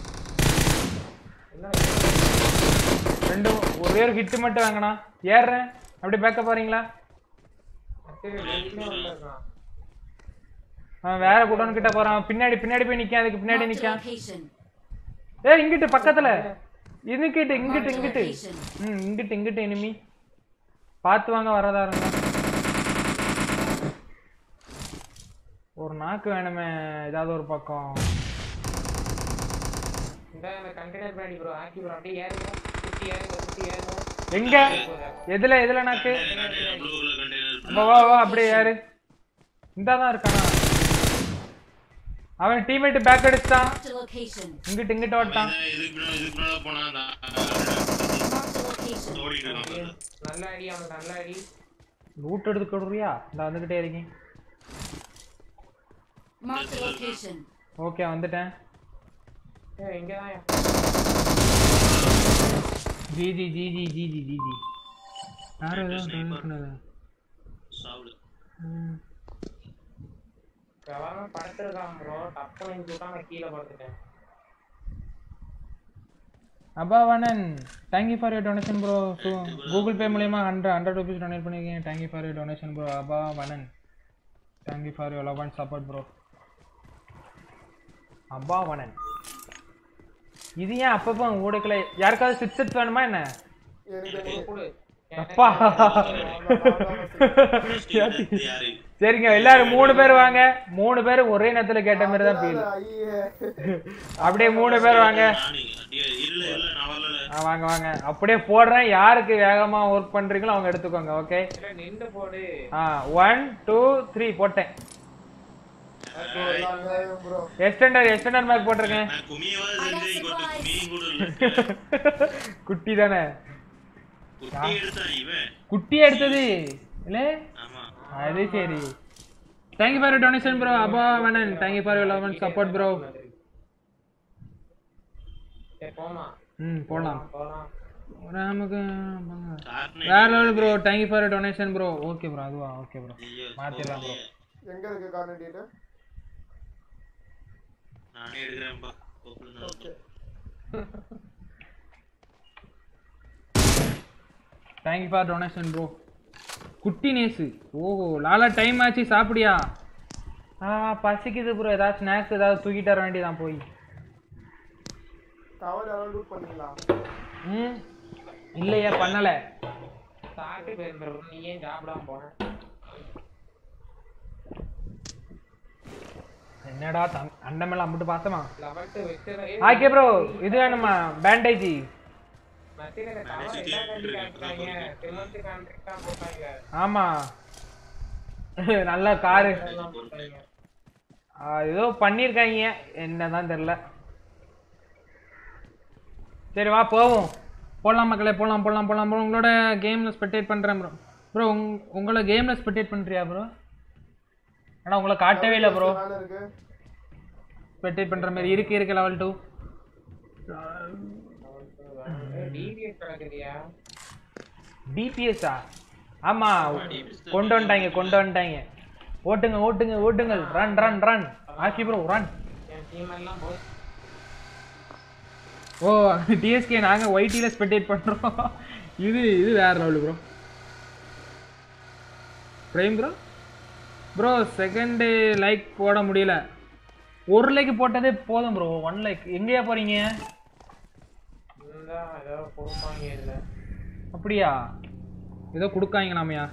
என்ன ரெண்டும் ஒரே ஒரு ஹிட்டு மட்டும் வாங்கண்ணா ஏறுறேன் அப்படியே பேக்கப் போறீங்களா சரி வெளியில வந்துடுறான் அவன் வேற குடோன் கிட்ட போறான் பின்னாடி பின்னாடி போய் நிக்கான் அதுக்கு பின்னாடி Marked a நிக்கான் location. ஏய் இங்கிட்டு பக்கத்துல இதுக்கிட்டு இங்கிட்டு Marked a இங்கிட்டு location. ம் இங்கிட்டு இங்கிட்டு இனிமி பார்த்து வாங்க வரதா இருந்தா ஒரு நாக்கு வேணுமே ஏதாவது ஒரு பக்கம் இந்த அந்த கண்டெய்னர் பின்னாடி ப்ரோ ஆக்கி ப்ரோ அப்படியே ஏறுங்க சுத்தி ஏறுங்க சுத்தி ஏறுங்க எங்க எதுல எதுல நாக்கு ப்ளூ கலர் கண்டெய்னர் வா வா வா அப்படியே யாரு இந்தாதான் இருக்கானா அவன் டீம்மேட் பேக் அடிச்சிட்டான் Marked a location. இங்கிட்டு இங்கிட்டு ஓட்டான் இதுக்கு முன்னாடி இதுக்கு முன்னாடி போனா அந்த Marked a location. ஓடிட்டு இருக்கான் நல்ல அடி அவனுக்கு நல்ல அடி லூட் எடுத்து கொடுறியா இந்த வந்துகிட்டே இருக்கேன் Marked a location. ஓகே வந்துட்டேன் ஏய் இங்க தான் ஜிஜி ஜிஜி ஜிஜி ஜிஜி யாரும் எதுவும் ட்ரைவ் பண்ணது சாப்பிடு ம். எவனோ படுத்துருக்கான் ப்ரோ டப்புன்னு இழுத்துட்டா நான் கீழே படுத்துட்டேன் Abavanan thank you for your donation bro Google Pay மூலியமா ஹண்ட்ரட் ஹண்ட்ரட் ருபீஸ் டொனேட் பண்ணியிருக்கீங்க thank you for your donation bro Abavanan thank you for your love and support bro Abavanan இது ஏன் அப்பப்போ ஊடக்கல யாருக்காவது சிக்ஸ் செட் வேணுமா என்ன எனக்கு கொடு அப்பா யாரு சரிங்க எல்லாரும் மூணு பேர் வாங்க மூணு பேர் ஒரே நேரத்துல கேட்ட மாதிரி தான் ஃபீல் ஐயே அப்படியே மூணு பேர் வாங்க நானே அடியே இல்ல இல்ல நான் வரல ஆ, வாங்க வாங்க அப்படியே போடுறேன் யாருக்கு வேகமா ஒர்க் பண்றீங்களோ அவங்க எடுத்துக்கோங்க ஓகே இல்ல நின்று போடு ஆ ஒன் டூ த்ரீ போட்டேன் ப்ரோ எக்ஸ்டெண்டர் எக்ஸ்டெண்டர் மேக் போட்டிருக்கேன் நான் குமியவாது செஞ்சு இங்க ஒருத்தன் குமியும் கூட இல்ல குட்டி தானே குட்டி எடுத்தான் இவன் குட்டி எடுத்தது இல்ல ஆமா அது சரி தேங்க்யூ ஃபார் டொனேஷன் ப்ரோ அப்பா வேணன் thank you for love and support bro சரி போமா ம் போடலாம் போலாம் நமக்கு காரணம் வேற level bro thank you for donation bro okay bro அதுவா ஓகே ப்ரோ ஐயோ, மாத்திடலாம் ப்ரோ எங்க இருக்கு கார்னடிட்டு நானே எடுக்கிறேன்ப்பா Gokul okay thank you for donation bro குட்டி நேசு ஓஹோ லாலா டைம் ஆச்சு சாப்பிடியா ஆ பசிக்குது ப்ரோ ஏதாவது ஸ்நாக்ஸ் ஏதாவது தூக்கிட்டு வர வேண்டியதான் போய் டவர் யாராவது லூட் பண்ணீங்களா ம் இல்லையே பண்ணலை சாப்பிட்டு போயிருந்த நீ ஏன் சாப்பிடாம போன என்னடா தம் அண்ணன் மேல அம்பிட்டு பாசமா லெவல்த்து வச்சு ஓகே ப்ரோ இது வேணுமா பேண்டேஜ் மத்தியில இந்த கவலை எல்லாம் கட்டி காட்டுறாங்க சிமெண்ட் கான்ட்ராக்டா போட்டாங்க ஆமா நல்ல காரு எல்லாம் போட்டாங்க ஏதோ பண்ணியிருக்காங்க என்னதான் தெரியல சரி வா போவோம் போடலாம் மக்களே போடலாம் போடலாம் போடலாம் ப்ரோ உங்களோட கேமில் ஸ்பெக்டேட் பண்ணுறேன் ப்ரோ ப்ரோ உங் உங்களை கேமில் ஸ்பெக்டேட் பண்ணுறியா ப்ரோ ஆனால் உங்களை காட்டவே இல்லை ப்ரோ வேலை இருக்கு ஸ்பெக்டேட் பண்ணுற மாதிரி இருக்கு இருக்கு லெவல் டூ டிவிஎஸ் கிடக்குறியா டிபிஎஸ்ஸா ஆமாம் கொண்டு வந்துட்டாங்க கொண்டு வந்துட்டாங்க ஓட்டுங்க ஓட்டுங்க ஓட்டுங்கள் run run run Akki bro run என் டீம் எல்லாம் போச்சு ஓ டிஎஸ்கே நாங்கள் ஒய்டியில் ஸ்பெக்டேட் பண்ணுறோம் இது இது வேற level bro Prem bro bro second like போட முடியல ஒரு லைக் போட்டதே போதும் ப்ரோ ஒன் லைக் எங்கேயா போகிறீங்க இந்த ஏதோ கொடுப்பாங்க இதுல அப்படியா ஏதோ கொடுக்காங்களாமையா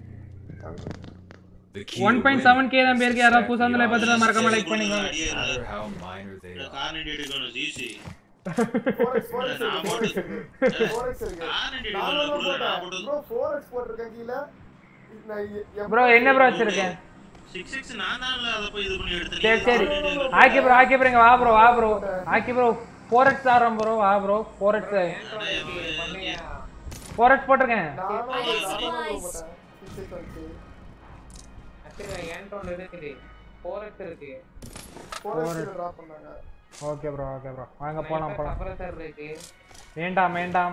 The key one to point winning seven K தான் பேருக்கு யாராவது புதுசாக வந்து பார்த்துட்டு மறக்காம லைக் பண்ணிக்கோங்க no matter how minor they are. Car நடி எடுக்கணும் GC four X four X நான் ஃபோர் போட்டு எக்ஸ் ஃபோர் எக்ஸ் இருக்கு கார் நடி நான் எடுக்கணும் தான் நான் போட்டேன் போட்டு ப்ரோ ஃபோர் எக்ஸ் போட்டிருக்கேன் கீழே நான் எ- ப்ரோ என்ன ப்ரோ வச்சிருக்கேன் சிக்ஸ் சிக்ஸ் நான் தான் அதை போய் இது பண்ணி சரி சரி எடுத்துருக்கேன் ஆக்கி ப்ரோ ஆக்கி ப்ரோ இங்க வா ப்ரோ வா bro Akki bro four X ஆடுறோம் ப்ரோ வா ப்ரோ ஃபோர் எக்ஸ் பண்ணியா ஃபோர் எக்ஸ் போட்டிருக்கேன் நானும் I ஒரு have நானும் supplies. போட்டேன் சிக்ஸ் எக்ஸ் வந்துச்சு அச்சரி என்கிட்ட ஒன்று இருக்குது ஃபோர் எக்ஸ் இருக்கு ஃபோர் எக்ஸ் ட்ராப் பண்ணாங்க ஓகே ப்ரோ ஓகே ப்ரோ வாங்க போலாம் போலாம் சப்ரஸர் இருக்கு வேண்டாம் வேண்டாம்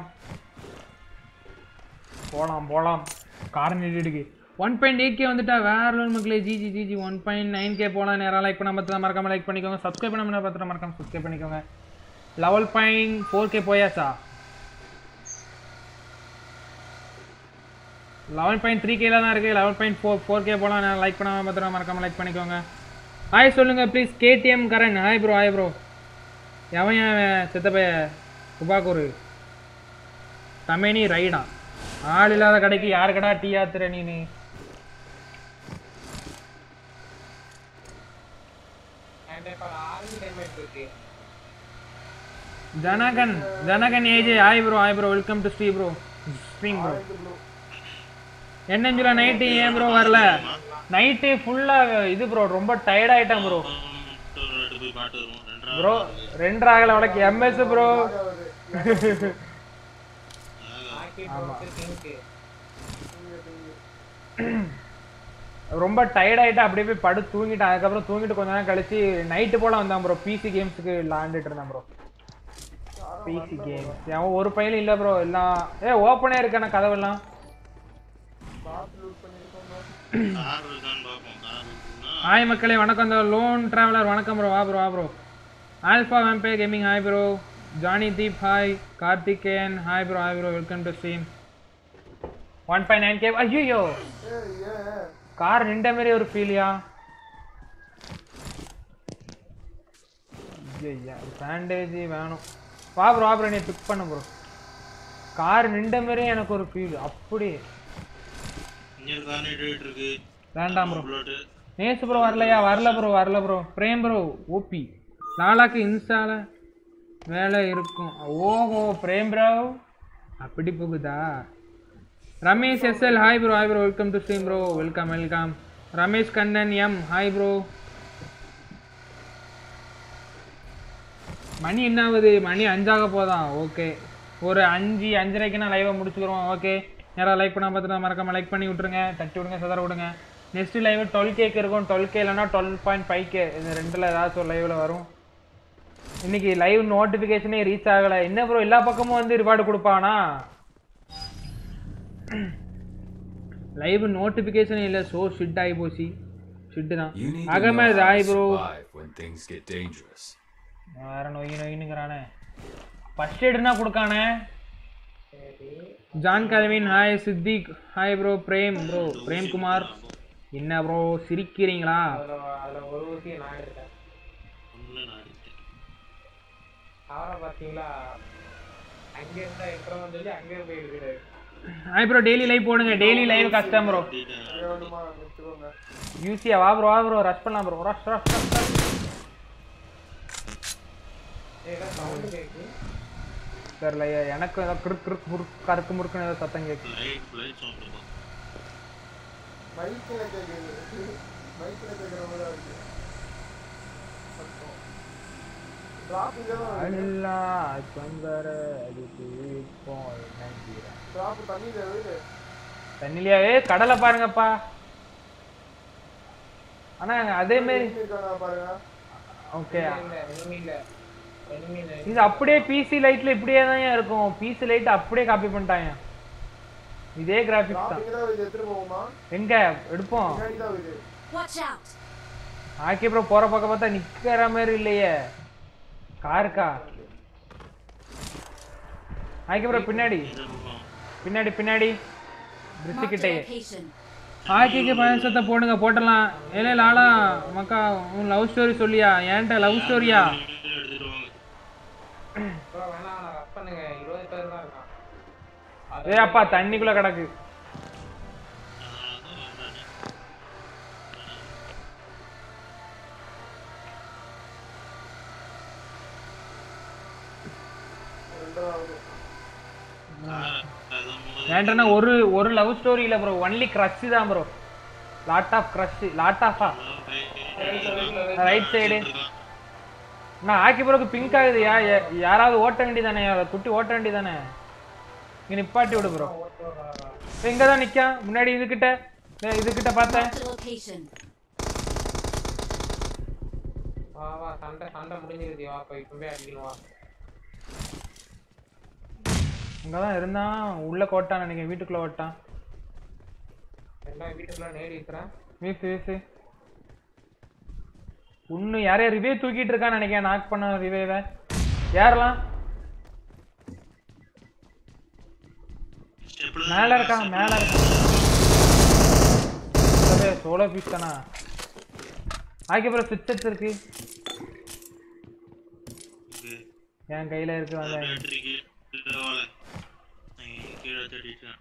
போலாம் போலாம் கார் நிறுத்திடுக்கு ஒன் பாயிண்ட் எயிட் கே வந்துட்டா வேற லெவல் மக்களே GG GG one point nine K போலாம் நேரம் லைக் பண்ண பார்த்து மறக்காம லைக் பண்ணிக்கோங்க சப்ஸ்கிரைப் பண்ண பார்த்துட்டு மறக்காம சப்ஸ்கிரைப் பண்ணிக்கோங்க லெவல் பாயிண்ட் ஃபோர் கே போயாச்சா லெவன் பாயிண்ட் த்ரீ கேல தான் இருக்குது eleven point four four K போகலாம் நான் லைக் பண்ணாமல் பார்த்துட்டு மறக்காம லைக் பண்ணிக்கோங்க ஹாய் சொல்லுங்கள் please KTM Karan hi bro hi bro எவன் எவன் சித்தப்பைய துபாக்கூர் தமேனி ரைடா ஆள் இல்லாத கடைக்கு யார் கடா டீ ஆத்துற நீனு என்கிட்ட இப்போ ஆர்மி டைமண்ட் இருக்கு Janagan Janagan AJ hi bro hi bro welcome to Sri bro stream bro என்னஞ்சுல நைட்டு ஏன் ப்ரோ வரல நைட்டு ஃபுல்லாக இது ப்ரோ ரொம்ப டயர்ட் ஆயிட்டேன் ப்ரோ எடுத்து போய் பாட்டு வருவோம் ரெண்டரை ப்ரோ ரெண்டு ஆகல உனக்கு எம்எஸ் ப்ரோ ஆக்கி போட்டு திங்க்கு ரொம்ப டயர்ட் ஆயிட்டு அப்படியே போய் படு தூங்கிட்டேன் அதுக்கப்புறம் தூங்கிட்டு கொஞ்ச நேரம் கழிச்சு நைட்டு போல வந்தான் ப்ரோ பிசி கேம்ஸுக்கு விளாண்டுட்டு இருந்தேன் ப்ரோ பிசி கேம்ஸ் அவன் ஒரு பையனும் இல்லை ப்ரோ எல்லாம் ஏ ஓப்பனே இருக்கான கதவெல்லாம் கார் இருக்கான்னு பார்ப்போம் கார் இருக்குன்னா ஹாய் மக்களே வணக்கம் இந்த லோன் டிராவலர் வணக்கம் ப்ரோ வா ப்ரோ வா ப்ரோ ஆல்ஃபா வேம்பே gaming hi bro Johnny Deep hi Karthikeyan hi bro hi bro welcome to stream one point nine K ஐயோ கார் நின்ற மாதிரி ஒரு ஃபீலியா ஐயா பேண்டேஜ் வேணும் வா ப்ரோ வா ப்ரோ நீ பிக் பண்ண ப்ரோ கார் நின்ற மாதிரி எனக்கு ஒரு ஃபீல் அப்படி இங்க கார் நடி இருக்கு வேண்டாம் ப்ரோ புல்லட்டு நேசு ப்ரோ வரலையா வரல ப்ரோ வரல ப்ரோ பிரேம் ப்ரோ ஓபி லாலாக்கு இன்ஸ்டால வேலை இருக்கும் ஓஹோ பிரேம் ப்ரோ அப்படி போகுதா Ramesh SL hi bro hi bro welcome to stream bro welcome welcome Ramesh Kannan M hi bro மணி என்ன ஆகுது மணி அஞ்சாக போதான் ஓகே ஒரு அஞ்சு அஞ்சரைக்கு நான் லைவை முடிச்சுக்கிறோம் ஓகே யாராவது லைக் பண்ணால் பார்த்துட்டு மறக்காம லைக் பண்ணி விட்ருங்க தட்டி விடுங்க சதற விடுங்க நெக்ஸ்ட் லைவ் டுவெல் கேக்கு இருக்கும் டுவெல் கே இல்லைனா டுவெல் பாயிண்ட் ஃபைவ் கே இந்த ரெண்டில் ஏதாச்சும் ஒரு லைவில் வரும் இன்னைக்கு லைவ் நோட்டிஃபிகேஷனே ரீச் ஆகலை என்ன ப்ரோ எல்லா பக்கமும் வந்து ரிவார்டு கொடுப்பானா லைவ் நோட்டிஃபிகேஷனே இல்லை ஸோ ஷிட் ஆகி போச்சு ஷிட்டு தான் You need to know Ahmed how hi to bro survive when things get dangerous. வேற நொய் நொயினுங்கிறானே ஃபர்ஸ்ட் எய்டுனா கொடுக்கானே John Calvin hi Siddiq hi bro Prem bro Prem Kumar என்ன ப்ரோ சிரிக்கிறீங்களா அதுல அதுல ஒரு ஊசியை நான் எடுத்தேன் ஒண்ணு நான் எடுத்தேன் அவரை பார்த்தீங்களா அங்கே இருந்தா எட்டுறோம் சொல்லி அங்கே போய் எடுக்கிறாரு ஹாய் ப்ரோ டெய்லி லைவ் போடுங்க டெய்லி லைவ் கஷ்டம் ப்ரோ வேணுமா வச்சுக்கோங்க யூசியா வா ப்ரோ வா ப்ரோ ரஷ் பண்ணலாம் bro rush rush rush rush ஏதோ சவுண்டு கேட்கு தெரியலையே எனக்கு ஏதோ கிறுக்கு கிறுக்கு முறுக்கு கருக்கு முறுக்குன்னு ஏதோ சத்தம் கேட்குது லைட் லைட் சவுண்ட் இருக்கும் மைக்கில் கேட்குது மைக்கில் கேட்குற மாதிரி தான் இருக்கு ட்ராப் இங்கே தான் வருது அல்லா சொந்தர அதுக்கு இப்போ நினைக்கிறேன் ட்ராப் தண்ணியில் வருது தண்ணிலியாவே கடலை பாருங்கப்பா ஆனா அதே மாதிரி இருக்கானா பாருங்க ஓகே இல்ல enemy இல்ல enemy இல்ல இது அப்படியே பிசி லைட்ல இப்படியே தான் இருக்கும் பிசி லைட் அப்படியே காப்பி பண்ணிட்டாங்க இதே கிராபிக்ஸ் ட்ராப் தான் இங்கே தான் வருது எடுத்துட்டு போகுமா எங்க எடுப்போம் பின்னாடி தான் வருது Watch out! ஆக்கி அப்புறம் போற பக்கம் பார்த்தா நிக்கிற மாதிரி இல்லையே காருக்கா ஆக்கி அப்புறம் பின்னாடி பின்னாடி பின்னாடி பிரிட்ஜு Marked a கிட்டே location. ஆக்கிக்கு பயசத்தை போடுங்க போட்டலாம் ஏலே லாலா மக்கா உன் லவ் ஸ்டோரி சொல்லியா ஏன்ட்ட லவ் ஸ்டோரியா எடுத்துட்டு வாங்க bro வேணாம் வேணாம் ரப் பண்ணுங்க இருபது பேர் தான் இருக்கான் அது ஏ அப்பா தண்ணிக்குள்ள கிடக்கு ரெண்டாவது ஏன்டனா ஒரு ஒரு லவ் ஸ்டோரி இல்ல ப்ரோ ஒன்லி கிரஷ் தான் bro lot of crush lot ஆஃபா ரைட் சைடு நான் ஆக்கி பிறகு பிங்க் ஆகுதுயா யா- யாராவது ஓட்ட வேண்டியதானே குட்டி ஓட்ட வேண்டியதானே இங்க நிப்பாட்டி விடு ப்ரோ இங்க தான் நிக்கா முன்னாடி இதுகிட்ட ஏய், இதுகிட்ட பார்த்தேன் Marked a location. வா வா சண்டை சண்டை முடிஞ்சிருது வா போய் இப்பவே அடிக்கணும் வா இங்க தான் இருந்தான் உள்ள கோட்டான் நினைக்கிறேன் வீட்டுக்குள்ள ஓட்டான் ரெண்டா வீட்டுக்குள்ள நேடி இருக்கிறேன் வீசு வீசு ஒண்ணு யாரையா ரிவே தூக்கிட்டு இருக்கான்னு நினைக்கிறேன் நாக் பண்ண ரிவேவை யாரெல்லாம் மேல இருக்கான் மேல இருக்கான் சோலோ பீஸ் தானா ஆக்கி அப்புறம் சுவிட்சஸ் இருக்கு என் கையில இருக்கு வந்தேன் கீழே தேடிட்டேன்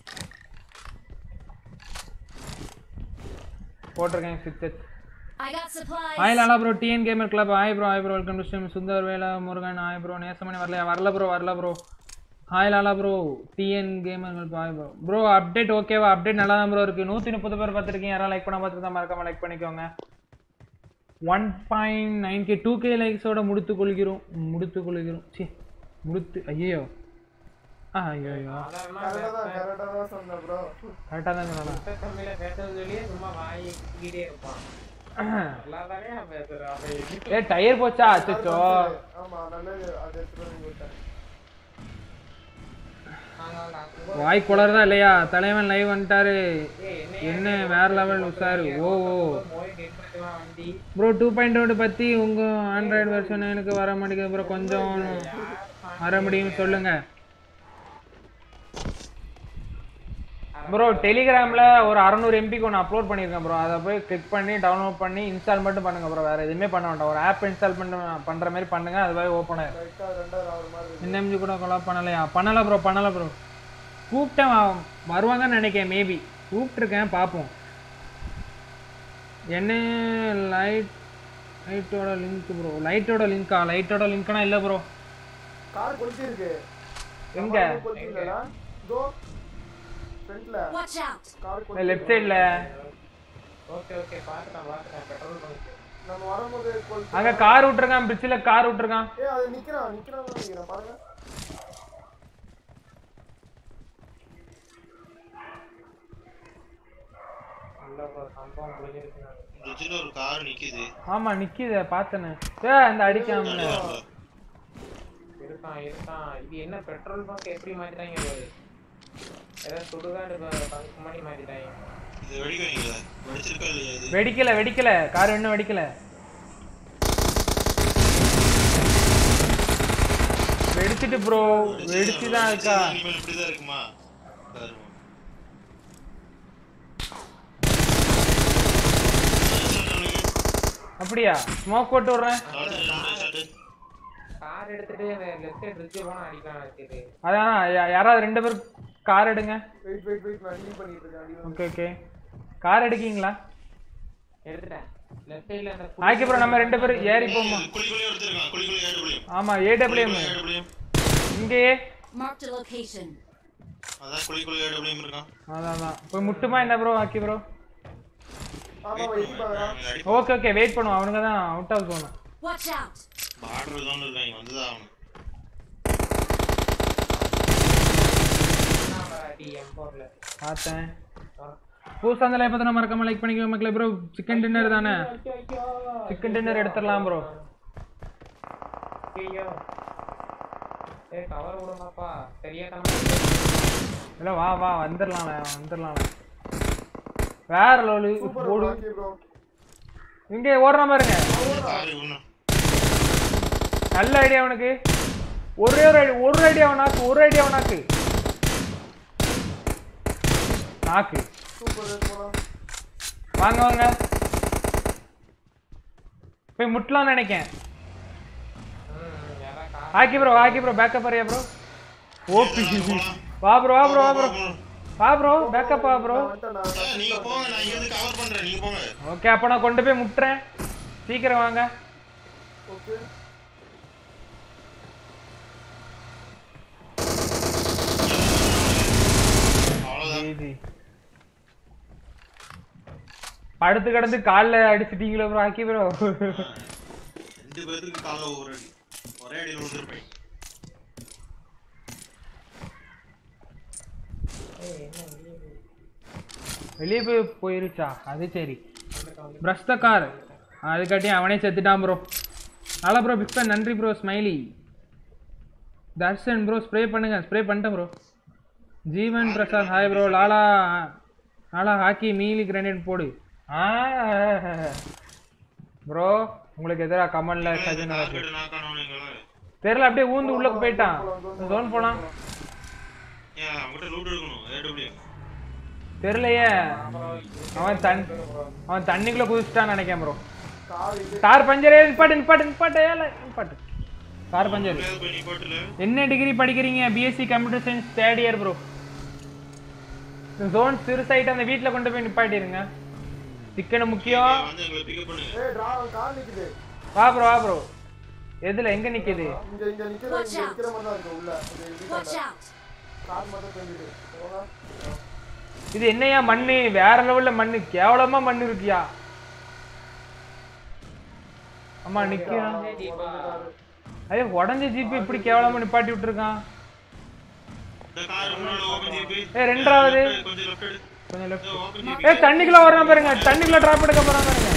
போட்டிருக்கேன் சுவிட்சஸ் I got supplies. Hi Lala bro TN gamer club hi bro hi bro welcome to stream Sundar Vela Murugan hi bro Nesamani வரலையா வரல ப்ரோ வரல bro hi Lala bro TN gamer club hi bro bro update ஓகேவா அப்டேட் நல்லா தான் ப்ரோ இருக்கு நூற்றி முப்பது பேர் பார்த்துருக்கீங்க யாராவது லைக் பண்ண பார்த்துருந்தா மறக்காம லைக் பண்ணிக்கோங்க one point nine K two K லைக்ஸோட முடித்து கொள்கிறோம் முடித்து கொள்கிறோம் சி முடித்து ஐயோ ஆ ஐயோ ஐயோ கரெக்டாக தான் கரெக்டாக தான் சொன்னேன் ப்ரோ கரெக்டாக தான் சொன்னலாம் தமிழ்ல பேசுறது சொல்லியே சும்மா வாய் கிட்டே இருப்பான் நல்லா தானே பேசுறான் அவன் ஏ டயர் போச்சா அச்சோ ஆமா நல்லது அதை எடுத்துட்டு வந்து விட்டேன் வாய் குளருதா இல்லையா தலைவன் லைவ் வந்துட்டாரு என்ன வேற லெவல் உஷாரு ஓ ஓ வண்டி ப்ரோ டூ பாயிண்ட் ஒன்று பற்றி உங்கள் ஆண்ட்ராய்டு வெர்ஷன் எனக்கு வர மாட்டேங்குது ப்ரோ கொஞ்சம் வர முடியும் சொல்லுங்க ப்ரோ டெலிகிராமில் ஒரு அறநூறு எம்பிக்கு ஒன்று அப்லோட் பண்ணியிருக்கேன் ப்ரோ அதை போய் கிளிக் பண்ணி டவுன்லோட் பண்ணி இன்ஸ்டால் மட்டும் பண்ணுங்க ப்ரோ வேறு எதுவுமே பண்ண வேண்டாம் ஒரு ஆப் இன்ஸ்டால் பண்ண பண்ணுற மாதிரி பண்ணுங்க அது போய் ஓப்பன் ஆயிடும் கரெக்டாக ரெண்டாவது ஆகிற மாதிரி இருக்கு. என்எம்ஜி கூட கொலாப் பண்ணலையா பண்ணல ப்ரோ பண்ணல ப்ரோ கூப்பிட்டேன் வா- வருவாங்கன்னு நினைக்கிறேன் மேபி கூப்பிட்டுருக்கேன் பார்ப்போம் என்ன லைட் லைட்டோட லிங்க் ப்ரோ லைட்டோட லிங்க்கா லைட்டோட லிங்க்னா இல்லை ப்ரோ கார் கொளுத்தி இருக்கு எங்க கொளுத்தி இல்லடா இதோ ஃப்ரண்ட்ல Watch out! கார் கொளுத்தி லெஃப்ட் சைடில் ஓகே ஓகே பாத்துட்டேன் பாத்துட்டேன் பெட்ரோல் பங்க் நம்ம வரும்போது கொளுத்தி அங்கே கார் விட்டுருக்கான் பிரிட்ஜில் கார் விட்டுருக்கான் ஏய் அது நிக்கிறான் நிக்கிறான் நினைக்கிறேன் பாருங்க நல்ல ஒரு சம்பவம் முடிஞ்சிருக்கு பிரிட்ஜில் ஒரு கார் நிக்குது ஆமாம் நிற்கிது பார்த்தேனே ஏ அந்த அடிக்காமல இருக்கான் இருக்கான் இது என்ன பெட்ரோல் பங்க் எப்படி மாத்திட்டாங்க பாரு ஏதோ சுடுகாடு பங்க் மாதிரி மாத்திட்டாங்க இது வெடிக்க வைங்களா வெடிச்சிருக்கா இல்லையா இது வெடிக்கல வெடிக்கல கார் இன்னும் வெடிக்கல வெடிச்சிட்டு ப்ரோ வெடிச்சு தான் இருக்கா இனிமேல் இப்படிதான் இருக்குமா பாருங்க. அப்படியா ஸ்மோக் போட்டு விடுறேன் கார் எடுத்துட்டு லெஃப்ட் சைடு ரிட்ஜ் போனா அடிக்கலாம் வச்சுட்டு அதான் யா- யாராவது ரெண்டு பேர் கார் எடுங்க வெயிட் வெயிட் வெயிட் நான் டீல் பண்ணிட்டு இருக்கேன் அடி வந்து. ஓகே ஓகே கார் எடுக்கீங்களா எடுத்துட்டேன் லெஃப்ட் சைடுல அந்த ஆக்கி ப்ரோ நம்ம ரெண்டு பேரும் ஏறி போமா குழிக்குள்ளே எடுத்துருக்கான் குழிக்குள்ளே ஏடு புளியும் ஆமா ஏடபிள்யூஎம் ஏடு புளியும் இங்கேயே Marked a location. அதான் குழி குழி ஏடபிள்யூம் இருக்கான் அதான் அதான் போய் முட்டுமா என்ன ப்ரோ ஆக்கி ப்ரோ ஆமா வெயிட் பாக்குறான் ஓகே ஓகே வெயிட் பண்ணுவோம் அவனுங்க தான் அவுட் ஹவுஸ் போகணும் Watch out! பார்டர் தான் இருக்காங்க வந்துதான் ஆகணும் டி எம் ஃபோர்ல பார்த்தேன் புதுசாக அந்த லைஃப் பற்றின மறக்காம லைக் பண்ணிக்கோ மக்களே ப்ரோ சிக்கன் டின்னர் தானே சிக்கன் டின்னர் எடுத்துடலாம் ப்ரோ ஐயோ ஏ கவர் விடுங்கப்பா சரியா இல்லை வா வா வந்துடலாம் வந்துடலாம் வேற லோலு போடு ப்ரோ இங்கே ஓடுற பாருங்க காரு ஒண்ணு நல்ல ஐடியா உனக்கு ஒரே ஒரு ஐடியா ஒரு ஐடியா நாக்கு ஒரு ஐடியா நாக்கு நாக்கு சூப்பர் போலாம் வாங்க வாங்க போய் முட்டலாம்னு நினைக்கேன் Akki bro Akki bro backup வரையா ப்ரோ ஓபி வா ப்ரோ வா ப்ரோ வா ப்ரோ வா ப்ரோ பேக்கப் வா ப்ரோ ஏய், நீங்க போங்க நான் இங்க இருந்து கவர் பண்றேன் நீங்க போங்க ஓகே அப்போ நான் கொண்டு போய் முட்டுறேன் சீக்கிரம் வாங்க ஓகே ஈஸி படுத்து கிடந்து காலில் அடிச்சிட்டீங்களோ ப்ரோ ஆக்கி ப்ரோ ரெண்டு பேருக்கு கால ஒரு அடி ஒரே அடியில் விழுந்துருப்பேன் வெளியே போய் போயிருச்சா அது சரி பிரஸ்த கார் அதுக்காட்டி அவனே செத்துட்டான் ப்ரோ நல்லா ப்ரோ பிக் ஃபேன் நன்றி bro smiley Darshan bro spray பண்ணுங்க ஸ்ப்ரே பண்ணிட்டேன் bro Jeevan Prasad hi bro Lala Lala hockey மீலி கிரனேட் போடு ஆ ப்ரோ உங்களுக்கு எதிராக கமல்ல சஜன் டார்கெட் நாக் ஆனவனுங்களா தெரியல அப்படியே ஊந்து உள்ள போயிட்டான் ஜோன் போனான் ஏன் அவங்ககிட்ட லூட் எடுக்கணும் ஏடபிள்யூ தெரியலையே அவன் தன் அவன் தண்ணிக்குள்ள குதிச்சிட்டான்னு நினைக்கிறேன் ப்ரோ கார் இது கார் பஞ்சரே நிப்பாட்டு நிப்பாட்டு நிப்பாட்டு ஏல நிப்பாட்டு கார் பஞ்சர் போய் நீ போட்டுல என்ன டிகிரி படிக்கிறீங்க BSc computer science third year bro ஜோன் சிறுசாயிட்டு அந்த வீட்டில் கொண்டு போய் நிப்பாட்டிருங்க சிக்கன் முக்கியம் வந்து எங்களை பிக்கப் பண்ணுங்க ஏய் டிரா கார் நிக்குது வா ப்ரோ வா ப்ரோ எதுல எங்க நிக்குது இங்க இங்க நிக்கிற இங்க நிக்கிற மாதிரி தான் இருக்கு உள்ள இது Watch out! கார் மட்டும் தெரியுது போங்க இது என்னையா மண்ணு வேற லெவல்ல மண்ணு கேவலமா மண்ணு இருக்கியா ஆமா நிக்கிறான் ஐயோ உடஞ்ச ஜீப் இப்படி கேவலமா நிப்பாட்டி விட்டுருக்கான் இந்த கார் முன்னாடி ஓபன் ஜிபி ஏய் ரெண்டாவது கொஞ்சம் லெஃப்ட் எடு கொஞ்சம் லெஃப்ட் ஓபன் ஜிபி ஏய் தண்ணிக்குள்ள வர்றான் பாருங்க தண்ணிக்குள்ள டிராப் எடுக்க போறான் பாருங்க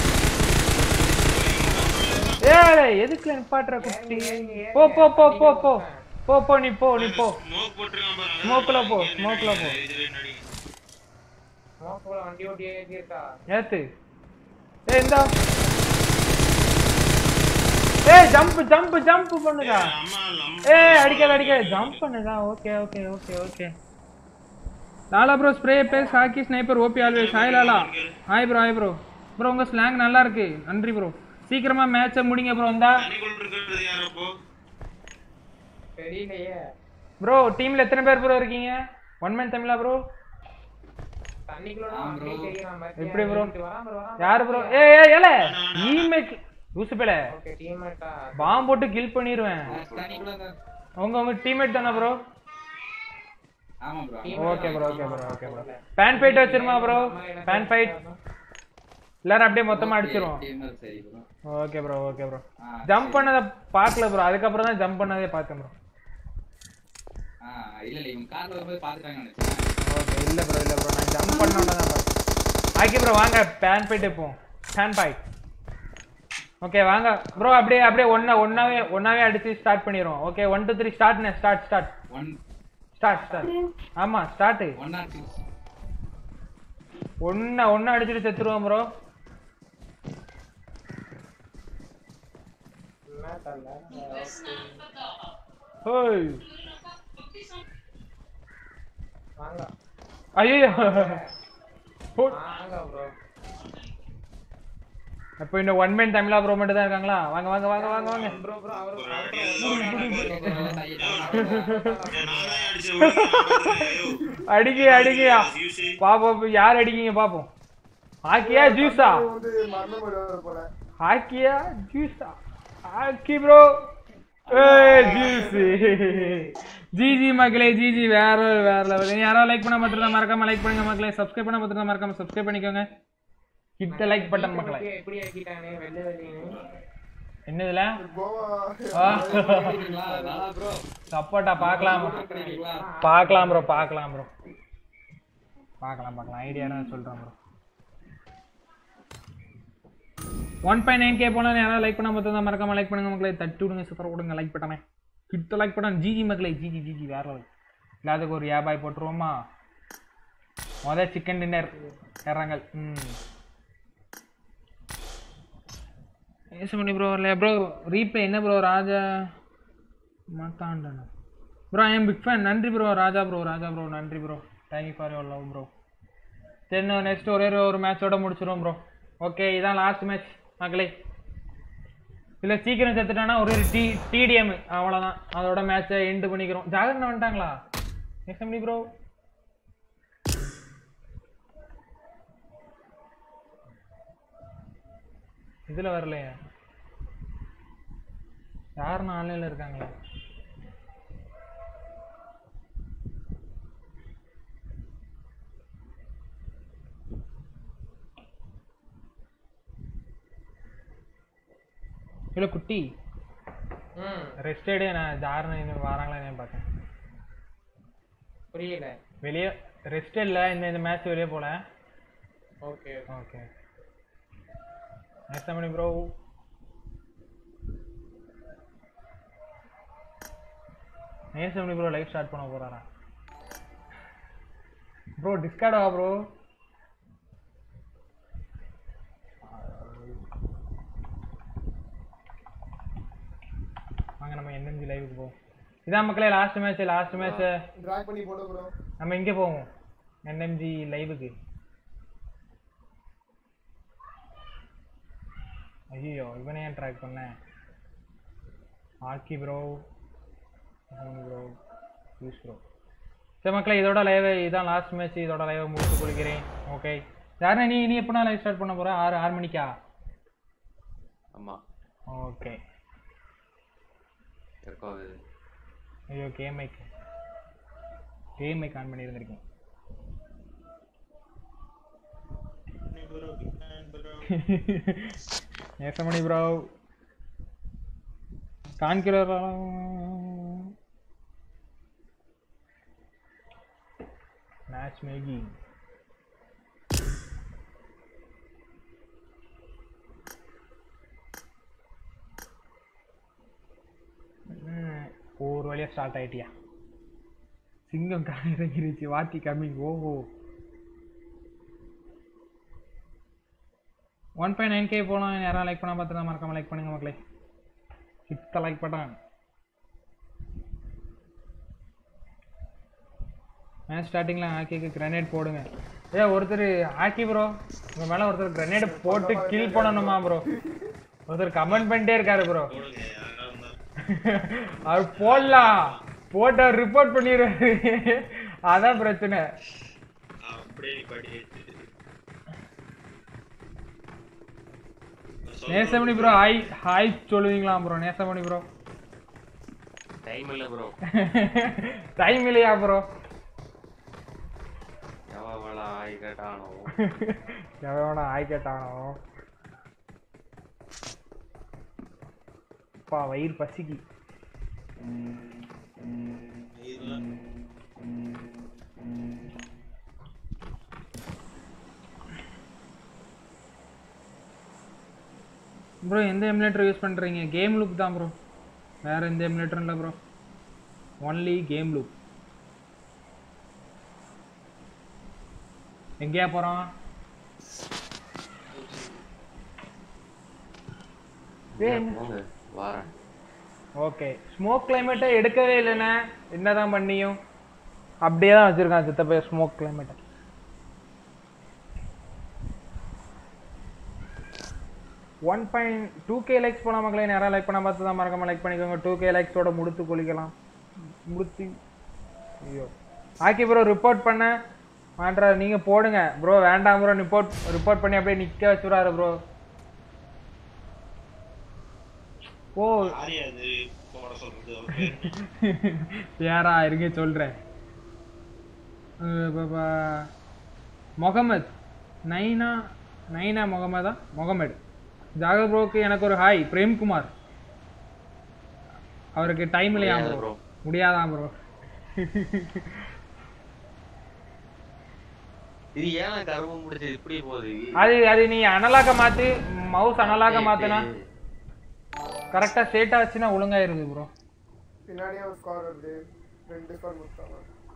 ஏய் எதுக்குல நிப்பாட்டுற குட்டி போ போ போ போ போ போ போ நீ போ நீ போ ஸ்மோக் போட்டுருக்கான் பாருங்க ஸ்மோக்ல போ ஸ்மோக்ல போ இதுல நடி மோக்கோல வண்டி ஓட்டி ஏத்திருக்கா ஏத்து ஏய் இந்தா ஏய் ஜம்ப் ஜம்ப் ஜம்ப் பண்ணுடா அம்மா நம்ம ஏய் அடிக்காத அடிக்காத ஜம்ப் பண்ணுடா okay okay okay okay Lala bro spray base hockey sniper OP always hi Lala hi bro hi bro bro உங்க ஸ்லாங் நல்லா இருக்கு நன்றி ப்ரோ சீக்கிரமா மேட்சை முடிங்க ப்ரோ வந்தா தண்ணிக்குள்ள இருக்கிறது யார் அப்போ தெரியலையே ப்ரோ டீம்ல எத்தனை பேர் ப்ரோ இருக்கீங்க ஒன் மேன் தமிழா ப்ரோ தண்ணிக்குள்ள வண்டி தெரியும் பாத்தியா? எப்படி ப்ரோ இங்கிட்டு வரான் bro, வரான் யாரு ப்ரோ ஏய் ஏய் ஏல ஈமேக் லூசு பேல ஓகே டீம்மேட்டா பாம்பு போட்டு கில் பண்ணிடுவேன் உங்க உங்க டீம்மேட் தானே ப்ரோ ஆமா bro okay bro okay bro okay bro pan fight வச்சிருமா ப்ரோ பேன் ஃபைட் எல்லாரும் அப்படியே மொத்தமா அடிச்சிருவோம் சரி bro okay bro okay bro jump பண்ணதை பார்க்கல ப்ரோ அதுக்கப்புறம் தான் ஜம்ப் பண்ணதே பார்த்தேன் ப்ரோ ஆ இல்ல இல்ல இவங்க கார்ல வரும்போது பாத்துட்டாங்க நினைச்சேன் ஓகே இல்ல ப்ரோ இல்ல ப்ரோ நான் ஜம்ப் பண்ணோட தான் பார்த்தேன் ஆக்கி ப்ரோ வாங்க பேன் ஃபைட் இப்போ பேன் ஃபைட் ஓகே வாங்க ப்ரோ அப்படியே அப்படியே ஒன்னா ஒன்னாவே ஒன்னாவே அடிச்சு ஸ்டார்ட் பண்ணிடுவோம் okay one two three start start start one start start ஆமா ஸ்டார்ட் ஒன் ஆர் டூ ஒன்னா ஒன்னா அடிச்சுட்டு செத்துருவோம் ப்ரோ என்ன தரல ஓய் வாங்க ஐயோ வாங்க ப்ரோ அப்போ இன்னும் ஒன் மேன் தமிழா ப்ரோ மட்டும் தான் இருக்காங்களா வாங்க வாங்க வாங்க வாங்க வாங்க ப்ரோ ப்ரோ அவர் நானே அடிச்சு விடுறேன். ஐயோ. அடிக்க அடிக்கயா பாப்போம் யார் அடிக்கீங்க பாப்போம் ஹாக்கியா ஜூஸா வந்து மரணம் போயிடுவாரு போல ஹாக்கியா ஜூஸா ஹாக்கி ப்ரோ ஜிஜி மக்களே ஜிஜி வேற level, வேற லெவல் யாராவது லைக் பண்ண பார்த்துருந்தா மறக்காம லைக் பண்ணுங்க மக்களே சப்ஸ்கிரைப் பண்ண பார்த்துருந்தா மறக்காம சப்ஸ்கிரைப் பண்ணிக்கோங்க கிட்ட லைக் பட்டன் மக்களே எப்படி ஆக்கிட்டானே வெள்ளை வெள்ளைன்னு என்னதுல கோவா சப்போட்டா பார்க்கலாம் பார்க்கலாம் ப்ரோ பார்க்கலாம் ப்ரோ பார்க்கலாம் பார்க்கலாம் ஐடியா சொல்றேன் bro one point nine K போனால் யாராவது லைக் பண்ண பார்த்து மறக்காம லைக் பண்ணுங்க மக்களே தட்டி விடுங்க சூப்பர் விடுங்க லைக் பட்டமே கிட்ட லைக் பட்டன் ஜிஜி மக்களே ஜிஜி ஜிஜி வேற level. எல்லாத்துக்கும் ஒரு வியாபாய் போட்டுருவோமா முத சிக்கன் டின்னர் இறங்கல் ம் ஏசு பண்ணி ப்ரோ வரலையா ப்ரோ ரீப்ளே என்ன ப்ரோ ராஜா மாத்தாண்டன bro I am big fan நன்றி bro Raja bro Raja bro நன்றி bro thank you for your love bro then next ஒரே ஒரு மேட்சோட முடிச்சிருவோம் ப்ரோ ஓகே இதான் லாஸ்ட் மேட்ச் மக்களே இல்லை சீக்கிரம் செத்துட்டானா ஒரு ஒரு டி டிடிஎம் அவ்வளோதான் அதோட மேட்சை எண்டு பண்ணிக்கிறோம் ஜாகரன் வந்துட்டாங்களா எஸ்எம்டி ப்ரோ இதில் வரலையா யாருன்னு ஆன்லைனில் இருக்காங்களா இல்லை குட்டி ம் ரெஸ்ட் எடு நான் ஜாருன்னு வராங்களா என்னன்னு பார்த்தேன் புரியல வெளியே ரெஸ்ட் இல்லை இந்த இந்த மேட்ச் வெளியே போல okay okay next Mani bro Nesamani bro live start பண்ண போறாரா ப்ரோ டிஸ்கார்ட் ஆ ப்ரோ வாங்க நம்ம என்எம்ஜி லைவுக்கு போவோம் இதான் மக்களே last match last match drag பண்ணி போட்டு ப்ரோ நம்ம எங்கே போவோம் என்எம்ஜி லைவுக்கு ஐயோ இவனே ஏன் ட்ராக் பண்ணேன் ஆக்கி ப்ரோ ப்ரோ யூஸ் ப்ரோ சரி மக்களே இதோட லைவ் இதான் லாஸ்ட் மேட்ச் இதோட லைவை முடித்து கொள்கிறேன் ஓகே யாருன்னா நீ நீ எப்படினா லைவ் ஸ்டார்ட் பண்ண போற ஆறு ஆறு மணிக்கா ஆமா ஓகே இருக்காது ஐயோ game mic game mic on பண்ணி இருந்திருக்கேன் நேசமணி ப்ரோ காண்கிறோம் மேட்ச் மேக்கிங் ஒரு வழியா ஸ்டார்ட் ஆயிட்டியா சிங்கம் காண இறங்கிருச்சு வாத்தி கம்மிங் ஓஹோ ஒன் பாயிண்ட் நைன் கே போகலாம் யாராவது லைக் பண்ணா பார்த்துதான் மறக்காம லைக் பண்ணுங்க மக்களே கிட்ட லைக் பட்டான் மேட்ச் ஸ்டார்டிங்கில் ஹாக்கிக்கு கிரனேட் போடுங்க ஏ ஒருத்தர் ஹாக்கி ப்ரோ உங்க மேலே ஒருத்தர் கிரனேட் போட்டு கில் பண்ணணுமா ப்ரோ ஒருத்தர் கமெண்ட் பண்ணிட்டே இருக்காரு ப்ரோ அவர் போடலாம் போட்டு அவர் ரிப்போர்ட் பண்ணிடுவாரு அதான் பிரச்சனை அப்படியே படி நேசமணி ப்ரோ ஹாய் ஹாய் சொல்லுவீங்களா ப்ரோ நேசமணி ப்ரோ டைம் இல்ல ப்ரோ டைம் இல்லையா ப்ரோ எவ்வளோ ஆய் கேட்டானோ எவனோட ஆய் கேட்டானோ அப்பா வயிறு பசிக்கு ப்ரோ எந்த எமுலேட்டர் யூஸ் பண்ணுறீங்க கேம் லூப் தான் ப்ரோ வேற எந்த எமுலேட்டரும் இல்லை ப்ரோ ஒன்லி கேம் லூப் எங்கேயா போகிறோம் போங்க வாரேன் ஓகே ஸ்மோக் கிளைமேட்டை எடுக்கவே இல்லைண்ணே என்னதான் பண்ணியும் அப்படியே தான் வச்சிருக்கான் சித்தப்பா ஸ்மோக் கிளைமேட்டை one point two K likes போனால் மக்களே நேராக லைக் பண்ண பார்த்து தான் மறக்காம லைக் பண்ணிக்கோங்க டூ கே லைக்ஸோட முடித்து குளிக்கலாம் முடித்து ஐயோ ஆக்கி ப்ரோ ரிப்போர்ட் பண்ண மாட்றா நீங்கள் போடுங்க ப்ரோ வேண்டாம் ப்ரோ ரிப்போர்ட் ரிப்போர்ட் பண்ணி அப்படியே நிற்க வச்சுடாரு ப்ரோ ஓ யாரு அது போட சொல்றது அவர் பேர் யாரா இருங்க சொல்கிறேன் பாபா முகமது நைனா நைனா முகமதா முகமது ஜாகர் ப்ரோக்கு எனக்கு ஒரு ஹாய் பிரேம்குமார் அவருக்கு டைம் இல்லையா முடியாது ப்ரோ bro. முடியாதான் ப்ரோ இது ஏன் கருமம் முடிச்சது இப்படி போகுது அது அது நீ அனலாக மாத்து மவுஸ் அனலாக மாத்துனா கரெக்டாக ஸ்ட்ரெயிட் ஆச்சுன்னா ஒழுங்காயிருது ப்ரோ பின்னாடியே ஒரு ஸ்கோர் வருது ரெண்டு ஸ்கோர் முடிச்சாங்க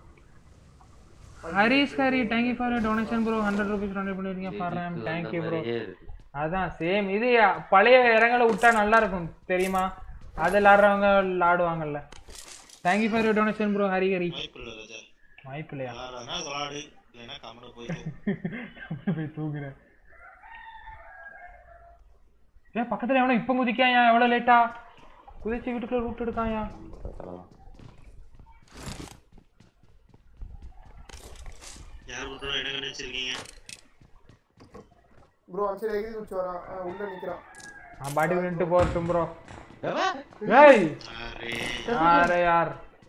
Harish Hari thank you for donation bro hundred rupees donate பண்ணிருக்கீங்க ஃபார் ரேம் தேங்க்யூ ப்ரோ அதான் சேம் இது பழைய இடங்களை விட்டா நல்லா இருக்கும் தெரியுமா அது விளாடுறவங்க விளாடுவாங்கல்ல thank you for donation bro Hari Hari வாய்ப்பு இல்லை ராஜா வாய்ப்பு இல்லையா விளாடுறதுனா விளாடு இல்லைன்னா கம்மனு போய் தூங்கு. போய் தூங்குறேன் ஏன் பக்கத்துல எவனோ இப்ப குதிக்காயா எவ்வளவு லேட்டா குதிச்சு வீட்டுக்குள்ள ரூட் எடுக்காயா யார் மட்டும் என்ன நினைச்சிருக்கீங்க ப்ரோ அந்த சைடு எகிரி குச்சி வரான் ஆ, உள்ள நிக்கிறான் நான் பாட்டி விட்டு போகட்டும் ப்ரோ ஏய் யாரு யார்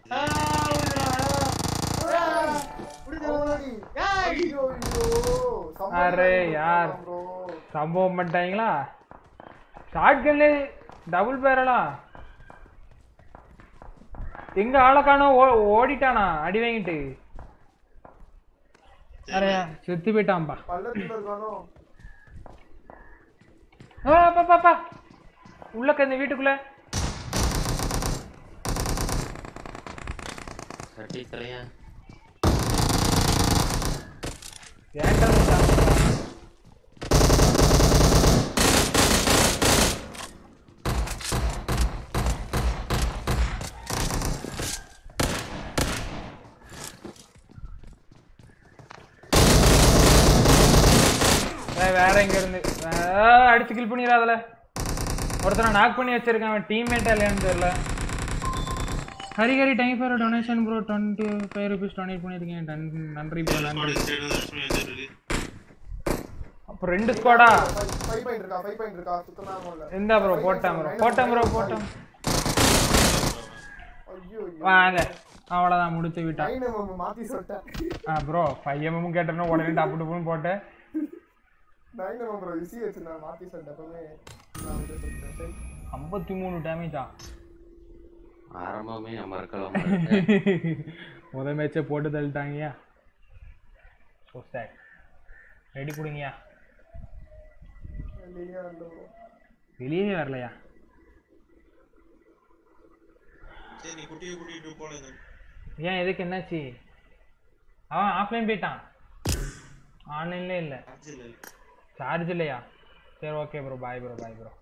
அவனாடி. ஐயோ, ஐயோ. சம்பவம் அரே நடந்து யார் bro. சம்பவம் பண்ணிட்டாங்களா ஷார்ட் கன்ல டபுள் பேரலா எங்க ஆளை காணோம் ஓ- ஓடிட்டானா அடி வாங்கிட்டு அரே செத்து போயிட்டான்பா பள்ளத்துல இருக்கானோ ஆ, பா, பா, பா. உள்ளக்க இந்த வீட்டுக்குள்ள சட்டி தலையா ஏன்டா விட்டா? ஏய், வேற எங்க இருந்து ஆ, அடிச்சு கில் பண்ணிடாதல ஒருத்தனை நாக் பண்ணி வச்சிருக்கான் அவன் டீம்மேட்டா இல்லையான்னு தெரியல Hari Hari time for donation bro twenty five rupees donate பண்ணியிருக்கேன் நன்- நன்றி ப்ரோ நன்றி அப்போ ரெண்டு ஸ்குவாடா ஃபைவ் பாயிண்ட் இருக்கா ஃபைவ் பாயிண்ட் இருக்கா சுத்தமா இல்ல இந்த ப்ரோ போட்டேன் ப்ரோ போட்டேன் ப்ரோ போட்டேன் ஐயோ வாங்க அவ்வளோதான் முடிச்சு விட்டான் நைன் எம்எம் மாத்தி சொல்லிட்டேன் ஆ ப்ரோ ஃபைவ் எம்எம் கேட்டேன்னா உடனே டப்பு டப்புன்னு போட்டேன் நைன் எம்எம் ப்ரோ விசி வச்சிருந்தேன் மாத்தி சொல்லிட்டேன் எப்பவுமே நான் வந்து சொல்லிட்டேன் சரி ஐம்பத்தி மூணு டேமேஜா ஆரம்பமே அமர்க்கலாம் முத மேட்சே போட்டு தள்ளிட்டாங்கய்யா ஸோ சார் ரெடி கொடுங்கய்யா வெளியே வரல ப்ரோ வெளியே வரலையா சரி நீ குட்டியை கூட்டிட்டு போல இந்த ஏன் எதுக்கு என்னாச்சு அவன் ஆஃப்லைன் போயிட்டான் ஆன்லைன்ல இல்லை இல்ல சார்ஜ் இல்லையா சரி okay bro bye bro bye bro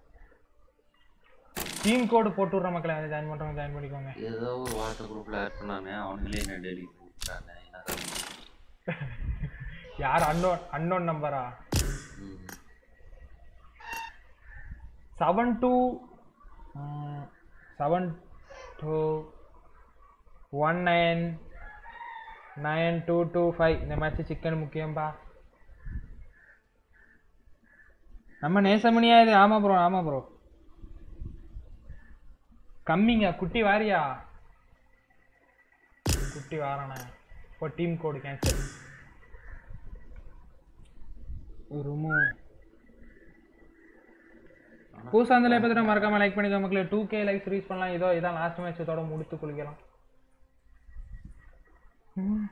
team code போட்டு விட்ற மக்களை வந்து ஜாயின் பண்ணுறவங்க ஜாயின் பண்ணிக்கோங்க ஏதோ ஒரு வாட்ஸ்அப் குரூப்ல ஆட் பண்ணாங்க அவனுங்களே என்ன டெலிட் பண்ணிட்டாங்க என்ன கதை? யார் அன்னோன் அன்னோன் நம்பரா seven two seven two one nine nine two two five இந்த மேட்ச் சிக்கன் முக்கியம்பா நம்ம நேசமணியா இது ஆமா ப்ரோ ஆமா ப்ரோ கம்மிங்க குட்டி வாரியா குட்டி வாரானே இப்போ டீம் கோடு கேன்சல் ரூமு புதுசாக இருந்தாலே பார்த்துட்டு மறக்காம லைக் பண்ணிக்கோ மக்களே டூ கே லைக்ஸ் ரீச் பண்ணலாம் இதோ இதான் லாஸ்ட் மேட்ச் இதோட முடித்து குளிக்கலாம் ம்.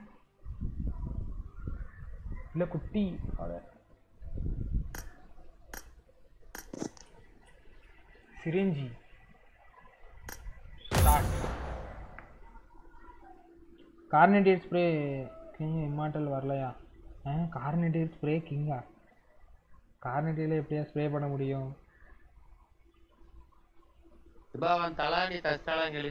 இல்ல குட்டி அட. சிரிஞ்சி ஸ்டார்ட் கார்னேட்டிவ் ஸ்ப்ரே கிங் இம்மார்டல் வரலையா ஆ கார்னேட்டிவ் ஸ்ப்ரே கிங்கா கார்னேட்டிவ்ல எப்படியா ஸ்ப்ரே பண்ண முடியும் இப்ப அவன் தலாடி தஸ்தாளங்களு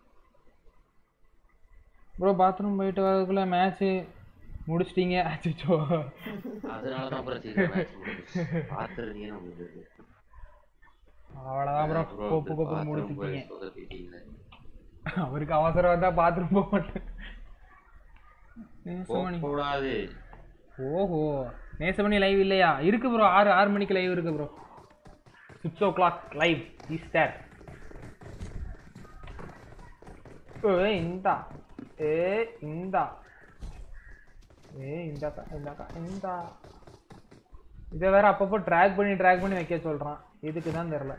ப்ரோ பாத்ரூம் போயிட்டு வரதுக்குள்ள மேட்ச்சு முடிச்சிட்டீங்க அச்சோ அதனாலதான் பிரச்சனை மேட்ச் முடிஞ்சுச்சு பாத்துருந்தீங்க உங்களுக்கு அவ்வளோதான் ப்ரோ bro, கோப்பு கோப்பு bathroom போய் முடிச்சிட்டீங்க சொதப்பிட்டீங்களே. அவருக்கு அவசரம் வந்தா பாத்ரூம் போக மாட்டேன் நேசமணி போகக்கூடாது ஓஹோ நேசமணி லைவ் இல்லையா இருக்கு ப்ரோ ஆறு ஆறு மணிக்கு லைவ் இருக்கு bro six o'clock live is there ஏய் இந்தா ஏ இந்தா ஏ இந்தாக்கா இந்தாக்கா இந்தா இதை வேற அப்பப்போ ட்ராக் பண்ணி ட்ராக் பண்ணி வைக்க சொல்றான் எதுக்கு தான் தெரில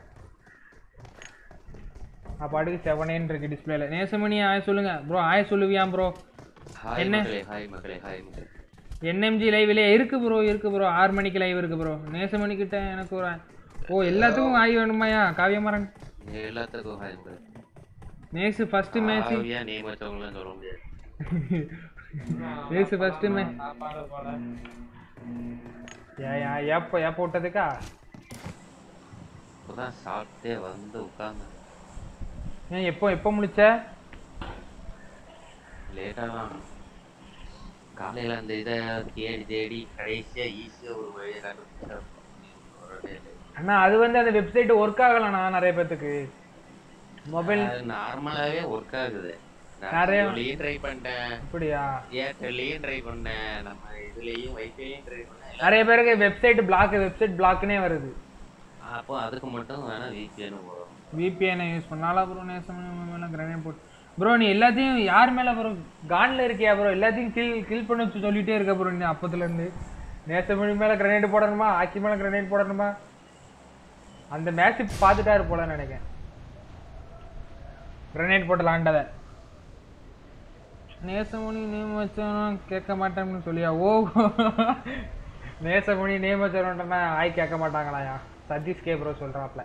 அப்போ அடுக்கு செவனேன்னு இருக்கு டிஸ்பிளேல நேசமணி ஆய சொல்லுங்க ப்ரோ ஆய சொல்லுவியா ப்ரோ ஹாய் என்ன மக்களே ஹாய் மக்களே ஹாய் மக்களே என்எம்ஜி லைவ்ல இருக்கு ப்ரோ இருக்கு ப்ரோ ஆறு மணிக்கு லைவ் இருக்கு ப்ரோ நேசமணி கிட்ட எனக்கு ஒரு ஓ எல்லாத்துக்கும் ஆய் வேணுமாயா காவியமரன் எல்லாத்துக்கும் ஹாய் மக்களே நேசு ஃபர்ஸ்ட் மேட்ச் ஆவியா நேம் வச்சவங்களும் சொல்ல முடியாது நேசு ஃபர்ஸ்ட் மேட்ச் சாப்பாடு போல ஏன் ஏன் ஏப்போ ஏப்போ விட்டதுக்கா இப்போதான் சாப்பிட்டே வந்து உட்கார்ந்து ஏன் எப்போ எப்போ முடிச்ச லேட்டாக தான் காலையில் அந்த இதை தேடி தேடி கடைசியாக ஈஸியாக ஒரு வழியை கண்டுபிடிச்சா ஒரு day ல. அண்ணா அது வந்து அந்த வெப்சைட் ஒர்க் ஆகலண்ணா நிறைய பேத்துக்கு மொபைல் அது நார்மலாவே ஒர்க் ஆகுது நிறைய- நான் ட்ரை பண்ணிட்டேன் அப்படியா ஏர்டெல்லையும் ட்ரை பண்ணேன் நம்ம இதுலயும் வைஃபைலையும் ட்ரை பண்ணேன் நிறைய பேருக்கு வெப்சைட் பிளாக் வெப்சைட் பிளாக்னே வருது அப்போ அதுக்கு மட்டும் வேணா VPN போடும் விபிஎனை யூஸ் பண்ணாலா ப்ரோ நேசம் மேலே கிரனேட் போட்டு ப்ரோ நீ எல்லாத்தையும் யார் மேலே ப்ரோ கான்ல இருக்கியா ப்ரோ எல்லாத்தையும் கில் கில் பண்ண வச்சு சொல்லிட்டே இருக்க ப்ரோ நீ அப்பத்துல இருந்து நேசமணி மேலே கிரனேட் போடணுமா ஆக்கி மேலே கிரனேட் போடணுமா அந்த மேட்ச் பார்த்துட்டாரு போல நினைக்கிறேன் கிரனேட் போட்டு லாண்டதை நேசமணி நேம் வச்சவனும் கேட்க மாட்டேன்னு சொல்லியா ஓ நேசமணி நேம் வச்சவன்ட்டா ஆய் கேட்க மாட்டாங்களாயா சதீஷ் கே ப்ரோ சொல்றாப்ல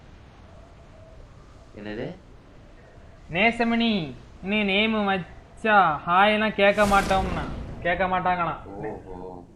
என்னது நேசமணி நீ நேம் வச்சா ஹாய்லாம் கேட்க மாட்டோம்னா கேட்க மாட்டாங்களாம் ஓஹோ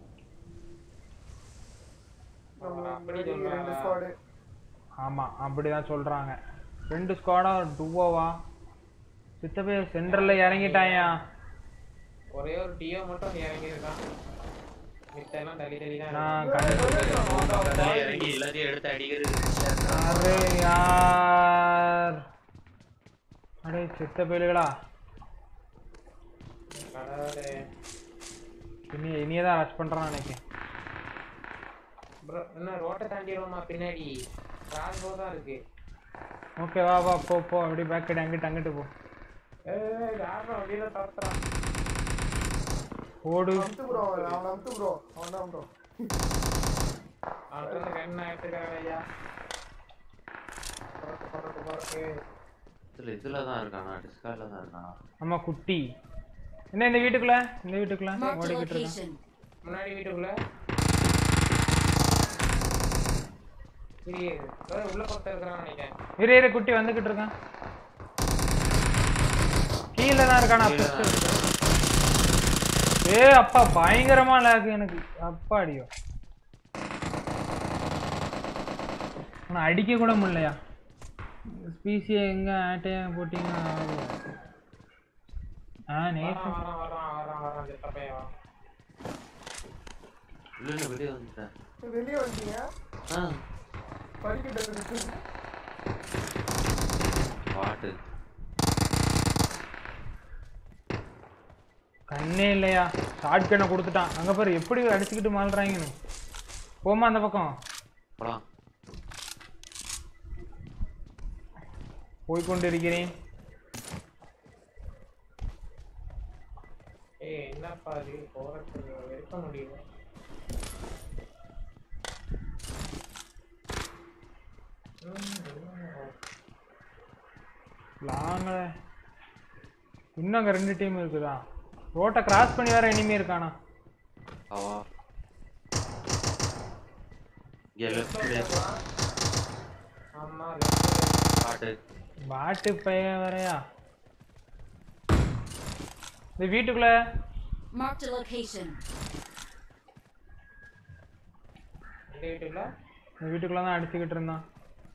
ரெண்டு ஸ்குவாடு ஆமா அப்படிதான் சொல்றாங்க ரெண்டு ஸ்குவாடா டுவோவா சித்தப்பே சென்டர்ல இறங்கிட்டாயா ஒரே ஒரு டியோ மட்டும் இறங்கி இருக்கான் மித்தெல்லாம் தள்ளி தள்ளி தான் நான் பக்கத்துல இறங்கி எல்லாத்தையும் எடுத்து அடிக்கிறது அரே யார் அடே சித்த பேலுகளா கடவுளே இனி இனியதான் ரஷ் பண்றான் நினைக்கிறேன் ப்ரோ என்ன ரோட்டை தாண்டிடுவோமா பின்னாடி கிராஸ் போ தான் இருக்கு ஓகே வா வா போ போ அப்படி பேக் அடி அங்கிட்டு அங்கிட்டு போ ஏய் யாரும் அப்படியே தரத்துறான் ஓடு அமுத்து ப்ரோ அவன் அமுத்து ப்ரோ அவன் தான் ப்ரோ அவன்கிட்ட கண்ணா எடுத்துக்கிறான் ஐயா புறக்கு புறக்கு புறக்கு இதுல இதுல தான் இருக்கானா டிஸ்கார்ட்ல தான் இருக்கானா ஆமா குட்டி என்ன இந்த வீட்டுக்குள்ள இந்த வீட்டுக்குள்ள Marked a ஓடிக்கிட்டு இருக்கான் location. முன்னாடி வீட்டுக்குள்ள சரி ஏய், உள்ள பக்கம் இருக்கிறான் நினைக்கிறேன் இரு இரு குட்டி வந்துகிட்டு இருக்கான் கீழே தான் இருக்கானா ஏ அப்பா பயங்கரமா லேக் எனக்கு அப்பா அடியோ ஆனா அடிக்க கூட முடியலையா ஸ்பீசியை எங்க ஆட்டையா போட்டீங்க ஆ நேசம் வரான் வரான் வரான் வரான் சித்த பையன் வரான். உள்ள இல்ல வெளியே வந்துட்டேன் வெளியே வந்துட்டீங்க ஆ படிக்கிட்டு இருக்கு பாட்டு கண்ணே இல்லையா ஷார்ட் கண்ணை கொடுத்துட்டான் அங்க பாரு எப்படி அடிச்சுக்கிட்டு மாள்றாங்கன்னு போமா அந்த பக்கம் போலாம் போய்கொண்டிருக்கிறேன் ஏய் என்னப்பா இது போறதுக்கு வெறுக்க முடியல லாங்க இன்னும் அங்க ரெண்டு டீம் இருக்குதா ரோட்டை கிராஸ் பண்ணி வேற இனிமே இருக்கானா அவா இங்க லெஃப்ட் ஆமா பாட்டு பாட்டு பையன் வேறயா இந்த வீட்டுக்குள்ள Marked a location. இந்த வீட்டுக்குள்ள இந்த வீட்டுக்குள்ள தான் அடிச்சுக்கிட்டு இருந்தான்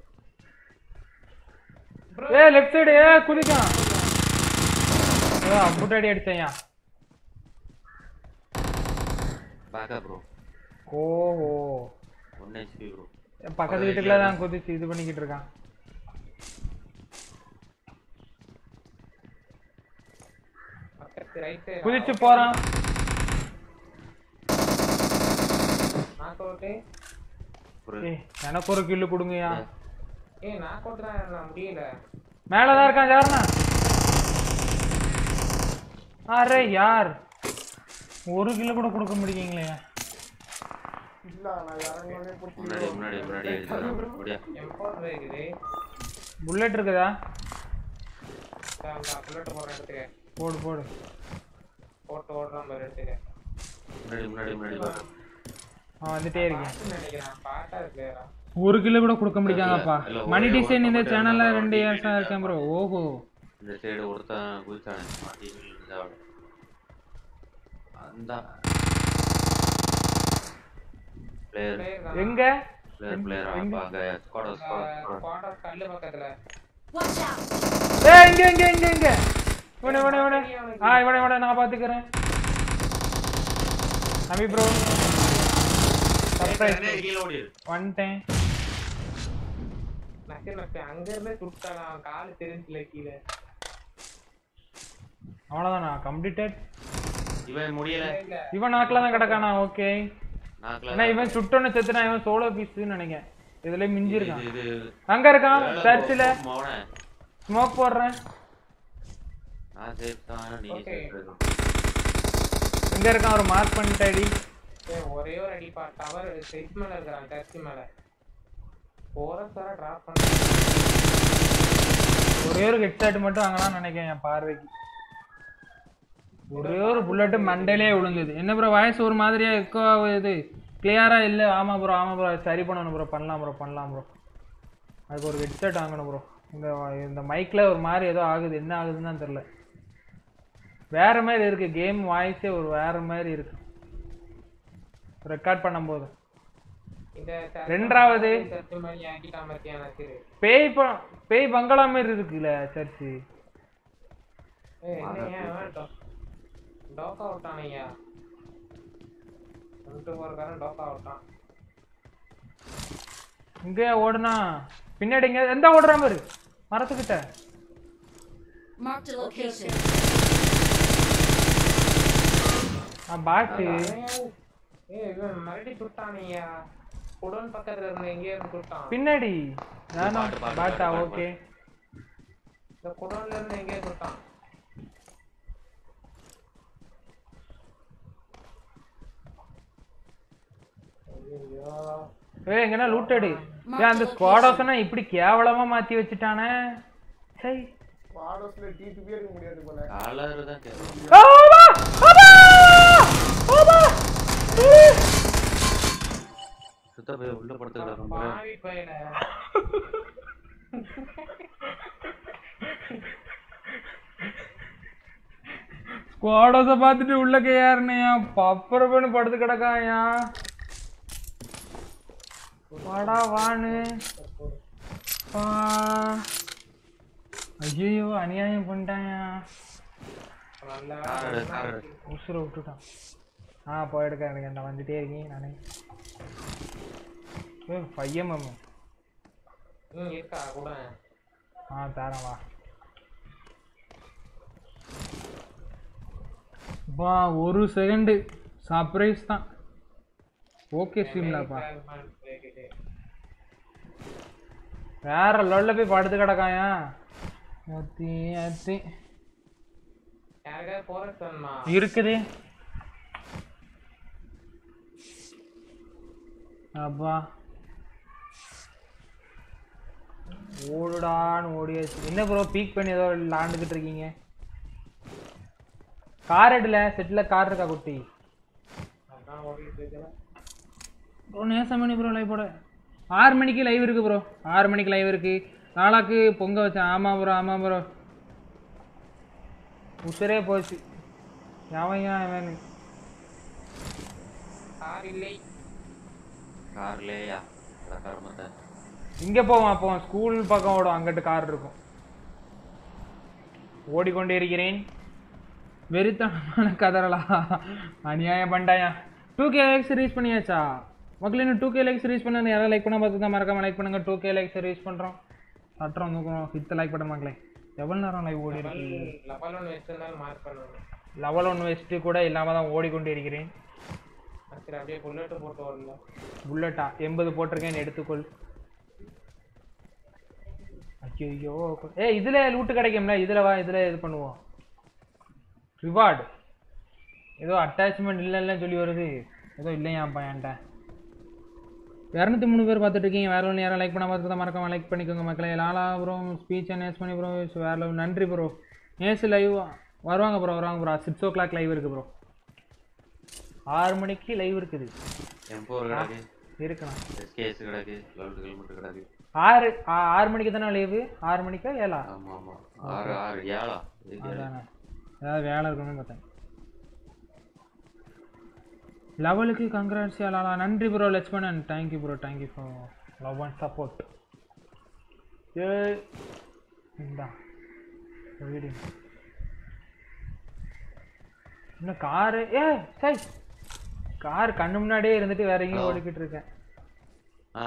ஏ லெஃப்ட் சைடு ஏ குதிக்கான் ஏ அம்புட்டு அடிச்சையா பேக்கா ப்ரோ ஓஹோ ஒன் ஹெச்பி ப்ரோ பக்கத்து வீட்டுக்குள்ள தான் குதிச்சு இது பண்ணிக்கிட்டு இருக்கான் பக்கத்து ரைட்டு குதிச்சு போறான் நாக் அவுட்டு ஏய், எனக்கு ஒரு கில்லு கொடுங்கயா ஏய் நாக் அவுட் தான் நான் முடியல மேலதான் இருக்கான் ஜாரணா அரே யார் ஒரு கிலோ கூட கொடுக்க முடியுங்களே இல்ல நான் இறங்கினோடனே போட்டு முன்னாடி முன்னாடி முன்னாடி எடுத்துக்கிறேன் அப்படியா எம்போர் இருக்குது புல்லட் இருக்குதா புல்லட் போடுற இடத்துக்கு போடு போடு போட்டு ஓடுற மாதிரி இடத்துக்கு முன்னாடி முன்னாடி முன்னாடி வா. நான் வந்துட்டே இருக்கேன் நினைக்கிறேன் பாட்டா இருக்குடா ஒரு கிலோ கூட கொடுக்க முடியாங்கப்பா இல்ல, ஒரே மணி ஒரு டிசைன் இந்த மட்டும் சேனல்ல இருந்தா ரெண்டு வண்டி இயர்ஸா இருக்கேன் ப்ரோ ஓஹோ இந்த சைடு ஒருத்தன் குதிச்சானே மாட்டி விழுந்தா அவன். அந்த பிளேயர் எங்க பிளேயர் பிளேயர் அப்ப அங்க ஸ்குவாட் ஸ்குவாட் குவார்டர் கல்லு பக்கத்துல Watch out! ஏய் இங்க இங்க இங்க இங்க இவனே இவனே இவனே ஆ இவனே இவனே நான் பாத்துக்கிறேன் நம்பி ப்ரோ சர்ப்ரைஸ் கீழே ஓடிடு வந்துட்டேன் நக்கு நக்கு அங்க இருந்தே சுட்டான் அவன் காலு தெரிஞ்சுல கீழே அவ்வளவுதானா கம்ப்ளீட்டட் இவன் முடியல இவன் நாக்கில தான் கிடக்கானா ஓகே நாக்குல ஏன்னா இவன் சுட்டோன்னு செத்துனா இவன் சோலோ பீஸ்னு நினைக்கிறேன் இதுல மிஞ்சி இருக்கான் இது அங்க இருக்கான் சர்ச்சில் மோனே ஸ்மோக் போடுறேன் நான் சேர்த்தான் நீ Okay. சேர்த்து எங்க இருக்கான் ஒரு மார்க் பண்ணிட்டாடி ஏய், ஒரே ஒரு அடிப்பா டவர் செட் மேல இருக்கிறான் சர்ச் மேல போற சார டிராப் பண்ண ஒரே ஒரு ஹெட்செட் மட்டும் வாங்கலாம்னு நினைக்கிறேன் என் பார்வைக்கு ஒரே ஒரு புல்லட் மண்டையிலே விழுந்தது என்ன ப்ரோ வாய்ஸ் ஒரு மாதிரியா எக்கோ இது கிளியரா இல்ல ஆமா ப்ரோ ஆமா ப்ரோ சரி பண்ணணும் ப்ரோ பண்ணலாம் ப்ரோ பண்ணலாம் ப்ரோ அதுக்கு ஒரு ஹெட்செட் வாங்கணும் ப்ரோ இந்த இந்த மைக்ல ஒரு மாதிரி ஏதோ ஆகுது என்ன ஆகுதுன்னு தான் தெரியல வேற மாதிரி இருக்கு கேம் வாய்ஸே ஒரு வேற மாதிரி இருக்கு ரெக்கார்ட் பண்ணும்போது இந்த ரெண்டாவது சர்ச் மாதிரி ஆக்கிட்டாம இருக்கியா எனக்கு பேய் ப- பேய் பங்களா மாதிரி இருக்குல்ல சர்ச்சு ஏய் என்ன ஏன் டோக்கா விட்டானையா ரெண்டு போறக்காரன் டோக்கா விட்டான் இங்கே ஓடுனா பின்னாடி இங்க எந்த ஓடுறான் பாரு மரத்துக்கிட்ட Marked a location. நான் பாட்டு ஏய் இவன் மறுபடியும் சுட்டானையா குடோன் பக்கத்துல இருந்த எங்கேயோ இருந்து சுட்டான் பின்னாடி நானும் பாட்டு, பாட்டு, பாட்டா பாட்டு, ஓகே இந்த குடோன்ல இருந்து எங்கேயோ சுட்டான் ஐயோ ஏய் எங்கன்னா லூட்டடு ஏன் அந்த ஸ்குவாடோசனா இப்படி கேவலமா மாத்தி வச்சுட்டானே சை வாடோஸ்ல டிடிபியே இருக்க முடியாது போல கலர் தான் கேட்கும் ஆமா ஆமா ஆமா சுத்த போய் உள்ள படுத்துக்கிட்டு ரொம்ப பாவி பையன ஸ்குவாடோஸ பார்த்துட்டு உள்ள கையாருனையா பப்பரப்பன்னு படுத்து கிடக்காயா வாடா வான்னு பா ஐயோ அநியாயம் பண்ணிட்டாயா நல்லா கார் எடு கார் எடு உசுரை விட்டுட்டான் ஆ போயிடுக்க எனக்கு நான் வந்துட்டே இருக்கேன் நானே ஏ பையன் மாமா ம் இருக்கா கூட ஆ தரேன் வா வா ஒரு செகண்டு சர்ப்ரைஸ் தான் ஓகே ஸ்ட்ரீம்லப்பா வேற லொல்ல போய் படுத்து கிடக்காயா அத்தி அத்தி யாருக்காவது போரஸ் வேணுமா இருக்குது அப்பா ஓடுடான்னு ஓடியாச்சு என்ன ப்ரோ பீக் பண்ணி ஏதோ விளாண்டுக்கிட்டு இருக்கீங்க கார் எடுல செட்டில் கார் இருக்கா குட்டி அதான் ஓடிட்டு இருக்கிறேன் ப்ரோ நேசம் பண்ணி ப்ரோ லைவ் போட ஆறு மணிக்கு லைவ் இருக்கு ப்ரோ ஆறு மணிக்கு லைவ் இருக்கு நாளாக்கு பொங்க வச்சேன் ஆமாம் ப்ரோ ஆமாம் ப்ரோ உசுரே போச்சு எவன் ஏன் அவன் கார் இல்லை கார்லேயா கரமத்தை இங்கே போவான் அப்போ ஸ்கூல் பக்கம் ஓடும் அங்கிட்டு கார் இருக்கும் ஓடிக்கொண்டே இருக்கிறேன் வெறித்தனமான கதறலா அநியாயம் பண்ணிட்டாயா டூ கே லைக்ஸ் ரீச் பண்ணியாச்சா மக்கள் இன்னும் டூ கே லைக்ஸ் ரீச் பண்ணு யாராவது லைக் பண்ண பார்த்து தான் மறக்காம லைக் பண்ணுங்க டூ கே லைக்ஸ் ரீச் பண்ணுறோம் சட்டம் தூக்குறோம் ஹிட் லைக் பண்ண மக்களே எவ்வளோ நேரம் லைவ் ஓடி இருக்கு லெவல் ஒன்று வச்சிருந்தாலும் மார்க் பண்ணுவேன் லெவல் ஒன் வெஸ்ட்டு கூட இல்லாமல் தான் ஓடிக்கொண்டே இருக்கிறேன் சரி அப்படியே புல்லட்டு போட்டு வரல புல்லட்டா எண்பது போட்டிருக்கேன் எடுத்துக்கொள் ஐயோ ஏய் இதுல லூட்டு கிடைக்கும்ல இதுல வா இதுல இது பண்ணுவோம் ரிவார்டு ஏதோ அட்டாச்மெண்ட் இல்லைல்ல சொல்லி வருது ஏதோ இல்லையாப்பா என்கிட்ட இரநூத்தி மூணு பேர் பார்த்துட்டு இருக்கீங்க வேற ஒன்று யாரும் லைக் பண்ண பார்த்து மறக்காம லைக் பண்ணிக்கோங்க மக்களே லாலா ப்ரோ ஸ்பீச்சை நேஸ் பண்ணி ப்ரோ வேற level. நன்றி ப்ரோ நேஸ் லைவ் வருவாங்க ப்ரோ வருவாங்க bro six o'clock live இருக்கு ப்ரோ ஆறு மணிக்கு லைவ் இருக்குது M4 கிடக்கு இருக்கலாம் SKS கிடக்கு 12 கிலோமீட்டர் கிடக்கு ஆறு ஆ- ஆறு மணிக்கு தானே லைவு ஆறு மணிக்கா ஏழா ஆமா ஆமா ஆறு ஆறு ஏழா இதுக்கு ஏழு. அதானே ஏதாவது வேலை இருக்கணும்னு பார்த்தேன் லெவலுக்கு கங்க்ராட்ஸ் யாலா நன்றி bro Lakshmanan thank you bro thank you for love and support ஏ இந்தா வீடியோ இன்னும் காரு ஏ சை கார் கண்ணு முன்னாடியே இருந்துட்டு வேற எங்கேயும் Hello. ஓடிக்கிட்டு இருக்கேன் ஆ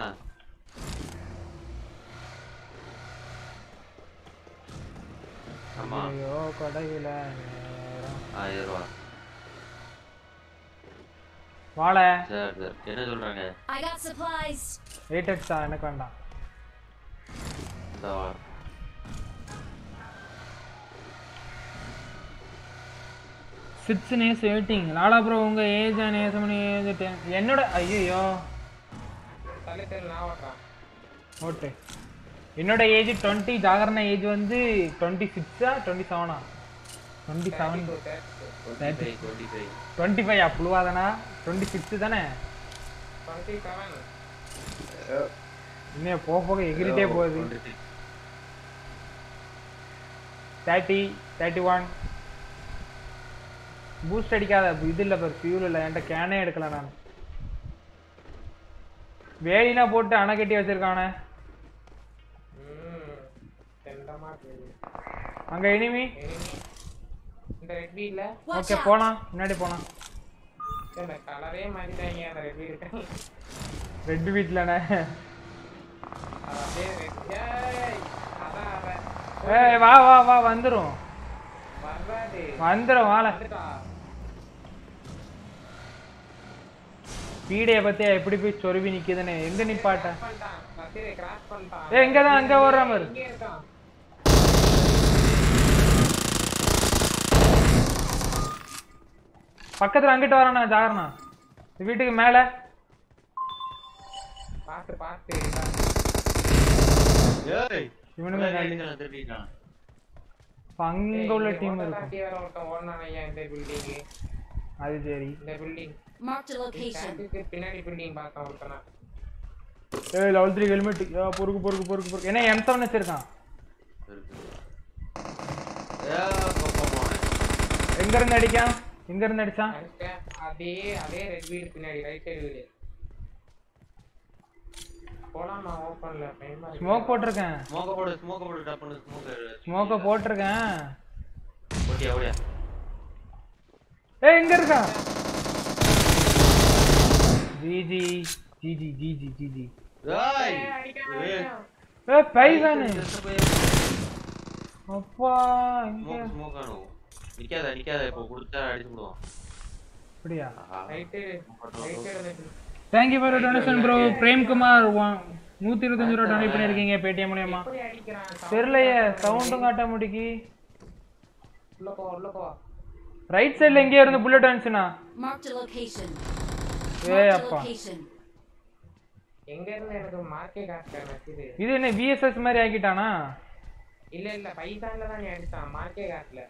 ஆமா ஐயோ கொடையில நேரம். ஆயிரம் ரூபா வாழை சார் சார் என்ன சொல்றாங்க I got supplies. ரேட்டட்ஸா எனக்கு வேண்டாம் இந்த வா six Nes waiting Lala bro உங்க ஏஜ் நேசமணி ஏஜ் என்னோட ஐயோ தலைத்தல் நான் ஓட்டுறான் ஓட்டு என்னோட ஏஜ் டுவெண்ட்டி ஜாகரண ஏஜ் வந்து டுவெண்ட்டி சிக்ஸா டுவெண்ட்டி செவனா twenty seven twenty five twenty five twenty five புழுவாதானா டுவெண்ட்டி சிக்ஸ் தானே டுவெண்ட்டி செவன் இன்னும் போக போக எகிரிட்டே போகுது தேர்ட்டி தேர்ட்டி ஒன் பூஸ்ட் அடிக்காத இது இல்லை பாரு ஃபியூல் இல்லை என்கிட்ட கேனே எடுக்கல நான் வேலினா போட்டு அணை கட்டி வச்சிருக்கானே ம் தெண்டமா தெரியுது அங்க எனிமி enemy. இந்த ரெட் வீல்ல ஓகே போலாம் முன்னாடி போலாம் இந்த கலரே மாத்திட்டாங்க அந்த ரெட் வீல் ரெட் வீட்லண்ணே அப்படியே ரெட் ஏய் அதான் அவன் ஏய் வா வா வா வந்துரும் வர்றாது வந்துரும் வாழ வந்துட்டா பீடைய பத்தியா எப்படி போய் சொருவி நிக்குதுன்னு எங்க நிப்பாட்ட பண்ணிட்டான் பத்திரை கிராஸ் பண்ணிட்டான் ஏய் இங்கதான் அங்க ஓடுறான் பாரு இங்கே இருக்கான் பக்கத்துல அங்கிட்டு வரானா ஜாகரணா வீட்டுக்கு மேல பாத்து பாத்து ஏய் இவனுங்க காலி. திருடிட்டான் அப்ப அங்க உள்ள டீம் இருக்கும் வேற ஒருத்தன் ஓடுனான் ஐயா இந்த பில்டிங் அது சரி இந்த பில்டிங் Marked a location. பின்னாடி பில்டிங் பார்த்தேன் ஒருத்தனா ஏய் லெவல் த்ரீ ஹெல்மெட் பொறுக்கு பொறுக்கு பொறுக்கு பொறுக்கு என்ன எம் செவன் வச்சிருக்கான் ஏ கோபமான எங்க இருந்து அடிக்கான் எங்க இருந்து அடிச்சான் அடிச்சேன். அதே அதே ரெட் வீடு பின்னாடி ரைட் சைடு வீடு போலாமா ஓப்பன்ல பயமா இருக்கு. ஸ்மோக் போட்டிருக்கேன் ஸ்மோக்க போடு ஸ்மோக்க போடு டப்புனு ஸ்மோக்க ஸ்மோக்க போட்டிருக்கேன் ஓடியா ஓடியா ஏய் எங்க இருக்கா ஜிஜி ஜிஜி ஜிஜி ஜிஜி ஏய் ஏய் ஏய் பைசானு அப்பா இங்க ஸ்மோக் ஸ்மோக் ஆனோ நிக்காத நிக்காத இப்போ கொடுத்தா அடிச்சு விடுவான் அப்படியா ரைட் சைடு ரைட் சைடு வந்து thank you for donation bro Premkumar நூத்தி இருபத்தஞ்சு ரூபா டொனேட் பண்ணிருக்கீங்க பேடிஎம் மூலியமா எப்படி அடிக்கிறான் தெரியலையே சவுண்டும் காட்ட முடிக்கி உள்ள போ உள்ள போ ரைட் சைடுல எங்கேயோ இருந்து புல்லட் வந்துச்சுண்ணா Marked a location. ஏய் Marked a அப்பா location. எங்க இருந்து எனக்கு மார்க்கே காட்டல மெசேஜ் இது என்ன விஎஸ்எஸ் மாதிரி ஆக்கிட்டானா இல்ல இல்ல பைசான்ல தான் நீ அடிச்சான் மார்க்கே காட்டல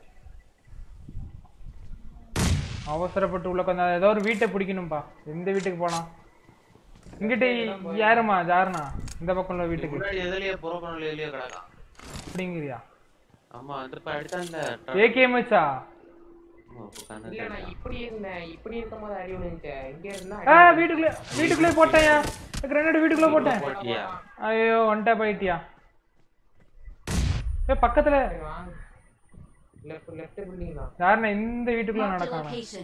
அவசரப்பட்டு உள்ள கொஞ்சம் ஏதோ ஒரு வீட்டை பிடிக்கணும்பா எந்த வீட்டுக்கு போலாம் இங்கிட்ட யாருமா ஜாருண்ணா இந்த பக்கம் உள்ள வீட்டுக்கு முன்னாடி எதுலயே புறப்பணம் எதுலயே கிடக்கான் அப்படிங்கிறியா ஆமா அந்த இப்ப அடிச்சான்ல ஏகேஎம் வச்சா இல்ல நான் இப்படி இருந்தேன் இப்படி இருக்கும்போது அடி விழுந்துச்சு இங்க இருந்தா ஆ வீட்டுக்குள்ளே வீட்டுக்குள்ளே போட்டேன்யா கிரனேட் வீட்டுக்குள்ளே போட்டேன் போட்டியா ஐயோ ஒன்ட்டா போயிட்டியா ஏ பக்கத்துல லெஃப்ட் லெஃப்ட் பில்டிங் தான் யாருண்ணா இந்த வீட்டுக்குள்ள Marked a நடக்கானா location.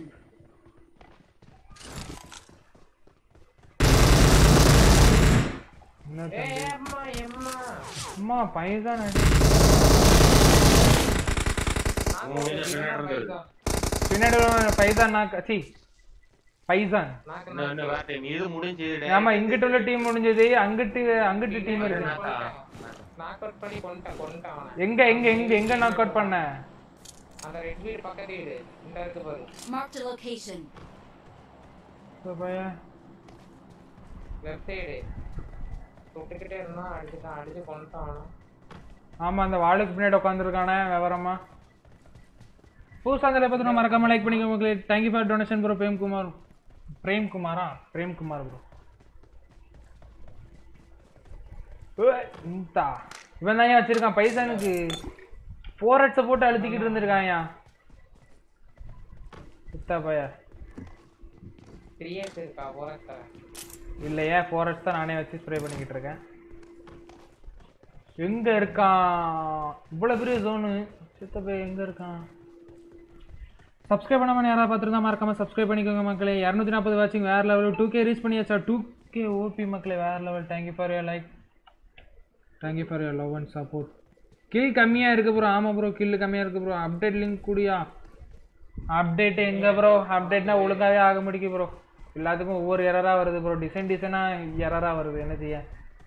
என்ன ஏய் தம்பி? அம்மா அம்மா அம்மா பைசான் அடி உங்க வீட்டுல பின்னாடி இருந்து பின்னாடி பைசான் நான் சி பைசான் இன்னும் இன்னும் வேற time. இது முடிஞ்சு ஆமா இங்கிட்ட உள்ள டீம் முடிஞ்சது அங்கிட்டு அங்கிட்டு டீம் இருக்கு நாக் அவுட் பண்ணி கொண்டுட்டான் கொண்டுட்டான் அவனை எங்க எங்க எங்க எங்க நாக் அவுட் பண்ண அந்த ரெட் வீடு பக்கத்து வீடு இந்த இருக்கு பாரு Marked a location. பையன் லெஃப்ட் சைடு சுட்டுக்கிட்டே இருந்தான் அடிச்சுட்டான் அடிச்சு கொண்டுட்டான் அவனை. ஆமா அந்த வாளுக்கு பின்னாடி உட்காந்துருக்கானே விவரமா புதுசாக அந்த பற்றி மறக்காம லைக் பண்ணிக்கோங்க உங்களுக்கு thank you for donation bro Premkumar பிரேம்குமாரா பிரேம்குமார் ப்ரோ இந்தா இவன் தான் வச்சிருக்கான் பைசானுக்கு போரட்ஸை போட்டு அழுத்திக்கிட்டு இருந்திருக்காயா சுத்தா பையா த்ரீ இயர்ஸ் இருக்கா போரஸ்டா இல்லையே ஃபாரஸ்ட் தான் நானே வச்சு ஸ்ப்ரே பண்ணிக்கிட்டு இருக்கேன் எங்க இருக்கான் இவ்வளவு பெரிய ஜோனு சித்தப்பே எங்க இருக்கான் சப்ஸ்கிரைப் பண்ணாம யாராவது பார்த்துருந்தா மறக்காம சப்ஸ்கிரைப் பண்ணிக்கோங்க மக்களே இரநூத்தி நாற்பது வாட்சிங் வேற லெவல் டூ கே ரீச் பண்ணியாச்சா டூ கே ஓபி மக்களே வேற level thank you for your like thank you for your love and support kill கம்மியாக இருக்கு ப்ரோ ஆமாம் ப்ரோ கில் கம்மியாக இருக்கு ப்ரோ அப்டேட் லிங்க் கூடியா அப்டேட் எங்க ப்ரோ அப்டேட்னா ஒழுங்காவே ஆக முடிக்கு ப்ரோ எல்லாத்துக்கும் ஒவ்வொரு எரராக வருது ப்ரோ டிசைன் டிசைனாக எரராக வருது என்ன செய்ய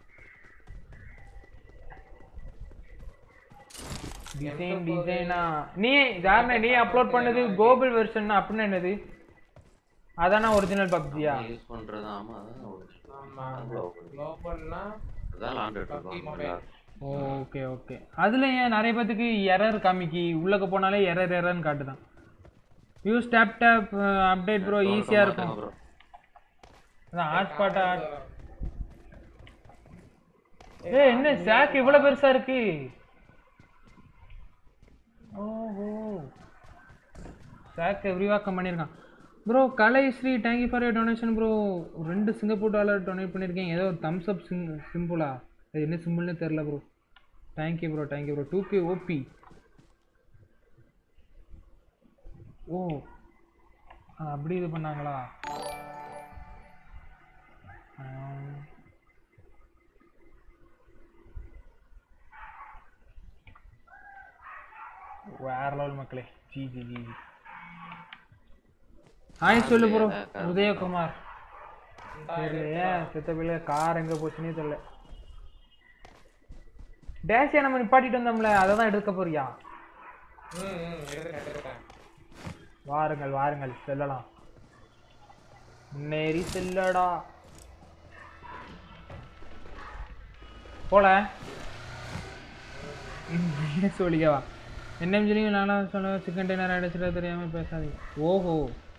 டிசைன் டிசைனா நீ யாருண்ணே நீ அப்லோட் பண்ணது கோகுல் வெர்ஷன் அப்படின்னா என்னது அதானா ஒரிஜினல் பப்ஜியா யூஸ் பண்றது ஆமா அதான் original. ஆமா அவ்வளோ லோக்கல்னா அதான் விளாண்டுட்டு இருக்கோம் எல்லாரும். ஓகே ஓகே அதுல ஏன் நிறைய பேத்துக்கு எரர் காமிக்கி உள்ளக்க போனாலே எரர் எரர்னு காட்டுதான் use tap tap update bro ஈஸியா இருக்கும் bro. அதான் ஹாட்ஸ்பாட் ஏய் என்ன சாக் இவ்வளவு பெருசா இருக்கு ஓஹோ சாக் விரிவாக்கம் பண்ணியிருக்கான் bro Kalai Sri thank you for your donation bro ரெண்டு சிங்கப்பூர் டாலர் டொனேட் பண்ணியிருக்கேன் ஏதோ தம்ஸ் அப் சிங் சிம்பிளா அது என்ன சிம்பிள்னே தெரில bro thank you bro thank you bro two K OP ஓ ஆ, அப்படி இது பண்ணாங்களா ஆ. வேற லெவல் மக்களே G G G G hi சொல்லு ப்ரோ உதயகுமார் தெரியலையே சித்தப்பிள்ளை கார் எங்க போச்சுன்னே தெரியல டேஷியா நம்ம நிப்பாட்டிட்டு வந்தோம்ல அதை தான் எடுக்க போறியா ம் ம் எடுத்துட்டேன் எடுத்துட்டேன் வாருங்கள் வாருங்கள் செல்லலாம் முன்னேறி செல்லடா போல என்ன சொல்லிக்கவா என்ன சொல்லிங்க நானா சொல்ல சிக்கன் டின்னர் அடிச்சுட்டு தெரியாம பேசாதீங்க ஓஹோ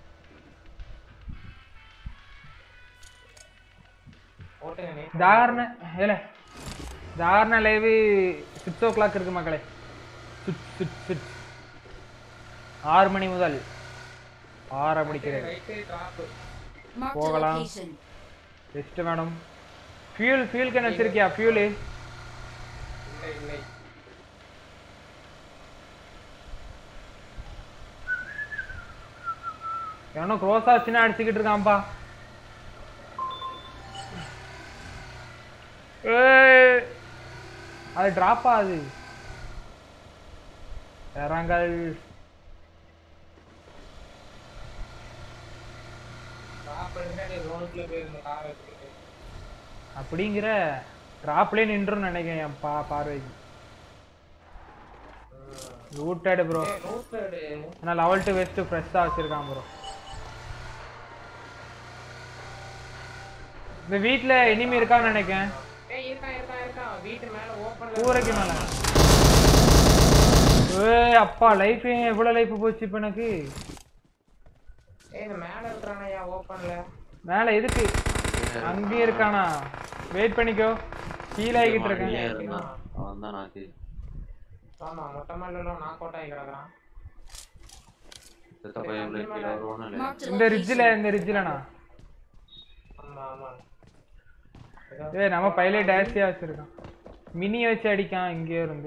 ஓட்டுங்க நீ தாரண ஏல தாரண லைவு சிக்ஸ் ஓ கிளாக் இருக்கு மக்களே சிக்ஸ் சிக்ஸ் சிக்ஸ் ஆறு மணி முதல் ஆற முடிக்கிறது right side drop Marked a போகலாம். location. Best madam fuel fuel can வச்சிருக்கியா ஃபியூலு இல்லை இல்லை எவனோ க்ரோஸ் ஆச்சுன்னா அடிச்சுக்கிட்டு இருக்கான்ப்பா ஏய், அது டிராப் ஆகுது இறங்கள் டிராப் எடுத்துட்டு ரோட்ல போயிருந்த கார் வச்சுக்கிட்டு அப்படிங்கிற டிராப்லேயே நின்றுன்னு நினைக்கிறேன் என் பா பார்வைக்கு ரூட்டட் ப்ரோ ஏய் ரூட்டடு ஆனால் லெவல் டு வெஸ்ட் ஃப்ரெஷ்ஷாக வச்சுருக்கான் ப்ரோ இந்த வீட்டில் இனிமே இருக்கான்னு நினைக்கிறேன் ஏய் இருக்கான் இருக்கான் இருக்கான் வீட்டு மேல ஓப்பன்ல கூரைக்கு மேலே ஏய் அப்பா லைஃப் எவ்வளோ லைஃப் போச்சு இப்போ எனக்கு ஏய் இந்த மேல இருக்கிறானயா ஓப்பன்ல மேலே எதுக்கு அங்கேயே இருக்கானா வெயிட் பண்ணிக்கோ ஃபீல் ஆகிக்கிட்டு இருக்கேன் மாடியிலே இருந்தான் அவன் தான் நாக்கு ஆமா மொட்டை மேல நாக் அவுட் ஆகி கிடக்குறான் செத்த பையன் கீழே வருவானு இல்லை Marked a இந்த ரிட்ஜில் location. இந்த ரிட்ஜிலண்ணா ஆமா ஆமா ஏய் நம்ம பைலே டேஷியாக வச்சுருக்கான் மினி வச்சு அடிக்கான் இங்கேயே இருந்து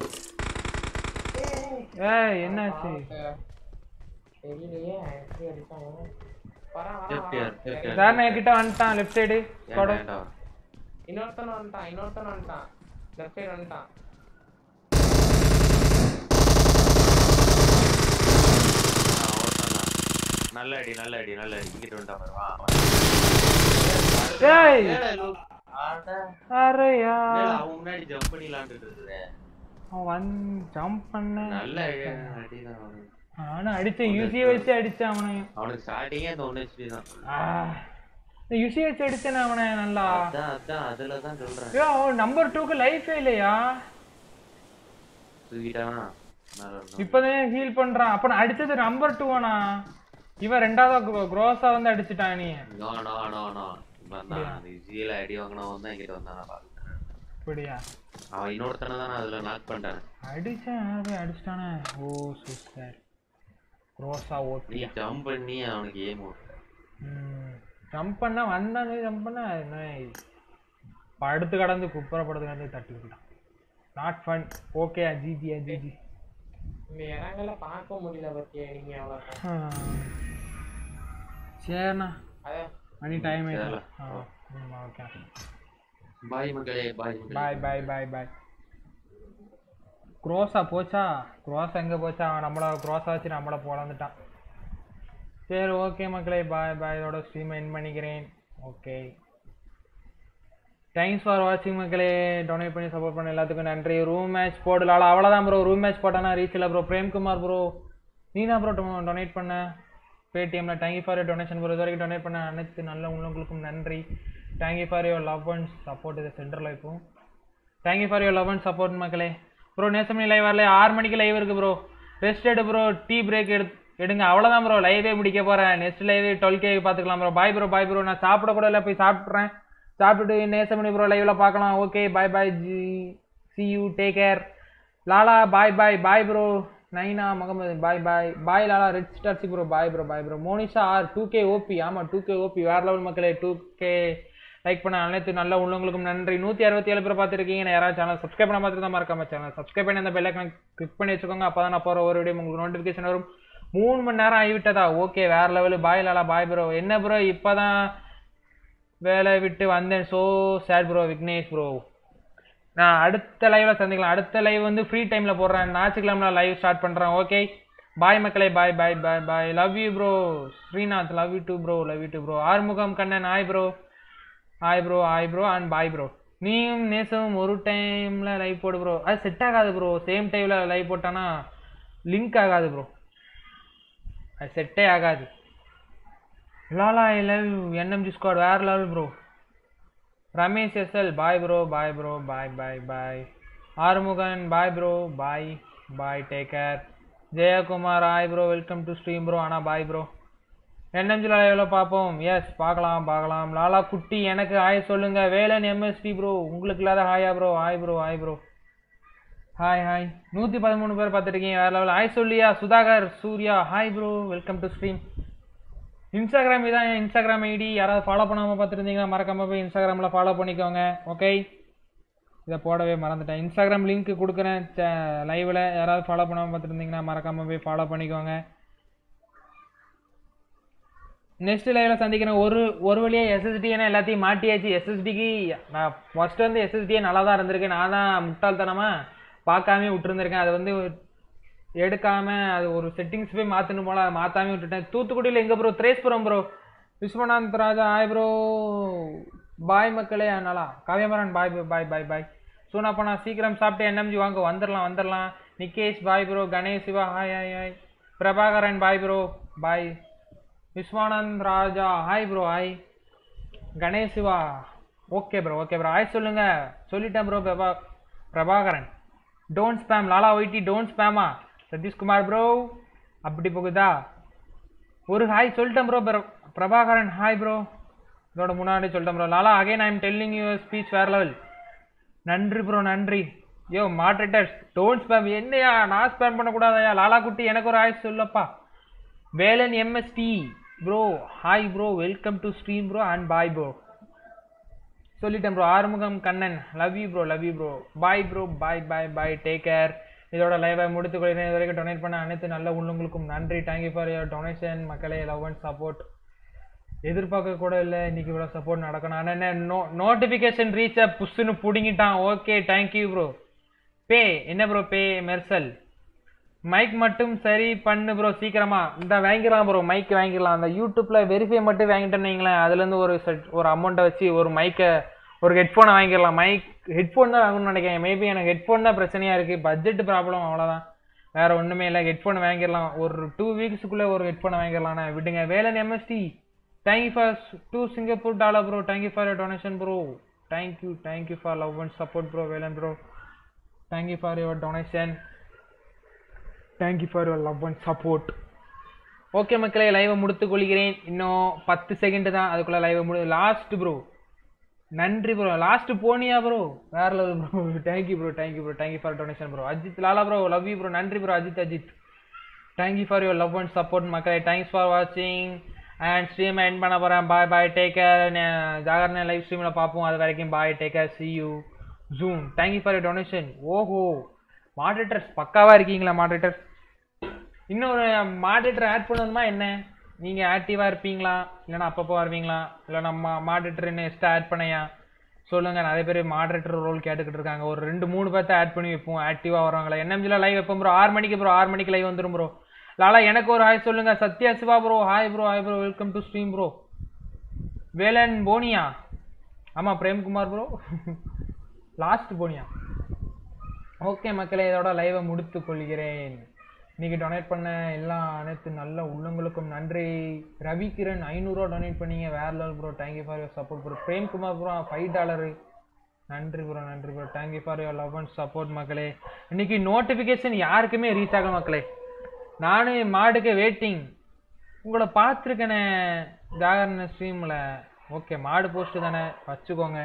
ஏய் என்னாச்சு தெரியலையே எப்படி அடிச்சாங்க வரான் Safety வரான் ஆ, safety ஆ. வரான் சார் நான் கிட்ட வந்துட்டான் லெஃப்ட் சைடு ஏன்டா ஏன்டா இன்னொருத்தன் வந்துட்டான் இன்னொருத்தன் வந்துட்டான் லெஃப்ட் சைடு வந்துட்டான் நான் ஓட்டலாம் நல்ல அடி நல்ல அடி நல்ல அடி இங்கிட்டு வந்துட்டா பாரு வா வா. ஏய் ஏடா லூ- ஆடா. அரையா ஏடா, அவன் முன்னாடி ஜம்ப் பண்ணி விளாண்டுட்டு இருக்குது அவன் வந் ஜம்ப் பண்ண நல்ல அடிதான் அவனுக்கு நானும் அடிச்சேன் யூசியை வச்சு அடிச்சேன் அவனையும் அவனுக்கு ஸ்டார்டிங்கே அந்த ஒன்று ஹெச்பி தான் யுசி வச்சு அடிச்சேன் அவனை நல்லா அதான் அதான் அதுல தான் சொல்றேன் ஐயோ அவன் நம்பர் டூக்கு லைஃபே இல்லையா தூக்கிட்டானா நல்லா இருக்கும். இப்பதான் ஹீல் பண்றான் அப்ப நான் அடிச்சது நம்பர் டூவானா இவன் ரெண்டாவது குரோஸா வந்து அடிச்சுட்டான் நீ நோ நோ நோ நோ வந்தான் அந்த இசியில அடி வாங்கினவன் தான் என்கிட்ட வந்தான் நான் பார்த்துட்டேன் அப்படியா அவன் இன்னொருத்தனை தான் நான் அதுல நாக் பண்ணிட்டேன் அடிச்சேன் போய் அடிச்சிட்டானே ஓ சூப்பர் குரோஸா நீ ஓட்டி ஜம்ப் பண்ணி அவனுக்கு ஏம் ஓட்டு ஜம்ப் பண்ணா வந்தானே ஜம்ப் பண்ணா என்ன படுத்து கடந்து குப்புற படுத்து கடந்து தட்டி விட்டான் not fun okay GG GG இந்த இடங்கள பார்க்க முடியல பத்தியா நீங்க அவ்வளோ சரிண்ணா அதான் மணி டைம் சரில. ஆயிடுச்சு ஓகே பாய் மக்களே பாய் மக்களே பாய் பாய் பாய் பாய் குரோஸா போச்சா குரோஸ் எங்கே போச்சா அவன் நம்மள குரோஸா வச்சு நம்மள போலந்துட்டான் சரி ஓகே மக்களே பாய் பாய் இதோட ஸ்ட்ரீமை என் பண்ணிக்கிறேன் ஓகே தேங்க்ஸ் ஃபார் வாட்சிங் மக்களே டொனேட் பண்ணி சப்போர்ட் பண்ண எல்லாத்துக்கும் நன்றி ரூம் மேட்ச் போடலாம் அவ்வளோதான் ப்ரோ ரூம் மேட்ச் போட்டானா ரீச் இல்லை ப்ரோ பிரேம்குமார் ப்ரோ நீ தான் ப்ரோ டொனேட் பண்ண பேடிஎம்ல தேங்க்யூ ஃபார் டொனேஷன் ப்ரோ இது வரைக்கும் டொனேட் பண்ண அனைத்து நல்ல உள்ளவங்களுக்கும் நன்றி thank you for your love and support இது சென்டர் லைஃப்பும் thank you for your love and support மக்களே ப்ரோ நேசமணி லைவ் வரல ஆறு மணிக்கு லைவ் இருக்கு ப்ரோ ரெஸ்ட் எடு ப்ரோ டீ பிரேக் எடு எடுங்க அவ்வளோதான் ப்ரோ லைவே முடிக்க போகிறேன் நெக்ஸ்ட் லைவ் டுவெல் கே பார்த்துக்கலாம் bro bye bro bye bro நான் சாப்பிட கூட இல்லை போய் சாப்பிட்றேன் சாப்பிட்டுட்டு நேசமணி ப்ரோ லைவில் பார்க்கலாம் okay bye bye ji see you take care Lala bye bye bye bro Naina Mohammed bye bye bye Lala red ஸ்டார்சி bro bye bro bye bro Monisha R two K OP ஆமாம் டூ கே ஓபி வேற லெவல் மக்களே டூ கே லைக் பண்ண அனைத்து நல்ல உள்ளவங்களுக்கும் நன்றி நூற்றி அறுபத்தி ஏழு பேர் பார்த்துருக்கீங்க நான் யாராவது சேனல் சப்ஸ்கிரைப் பண்ண பார்த்துட்டு தான் மறக்காம சேனல் சப்ஸ்கிரைப் பண்ணி அந்த பெல்லைக்கன் கிளிக் பண்ணி வச்சுக்கோங்க அப்போ தான் நான் போகிற ஒரு வீடியோ உங்களுக்கு நோட்டிஃபிகேஷன் வரும் மூணு மணி நேரம் ஆகிவிட்டதா ஓகே வேற லெவலு பாய் லாலா பாய் ப்ரோ என்ன ப்ரோ இப்போ தான் வேலை விட்டு வந்தேன் so sad bro Vignesh bro நான் அடுத்த லைவ்ல சந்திக்கலாம் அடுத்த லைவ் வந்து ஃப்ரீ டைம்ல போடுறேன் ஞாயிற்றுக்கிழமை லைவ் ஸ்டார்ட் பண்றேன் ஓகே பாய் மக்களே bye bye bye bye love you bro Sreenath love you too bro love you too bro Arumugam Kannan hi bro hi bro hi bro and bye bro நீயும் நேசமும் ஒரு டைம்ல லைவ் போடு ப்ரோ அது செட் ஆகாது ப்ரோ சேம் டைம்ல லைவ் போட்டானா லிங்க் ஆகாது ப்ரோ அது செட்டே ஆகாது Lala I love NMG squad வேற level bro Ramesh SL bye bro bye bro bye bye bye Arumugan bye bro bye bye take care Jayakumar hi bro welcome to stream bro ஆனால் பாய் ப்ரோ என்எம்ஜி லைவ்ல பார்ப்போம் எஸ் பார்க்கலாம் பார்க்கலாம் லாலா குட்டி எனக்கு ஹாய் சொல்லுங்க வேலன் எம்எஸ்டி ப்ரோ உங்களுக்கு இல்லாத ஹாயா ப்ரோ hi bro hi bro hi hi நூற்றி பதிமூணு பேர் பார்த்துருக்கீங்க வேற லெவல் ஹாய் சொல்லியா Sudhakar Surya hi bro welcome to stream Instagram இதான் என் இன்ஸ்டாகிராம் ஐடி யாராவது ஃபாலோ பண்ணாமல் பார்த்துருந்தீங்கன்னா மறக்காம போய் இன்ஸ்டாகிராமில் ஃபாலோ பண்ணிக்கோங்க ஓகே இதை போடவே மறந்துட்டேன் இன்ஸ்டாகிராம் லிங்க் கொடுக்குறேன் லைவில் யாராவது ஃபாலோ பண்ணாமல் பார்த்துருந்தீங்கன்னா மறக்காம போய் ஃபாலோ பண்ணிக்கோங்க நெக்ஸ்ட் லைவ்ல சந்திக்கிறேன் ஒரு ஒரு வழியாக எஸ்எஸ்டினா எல்லாத்தையும் மாட்டியாச்சு எஸ்எஸ்டிக்கு நான் ஃபர்ஸ்ட் வந்து எஸ்எஸ்டியே நல்லா தான் இருந்திருக்கேன் நான் தான் முட்டாள்தனமா பார்க்காம விட்டுருந்துருக்கேன் அது வந்து எடுக்காம அது ஒரு செட்டிங்ஸ் போய் மாற்றணும் போல அதை மாற்றாம விட்டுட்டேன் தூத்துக்குடியில் எங்கே bro Therespuram bro Viswanath Raja hi bro bye மக்களே நல்லா காவியமரன் பாய் பாய் பாய் பாய் சூனாப்பா நான் சீக்கிரம் சாப்பிட்டு என்எம்ஜி வாங்க வந்துடலாம் வந்துடலாம் Nikesh bye bro Ganesh Siva hi hi hi Prabhakaran bye bro bye Viswanand Raja hi bro hi Ganesh Siva okay bro okay bro hi சொல்லுங்க சொல்லிட்டேன் bro Prabha Prabhakaran don't spam Lala YT don't ஸ்பேமா சதீஷ்குமார் ப்ரோ அப்படி போகுதா ஒரு ஹாய் சொல்லிட்டேன் ப்ரோ பிரபாகரன் ஹாய் ப்ரோ இதோட முன்னாடி சொல்லிட்டேன் bro Lala again I am telling you speech வேற லெவல் நன்றி ப்ரோ நன்றி யோ மாட்ரேட்டர்ஸ் டோன்ட் ஸ்பேம் என்னையா நான் ஸ்பேம் பண்ணக்கூடாதயா லாலா குட்டி எனக்கு ஒரு ஹாய் சொல்லப்பா Velan MST bro hi bro welcome to stream bro and bye bro சொல்லிட்டேன் bro Arumugam Kannan love you bro love you bro bye bro bye bye bye take care இதோட லைவை முடித்துக் கொள்கிறேன் இது வரைக்கும் டொனேட் பண்ண அனைத்து நல்ல உள்ளவங்களுக்கும் நன்றி தேங்க்யூ ஃபார் யுவர் டொனேஷன் மக்களே லவ் அண்ட் சப்போர்ட் எதிர்பார்க்க கூட இல்லை இன்னைக்கு இவ்வளோ சப்போர்ட் நடக்கணும் ஆனால் என்ன நோ நோட்டிஃபிகேஷன் ரீச்சை புஷ்ஷுன்னு பிடுங்கிட்டான் ஓகே தேங்க்யூ ப்ரோ பே என்ன ப்ரோ பே மெர்சல் மைக் மட்டும் சரி பண்ணு ப்ரோ சீக்கிரமா இந்த வாங்கிடலாம் ப்ரோ மைக் வாங்கிடலாம் அந்த யூடியூப்ல வெரிஃபை மட்டும் வாங்கிட்டேன்னு வைங்களேன் அதுலேருந்து ஒரு செட் ஒரு அமௌண்ட்டை வச்சு ஒரு மைக்கை ஒரு ஹெட்ஃபோனை வாங்கிடலாம் மைக் ஹெட்ஃபோன் தான் வாங்கணும்னு நினைக்கிறேன் மேபி எனக்கு ஹெட்ஃபோன் தான் பிரச்சனையாக இருக்குது பட்ஜெட் ப்ராப்ளம் அவ்வளோதான் வேற ஒன்றுமே இல்லை ஹெட்ஃபோன் வாங்கிடலாம் ஒரு டூ வீக்ஸுக்குள்ளே ஒரு ஹெட்ஃபோனை வாங்கிடலாண்ணே விடுங்க Velan MST thank you for two Singapore dollar bro thank you for your donation bro thank you thank you for love and support bro Velan bro thank you for your donation thank you for your love and support okay மக்களே லைவை முடித்துக் கொள்கிறேன் இன்னும் பத்து செகண்ட் தான் அதுக்குள்ள லைவை முடி லாஸ்ட் ப்ரோ நன்றி ப்ரோ லாஸ்ட் போனியா ப்ரோ வேற level bro thank you bro thank you bro thank you for donation bro Ajith Lala bro love you bro நன்றி bro Ajith Ajith thank you for your love and support மக்களே தேங்க்ஸ் ஃபார் வாட்சிங் அண்ட் ஸ்ட்ரீம் எண்ட் பண்ண போகிறேன் பாய் பாய் டேக் கேர் ஜாகரனை லைவ் ஸ்ட்ரீமில் பார்ப்போம் அது வரைக்கும் bye take care see you soon thank you for your donation ஓஹோ மாடரேட்டர்ஸ் பக்காவாக இருக்கீங்களா மாடரேட்டர்ஸ் இன்னொரு மாடரேட்டர் ஆட் பண்ணணுமா என்ன நீங்கள் ஆக்டிவாக இருப்பீங்களா இல்லைன்னா அப்பப்போ வருவீங்களா இல்லை நம்ம மாடரேட்டர் என்ன எக்ஸ்ட்ரா ஆட் பண்ணையா சொல்லுங்கள் நிறைய பேர் மாடரேட்டர் ரோல் கேட்டுக்கிட்டு இருக்காங்க ஒரு ரெண்டு மூணு பேர்த்த ஆட் பண்ணி வைப்போம் ஆக்டிவாக வருவாங்களா என்எம்ஜியில் லைவ் வைப்போம் ப்ரோ ஆறு மணிக்கு ப்ரோ ஆறு மணிக்கு லைவ் வந்துடும் ப்ரோ லாலா எனக்கு ஒரு ஹாய் சொல்லுங்கள் Sathya Siva bro hi bro hi bro welcome to stream bro Velan போனியா ஆமாம் பிரேம்குமார் ப்ரோ லாஸ்ட் போனியா ஓகே மக்களே இதோட லைவை முடித்து கொள்கிறேன் இன்னைக்கு டொனேட் பண்ண எல்லா அனைத்து நல்ல உள்ளங்களுக்கும் நன்றி ரவி கிரண் ஐநூறுரூவா டொனேட் பண்ணீங்க வேற level bro thank you for your support bro Premkumar bro five dollar நன்றி ப்ரோ நன்றி bro thank you for your love and support மக்களே இன்னைக்கு நோட்டிஃபிகேஷன் யாருக்குமே ரீச் ஆகல மக்களே நானே மாடுக்கு வெயிட்டிங் உங்களை பார்த்துருக்கேனே ஜாகரண ஸ்ட்ரீமில் ஓகே மாடு போஸ்ட்டு தானே வச்சுக்கோங்க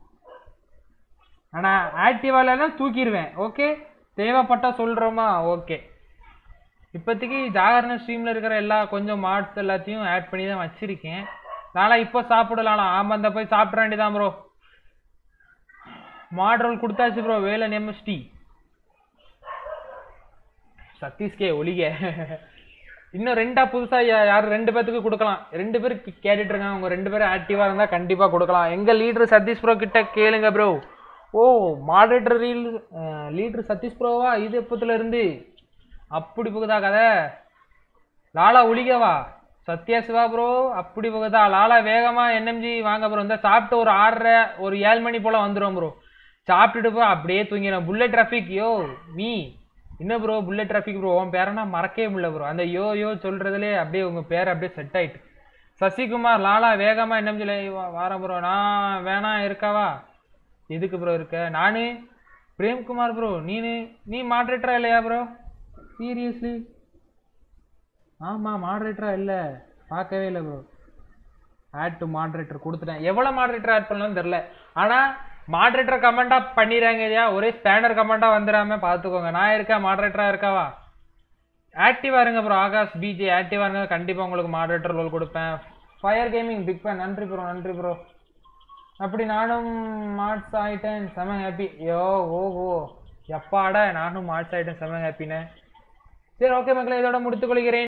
ஆனால் ஆக்டிவாலனா தூக்கிடுவேன் ஓகே தேவைப்பட்டா சொல்கிறோமா ஓகே இப்போதைக்கு ஜாகரண ஸ்ட்ரீமில் இருக்கிற எல்லா கொஞ்சம் மாட்ஸ் எல்லாத்தையும் ஆட் பண்ணி தான் வச்சுருக்கேன் நாளா இப்போ சாப்பிடலாம் ஆமாம் அந்த போய் சாப்பிட வேண்டியதான் ப்ரோ மாடல் கொடுத்தாச்சு ப்ரோ வேலன் எம்எஸ்டி சதீஷ்கே ஒளிக இன்னும் ரெண்டா புதுசா யா- யார் ரெண்டு பேத்துக்கு கொடுக்கலாம் ரெண்டு பேர் கே- கேட்டுட்டு இருக்காங்க அவங்க ரெண்டு பேரும் ஆக்டிவா இருந்தா கண்டிப்பா கொடுக்கலாம் எங்க லீடர் சதீஷ் ப்ரோ கிட்ட கேளுங்க ப்ரோ ஓ மாடரேட்டர் ரீல் லீடர் சதீஷ் ப்ரோவா இது எப்பத்துல இருந்து அப்படி போகுதா கதை லாலா ஒளிகவா சத்யா சிவா ப்ரோ அப்படி போகுதா லாலா வேகமா என்எம்ஜி வாங்க ப்ரோ இந்த சாப்பிட்டு ஒரு ஆறரை ஒரு ஏழு மணி போல வந்துடும் ப்ரோ சாப்பிட்டுட்டு போ அப்படியே தூங்கிடும் புல்லட் டிராஃபிக் யோ மீ என்ன ப்ரோ புல்லட் டிராஃபிக் ப்ரோ உன் பேரனா மறக்கவே முடியல ப்ரோ அந்த யோ யோ சொல்றதுலே அப்படியே உங்க பேர் அப்படியே செட் ஆயிட்டு சசிகுமார் லாலா வேகமா என்ன வாரம் ப்ரோ நான் வேணா இருக்காவா எதுக்கு ப்ரோ இருக்க நானு பிரேம்குமார் ப்ரோ நீனு நீ மாட்ரேட்டரா இல்லையா ப்ரோ சீரியஸ்லி ஆமா மாடரேட்டரா இல்ல பார்க்கவே இல்லை ப்ரோ ஆட் டு மாடரேட்டர் கொடுத்துட்டேன் எவ்வளவு மாடரேட்டர் ஆட் பண்ணலாம்னு தெரியல ஆனா மாடரேட்டர் கமெண்டா பண்ணிடுறாங்க இல்லையா ஒரே ஸ்பேனர் கமெண்டா வந்துடாம பாத்துக்கோங்க நான் இருக்கா மாடரேட்டரா இருக்காவா ஆக்டிவா இருங்க ப்ரோ ஆகாஷ் பிஜே ஆக்டிவா இருங்க கண்டிப்பா உங்களுக்கு மாடரேட்டர் ரோல் கொடுப்பேன் ஃபயர் கேமிங் பிக் ஃபேன் நன்றி ப்ரோ நன்றி ப்ரோ அப்படி நானும் மார்ட்ஸ் ஆயிட்டேன் செம ஹாப்பி யோ ஓஹோ எப்பாடா நானும் மார்ட்ஸ் ஆயிட்டேன் செம ஹாப்பினேன் சரி ஓகே மக்களே இதோட முடித்துக் கொள்கிறேன்